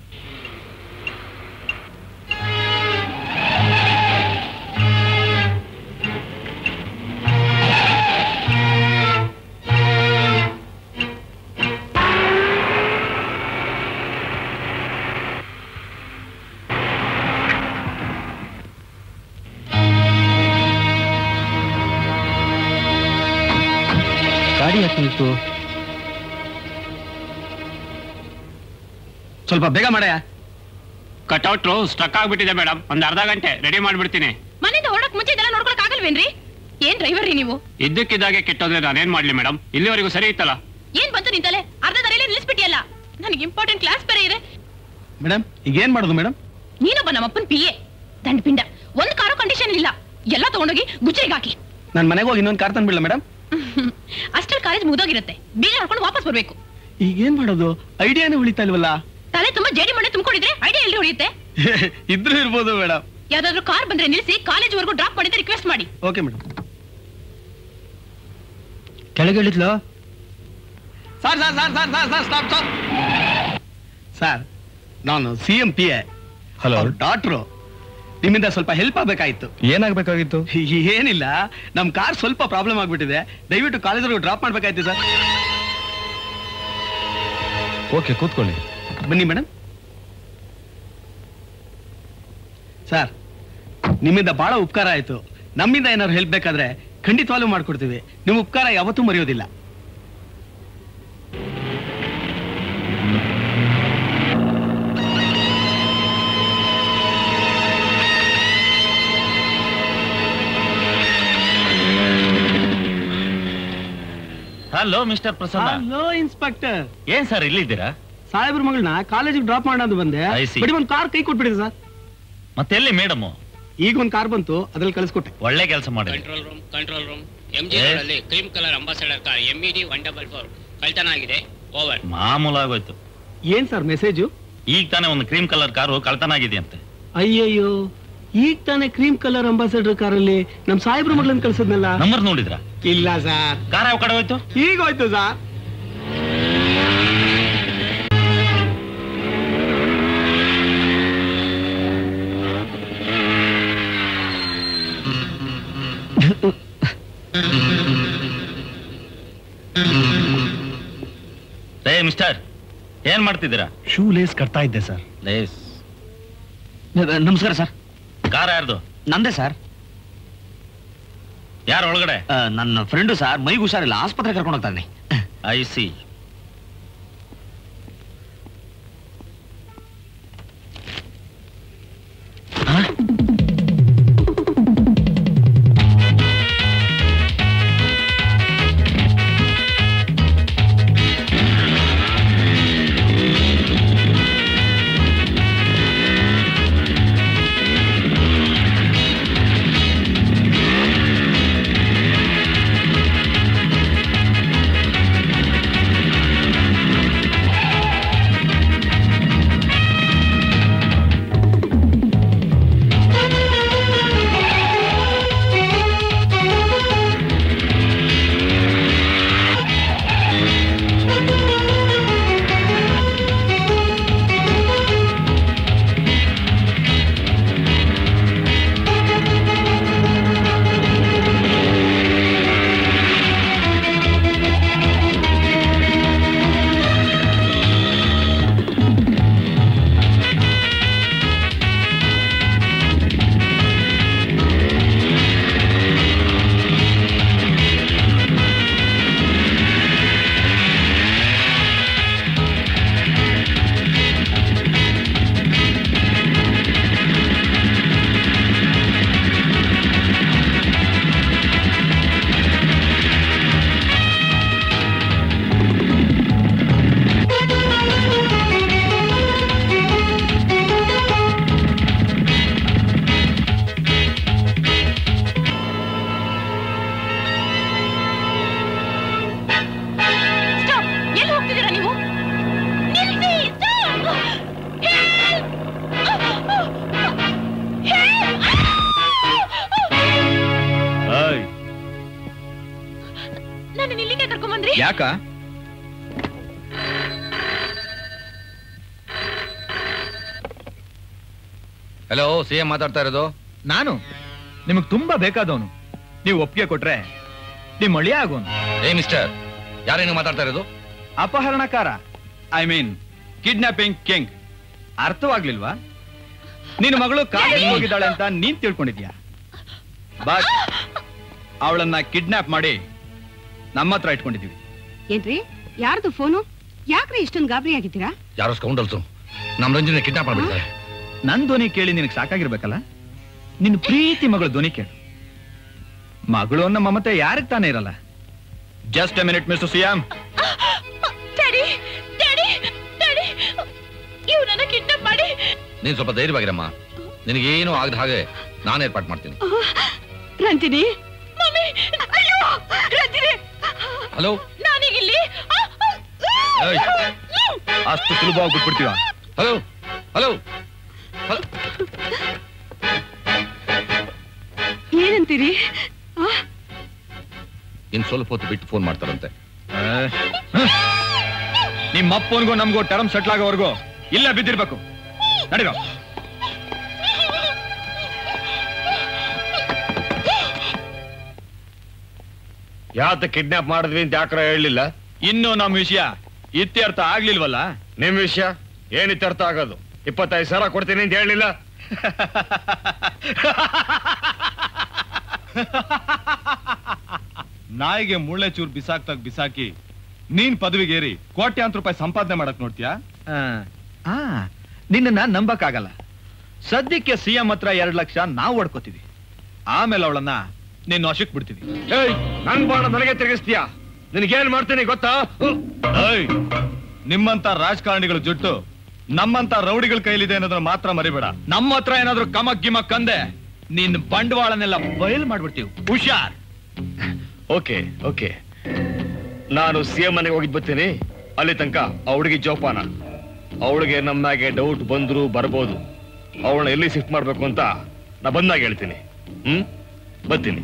ಗಾಡಿ ಯಾಕೆ ನಿಲ್ತು ಸ್ವಲ್ಪ ಬೇಗ ಮಾಡಯ್ಯ ಕಟ್ಔಟ್ರು ಸ್ಟಕ್ ಆಗ್ಬಿಟ್ಟಿದೆ ಮೇಡಮ್ ಒಂದ್ ಅರ್ಧ ಗಂಟೆ ರೆಡಿ ಮಾಡ್ಬಿಡ್ತೀನಿ ಮನೆಯಿಂದ ಹೊರಡಕ್ ಮುಂಚೆ ಇದೆಲ್ಲ ನೋಡ್ಕೊಳಕ್ ಆಗಲ್ವೇನ್ರಿ ಏನ್ ಡ್ರೈವರ್ ರೀ ನೀವು ಇದ್ದಕ್ಕಿದ್ದಾಗೆ ಕೆಟ್ಟೋದ್ರೆ ನಾನೇನ್ ಮಾಡ್ಲಿ ಮೇಡಮ್ ಇಲ್ಲಿವರೆಗೂ ಸರಿ ಇತ್ತಲ್ಲ ಏನ್ ಬಂತು ನಿಂತಲೆ ಅರ್ಧ ದಾರಿಯಲ್ಲಿ ನಿಲ್ಲಿಸ್ಬಿಟ್ಟಿಯಲ್ಲ ನನಗೆ ಇಂಪಾರ್ಟೆಂಟ್ ಕ್ಲಾಸ್ ಬೇರೆ ಇದೆ ಮೇಡಮ್ ಈಗ ಏನ್ ಮಾಡೋದು ಮೇಡಮ್ ನೀನೊಬ್ಬ ನಮ್ಮಪ್ಪನ್ ಪಿ ಎ ದಂಡಪಿಂಡ ಒಂದ್ ಕಾರು ಕಂಡೀಷನ್ ಇಲ್ಲ ಎಲ್ಲ ತಗೊಂಡೋಗಿ ಗುಜ್ರಿಗೆ ಹಾಕಿ ನಾನು ಮನೆಗೆ ಹೋಗಿ ಇನ್ನೊಂದು ಕಾರ್ ತಂದ್ಬಿಡ್ಲ ಮೇಡಮ್ ಅಷ್ಟಲ್ಲಿ ಕಾಲೇಜ್ ಮುಗ್ದೋಗಿರುತ್ತೆ ಬೇಗ ನೋಡ್ಕೊಂಡು ವಾಪಸ್ ಬರ್ಬೇಕು ಈಗ ಏನ್ ಮಾಡೋದು ಐಡಿಯಾನೇ ಉಳಿತಾ ಇಲ್ವಲ್ಲ ತಲೆ ತುಂಬಾ ಜೇಡಿ ಮಣ್ಣೆ ತುಂಬಿಕೊಂಡಿದ್ರೆ ಐಡಿಯಾ ಎಲ್ಲಿ ಹೊಡೆಯುತ್ತೆ ಇದ್ರೂ ಇರ್ಬೋದು ಮೇಡಮ್ ಯಾವ್ದಾದ್ರು ಕಾರ್ ಬಂದ್ರೆ ನಿಲ್ಲಿಸಿ ಕಾಲೇಜ್ ವರೆಗೂ ಡ್ರಾಪ್ ಮಾಡಿದ್ರೆ ರಿಕ್ವೆಸ್ಟ್ ಮಾಡಿ ಓಕೆ ಮೇಡಮ್ ಕೆಳಗೆ ಇಳಿತ್ಲೋ sir sir sir sir sir sir stop stop sir ನಾನು C M P A hello doctor ನಿಮ್ಮಿಂದ ಸ್ವಲ್ಪ ಹೆಲ್ಪ್ ಆಗ್ಬೇಕಾಯ್ತು ಏನಾಗ್ಬೇಕಾಗಿತ್ತು ಏನಿಲ್ಲ ನಮ್ ಕಾರ್ ಸ್ವಲ್ಪ ಪ್ರಾಬ್ಲಮ್ ಆಗ್ಬಿಟ್ಟಿದೆ ದಯವಿಟ್ಟು ಕಾಲೇಜ್ವರೆಗೂ ಡ್ರಾಪ್ ಮಾಡ್ಬೇಕಾಯ್ತು ಸರ್ ಓಕೆ ಕೂತ್ಕೊಳ್ಳಿ ಬನ್ನಿ ಮೇಡಮ್ ಸರ್ ನಿಮ್ಮಿಂದ ಬಹಳ ಉಪಕಾರ ಆಯ್ತು ನಮ್ಮಿಂದ ಏನಾದ್ರು ಹೆಲ್ಪ್ ಬೇಕಾದ್ರೆ ಖಂಡಿತವಾಗ್ಲೂ ಮಾಡ್ಕೊಡ್ತೀವಿ ನಿಮ್ಮ ಉಪಕಾರ ಯಾವತ್ತೂ ಮರೆಯೋದಿಲ್ಲ hello mister Prasanna hello inspector ಏನ್ ಸರ್ ಇಲ್ಲಿದ್ದೀರಾ ಸಾಹೇಬ್ರ ಮಗಳನ್ನ ಕಾಲೇಜಿಗೆ ಡ್ರಾಪ್ ಮಾಡೋದು ಬಂದೆ I see. ಬಡಿ ಒಂದು ಕಾರ್ ಕೈ ಕೊಟ್ಬಿಡಿ ಸರ್ ಮತ್ತೆ ಎಲ್ಲಿ ಮೇಡಮ್ ಈಗ ಒಂದು ಕಾರ್ ಬಂತು ಅದ್ರಲ್ಲಿ ಕಳಿಸ್ಕೊಟ್ಟೆ ಒಳ್ಳೆ ಕೆಲಸ ಮಾಡಿದ್ರಿ control room control room MG Yes. ಅಲ್ಲಿ cream colour Ambassador car M E D one double four ಕಳ್ತನ ಆಗಿದೆ ಓವರ್ ಮಾಮೂಲಾಗೋಯ್ತು ಏನ್ ಸರ್ ಮೆಸೇಜು ಈಗ ತಾನೇ ಒಂದು ಕ್ರೀಮ್ ಕಲರ್ ಕಾರು ಕಳ್ತನ ಆಗಿದೆಯಂತೆ ಅಯ್ಯಯ್ಯೋ ಈಗ ತಾನೇ ಕ್ರೀಮ್ ಕಲರ್ ಅಂಬಾಸಡರ್ ಕಾರಲ್ಲಿ ನಮ್ ಸಾಹೇಬ್ರ ಮಗಳನ್ನ ಕಳ್ಸದ್ನಲ್ಲ ನಂಬರ್ ನೋಡಿದ್ರ ಇಲ್ಲ ಸರ್ ಕಾರ್ ಯಾವ ಕಡೆ ಹೋಯ್ತು ಈಗ ಹೋಯ್ತು ಸರ್ ರೇ ಮಿಸ್ಟರ್ ಏನ್ ಮಾಡ್ತಿದ್ದೀರಾ ಶೂ ಲೇಸ್ ಕಟ್ತಾ ಇದ್ದೆ ಸರ್ ಲೇಸ್ ನಮಸ್ಕಾರ ಸರ್ ಕಾರ್ ಯಾರ್ದು ನಂದೇ ಸರ್ ಯಾರು ಒಳಗಡೆ ನನ್ನ ಫ್ರೆಂಡು ಸರ್ ಮೈಗೆ ಹುಷಾರಿಲ್ಲ ಆಸ್ಪತ್ರೆ ಕರ್ಕೊಂಡು ಹೋಗ್ತಾನೆ ಐ ಸಿ ಠಠಠಠ ನನ್ನನ್ನ ಇಲ್ಲಿಗೆ ಕರ್ಕೊಂಬಂದ್ರಿ ಯಾಕ ಹಲೋ ಸಿ ಎಂ ಮಾತಾಡ್ತಾ ಇರೋದು ನಾನು ನಿಮಗ್ ತುಂಬಾ ಬೇಕಾದವನು ನೀವು ಒಪ್ಪಿಗೆ ಕೊಟ್ರೆ ನಿಮ್ ಅಳಿಯ ಆಗೋನು ಏ ಮಿಸ್ಟರ್ ಯಾರೇನು ಮಾತಾಡ್ತಾ ಇರೋದು ಅಪಹರಣಕಾರ ಐ ಮೀನ್ ಕಿಡ್ನಾಪಿಂಗ್ ಕಿಂಗ್ ಅರ್ಥವಾಗ್ಲಿಲ್ವಾ ನಿನ್ನ ಮಗಳು ಕಾಲೇಜ್ ಹೋಗಿದ್ದಾಳೆ ಅಂತ ನೀನ್ ತಿಳ್ಕೊಂಡಿದ್ಯಾ ಬಟ್ ಅವಳನ್ನ ಕಿಡ್ನಾಪ್ ಮಾಡಿ ನಮ್ಮ ಹತ್ರ ಇಟ್ಕೊಂಡಿದೀವಿ ಏನ್ರಿ ಯಾರ್ದು ಫೋನು ಯಾಕ್ರಿ ಇಷ್ಟೊಂದು ಗಾಬರಿ ಆಗಿದ್ದೀರಾ ಯಾರೋ ಸ್ಕೌಂಡಲ್ಸು ನಮ್ ರಂಜನೆ ಕಿಡ್ನಾಪ್ ಮಾಡ್ಬಿಡ್ತಾರೆ ನನ್ ಧ್ವನಿ ಕೇಳಿ ನಿನಗೆ ಸಾಕಾಗಿರ್ಬೇಕಲ್ಲ ನಿನ್ನ ಪ್ರೀತಿ ಮಗಳ ಧ್ವನಿ ಕೇಳು ಮಗಳು ಅನ್ನೋ ಮಮತೆ ಯಾರಿಗೆ ತಾನೇ ಇರಲ್ಲ just a minute mister C M daddy daddy daddy ಇವ್ರನ್ನ ಕಿಡ್ನಾಪ್ ಮಾಡಿ ನೀನ್ ಸ್ವಲ್ಪ ಧೈರ್ಯವಾಗಿರಮ್ಮ ನಿನಗೇನು ಆಗದ ಹಾಗೆ ನಾನು ಏರ್ಪಾಟ್ ಮಾಡ್ತೀನಿ ರಂಜಿನಿ ಮಮ್ಮಿ ಅಯ್ಯೋ ರಂಜಿನಿ ಹಲೋ ನಾನೀಗ ಇಲ್ಲಿ ಏಯ್, ಅಷ್ಟು ಸುಲಭವಾಗಿ ಬಿಟ್ಬಿಡ್ತೀವ ಹಲೋ ಹಲೋ ಏನಂತೀರಿ ಆ, ಇನ್ ಸ್ವಲ್ಪ ಹೊತ್ತು ಬಿಟ್ಟು ಫೋನ್ ಮಾಡ್ತಾರಂತೆ ನಿಮ್ಮ ಅಪ್ಪನಿಗೂ ನಮಗೂ ಟರ್ಮ್ ಸೆಟ್ಲ್ ಆಗೋವರೆಗೂ ಇಲ್ಲ ಬಿದ್ದಿರ್ಬೇಕು ನಡೀರೋ ಯಾತ ಕಿಡ್ನಾಪ್ ಮಾಡಿದ್ವಿ ಅಂತ ಯಾಕ್ರ ಹೇಳಲಿಲ್ಲ ಇನ್ನು ನಮ್ಮ ವಿಷಯ ಇತ್ಯರ್ಥ ಆಗ್ಲಿಲ್ವಲ್ಲ ನಿಮ್ ವಿಷಯ ಏನ್ ಇತ್ಯರ್ಥ ಆಗೋದು ಇಪ್ಪತ್ತೈದು ಸಾವಿರ ಕೊಡ್ತೀನಿ ಅಂತ ಹೇಳಲಿಲ್ಲ ನಾಯಿಗೆ ಮುಳ್ಳೆ ಚೂರ್ ಬಿಸಾಕ್ತಾಗ ಬಿಸಾಕಿ ನೀನ್ ಪದವಿಗೇರಿ ಕೋಟ್ಯಾಂತರ ರೂಪಾಯಿ ಸಂಪಾದನೆ ಮಾಡಕ್ ನೋಡ್ತೀಯಾ ಆ ನಿನ್ನ ನಂಬಕ್ಕಾಗಲ್ಲ ಸದ್ಯಕ್ಕೆ ಸಿಎಂ ಹತ್ರ ಎರಡ್ ಲಕ್ಷ ನಾವು ಹೊಡ್ಕೋತೀವಿ ಆಮೇಲೆ ಅವಳನ್ನ ನಿನ್ನ ವಶಕ್ ಬಿಡ್ತೀವಿ ಏಯ್ ನನ್ ಬಾಣ ನನಗೆ ತಿರುಗಿಸ್ತೀಯಾ ನಿನಗೇನ್ ಮಾಡ್ತೀನಿ ಗೊತ್ತಾ ಏಯ್ ನಿಮ್ಮಂತ ರಾಜಕಾರಣಿಗಳ ಜುಟ್ಟು ನಮ್ಮಂತ ರೌಡಿಗಳ ಕೈಲಿದೆ ಅನ್ನೋದನ್ನ ಮಾತ್ರ ಮರಿಬೇಡ ನಮ್ಮ ಹತ್ರ ಏನಾದ್ರೂ ಕಮಕ್ ಗಿಮಕ್ ಕಂದೆ ನಿನ್ ಬಂಡವಾಳನೆಲ್ಲ ಬಯಲ್ ಮಾಡ್ಬಿಡ್ತೀವಿ ಹುಷಾರ್ ಓಕೆ ಓಕೆ ನಾನು ಸಿ ಎಂ ಮನೆಗೆ ಹೋಗಿದ್ ಬರ್ತೀನಿ ಅಲ್ಲಿ ತನಕ ಆ ಹುಡುಗಿ ಜೋಪಾನ ಅವಳಿಗೆ ನಮ್ಮಾಗೆ ಡೌಟ್ ಬಂದ್ರು ಬರ್ಬೋದು ಅವಳನ್ನ ಎಲ್ಲಿ ಶಿಫ್ಟ್ ಮಾಡ್ಬೇಕು ಅಂತ ನಾ ಬಂದಾಗ ಹೇಳ್ತೀನಿ ಹ್ಮ್ ಬರ್ತೀನಿ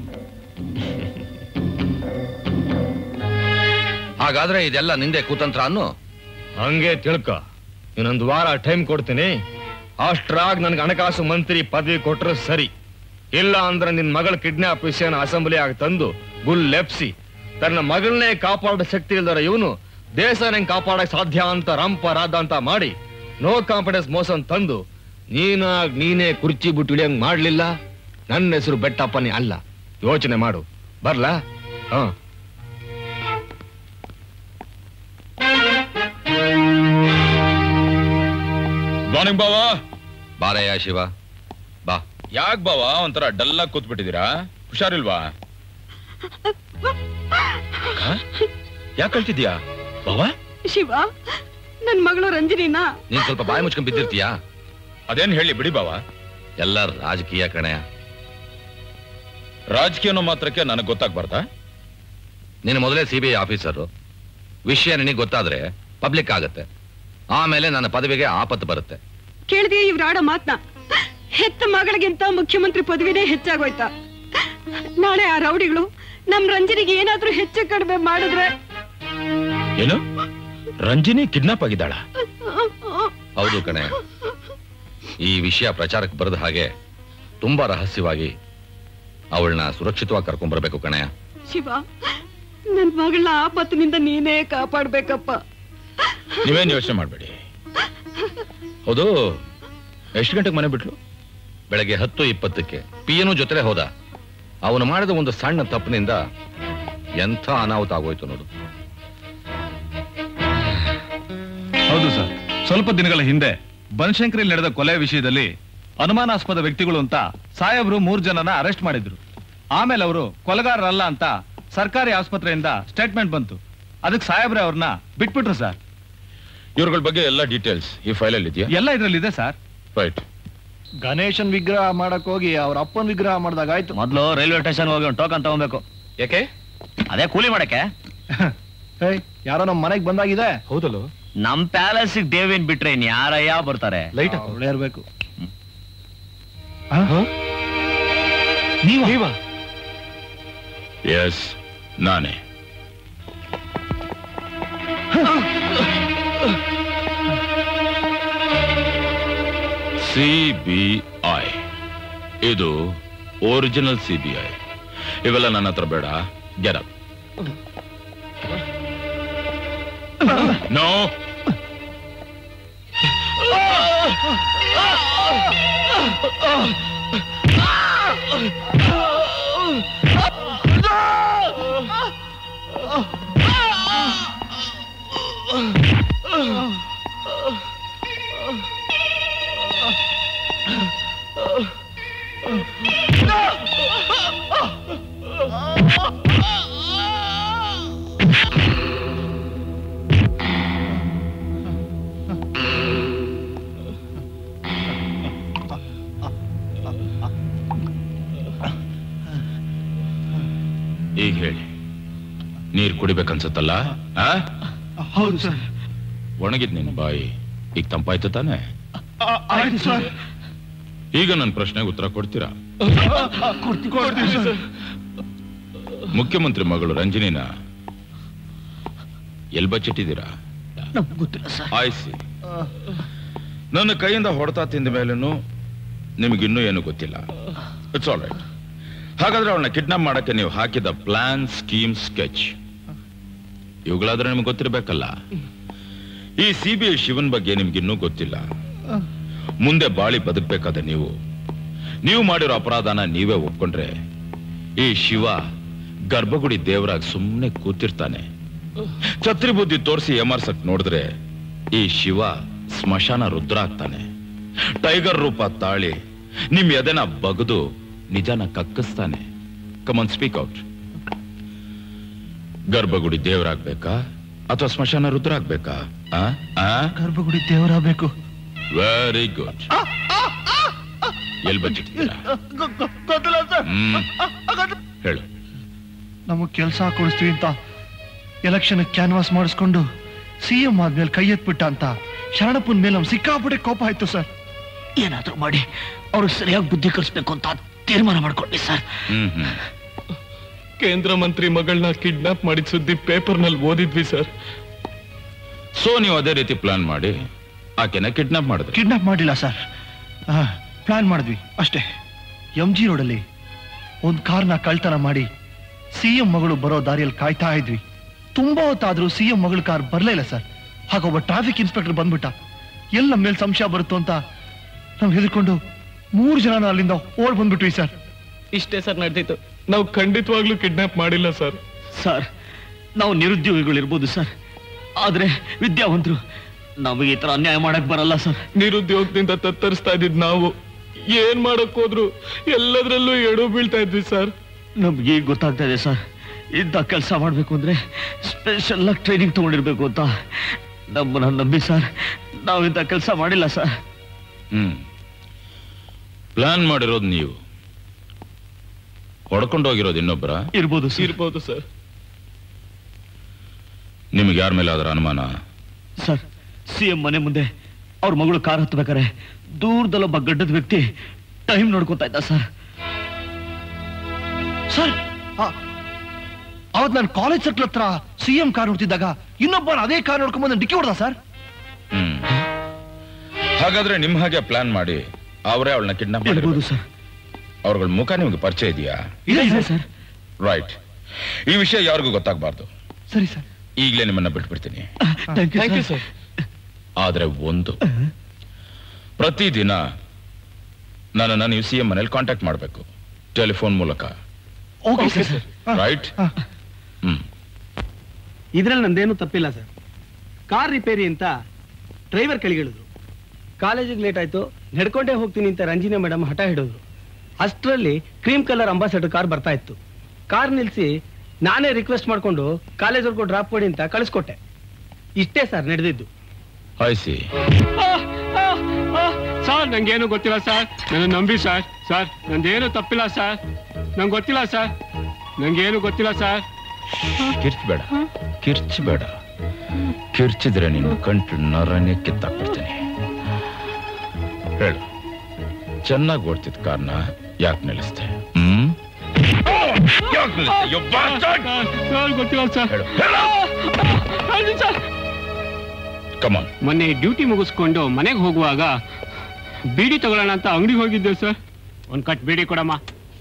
ಹಾಗಾದ್ರೆ ಇದೆಲ್ಲ ನಿಂದೆ ಕೂತಂತ್ರ ಅನ್ನು ಹಂಗೆ ತಿಳ್ಕ ಇನ್ನೊಂದು ವಾರ ಟೈಮ್ ಕೊಡ್ತೀನಿ ಅಷ್ಟ್ರಾಗ್ ನನ್ಗೆ ಹಣಕಾಸು ಮಂತ್ರಿ ಪದವಿ ಕೊಟ್ರೆ ಸರಿ ಇಲ್ಲ ಅಂದ್ರೆ ನಿನ್ ಮಗಳ ಕಿಡ್ನಾಪ್ ವಿಷಯನ ಅಸೆಂಬ್ಲಿ ಆಗಿ ತಂದು ಗುಲ್ ಲೆಪ್ಸಿ ತನ್ನ ಮಗಳನ್ನೇ ಕಾಪಾಡೋ ಶಕ್ತಿ ಇಲ್ದರ ಇವನು ದೇಶನೇ ಕಾಪಾಡಕ್ ಸಾಧ್ಯ ಅಂತ ರಂಪ ರಾಧ ಅಂತ ಮಾಡಿ ನೋ ಕಾನ್ಫಿಡೆನ್ಸ್ ಮೋಸನ್ ತಂದು ನೀನಾಗ್ ನೀನೇ ಕುರ್ಚಿ ಬಿಟ್ಟು ಇಳಿಯಂಗ್ ಮಾಡ್ಲಿಲ್ಲ ನನ್ನ ಹೆಸರು ಬೆಟ್ಟಪ್ಪನೇ ಅಲ್ಲ ಯೋಚನೆ ಮಾಡು ಬರ್ಲಾ ಹಾ ಮಾರ್ನಿಂಗ್ ಬಾವಾ ಬಾರಯ್ಯ ಶಿವ ಬಾ ಯಾಕ್ ಬಾವ ಒಂಥರ ಡಲ್ ಆಗಿ ಕೂತ್ಬಿಟ್ಟಿದ್ದೀರಾ ಹುಷಾರಿಲ್ವಾ ಯಾಕೆ ಕಳ್ತಿದ್ಯಾ ಬಾವಾ ಶಿವ ನನ್ ಮಗಳು ರಂಜಿನಿನ ನೀನ್ ಸ್ವಲ್ಪ ಬಾಯಿ ಮುಚ್ಕೊಂಡ್ ಬಿದ್ದಿರ್ತೀಯಾ ಅದೇನ್ ಹೇಳಿ ಬಿಡಿ ಬಾವ ಎಲ್ಲ ರಾಜಕೀಯ ಕಣಯ ರಾಜಕೀಯ ಅನ್ನೋ ಮಾತ್ರಕ್ಕೆ ನನಗೆ ಗೊತ್ತಾಗ್ಬಾರ್ದಾ ನೀನು ಮೊದಲೇ ಸಿ ಬಿ ಐ ಆಫೀಸರು ವಿಷಯ ನಿನಗೆ ಗೊತ್ತಾದ್ರೆ ಪಬ್ಲಿಕ್ ಆಗತ್ತೆ ಆಮೇಲೆ ನನ್ನ ಪದವಿಗೆ ಆಪತ್ತು ಬರುತ್ತೆ ಕೇಳಿದೆ ಇವ್ರ ಆಡೋ ಮಾತ್ನ ಹೆತ್ತ ಮಗಳಿಗಿಂತ ಮುಖ್ಯಮಂತ್ರಿ ಪದವಿನೇ ಹೆಚ್ಚಾಗೋಯ್ತಾ ನಾಳೆ ಆ ರೌಡಿಗಳು ನಮ್ ರಂಜನಿಗೆ ಏನಾದ್ರೂ ಹೆಚ್ಚು ಕಡಿಮೆ ಮಾಡಿದ್ರೆ ಏನು ರಂಜಿನಿ ಕಿಡ್ನಾಪ್ ಆಗಿದ್ದಾಳ ಹೌದು ಕಣೆ ಈ ವಿಷಯ ಪ್ರಚಾರಕ್ಕೆ ಬರದ ಹಾಗೆ ತುಂಬಾ ರಹಸ್ಯವಾಗಿ ಅವಳನ್ನ ಸುರಕ್ಷಿತವಾಗಿ ಕರ್ಕೊಂಡ್ ಬರ್ಬೇಕು ಕಣೆಯ ಶಿವ ನನ್ ಮಗಳನ್ನ ಆಪತ್ತಿನಿಂದ ನೀನೇ ಕಾಪಾಡ್ಬೇಕಪ್ಪ ನೀವೇನ್ ಯೋಚನೆ ಮಾಡ್ಬೇಡಿ ಹೌದು ಎಷ್ಟು ಗಂಟೆಗೆ ಮನೆ ಬಿಟ್ಲು ಬೆಳಗ್ಗೆ ಹತ್ತು ಇಪ್ಪತ್ತಕ್ಕೆ ಪಿಯನು ಜೊತೆಲೆ ಹೋದ ಅವನು ಮಾಡಿದ ಒಂದು ಸಣ್ಣ ತಪ್ಪಿನಿಂದ ಎಂಥ ಅನಾಹುತ ಆಗೋಯ್ತು ನೋಡು ಹೌದು ಸರ್ ಸ್ವಲ್ಪ ದಿನಗಳ ಹಿಂದೆ ಬನಶಂಕರಿಲ್ ನಡೆದ ಕೊಲೆ ವಿಷಯದಲ್ಲಿ ಅನುಮಾನಾಸ್ಪದ ವ್ಯಕ್ತಿಗಳು ಅಂತ ಸಾಹೇಬ್ರು ಮೂರ್ ಜನನ ಅರೆಸ್ಟ್ ಮಾಡಿದ್ರು ಆಮೇಲೆ ಅವರು ಕೊಲೆಗಾರರಲ್ಲ ಅಂತ ಸರ್ಕಾರಿ ಆಸ್ಪತ್ರೆಯಿಂದ ಸ್ಟೇಟ್ಮೆಂಟ್ ಬಂತು ಅದಕ್ಕೆ ಸಾಹೇಬ್ರೆ ಅವ್ರನ್ನ ಬಿಟ್ಬಿಟ್ರು ಸರ್ ಇವ್ರಗಳ ಬಗ್ಗೆ ಎಲ್ಲ ಡೀಟೇಲ್ಸ್ ಈ ಫೈಲಲ್ಲಿ ಇದೆಯಾ ಎಲ್ಲ ಇದ್ರಲ್ಲಿದೆ ಸರ್ ರೈಟ್ ಗಣೇಶನ್ ವಿಗ್ರಹ ಮಾಡಕ್ ಹೋಗಿ ಅವ್ರ ಅಪ್ಪನ ವಿಗ್ರಹ ಮಾಡ್ದಾಗ ಆಯ್ತು ಮೊದ್ಲು ರೈಲ್ವೆ ಸ್ಟೇಷನ್ ಹೋಗಿ ಒಂದು ಟೋಕನ್ ತಗೊಬೇಕು ಯಾಕೆ ಅದೇ ಕೂಲಿ ಮಾಡಕ್ಕೆ ಏಯ್ ಯಾರೋ ನಮ್ ಮನೆಗ್ ಬಂದಾಗಿದೆ ಹೌದಲ್ಲ ನಮ್ ಪ್ಯಾಲೇಸ್ ದೇವಿನ್ ಬಿಟ್ರೆ ಇನ್ ಯಾರಯ್ಯ ಬರ್ತಾರೆ ಲೈಟ್ ಒಳ್ಳೆ ಇರ್ಬೇಕು ನೀವ ಎಸ್ ನಾನೇ ಸಿ ಬಿ ಐ ಇದು ಒರಿಜಿನಲ್ ಸಿ ಬಿ ಐ ಇವೆಲ್ಲ ನನ್ನ ಹತ್ರ ಬೇಡ ಗೆಟ್ ನೋ ಈಗ ಹೇಳಿ ನೀರ್ ಕುಡಿಬೇಕನ್ಸತ್ತಲ್ಲ ಆ? ಹೌದು ಸರ್ ಒಣಗಿದ್ ನಿನ್ ಬಾಯಿ ಈಗ ತಂಪಾಯ್ತು ತಾನೆ ಆಯ್ತು ಸರ್ ಈಗ ನನ್ನ ಪ್ರಶ್ನೆಗೆ ಉತ್ತರ ಕೊಡ್ತೀರಾ ಕೊಡ್ತೀವಿ ಸರ್ ಮುಖ್ಯಮಂತ್ರಿ ಮಗಳು ರಂಜನಿನ ಎಲ್ ಬಚ್ಚಿಟ್ಟಿದ್ದೀರಾ ನಮ್ಗೆ ಗೊತ್ತಿಲ್ಲ ಸರ್ ಆಯ್ಸಿ ನನ್ನ ಕೈಯಿಂದ ಹೊಡೆತ ತಿಂದ ಮೇಲೂ ನಿಮಗಿನ್ನೂ ಏನು ಗೊತ್ತಿಲ್ಲ ಇಟ್ಸ್ ಆಲ್ ರೈಟ್ ಹಾಗಾದ್ರೆ ಅವಳನ್ನ ಕಿಡ್ನಾಪ್ ಮಾಡಕ್ಕೆ ನೀವು ಹಾಕಿದ ಪ್ಲಾನ್ ಸ್ಕೀಮ್ ಸ್ಕೆಚ್ ಇವುಗಳಾದ್ರೆ ನಿಮ್ಗೆ ಗೊತ್ತಿರ್ಬೇಕಲ್ಲ ಈ ಸಿ ಬಿ ಐ ಶಿವನ್ ಬಗ್ಗೆ ನಿಮ್ಗಿನ್ನೂ ಗೊತ್ತಿಲ್ಲ ಮುಂದೆ ಬಾಳಿ ಬದುಕಬೇಕಾದ ನೀವು ನೀವು ಮಾಡಿರೋ ಅಪರಾಧನ ನೀವೇ ಒಪ್ಕೊಂಡ್ರೆ ಈ ಶಿವ ಗರ್ಭಗುಡಿ ದೇವರಾಗಿ ಸುಮ್ಮನೆ ಕೂತಿರ್ತಾನೆ ಛತ್ರಿ ಬುದ್ಧಿ ತೋರಿಸಿ ಎಮರ್ಸಕ್ ನೋಡಿದ್ರೆ ಈ ಶಿವ ಸ್ಮಶಾನ ರುದ್ರ ಆಗ್ತಾನೆ ಟೈಗರ್ ರೂಪ ತಾಳಿ ನಿಮ್ ಎದೆನ ಬಗದು ನಿಜನ ಕಕ್ಕಿಸ್ತಾನೆ ಕಮನ್ ಸ್ಪೀಕ್ ಔಟ್ ಗರ್ಭಗುಡಿ ದೇವರಾಗ್ಬೇಕಾ ಅಥವಾ ಸ್ಮಶಾನ ರುದ್ರ ಆಗ್ಬೇಕಾ ಗರ್ಭಗುಡಿ ದೇವರಾಗಬೇಕು ವೆರಿ ಗುಡ್ ಎಲ್ ಬಚ್ಚಿಟ್ಟಿದ್ದೀರಾ ಗೊತ್ತಿಲ್ಲ ಸರ್ ಹ್ಮ್ ಹೇಳು ನಮಗ್ ಕೆಲಸ ಕೊಡಿಸ್ತೀವಿ ಅಂತ ಎಲೆಕ್ಷನ್ ಕ್ಯಾನ್ವಾಸ್ ಮಾಡಿಸ್ಕೊಂಡು ಸಿಎಂ ಆದ್ಮೇಲೆ ಕೈ ಎತ್ಬಿಟ್ಟ ಅಂತ ಶರಣಪ್ಪನ ಮೇಲೆ ನಮ್ ಸಿಕ್ಕಾಪಟ್ಟೆ ಕೋಪ ಆಯ್ತು ಸರ್ ಏನಾದ್ರೂ ಮಾಡಿ ಅವ್ರು ಸರಿಯಾಗಿ ಬುದ್ಧಿ ಕಲಿಸ್ಬೇಕು ಅಂತ ತೀರ್ಮಾನ ಮಾಡ್ಕೊಂಡ್ವಿ ಸರ್ ಹ್ಮ್ ಹ್ಮ್ ಕೇಂದ್ರ ಮಂತ್ರಿ ಮಗಳನ್ನ ಕಿಡ್ನಾಪ್ ಮಾಡಿದ ಸುದ್ದಿ ಪೇಪರ್ನಲ್ಲಿ ಓದಿದ್ವಿ ಸರ್ ಸೊ ನೀವು ಅದೇ ರೀತಿ ಪ್ಲಾನ್ ಮಾಡಿ ಆಕೆನ ಕಿಡ್ನಾಪ್ ಮಾಡಿದ್ರಿ ಕಿಡ್ನಾಪ್ ಮಾಡಿಲ್ಲ ಸರ್ ಪ್ಲಾನ್ ಮಾಡಿದ್ವಿ ಅಷ್ಟೇ ಎಂ ಜಿ ರೋಡಲ್ಲಿ ಒಂದ್ ಕಾರ್ನ ಕಳ್ತನ ಮಾಡಿ ಸಿಎಂ ಮಗಳು ಬರೋ ದಾರಿಯಲ್ಲಿ ಕಾಯ್ತಾ ಇದ್ವಿ ತುಂಬಾ ಹೊತ್ತಾದ್ರೂ ಸಿಎಂ ಮಗಳ ಕಾರ್ ಬರ್ಲೇ ಇಲ್ಲ ಸರ್ ಹಾಗೊಬ್ಬ ಟ್ರಾಫಿಕ್ ಇನ್ಸ್ಪೆಕ್ಟರ್ ಬಂದ್ಬಿಟ್ಟ ಎಲ್ಲಿ ನಮ್ಮ ಮೇಲೆ ಸಂಶಯ ಬರುತ್ತೋ ಅಂತ ನಾವು ಹೆದರ್ಕೊಂಡು ಮೂರು ಜನ ಅಲ್ಲಿಂದ ಓಡ್ ಬಂದ್ಬಿಟ್ವಿ ಸರ್ ಇಷ್ಟೇ ಸರ್ ನಡೆದಿತ್ತು ನಾವು ಖಂಡಿತವಾಗ್ಲೂ ಕಿಡ್ನಾಪ್ ಮಾಡಿಲ್ಲ ಸರ್ ಸರ್ ನಾವು ನಿರುದ್ಯೋಗಿಗಳಿರ್ಬೋದು ಸರ್ ಆದ್ರೆ ವಿದ್ಯಾವಂತರು ನಮಗೆ ಈ ತರ ಅನ್ಯಾಯ ಮಾಡಕ್ ಬರಲ್ಲ ಸರ್ ನಿರುದ್ಯೋಗದಿಂದ ತತ್ತರಿಸ್ತಾ ಇದ್ದಿದ್ ನಾವು ಏನ್ ಮಾಡಕ್ ಹೋದ್ರು ಎಲ್ಲದರಲ್ಲೂ ಎಡು ಬೀಳ್ತಾ ಇದ್ವಿ ಸರ್ ನಮ್ಗೆ ಈಗ ಗೊತ್ತಾಗ್ತಾ ಇದೆ ಸರ್ ಇಂಥ ಕೆಲಸ ಮಾಡ್ಬೇಕು ಅಂದ್ರೆ ಸ್ಪೆಷಲ್ ಆಗಿ ಟ್ರೈನಿಂಗ್ ತಗೊಂಡಿರ್ಬೇಕು ಅಂತ ನಮ್ಮನ್ನ ನಂಬಿ ಸರ್ ನಾವು ಇಂಥ ಕೆಲಸ ಮಾಡಿಲ್ಲ ಸರ್ ಹ್ಮ್ ಪ್ಲಾನ್ ಮಾಡಿರೋದು ನೀವು ಹೊಡ್ಕೊಂಡು ಹೋಗಿರೋದು ಇನ್ನೊಬ್ಬರ ಇರ್ಬೋದು ಇರ್ಬೋದು ಸರ್ ನಿಮ್ಗೆ ಯಾರ ಮೇಲೆ ಅದರ ಅನುಮಾನ ಸರ್ ಸಿಎಂ ಮನೆ ಮುಂದೆ ಅವ್ರ ಮಗಳು ಕಾರ್ ಹತ್ಬೇಕಾರೆ ದೂರದಲ್ಲೊಬ್ಬ ಗಡ್ಡದ ವ್ಯಕ್ತಿ ಟೈಮ್ ನೋಡ್ಕೊತಾ ಇದ್ದ ಸರ್ ಸರ್ ಅವತ್ ನಾನು ಕಾಲೇಜ್ ಸರ್ಕಲ್ ಹತ್ರ ಸಿಎಂ ಕಾರ್ ನೋಡ್ತಿದ್ದಾಗ ಇನ್ನೊಬ್ಬ ಅದೇ ಕಾರ್ ನೋಡ್ಕೊಂಡ್ ಬಂದು ಡಿಕ್ಕಿ ಹೊಡ್ದ ಸರ್ ಹ್ಮ್ ಹಾಗಾದ್ರೆ ನಿಮ್ ಹಾಗೆ ಪ್ಲಾನ್ ಮಾಡಿ ಅವರೇ ಅವಳನ್ನ ಕಿಡ್ನಾಪ್ ಮಾಡಿರ್ಬೋದು ಸರ್ ಅವ್ರಗಳ ಮುಖ ನಿಮ್ಗೆ ಪರಿಚಯ ಇದೆಯಾ ಇದೆ ಸರ್ ರೈಟ್ ಈ ವಿಷಯ ಯಾರಿಗೂ ಗೊತ್ತಾಗಬಾರ್ದು ಸರಿ ಸರ್ ಈಗಲೇ ನಿಮ್ಮನ್ನ ಬಿಟ್ಬಿಡ್ತೀನಿ ಥ್ಯಾಂಕ್ ಯು ಸರ್ ಆದ್ರೆ ಒಂದು ಪ್ರತಿದಿನ ನನ್ನನ್ನು ನೀವು ಸಿ ಎಂ ಮನೇಲಿ ಕಾಂಟ್ಯಾಕ್ಟ್ ಮಾಡಬೇಕು ಟೆಲಿಫೋನ್ ಮೂಲಕ ಓಕೆ ಸರ್ ರೈಟ್ ಹ್ಮ್ ಇದ್ರಲ್ಲಿ ನಂದೇನು ತಪ್ಪಿಲ್ಲ ಸರ್ ಕಾರ್ ರಿಪೇರಿ ಅಂತ ಡ್ರೈವರ್ ಕೆಳಗಿಳಿದ್ರು ಕಾಲೇಜಿಗೆ ಲೇಟ್ ಆಯ್ತು ನಡ್ಕೊಂಡೇ ಹೋಗ್ತೀನಿ ಅಂತ ರಂಜಿನಿ ಮೇಡಮ್ ಹಠ ಹಿಡಿದ್ರು ಅಷ್ಟರಲ್ಲಿ ಕ್ರೀಮ್ ಕಲರ್ ಅಂಬಾಸಡರ್ ಕಾರ್ ಬರ್ತಾ ಇತ್ತು ಕಾರ್ ನಿಲ್ಸಿ ನಾನೇ ರಿಕ್ವೆಸ್ಟ್ ಮಾಡ್ಕೊಂಡು ಕಾಲೇಜ್ವರೆಗೂ ಡ್ರಾಪ್ ಕೊಡಿ ಅಂತ ಕಳಿಸ್ಕೊಟ್ಟೆ ಇಷ್ಟೇ ಸರ್ ನಡೆದಿದ್ದು ಹಾಯ್ಸಿ ಸರ್ ನಂಗೇನು ಗೊತ್ತಿಲ್ಲ ಸರ್ ನನ್ನ ನಂಬಿ ಸರ್ ಸರ್ ನಂದೇನು ತಪ್ಪಿಲ್ಲ ಸರ್ ನಂಗೆ ಗೊತ್ತಿಲ್ಲ ಸರ್ ನಂಗೇನು ಗೊತ್ತಿಲ್ಲ ಸರ್ ಕಿರ್ಚ್ಬೇಡ ಕಿರ್ಚ್ಬೇಡ ಕಿರ್ಚಿದ್ರೆ ನೀನು ಕಂಟು ನರನೇ ಕಿತ್ತಾಕ್ಬಿಡ್ತೀನಿ ಹೇಳು ಚೆನ್ನಾಗಿ ಓಡ್ತಿದ್ ಕಾರ್ನ ಯಾಕೆ ನಿಲ್ಲಿಸ್ತೆ ಹ್ಮ್ ಯಾಕ್ ನಿಲ್ಲಿಸ್ದೆ? You bastard! ಸರ್ ಗೊತ್ತಿಲ್ಲ ಸರ್ Come on. ಮೊನ್ನೆ ಡ್ಯೂಟಿ ಮುಗಿಸ್ಕೊಂಡು ಮನೆಗೆ ಹೋಗುವಾಗ ಬೀಡಿ ತಗೊಳ್ಳೋಣ ಅಂತ ಅಂಗಡಿಗೆ ಹೋಗಿದ್ದೆ ಸರ್ ಒಂದ್ ಕಟ್ ಬೀಡಿ ಕೊಡಮ್ಮ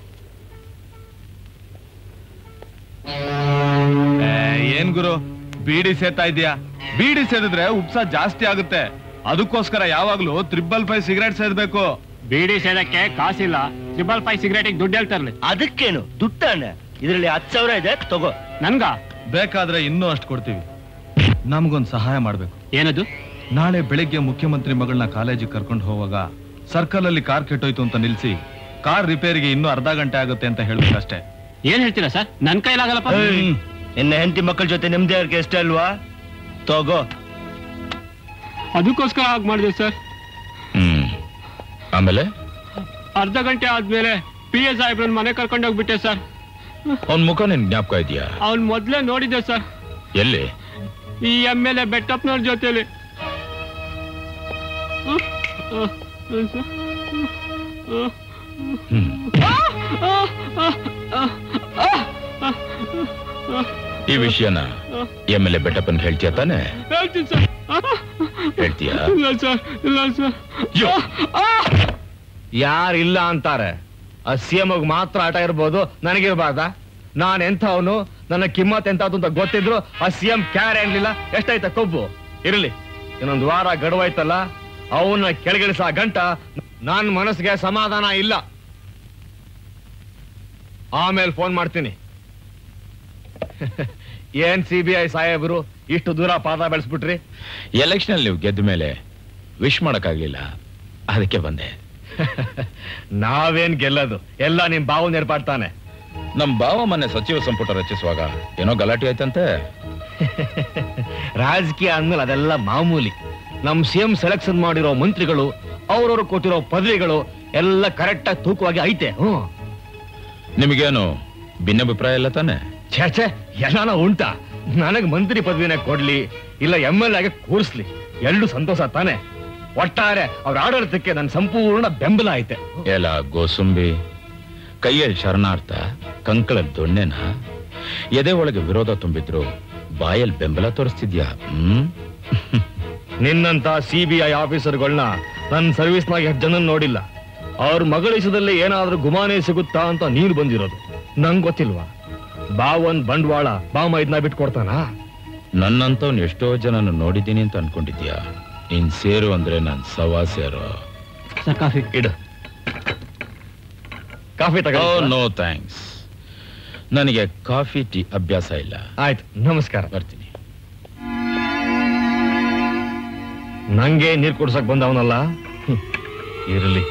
ಏ, ಏನ್ ಗುರು ಬೀಡಿ ಸೇತಾ ಇದೀಯಾ ಬೀಡಿ ಸೇದಿದ್ರೆ ಉಪ್ಸ ಜಾಸ್ತಿ ಆಗುತ್ತೆ ಅದಕ್ಕೋಸ್ಕರ ಯಾವಾಗ್ಲೂ ತ್ರಿಬಲ್ ಫೈವ್ ಸಿಗರೇಟ್ ಸೇದ್ಬೇಕು ಬೀಡಿ ಸೇದಕ್ಕೆ ಕಾಸಿಲ್ಲ ಟ್ರಿಬಲ್ ಫೈವ್ ಸಿಗರೇಟಿಗೆ ದುಡ್ಡು ಹೇಳ್ತಾರಲಿ ಅದಕ್ಕೇನು ದುಡ್ಡಣ್ಣ ಇದರಲ್ಲಿ ಹತ್ತು ಸಾವಿರ ಇದೆ ತಗೋ ನನ್ಗ ಬೇಕಾದ್ರೆ ಇನ್ನೂ ಅಷ್ಟು ಕೊಡ್ತೀವಿ ನಮ್ಗೊಂದ್ ಸಹಾಯ ಮಾಡ್ಬೇಕು ಏನದು ನಾಳೆ ಬೆಳಿಗ್ಗೆ ಮುಖ್ಯಮಂತ್ರಿ ಮಗಳನ್ನ ಕಾಲೇಜಿಗೆ ಕರ್ಕೊಂಡು ಹೋಗುವಾಗ ಸರ್ಕಲ್ ಅಲ್ಲಿ ಕಾರ್ ಕೆಟ್ಟೋಯ್ತು ಅಂತ ನಿಲ್ಸಿ ಕಾರ್ ರಿಪೇರಿಗೆ ಇನ್ನೂ ಅರ್ಧ ಗಂಟೆ ಆಗುತ್ತೆ ಅಂತ ಹೇಳ್ಬೇಕಷ್ಟೇ ಏನ್ ಹೇಳ್ತೀರಾ ಸರ್ ನನ್ ಕೈಲಾಗಲ್ಲಪ್ಪ ನಿನ್ನ ಹೆಂಡತಿ ಮಕ್ಕಳ ಜೊತೆ ನೆಮ್ಮದಿ ಅವ್ರಿಗೆ ಇಷ್ಟ ಅಲ್ವಾ ತಗೋ ಅದಕ್ಕೋಸ್ಕರ ಹಾಗೆ ಮಾಡಿದೆ ಸರ್ ಹ್ಮ್ ಆಮೇಲೆ ಅರ್ಧ ಗಂಟೆ ಆದ್ಮೇಲೆ ಪಿ ಎಸ್ ಸಾಹೇಬ್ರನ್ನ ಮನೆ ಕರ್ಕೊಂಡು ಹೋಗ್ಬಿಟ್ಟೆ ಸರ್ ಅವನ್ ಮುಖ ನಿನ್ ಜ್ಞಾಪಕ ಇದೆಯಾ ಅವ್ನ್ ಮೊದ್ಲೇ ನೋಡಿದ್ದೆ ಸರ್ ಎಲ್ಲಿ ಈ ಎಮ್ ಎಲ್ ಎ ಬೆಟ್ಟಪ್ಪನವ್ರ ಜೊತೆಲಿ ಈ ವಿಷಯನ ಎಮ್ ಎಲ್ ಎ ಬೆಟ್ಟಪ್ಪನ್ ಹೇಳ್ತೀಯ ತಾನೆ ಹೇಳ್ತೀನಿ ಸರ್ ಹೇಳ್ತೀಯಾ ಇಲ್ಲ ಸರ್ ಇಲ್ಲ ಸರ್ ಯಾರಿಲ್ಲ ಅಂತಾರೆ ಆ ಸಿ ಎಂ ಮಾತ್ರ ಆಟ ಇರ್ಬೋದು ನನಗಿರ್ಬಾರ್ದ ನಾನ್ ಎಂಥವನು ನನ್ನ ಕಿಮ್ಮತ್ ಎಂಥದ್ದು ಅಂತ ಗೊತ್ತಿದ್ರು ಆ ಸಿ ಎಂ ಕ್ಯಾರೆ ಅನ್ಲಿಲ್ಲ ಎಷ್ಟಾಯ್ತ ಕೊಬ್ಬು ಇರಲಿ ಇನ್ನೊಂದು ವಾರ ಗಡುವಾಯ್ತಲ್ಲ ಅವನ್ನ ಕೆಳಗಿಳಿಸ ಗಂಟ ನನ್ನ ಮನಸ್ಸಿಗೆ ಸಮಾಧಾನ ಇಲ್ಲ ಆಮೇಲೆ ಫೋನ್ ಮಾಡ್ತೀನಿ ಏನ್ ಸಿ ಬಿ ಐ ಸಾಹೇಬರು ಇಷ್ಟು ದೂರ ಪಾದ ಬೆಳೆಸ್ಬಿಟ್ರಿ ಎಲೆಕ್ಷನ್ ಅಲ್ಲಿ ನೀವು ಗೆದ್ದ ಮೇಲೆ ವಿಶ್ ಮಾಡಕ್ಕಾಗ್ಲಿಲ್ಲ ಅದಕ್ಕೆ ಬಂದೆ ನಾವೇನ್ ಗೆಲ್ಲದು ಎಲ್ಲ ನಿಮ್ ಬಾವು ನೆರ್ಪಾಡ್ತಾನೆ ನಮ್ ಬಾವ ಮೊನ್ನೆ ಸಚಿವ ಸಂಪುಟ ರಚಿಸುವಾಗ ಏನೋ ಗಲಾಟೆ ಆಯ್ತಂತೆ ರಾಜಕೀಯ ಅಂದ್ಮೇಲೆ ಅದೆಲ್ಲ ಮಾಮೂಲಿ ನಮ್ ಸಿಎಂ ಸೆಲೆಕ್ಷನ್ ಮಾಡಿರೋ ಮಂತ್ರಿಗಳು ಅವ್ರವ್ರು ಕೊಟ್ಟಿರೋ ಪದವಿಗಳು ಎಲ್ಲ ಕರೆಕ್ಟ್ ಆಗಿ ತೂಕವಾಗಿ ಐತೆ ಹ್ಮ್ ನಿಮಗೇನು ಭಿನ್ನಾಭಿಪ್ರಾಯ ಇಲ್ಲ ತಾನೆ ಛೇ ಛೇ ಎಲ್ಲಾನ ಉಂಟಾ ನನಗ್ ಮಂತ್ರಿ ಪದವಿನ ಕೊಡ್ಲಿ ಇಲ್ಲ ಎಂ ಎಲ್ ಆಗಿ ಕೂರಿಸ್ಲಿ ಎರಡು ಸಂತೋಷ ತಾನೆ ಒಟ್ಟಾರೆ ಅವ್ರ ಆಡಳಿತಕ್ಕೆ ನನ್ನ ಸಂಪೂರ್ಣ ಬೆಂಬಲ ಐತೆ ಎಲ್ಲ ಗೋಸುಂಬಿ ಕೈಯಲ್ಲಿ ಶರಣಾರ್ಥ ಕಂಕಳಲ್ಲಿ ದೊಣ್ಣೆನ ಎದೆ ಒಳಗೆ ವಿರೋಧ ತುಂಬಿದ್ರು ಬಾಯಲ್ಲಿ ಬೆಂಬಲ ತೋರಿಸ್ತಿದ್ಯಾ ಹ್ಮ್ ನಿನ್ನಂತ ಸಿ ಬಿ ಐ ಆಫೀಸರ್ಗಳನ್ನ ನನ್ನ ಸರ್ವಿಸ್ನಾಗ ಎಷ್ಟು ಜನ ನೋಡಿಲ್ಲ ಅವ್ರ ಮಗಳ ವಿಷಯದಲ್ಲಿ ಏನಾದ್ರೂ ಗುಮಾನೆ ಸಿಗುತ್ತಾ ಅಂತ ನೀನು ಬಂದಿರೋದು ನಂಗ್ ಗೊತ್ತಿಲ್ವಾ ಬಾವನ್ ಬಂಡವಾಳ ಬಾಮ ಇದನ್ನ ಬಿಟ್ಕೊಡ್ತಾನಾ ನನ್ನಂತವ್ನ್ ಎಷ್ಟೋ ಜನನ ನೋಡಿದ್ದೀನಿ ಅಂತ ಅನ್ಕೊಂಡಿದ್ಯಾ ನೀನ್ ಸೇರು ಅಂದ್ರೆ ನಾನ್ ಸವಾ ಸೇರು ಸರ್ ಕಾಫಿ ಇಡು ಕಾಫಿ ತಗೋ ನೋ ಥ್ಯಾಂಕ್ಸ್ ನನಗೆ ಕಾಫಿ ಟೀ ಅಭ್ಯಾಸ ಇಲ್ಲ ಆಯ್ತು ನಮಸ್ಕಾರ ಬರ್ತೀನಿ ನಂಗೆ ನೀರ್ ಕುಡ್ಸಕ್ ಬಂದವನಲ್ಲ ಹ್ಮ್. ಇರ್ಲಿ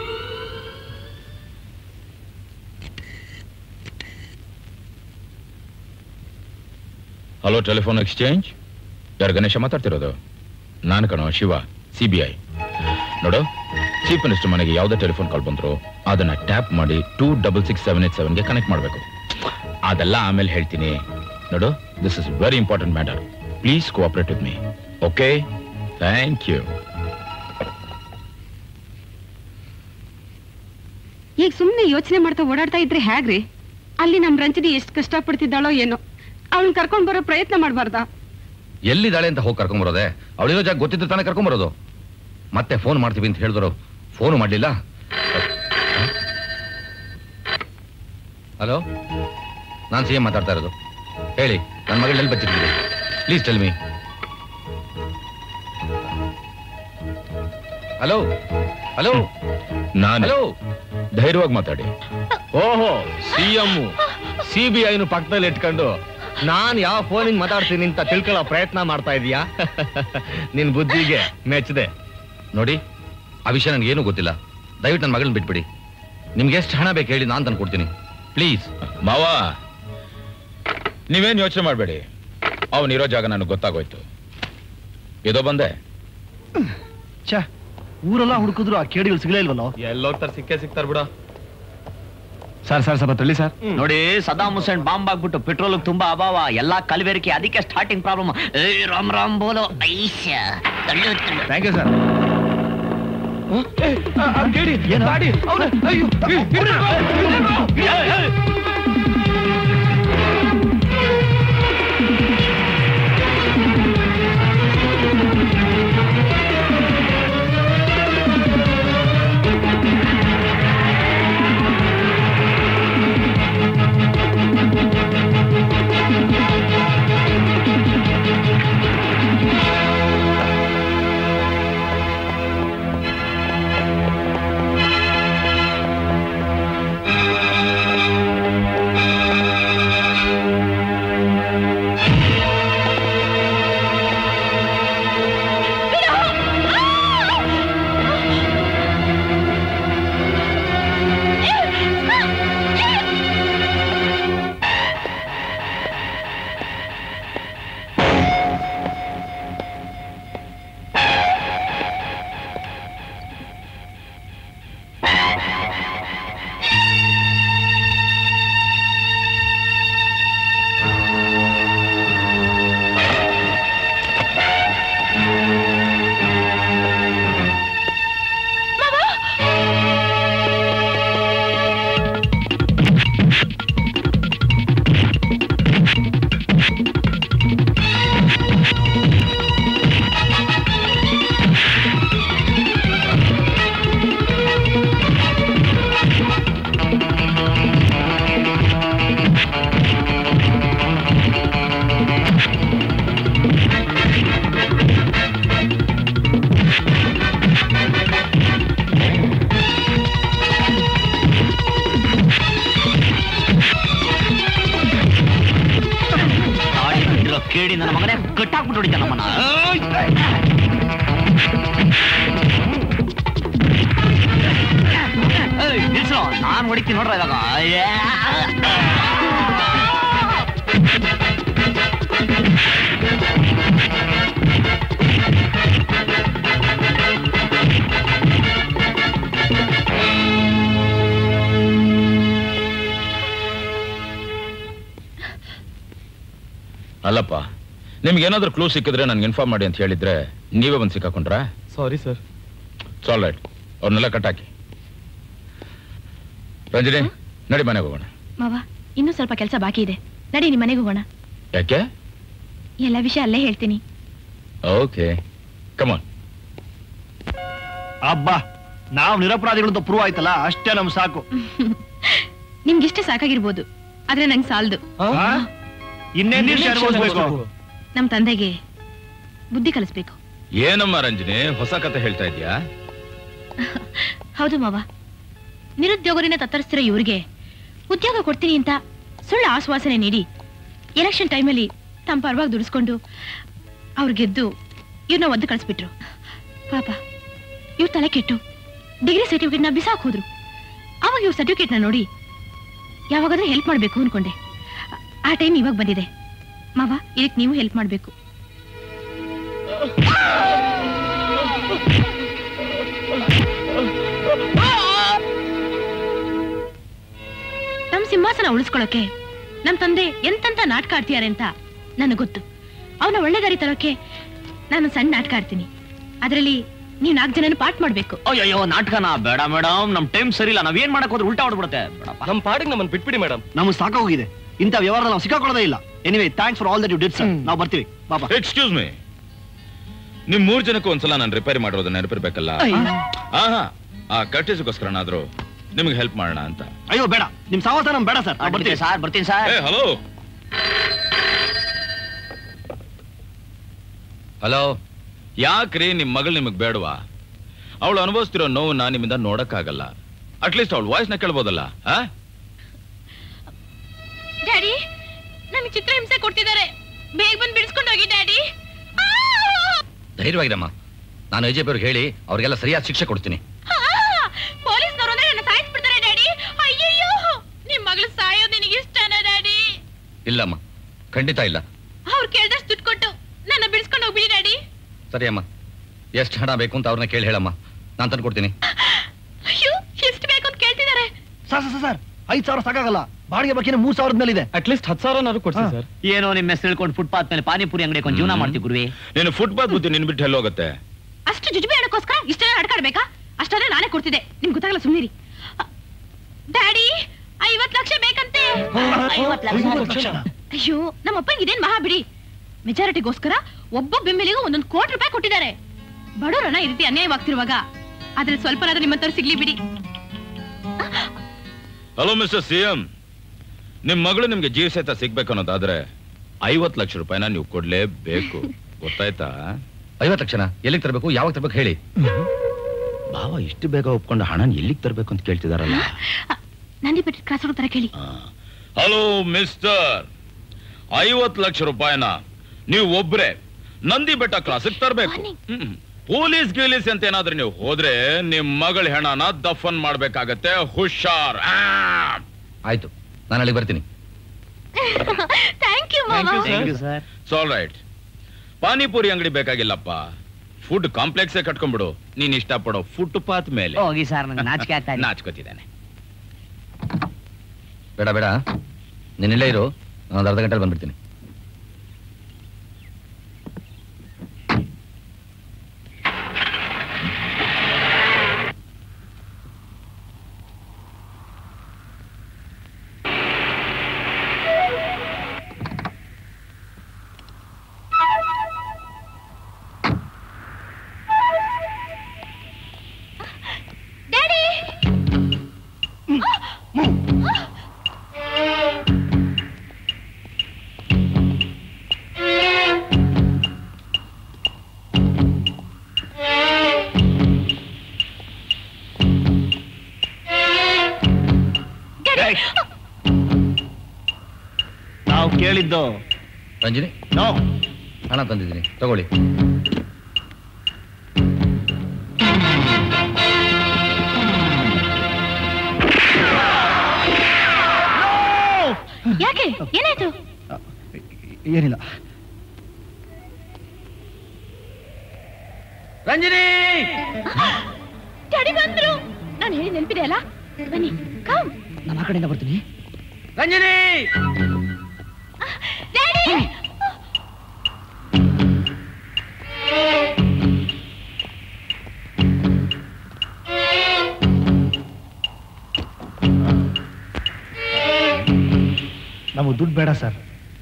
ಹಲೋ ಟೆಲಿಫೋನ್ ಎಕ್ಸ್ಚೇಂಜ್ ಯಾರು ಗಣೇಶ ಮಾತಾಡ್ತಿರೋದು ನಾನು ಕಣೋ ಶಿವ ಸಿ ಬಿ ಐ ನೋಡು ಚೀಫ್ ಮಿನಿಸ್ಟರ್ ಮನೆಗೆ ಯಾವುದೇ ಟೆಲಿಫೋನ್ ಕಾಲ್ ಬಂದ್ರು ಅದನ್ನ ಟ್ಯಾಪ್ ಮಾಡಿ two double six seven eight ಸೆವೆನ್ಗೆ ಕನೆಕ್ಟ್ ಮಾಡಬೇಕು ಅದೆಲ್ಲ ಆಮೇಲೆ ಹೇಳ್ತೀನಿ ನೋಡು this is very important matter please cooperate with me okay thank you ಈಗ ಸುಮ್ನೆ ಯೋಚನೆ ಮಾಡ್ತಾ ಓಡಾಡ್ತಾ ಇದ್ರೆ ಹೇಗ್ರಿ ಅಲ್ಲಿ ನಮ್ ರಂಜನಿ ಎಷ್ಟು ಕಷ್ಟ ಪಡ್ತಿದ್ದಾಳೋ ಏನೋ ಅವಳನ್ನ ಕರ್ಕೊಂಡ್ ಬರೋ ಪ್ರಯತ್ನ ಮಾಡ್ಬಾರ್ದಾ ಎಲ್ಲಿದ್ದಾಳೆ ಅಂತ ಹೋಗಿ ಕರ್ಕೊಂಬರೋದೆ ಅವಳಿರೋ ಜಾಗ ಗೊತ್ತಿದ್ರೆ ತಾನೇ ಕರ್ಕೊಂಬರೋದು ಮತ್ತೆ ಫೋನ್ ಮಾಡ್ತೀವಿ ಅಂತ ಹೇಳಿದ್ರು ಫೋನು ಮಾಡಲಿಲ್ಲ ಹಲೋ ನಾನು ಸಿ ಎಂ ಮಾತಾಡ್ತಾ ಇರೋದು ಹೇಳಿ ನನ್ನ ಮಗಳು ಎಲ್ಲಿ ಬಚ್ಚಿಟ್ಟಿದ್ದೀರಿ please tell me hello hello ನಾನು ಹಲೋ ಧೈರ್ಯವಾಗಿ ಮಾತಾಡಿ ಓಹೋ ಸಿ ಎಂ ಸಿ ಬಿ ಐನು ಪಕ್ಕದಲ್ಲಿ ಇಟ್ಕೊಂಡು ನಾನ್ ಯಾವ ಫೋನಿಂಗ್ ಮಾತಾಡ್ತೀನಿ ಅಂತ ತಿಳ್ಕೊಳ್ಳೋ ಪ್ರಯತ್ನ ಮಾಡ್ತಾ ಇದೀಯಾ ನಿನ್ ಬುದ್ಧಿಗೆ ಮೆಚ್ಚದೆ ನೋಡಿ ಆ ವಿಷಯ ನನಗೇನು ಗೊತ್ತಿಲ್ಲ ದಯವಿಟ್ಟು ನನ್ನ ಮಗಳನ್ನ ಬಿಟ್ಬಿಡಿ ನಿಮ್ಗೆ ಎಷ್ಟು ಹಣ ಬೇಕು ಹೇಳಿ ನಾನು ತಂದು ಕೊಡ್ತೀನಿ ಪ್ಲೀಸ್ ಮಾವ ನೀವೇನ್ ಯೋಚನೆ ಮಾಡಬೇಡಿ ಅವನಿರೋ ಜಾಗ ನನಗೆ ಗೊತ್ತಾಗೋಯ್ತು ಇದೋ ಬಂದೆ ಛೇ ಊರೆಲ್ಲ ಹುಡುಕಿದ್ರು ಆ ಕೇಡಿಗಳು ಸಿಗ್ಲೇ ಇಲ್ವಲ್ಲೋ ಎಲ್ಲೋಗ್ತಾರೆ ಸಿಕ್ಕೇ ಸಿಗ್ತಾರ ಬಿಡ ಸರ್ ಸರ್ ಸ್ವಲ್ಪ ತಳ್ಳಿ ಸರ್ ನೋಡಿ ಸದಾಮ್ ಹುಸೇನ್ ಬಾಂಬ್ ಆಗ್ಬಿಟ್ಟು ಪೆಟ್ರೋಲ್ ತುಂಬಾ ಅಭಾವ ಎಲ್ಲಾ ಕಲಬೆರಕೆ ಅದಕ್ಕೆ ಸ್ಟಾರ್ಟಿಂಗ್ ಪ್ರಾಬ್ಲಮ್ ಏ ರಾಮ್ ರಾಮ್ ಬೋಲೋ ಐಶ ತಳ್ಳು ತಳ್ಳು ಥ್ಯಾಂಕ್ ಯು ಸರ್ ನನ್ನ ಮಗನೇ ಕಟ್ಟಾಕ್ಬಿಟ್ಟು ಹೊಡಿತಾನೆ ನಮ್ಮನ್ನ ಏಯ್, ನಿಲ್ಸು ನಾನ್ ಹೊಡಿತೀನಿ ನೋಡ್ರ ಇವಾಗ ಅಯ್ಯಾ. ಅಲ್ಲಪ್ಪ ನಿಮ್ಗೆ ಏನಾದ್ರೂ ಕ್ಲೂ ಸಿಕ್ಕಿದ್ರೆ ನನ್ಗೆ ಇನ್ಫಾರ್ಮ್ ಮಾಡಿ ಅಂತ ಹೇಳಿದ್ರೆ ನೀವೇ ಬಂದು ಸಿಕ್ಕಾಕೊಂಡ್ರಾ ಸಾರಿ ಸರ್ ಸಾಲ್ ರೈಟ್ ಅವ್ರನ್ನೆಲ್ಲ ಕಟ್ಟಾಕಿ ರಂಜನಿ ನಡಿ ಮನೆಗೆ ಹೋಗೋಣ ಮಾವ ಇನ್ನೂ ಸ್ವಲ್ಪ ಕೆಲಸ ಬಾಕಿ ಇದೆ ನಡಿ ನಿಮ್ಮ ಮನೆಗೆ ಹೋಗೋಣ ಯಾಕೆ ಎಲ್ಲ ವಿಷಯ ಅಲ್ಲೇ ಹೇಳ್ತೀನಿ ಓಕೆ ಕಮಾನ್ ಅಬ್ಬಾ ನಾವು ನಿರಪರಾಧಿಗಳು ಅಂತ ಪ್ರೂವ್ ಆಯ್ತಲ್ಲ ಅಷ್ಟೇ ನಮ್ ಸಾಕು ನಿಮ್ಗಿಷ್ಟೇ ಸಾಕಾಗಿರ್ಬೋದು ಆದ್ರೆ ನಂಗೆ ಸಾಲದು ಇನ್ನೇನ್ ನಿಮಿಷ ಅನುಭವಿಸ್ಬೇಕು ನಮ್ ತಂದೆಗೆ ಬುದ್ಧಿ ಕಲಿಸ್ಬೇಕು ಏನಮ್ಮ ರಂಜನಿ ಹೊಸ ಕತೆ ಹೇಳ್ತಾ ಇದ್ಯಾ ಹೌದು ಮಾವ ನಿರುದ್ಯೋಗರಿಂದ ತತ್ತರಿಸ್ತಿರೋ ಇವ್ರಿಗೆ ಉದ್ಯೋಗ ಕೊಡ್ತೀನಿ ಅಂತ ಸುಳ್ಳು ಆಶ್ವಾಸನೆ ನೀಡಿ ಎಲೆಕ್ಷನ್ ಟೈಮಲ್ಲಿ ತಮ್ಮ ಪರವಾಗಿ ದುಡಿಸ್ಕೊಂಡು ಅವ್ರು ಗೆದ್ದು ಇವ್ರನ್ನ ಒದ್ದು ಕಳಿಸ್ಬಿಟ್ರು ಪಾಪ ಇವ್ರ ತಲೆ ಕೆಟ್ಟು ಡಿಗ್ರಿ ಸರ್ಟಿಫಿಕೇಟ್ನ ಬಿಸಾಕ್ ಹೋದ್ರು ಅವಾಗ ಇವ್ರ ಸರ್ಟಿಫಿಕೇಟ್ನ ನೋಡಿ ಯಾವಾಗಾದ್ರೂ ಹೆಲ್ಪ್ ಮಾಡಬೇಕು ಅನ್ಕೊಂಡೆ ಆ ಟೈಮ್ ಇವಾಗ ಬಂದಿದೆ ಮಾವ ಇದಕ್ಕೆ ನೀವು ಹೆಲ್ಪ್ ಮಾಡಬೇಕು ನಮ್ ಸಿಂಹಾಸನ ಉಳಿಸ್ಕೊಳಕ್ಕೆ ನಮ್ ತಂದೆ ಎಂತೆಂತ ನಾಟಕ ಆಡ್ತಿದ್ದಾರೆ ಅಂತ ನನಗೆ ಗೊತ್ತು ಅವನ ಒಳ್ಳೆ ದಾರಿ ತರೋಕೆ ನಾನು ಸಣ್ಣ ನಾಟಕ ಆಡ್ತೀನಿ ಅದರಲ್ಲಿ ನೀವು ನಾಲ್ಕು ಜನನ ಪಾಠ ಮಾಡ್ಬೇಕು ಅಯ್ಯೋ ನಾಟಕನ ಬೇಡ ಮೇಡಮ್ ನಮ್ ಟೈಮ್ ಸರಿ ಇಲ್ಲ ನಾವೇನ್ ಮಾಡಕ್ ಹೋದ್ರೆ ಉಲ್ಟಾ ಹೊಡ್ಬಿಡುತ್ತೆ ಬೇಡಪ್ಪ ನಮ್ ಪಾಡಿಗೆ ನಮ್ಮನ್ನ ಬಿಟ್ಬಿಡಿ ಮೇಡಮ್ ನಮ್ಗೆ ಸಾಕಾಗೋಗಿದೆ ಇಂಥ ವ್ಯವಹಾರ ನಾವು ಸಿಕ್ಕಾಕೊಳ್ಳೋದೇ ಇಲ್ಲ anyway thanks for all that you did sir ನಾವು ಬರ್ತೀವಿ ಬಾಬಾ ಎಕ್ಸ್ಕ್ಯೂಸ್ ಮೀ ನಿಮ್ ಮೂರ್ ಜನಕ್ಕೂ ಒಂದ್ಸಲ ನಾನು ರಿಪೇರಿ ಮಾಡಿರೋದು ನೆನಪಿರ್ಬೇಕಲ್ಲ ಆಹಾ ಆ ಕಟ್ಟಿಸ್ಗೋಸ್ಕರನಾದ್ರೂ ನಿಮ್ಗೆ ಹೆಲ್ಪ್ ಮಾಡೋಣ ಅಂತ ಅಯ್ಯೋ ಬೇಡ ನಿಮ್ ಸಾವಾಸ ನಮ್ ಬೇಡ ಸರ್ ಬರ್ತೀವಿ ಸರ್ ಬರ್ತೀನಿ ಸರ್ ಏ ಹಲೋ ಹಲೋ ಯಾಕ್ರಿ ನಿಮ್ ಮಗಳು ನಿಮಗ್ ಬೇಡವಾ ಅವಳು ಅನುಭವಿಸ್ತಿರೋ ನೋವನ್ನ ನಿಮ್ಮಿಂದ ನೋಡಕ್ಕಾಗಲ್ಲ ಅಟ್ಲೀಸ್ಟ್ ಅವಳು ವಾಯ್ಸ್ನ ಕೇಳ್ಬೋದಲ್ಲ ಆ ಡ್ಯಾಡಿ ನಮಗೆ ಚಿತ್ರ ಹಿಂಸೆ ಕೊಡ್ತಿದ್ದಾರೆ ಬೇಗ ಬಂದು ಬಿಡಿಸ್ಕೊಂಡು ಹೋಗಿ ಡ್ಯಾಡಿ ಧೈರ್ಯವಾಗಿರಮ್ಮ ನಾನು ಎ ಜೆ ಅವ್ರಿಗೆ ಹೇಳಿ ಅವ್ರಿಗೆಲ್ಲ ಸರಿಯಾದ ಶಿಕ್ಷೆ ಕೊಡ್ತೀನಿ ಪೊಲೀಸ್ನವರು ಅಂದ್ರೆ ನನ್ನ ಸಾಯಿಸ್ಬಿಡ್ತಾರೆ ಡ್ಯಾಡಿ ಅಯ್ಯಯ್ಯೋ ನಿಮ್ ಮಗಳು ಸಾಯೋದು ನಿನಗೆ ಇಷ್ಟನಾ ಡ್ಯಾಡಿ ಇಲ್ಲಮ್ಮ ಖಂಡಿತ ಇಲ್ಲ ಅವ್ರು ಕೇಳ್ದಷ್ಟು ದುಡ್ಡು ಕೊಟ್ಟು ನನ್ನ ಬಿಡಿಸ್ಕೊಂಡು ಹೋಗ್ಬಿಡಿ ಡ್ಯಾಡಿ ಸರಿ ಅಮ್ಮ ಎಷ್ಟು ಹಣ ಬೇಕು ಅಂತ ಅವ್ರನ್ನ ಕೇಳಿ ಹೇಳಮ್ಮ ನಾನು ತಂದು ಕೊಡ್ತೀನಿ ಅಯ್ಯೋ ಎಷ್ಟು ಬೇಕು ಅಂತ ಕೇಳ್ತಿದ್ದಾರೆ ಸರ್ ಸರ್ ಸರ್ ಐದ್ ಸಾವಿರ ಸಾಕಾಗಲ್ಲ ಬಾಡಿಗೆ ಬಾಕಿನ ಮೂರ್ ಸಾವಿರದ ಮೇಲೆ ಇದೆ ಅಟ್ಲೀಸ್ಟ್ ಹತ್ತು ಸಾವಿರನಾದ್ರು ಕೊಡ್ಸಿ ಸರ್ ಏನೋ ನಿಮ್ಮ ಹೆಸರು ಹೇಳ್ಕೊಂಡು ಫುಟ್ಪಾತ್ ಮೇಲೆ ಪಾನಿಪುರಿ ಅಂಗಡಿ ಕೊಂಡು ಜೀವನ ಮಾಡ್ತೀವಿ ಗುರುವೆ ನೀನು ಫುಟ್ಪಾತ್ ಬುದ್ಧಿ ನಿನ್ ಬಿಟ್ಟು ಎಲ್ಲೋಗತ್ತೆ ಅಷ್ಟು ಜುಜುಬಿ ಹಣಕ್ಕೋಸ್ಕರ ಇಷ್ಟೆಲ್ಲ ನಡ್ಕಾಡ್ಬೇಕಾ ಅಷ್ಟಾದ್ರೆ ನಾನೇ ಕೊಡ್ತಿದ್ದೆ ನಿಮ್ಗೆ ಗೊತ್ತಾಗಲ್ಲ ಸುಮ್ಮನಿರಿ ಡ್ಯಾಡಿ ಐವತ್ ಲಕ್ಷ ಬೇಕಂತೆ ಅಯ್ಯೋ ನಮ್ಮಪ್ಪಂಗೆ ಇದೇನ್ ಮಹಾ ಬಿಡಿ ಮೆಜಾರಿಟಿಗೋಸ್ಕರ ಒಬ್ಬ ಬೆಂಬಲಿಗೂ ಒಂದೊಂದು ಕೋಟಿ ರೂಪಾಯಿ ಕೊಟ್ಟಿದ್ದಾರೆ ಬಡವರನ್ನ ಈ ರೀತಿ ಅನ್ಯಾಯವಾಗ್ತಿರುವಾಗ ಅದ್ರಲ್ಲಿ ಸ್ವಲ್ಪನಾದ್ರೂ ನಿಮ್ಮಂತವ್ರು ಸಿಗ್ಲಿ ಬಿಡಿ ಹಲೋ ಮಿಸ್ಟರ್ ಸಿ ಎಂ ನಿಮ್ ಮಗಳು ನಿಮ್ಗೆ ಜೀವ ಸಹಿತ ಸಿಗ್ಬೇಕು ಅನ್ನೋದಾದ್ರೆ ಐವತ್ ಲಕ್ಷ ರೂಪಾಯಿನ ನೀವು ಕೊಡ್ಲೇಬೇಕು ಗೊತ್ತಾಯ್ತಾ ಐವತ್ತು ಲಕ್ಷನ ಎಲ್ಲಿಗೆ ತರಬೇಕು ಯಾವಾಗ ತರಬೇಕು ಹೇಳಿ ಭಾವ ಇಷ್ಟು ಬೇಗ ಒಪ್ಕೊಂಡು ಹಣ ಎಲ್ಲಿಗೆ ತರಬೇಕು ಅಂತ ಕೇಳ್ತಿದಾರಲ್ಲ ನಂದಿ ಬಿಟ್ಟು ಕ್ರಾಸ್ ತರ ಕೇಳಿ ಹಲೋ ಮಿಸ್ಟರ್ ಐವತ್ ಲಕ್ಷ ರೂಪಾಯಿನ ನೀವು ಒಬ್ರೆ ನಂದಿ ಬೆಟ್ಟ ಕ್ಲಾಸಿಗೆ ತರಬೇಕು ಪೊಲೀಸ್ ಗೀಲೀಸ್ ಅಂತ ಏನಾದ್ರೂ ನೀವು ಹೋದ್ರೆ ನಿಮ್ ಮಗಳ ಹೆಣನ ದಫನ್ ಮಾಡ್ಬೇಕಾಗತ್ತೆ ಹುಷಾರ್ ಆಯ್ತು ನಾನು ಅಲ್ಲಿಗೆ ಬರ್ತೀನಿ ಥ್ಯಾಂಕ್ ಯು ಸಾಲ್ ರೈಟ್ ಪಾನಿಪುರಿ ಅಂಗಡಿ ಬೇಕಾಗಿಲ್ಲಪ್ಪ ಫುಡ್ ಕಾಂಪ್ಲೆಕ್ಸ್ ಕಟ್ಕೊಂಡ್ಬಿಡು ನೀನ್ ಇಷ್ಟಪಡೋ ಫುಟ್ಪಾತ್ ಮೇಲೆ ಹೋಗಿ ಸರ್ ನಂಗೆ ನಾಚಿಕೆ ಆಗ್ತಾ ಇದೆ ನಾಚ್ಕೋತಿದ್ದಾನೆ ಬೇಡ ಬೇಡ ನೀನ್ ಇಲ್ಲೇ ಇರು ನಾನು ಒಂದು ಅರ್ಧ ಗಂಟೆಲಿ ಬಂದ್ಬಿಡ್ತೀನಿ ಡ್ಯಾಡಿ ನಾವು ಕೇಳಿದ್ದು ರಂಜಿನಿ ನೋ ಹಣ ತಂದಿದ್ದೀನಿ ತಗೊಳ್ಳಿ ಯಾಕೆ ಏನಾಯ್ತು ಏನಿಲ್ಲ ರಂಜಿನಿ ಡ್ಯಾಡಿ ಬಂದ್ರು ನಾನು ಹೇಳಿ ನೆನಪಿದೆ ಅಲ್ಲ ಬನ್ನಿ ಕಮ್ ನಾನು ಆ ಕಡೆಯಿಂದ ಬರ್ತೀನಿ ರಂಜಿನಿ ಡ್ಯಾಡಿ ನಮಗೆ ದುಡ್ಡು ಬೇಡ ಸರ್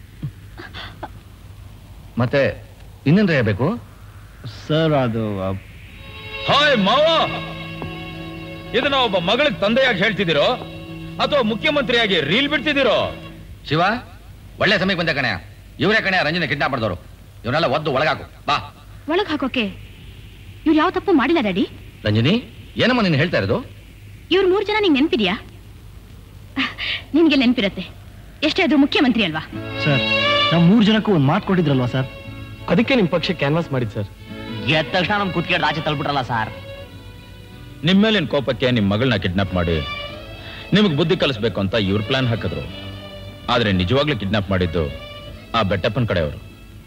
ಮತ್ತೆ ಇನ್ನೇನ್ರ ಬೇಕು ಸರ್ ಅದು ಹಾಯ್ ಮಾವ ಇದನ್ನ ಒಬ್ಬ ಮಗಳಿಗೆ ತಂದೆಯಾಗಿ ಹೇಳ್ತಿದ್ದೀರೋ ಅಥವಾ ಮುಖ್ಯಮಂತ್ರಿಯಾಗಿ ರೀಲ್ ಬಿಡ್ತಿದ್ದೀರೋ ಶಿವ ಒಳ್ಳೆ ಸಮಯಕ್ಕೆ ಬಂದೆ ಕಣೆ ಇವರೇ ಕಣೆ ರಂಜಿನಿ ಕಿಡ್ನಾಪ್ ಮಾಡಿದವರು ಇವನ್ನೆಲ್ಲ ಒದ್ದು ಒಳಗಾಕು ಬಾ ಒಳಗ್ ಹಾಕೋಕೆ ಇವ್ರು ಯಾವ ತಪ್ಪು ಮಾಡಿಲ್ಲ ಡ್ಯಾಡಿ ರಂಜಿನಿ ಏನಮ್ಮ ನೀನು ಹೇಳ್ತಾ ಇರೋದು ಇವ್ರು ಮೂರ್ ಜನ ನಿಂಗೆ ನೆನಪಿದ್ಯಾ ನಿನ್ಗೆ ನೆನಪಿರತ್ತೆ ಎಷ್ಟೇ ಆದ್ರೂ ಮುಖ್ಯಮಂತ್ರಿ ಅಲ್ವಾ ಸರ್ ನಾವು ಮೂರು ಜನಕ್ಕೂ ಒಂದು ಮಾತು ಕೊಟ್ಟಿದ್ರಲ್ವಾ ಸರ್ ಅದಕ್ಕೆ ನಿಮ್ ಪಕ್ಷ ಕ್ಯಾನ್ವಾಸ್ ಮಾಡಿದ್ ಸರ್ ಗೆದ್ದ ತಕ್ಷಣ ನಮ್ ಕುತ್ಕೆ ಆಚೆ ತಳ್ಬಿಟ್ರಲ್ಲ ಸರ್ ನಿಮ್ ಮೇಲಿನ ಕೋಪಕ್ಕೆ ನಿಮ್ ಮಗಳನ್ನ ಕಿಡ್ನಾಪ್ ಮಾಡಿ ನಿಮಗೆ ಬುದ್ಧಿ ಕಲಿಸ್ಬೇಕು ಅಂತ ಇವ್ರು ಪ್ಲಾನ್ ಹಾಕಿದ್ರು ಆದ್ರೆ ನಿಜವಾಗ್ಲೂ ಕಿಡ್ನಾಪ್ ಮಾಡಿದ್ದು ಆ ಬೆಟ್ಟಪ್ಪನ ಕಡೆಯವರು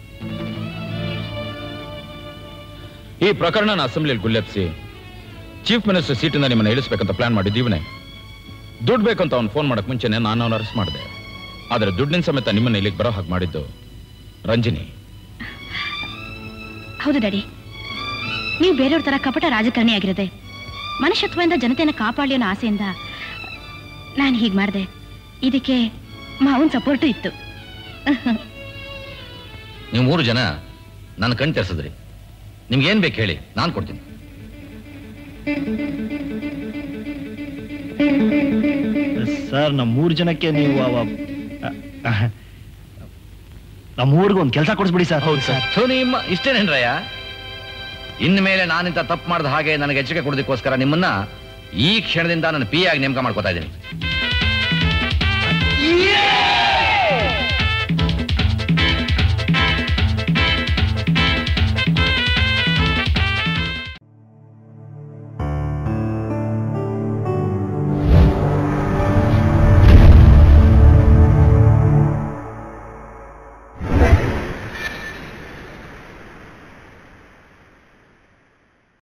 ಈ ಪ್ರಕರಣನ ಅಸೆಂಬ್ಲಿಯಲ್ಲಿ ಗುಲ್ಲೆಪ್ಸಿ ಚೀಫ್ ಮಿನಿಸ್ಟರ್ ಸೀಟಿಂದ ನಿಮ್ಮನ್ನ ಇಳಿಸ್ಬೇಕಂತ ಪ್ಲಾನ್ ಮಾಡಿದ್ದು ಇವನೇ ದುಡ್ಡು ಬೇಕಂತ ಅವ್ನು ಫೋನ್ ಮಾಡಕ್ ಮುಂಚೆನೆ ನಾನು ಅವನ ಅರೆಸ್ಟ್ ಮಾಡಿದೆ ಆದ್ರೆ ದುಡ್ಡಿನ ಸಮೇತ ನಿಮ್ಮನ್ನ ಇಲ್ಲಿಗೆ ಬರೋ ಹಾಗೆ ಮಾಡಿದ್ದು ರಂಜಿನಿ ಹೌದು ಡ್ಯಾಡಿ ನೀವು ಬೇರೆಯವ್ರ ತರ ಕಪಟ ರಾಜಕಾರಣಿ ಆಗಿರದೆ ಮನುಷ್ಯತ್ವದಿಂದ ಜನತೆಯನ್ನ ಕಾಪಾಡಲಿ ಅನ್ನೋ ಆಸೆಯಿಂದ ನಾನು ಹೀಗೆ ಮಾಡಿದೆ ಇದಕ್ಕೆ ಮಾವನ್ ಸಪೋರ್ಟು ಇತ್ತು ನೀವು ಮೂರು ಜನ ನನ್ನ ಕಣ್ ತೆರೆಸಿದ್ರಿ ನಿಮ್ಗೆ ಏನ್ ಬೇಕು ಹೇಳಿ ನಾನು ಕೊಡ್ತೀನಿ ಸರ್ ನಮ್ಮ ಮೂರು ಜನಕ್ಕೆ ನೀವು ಅವ ನಮ್ಮ ಊರಿಗೆ ಒಂದು ಕೆಲಸ ಕೊಡಿಸ್ಬಿಡಿ ಸರ್ ಹೌದು ಸರ್ ಸೊ ನಿಮ್ಮ ಇಷ್ಟೇನೇನ್ರಯ್ಯ ಇನ್ಮೇಲೆ ನಾನಿಂತ ತಪ್ಪು ಮಾಡಿದ ಹಾಗೆ ನನಗೆ ಎಚ್ಚರಿಕೆ ಕೊಡೋದಕ್ಕೋಸ್ಕರ ನಿಮ್ಮನ್ನ ಈ ಕ್ಷಣದಿಂದ ನಾನು ಪಿ ಆಗಿ ನೇಮಕ ಮಾಡ್ಕೋತಾ ಇದ್ದೀನಿ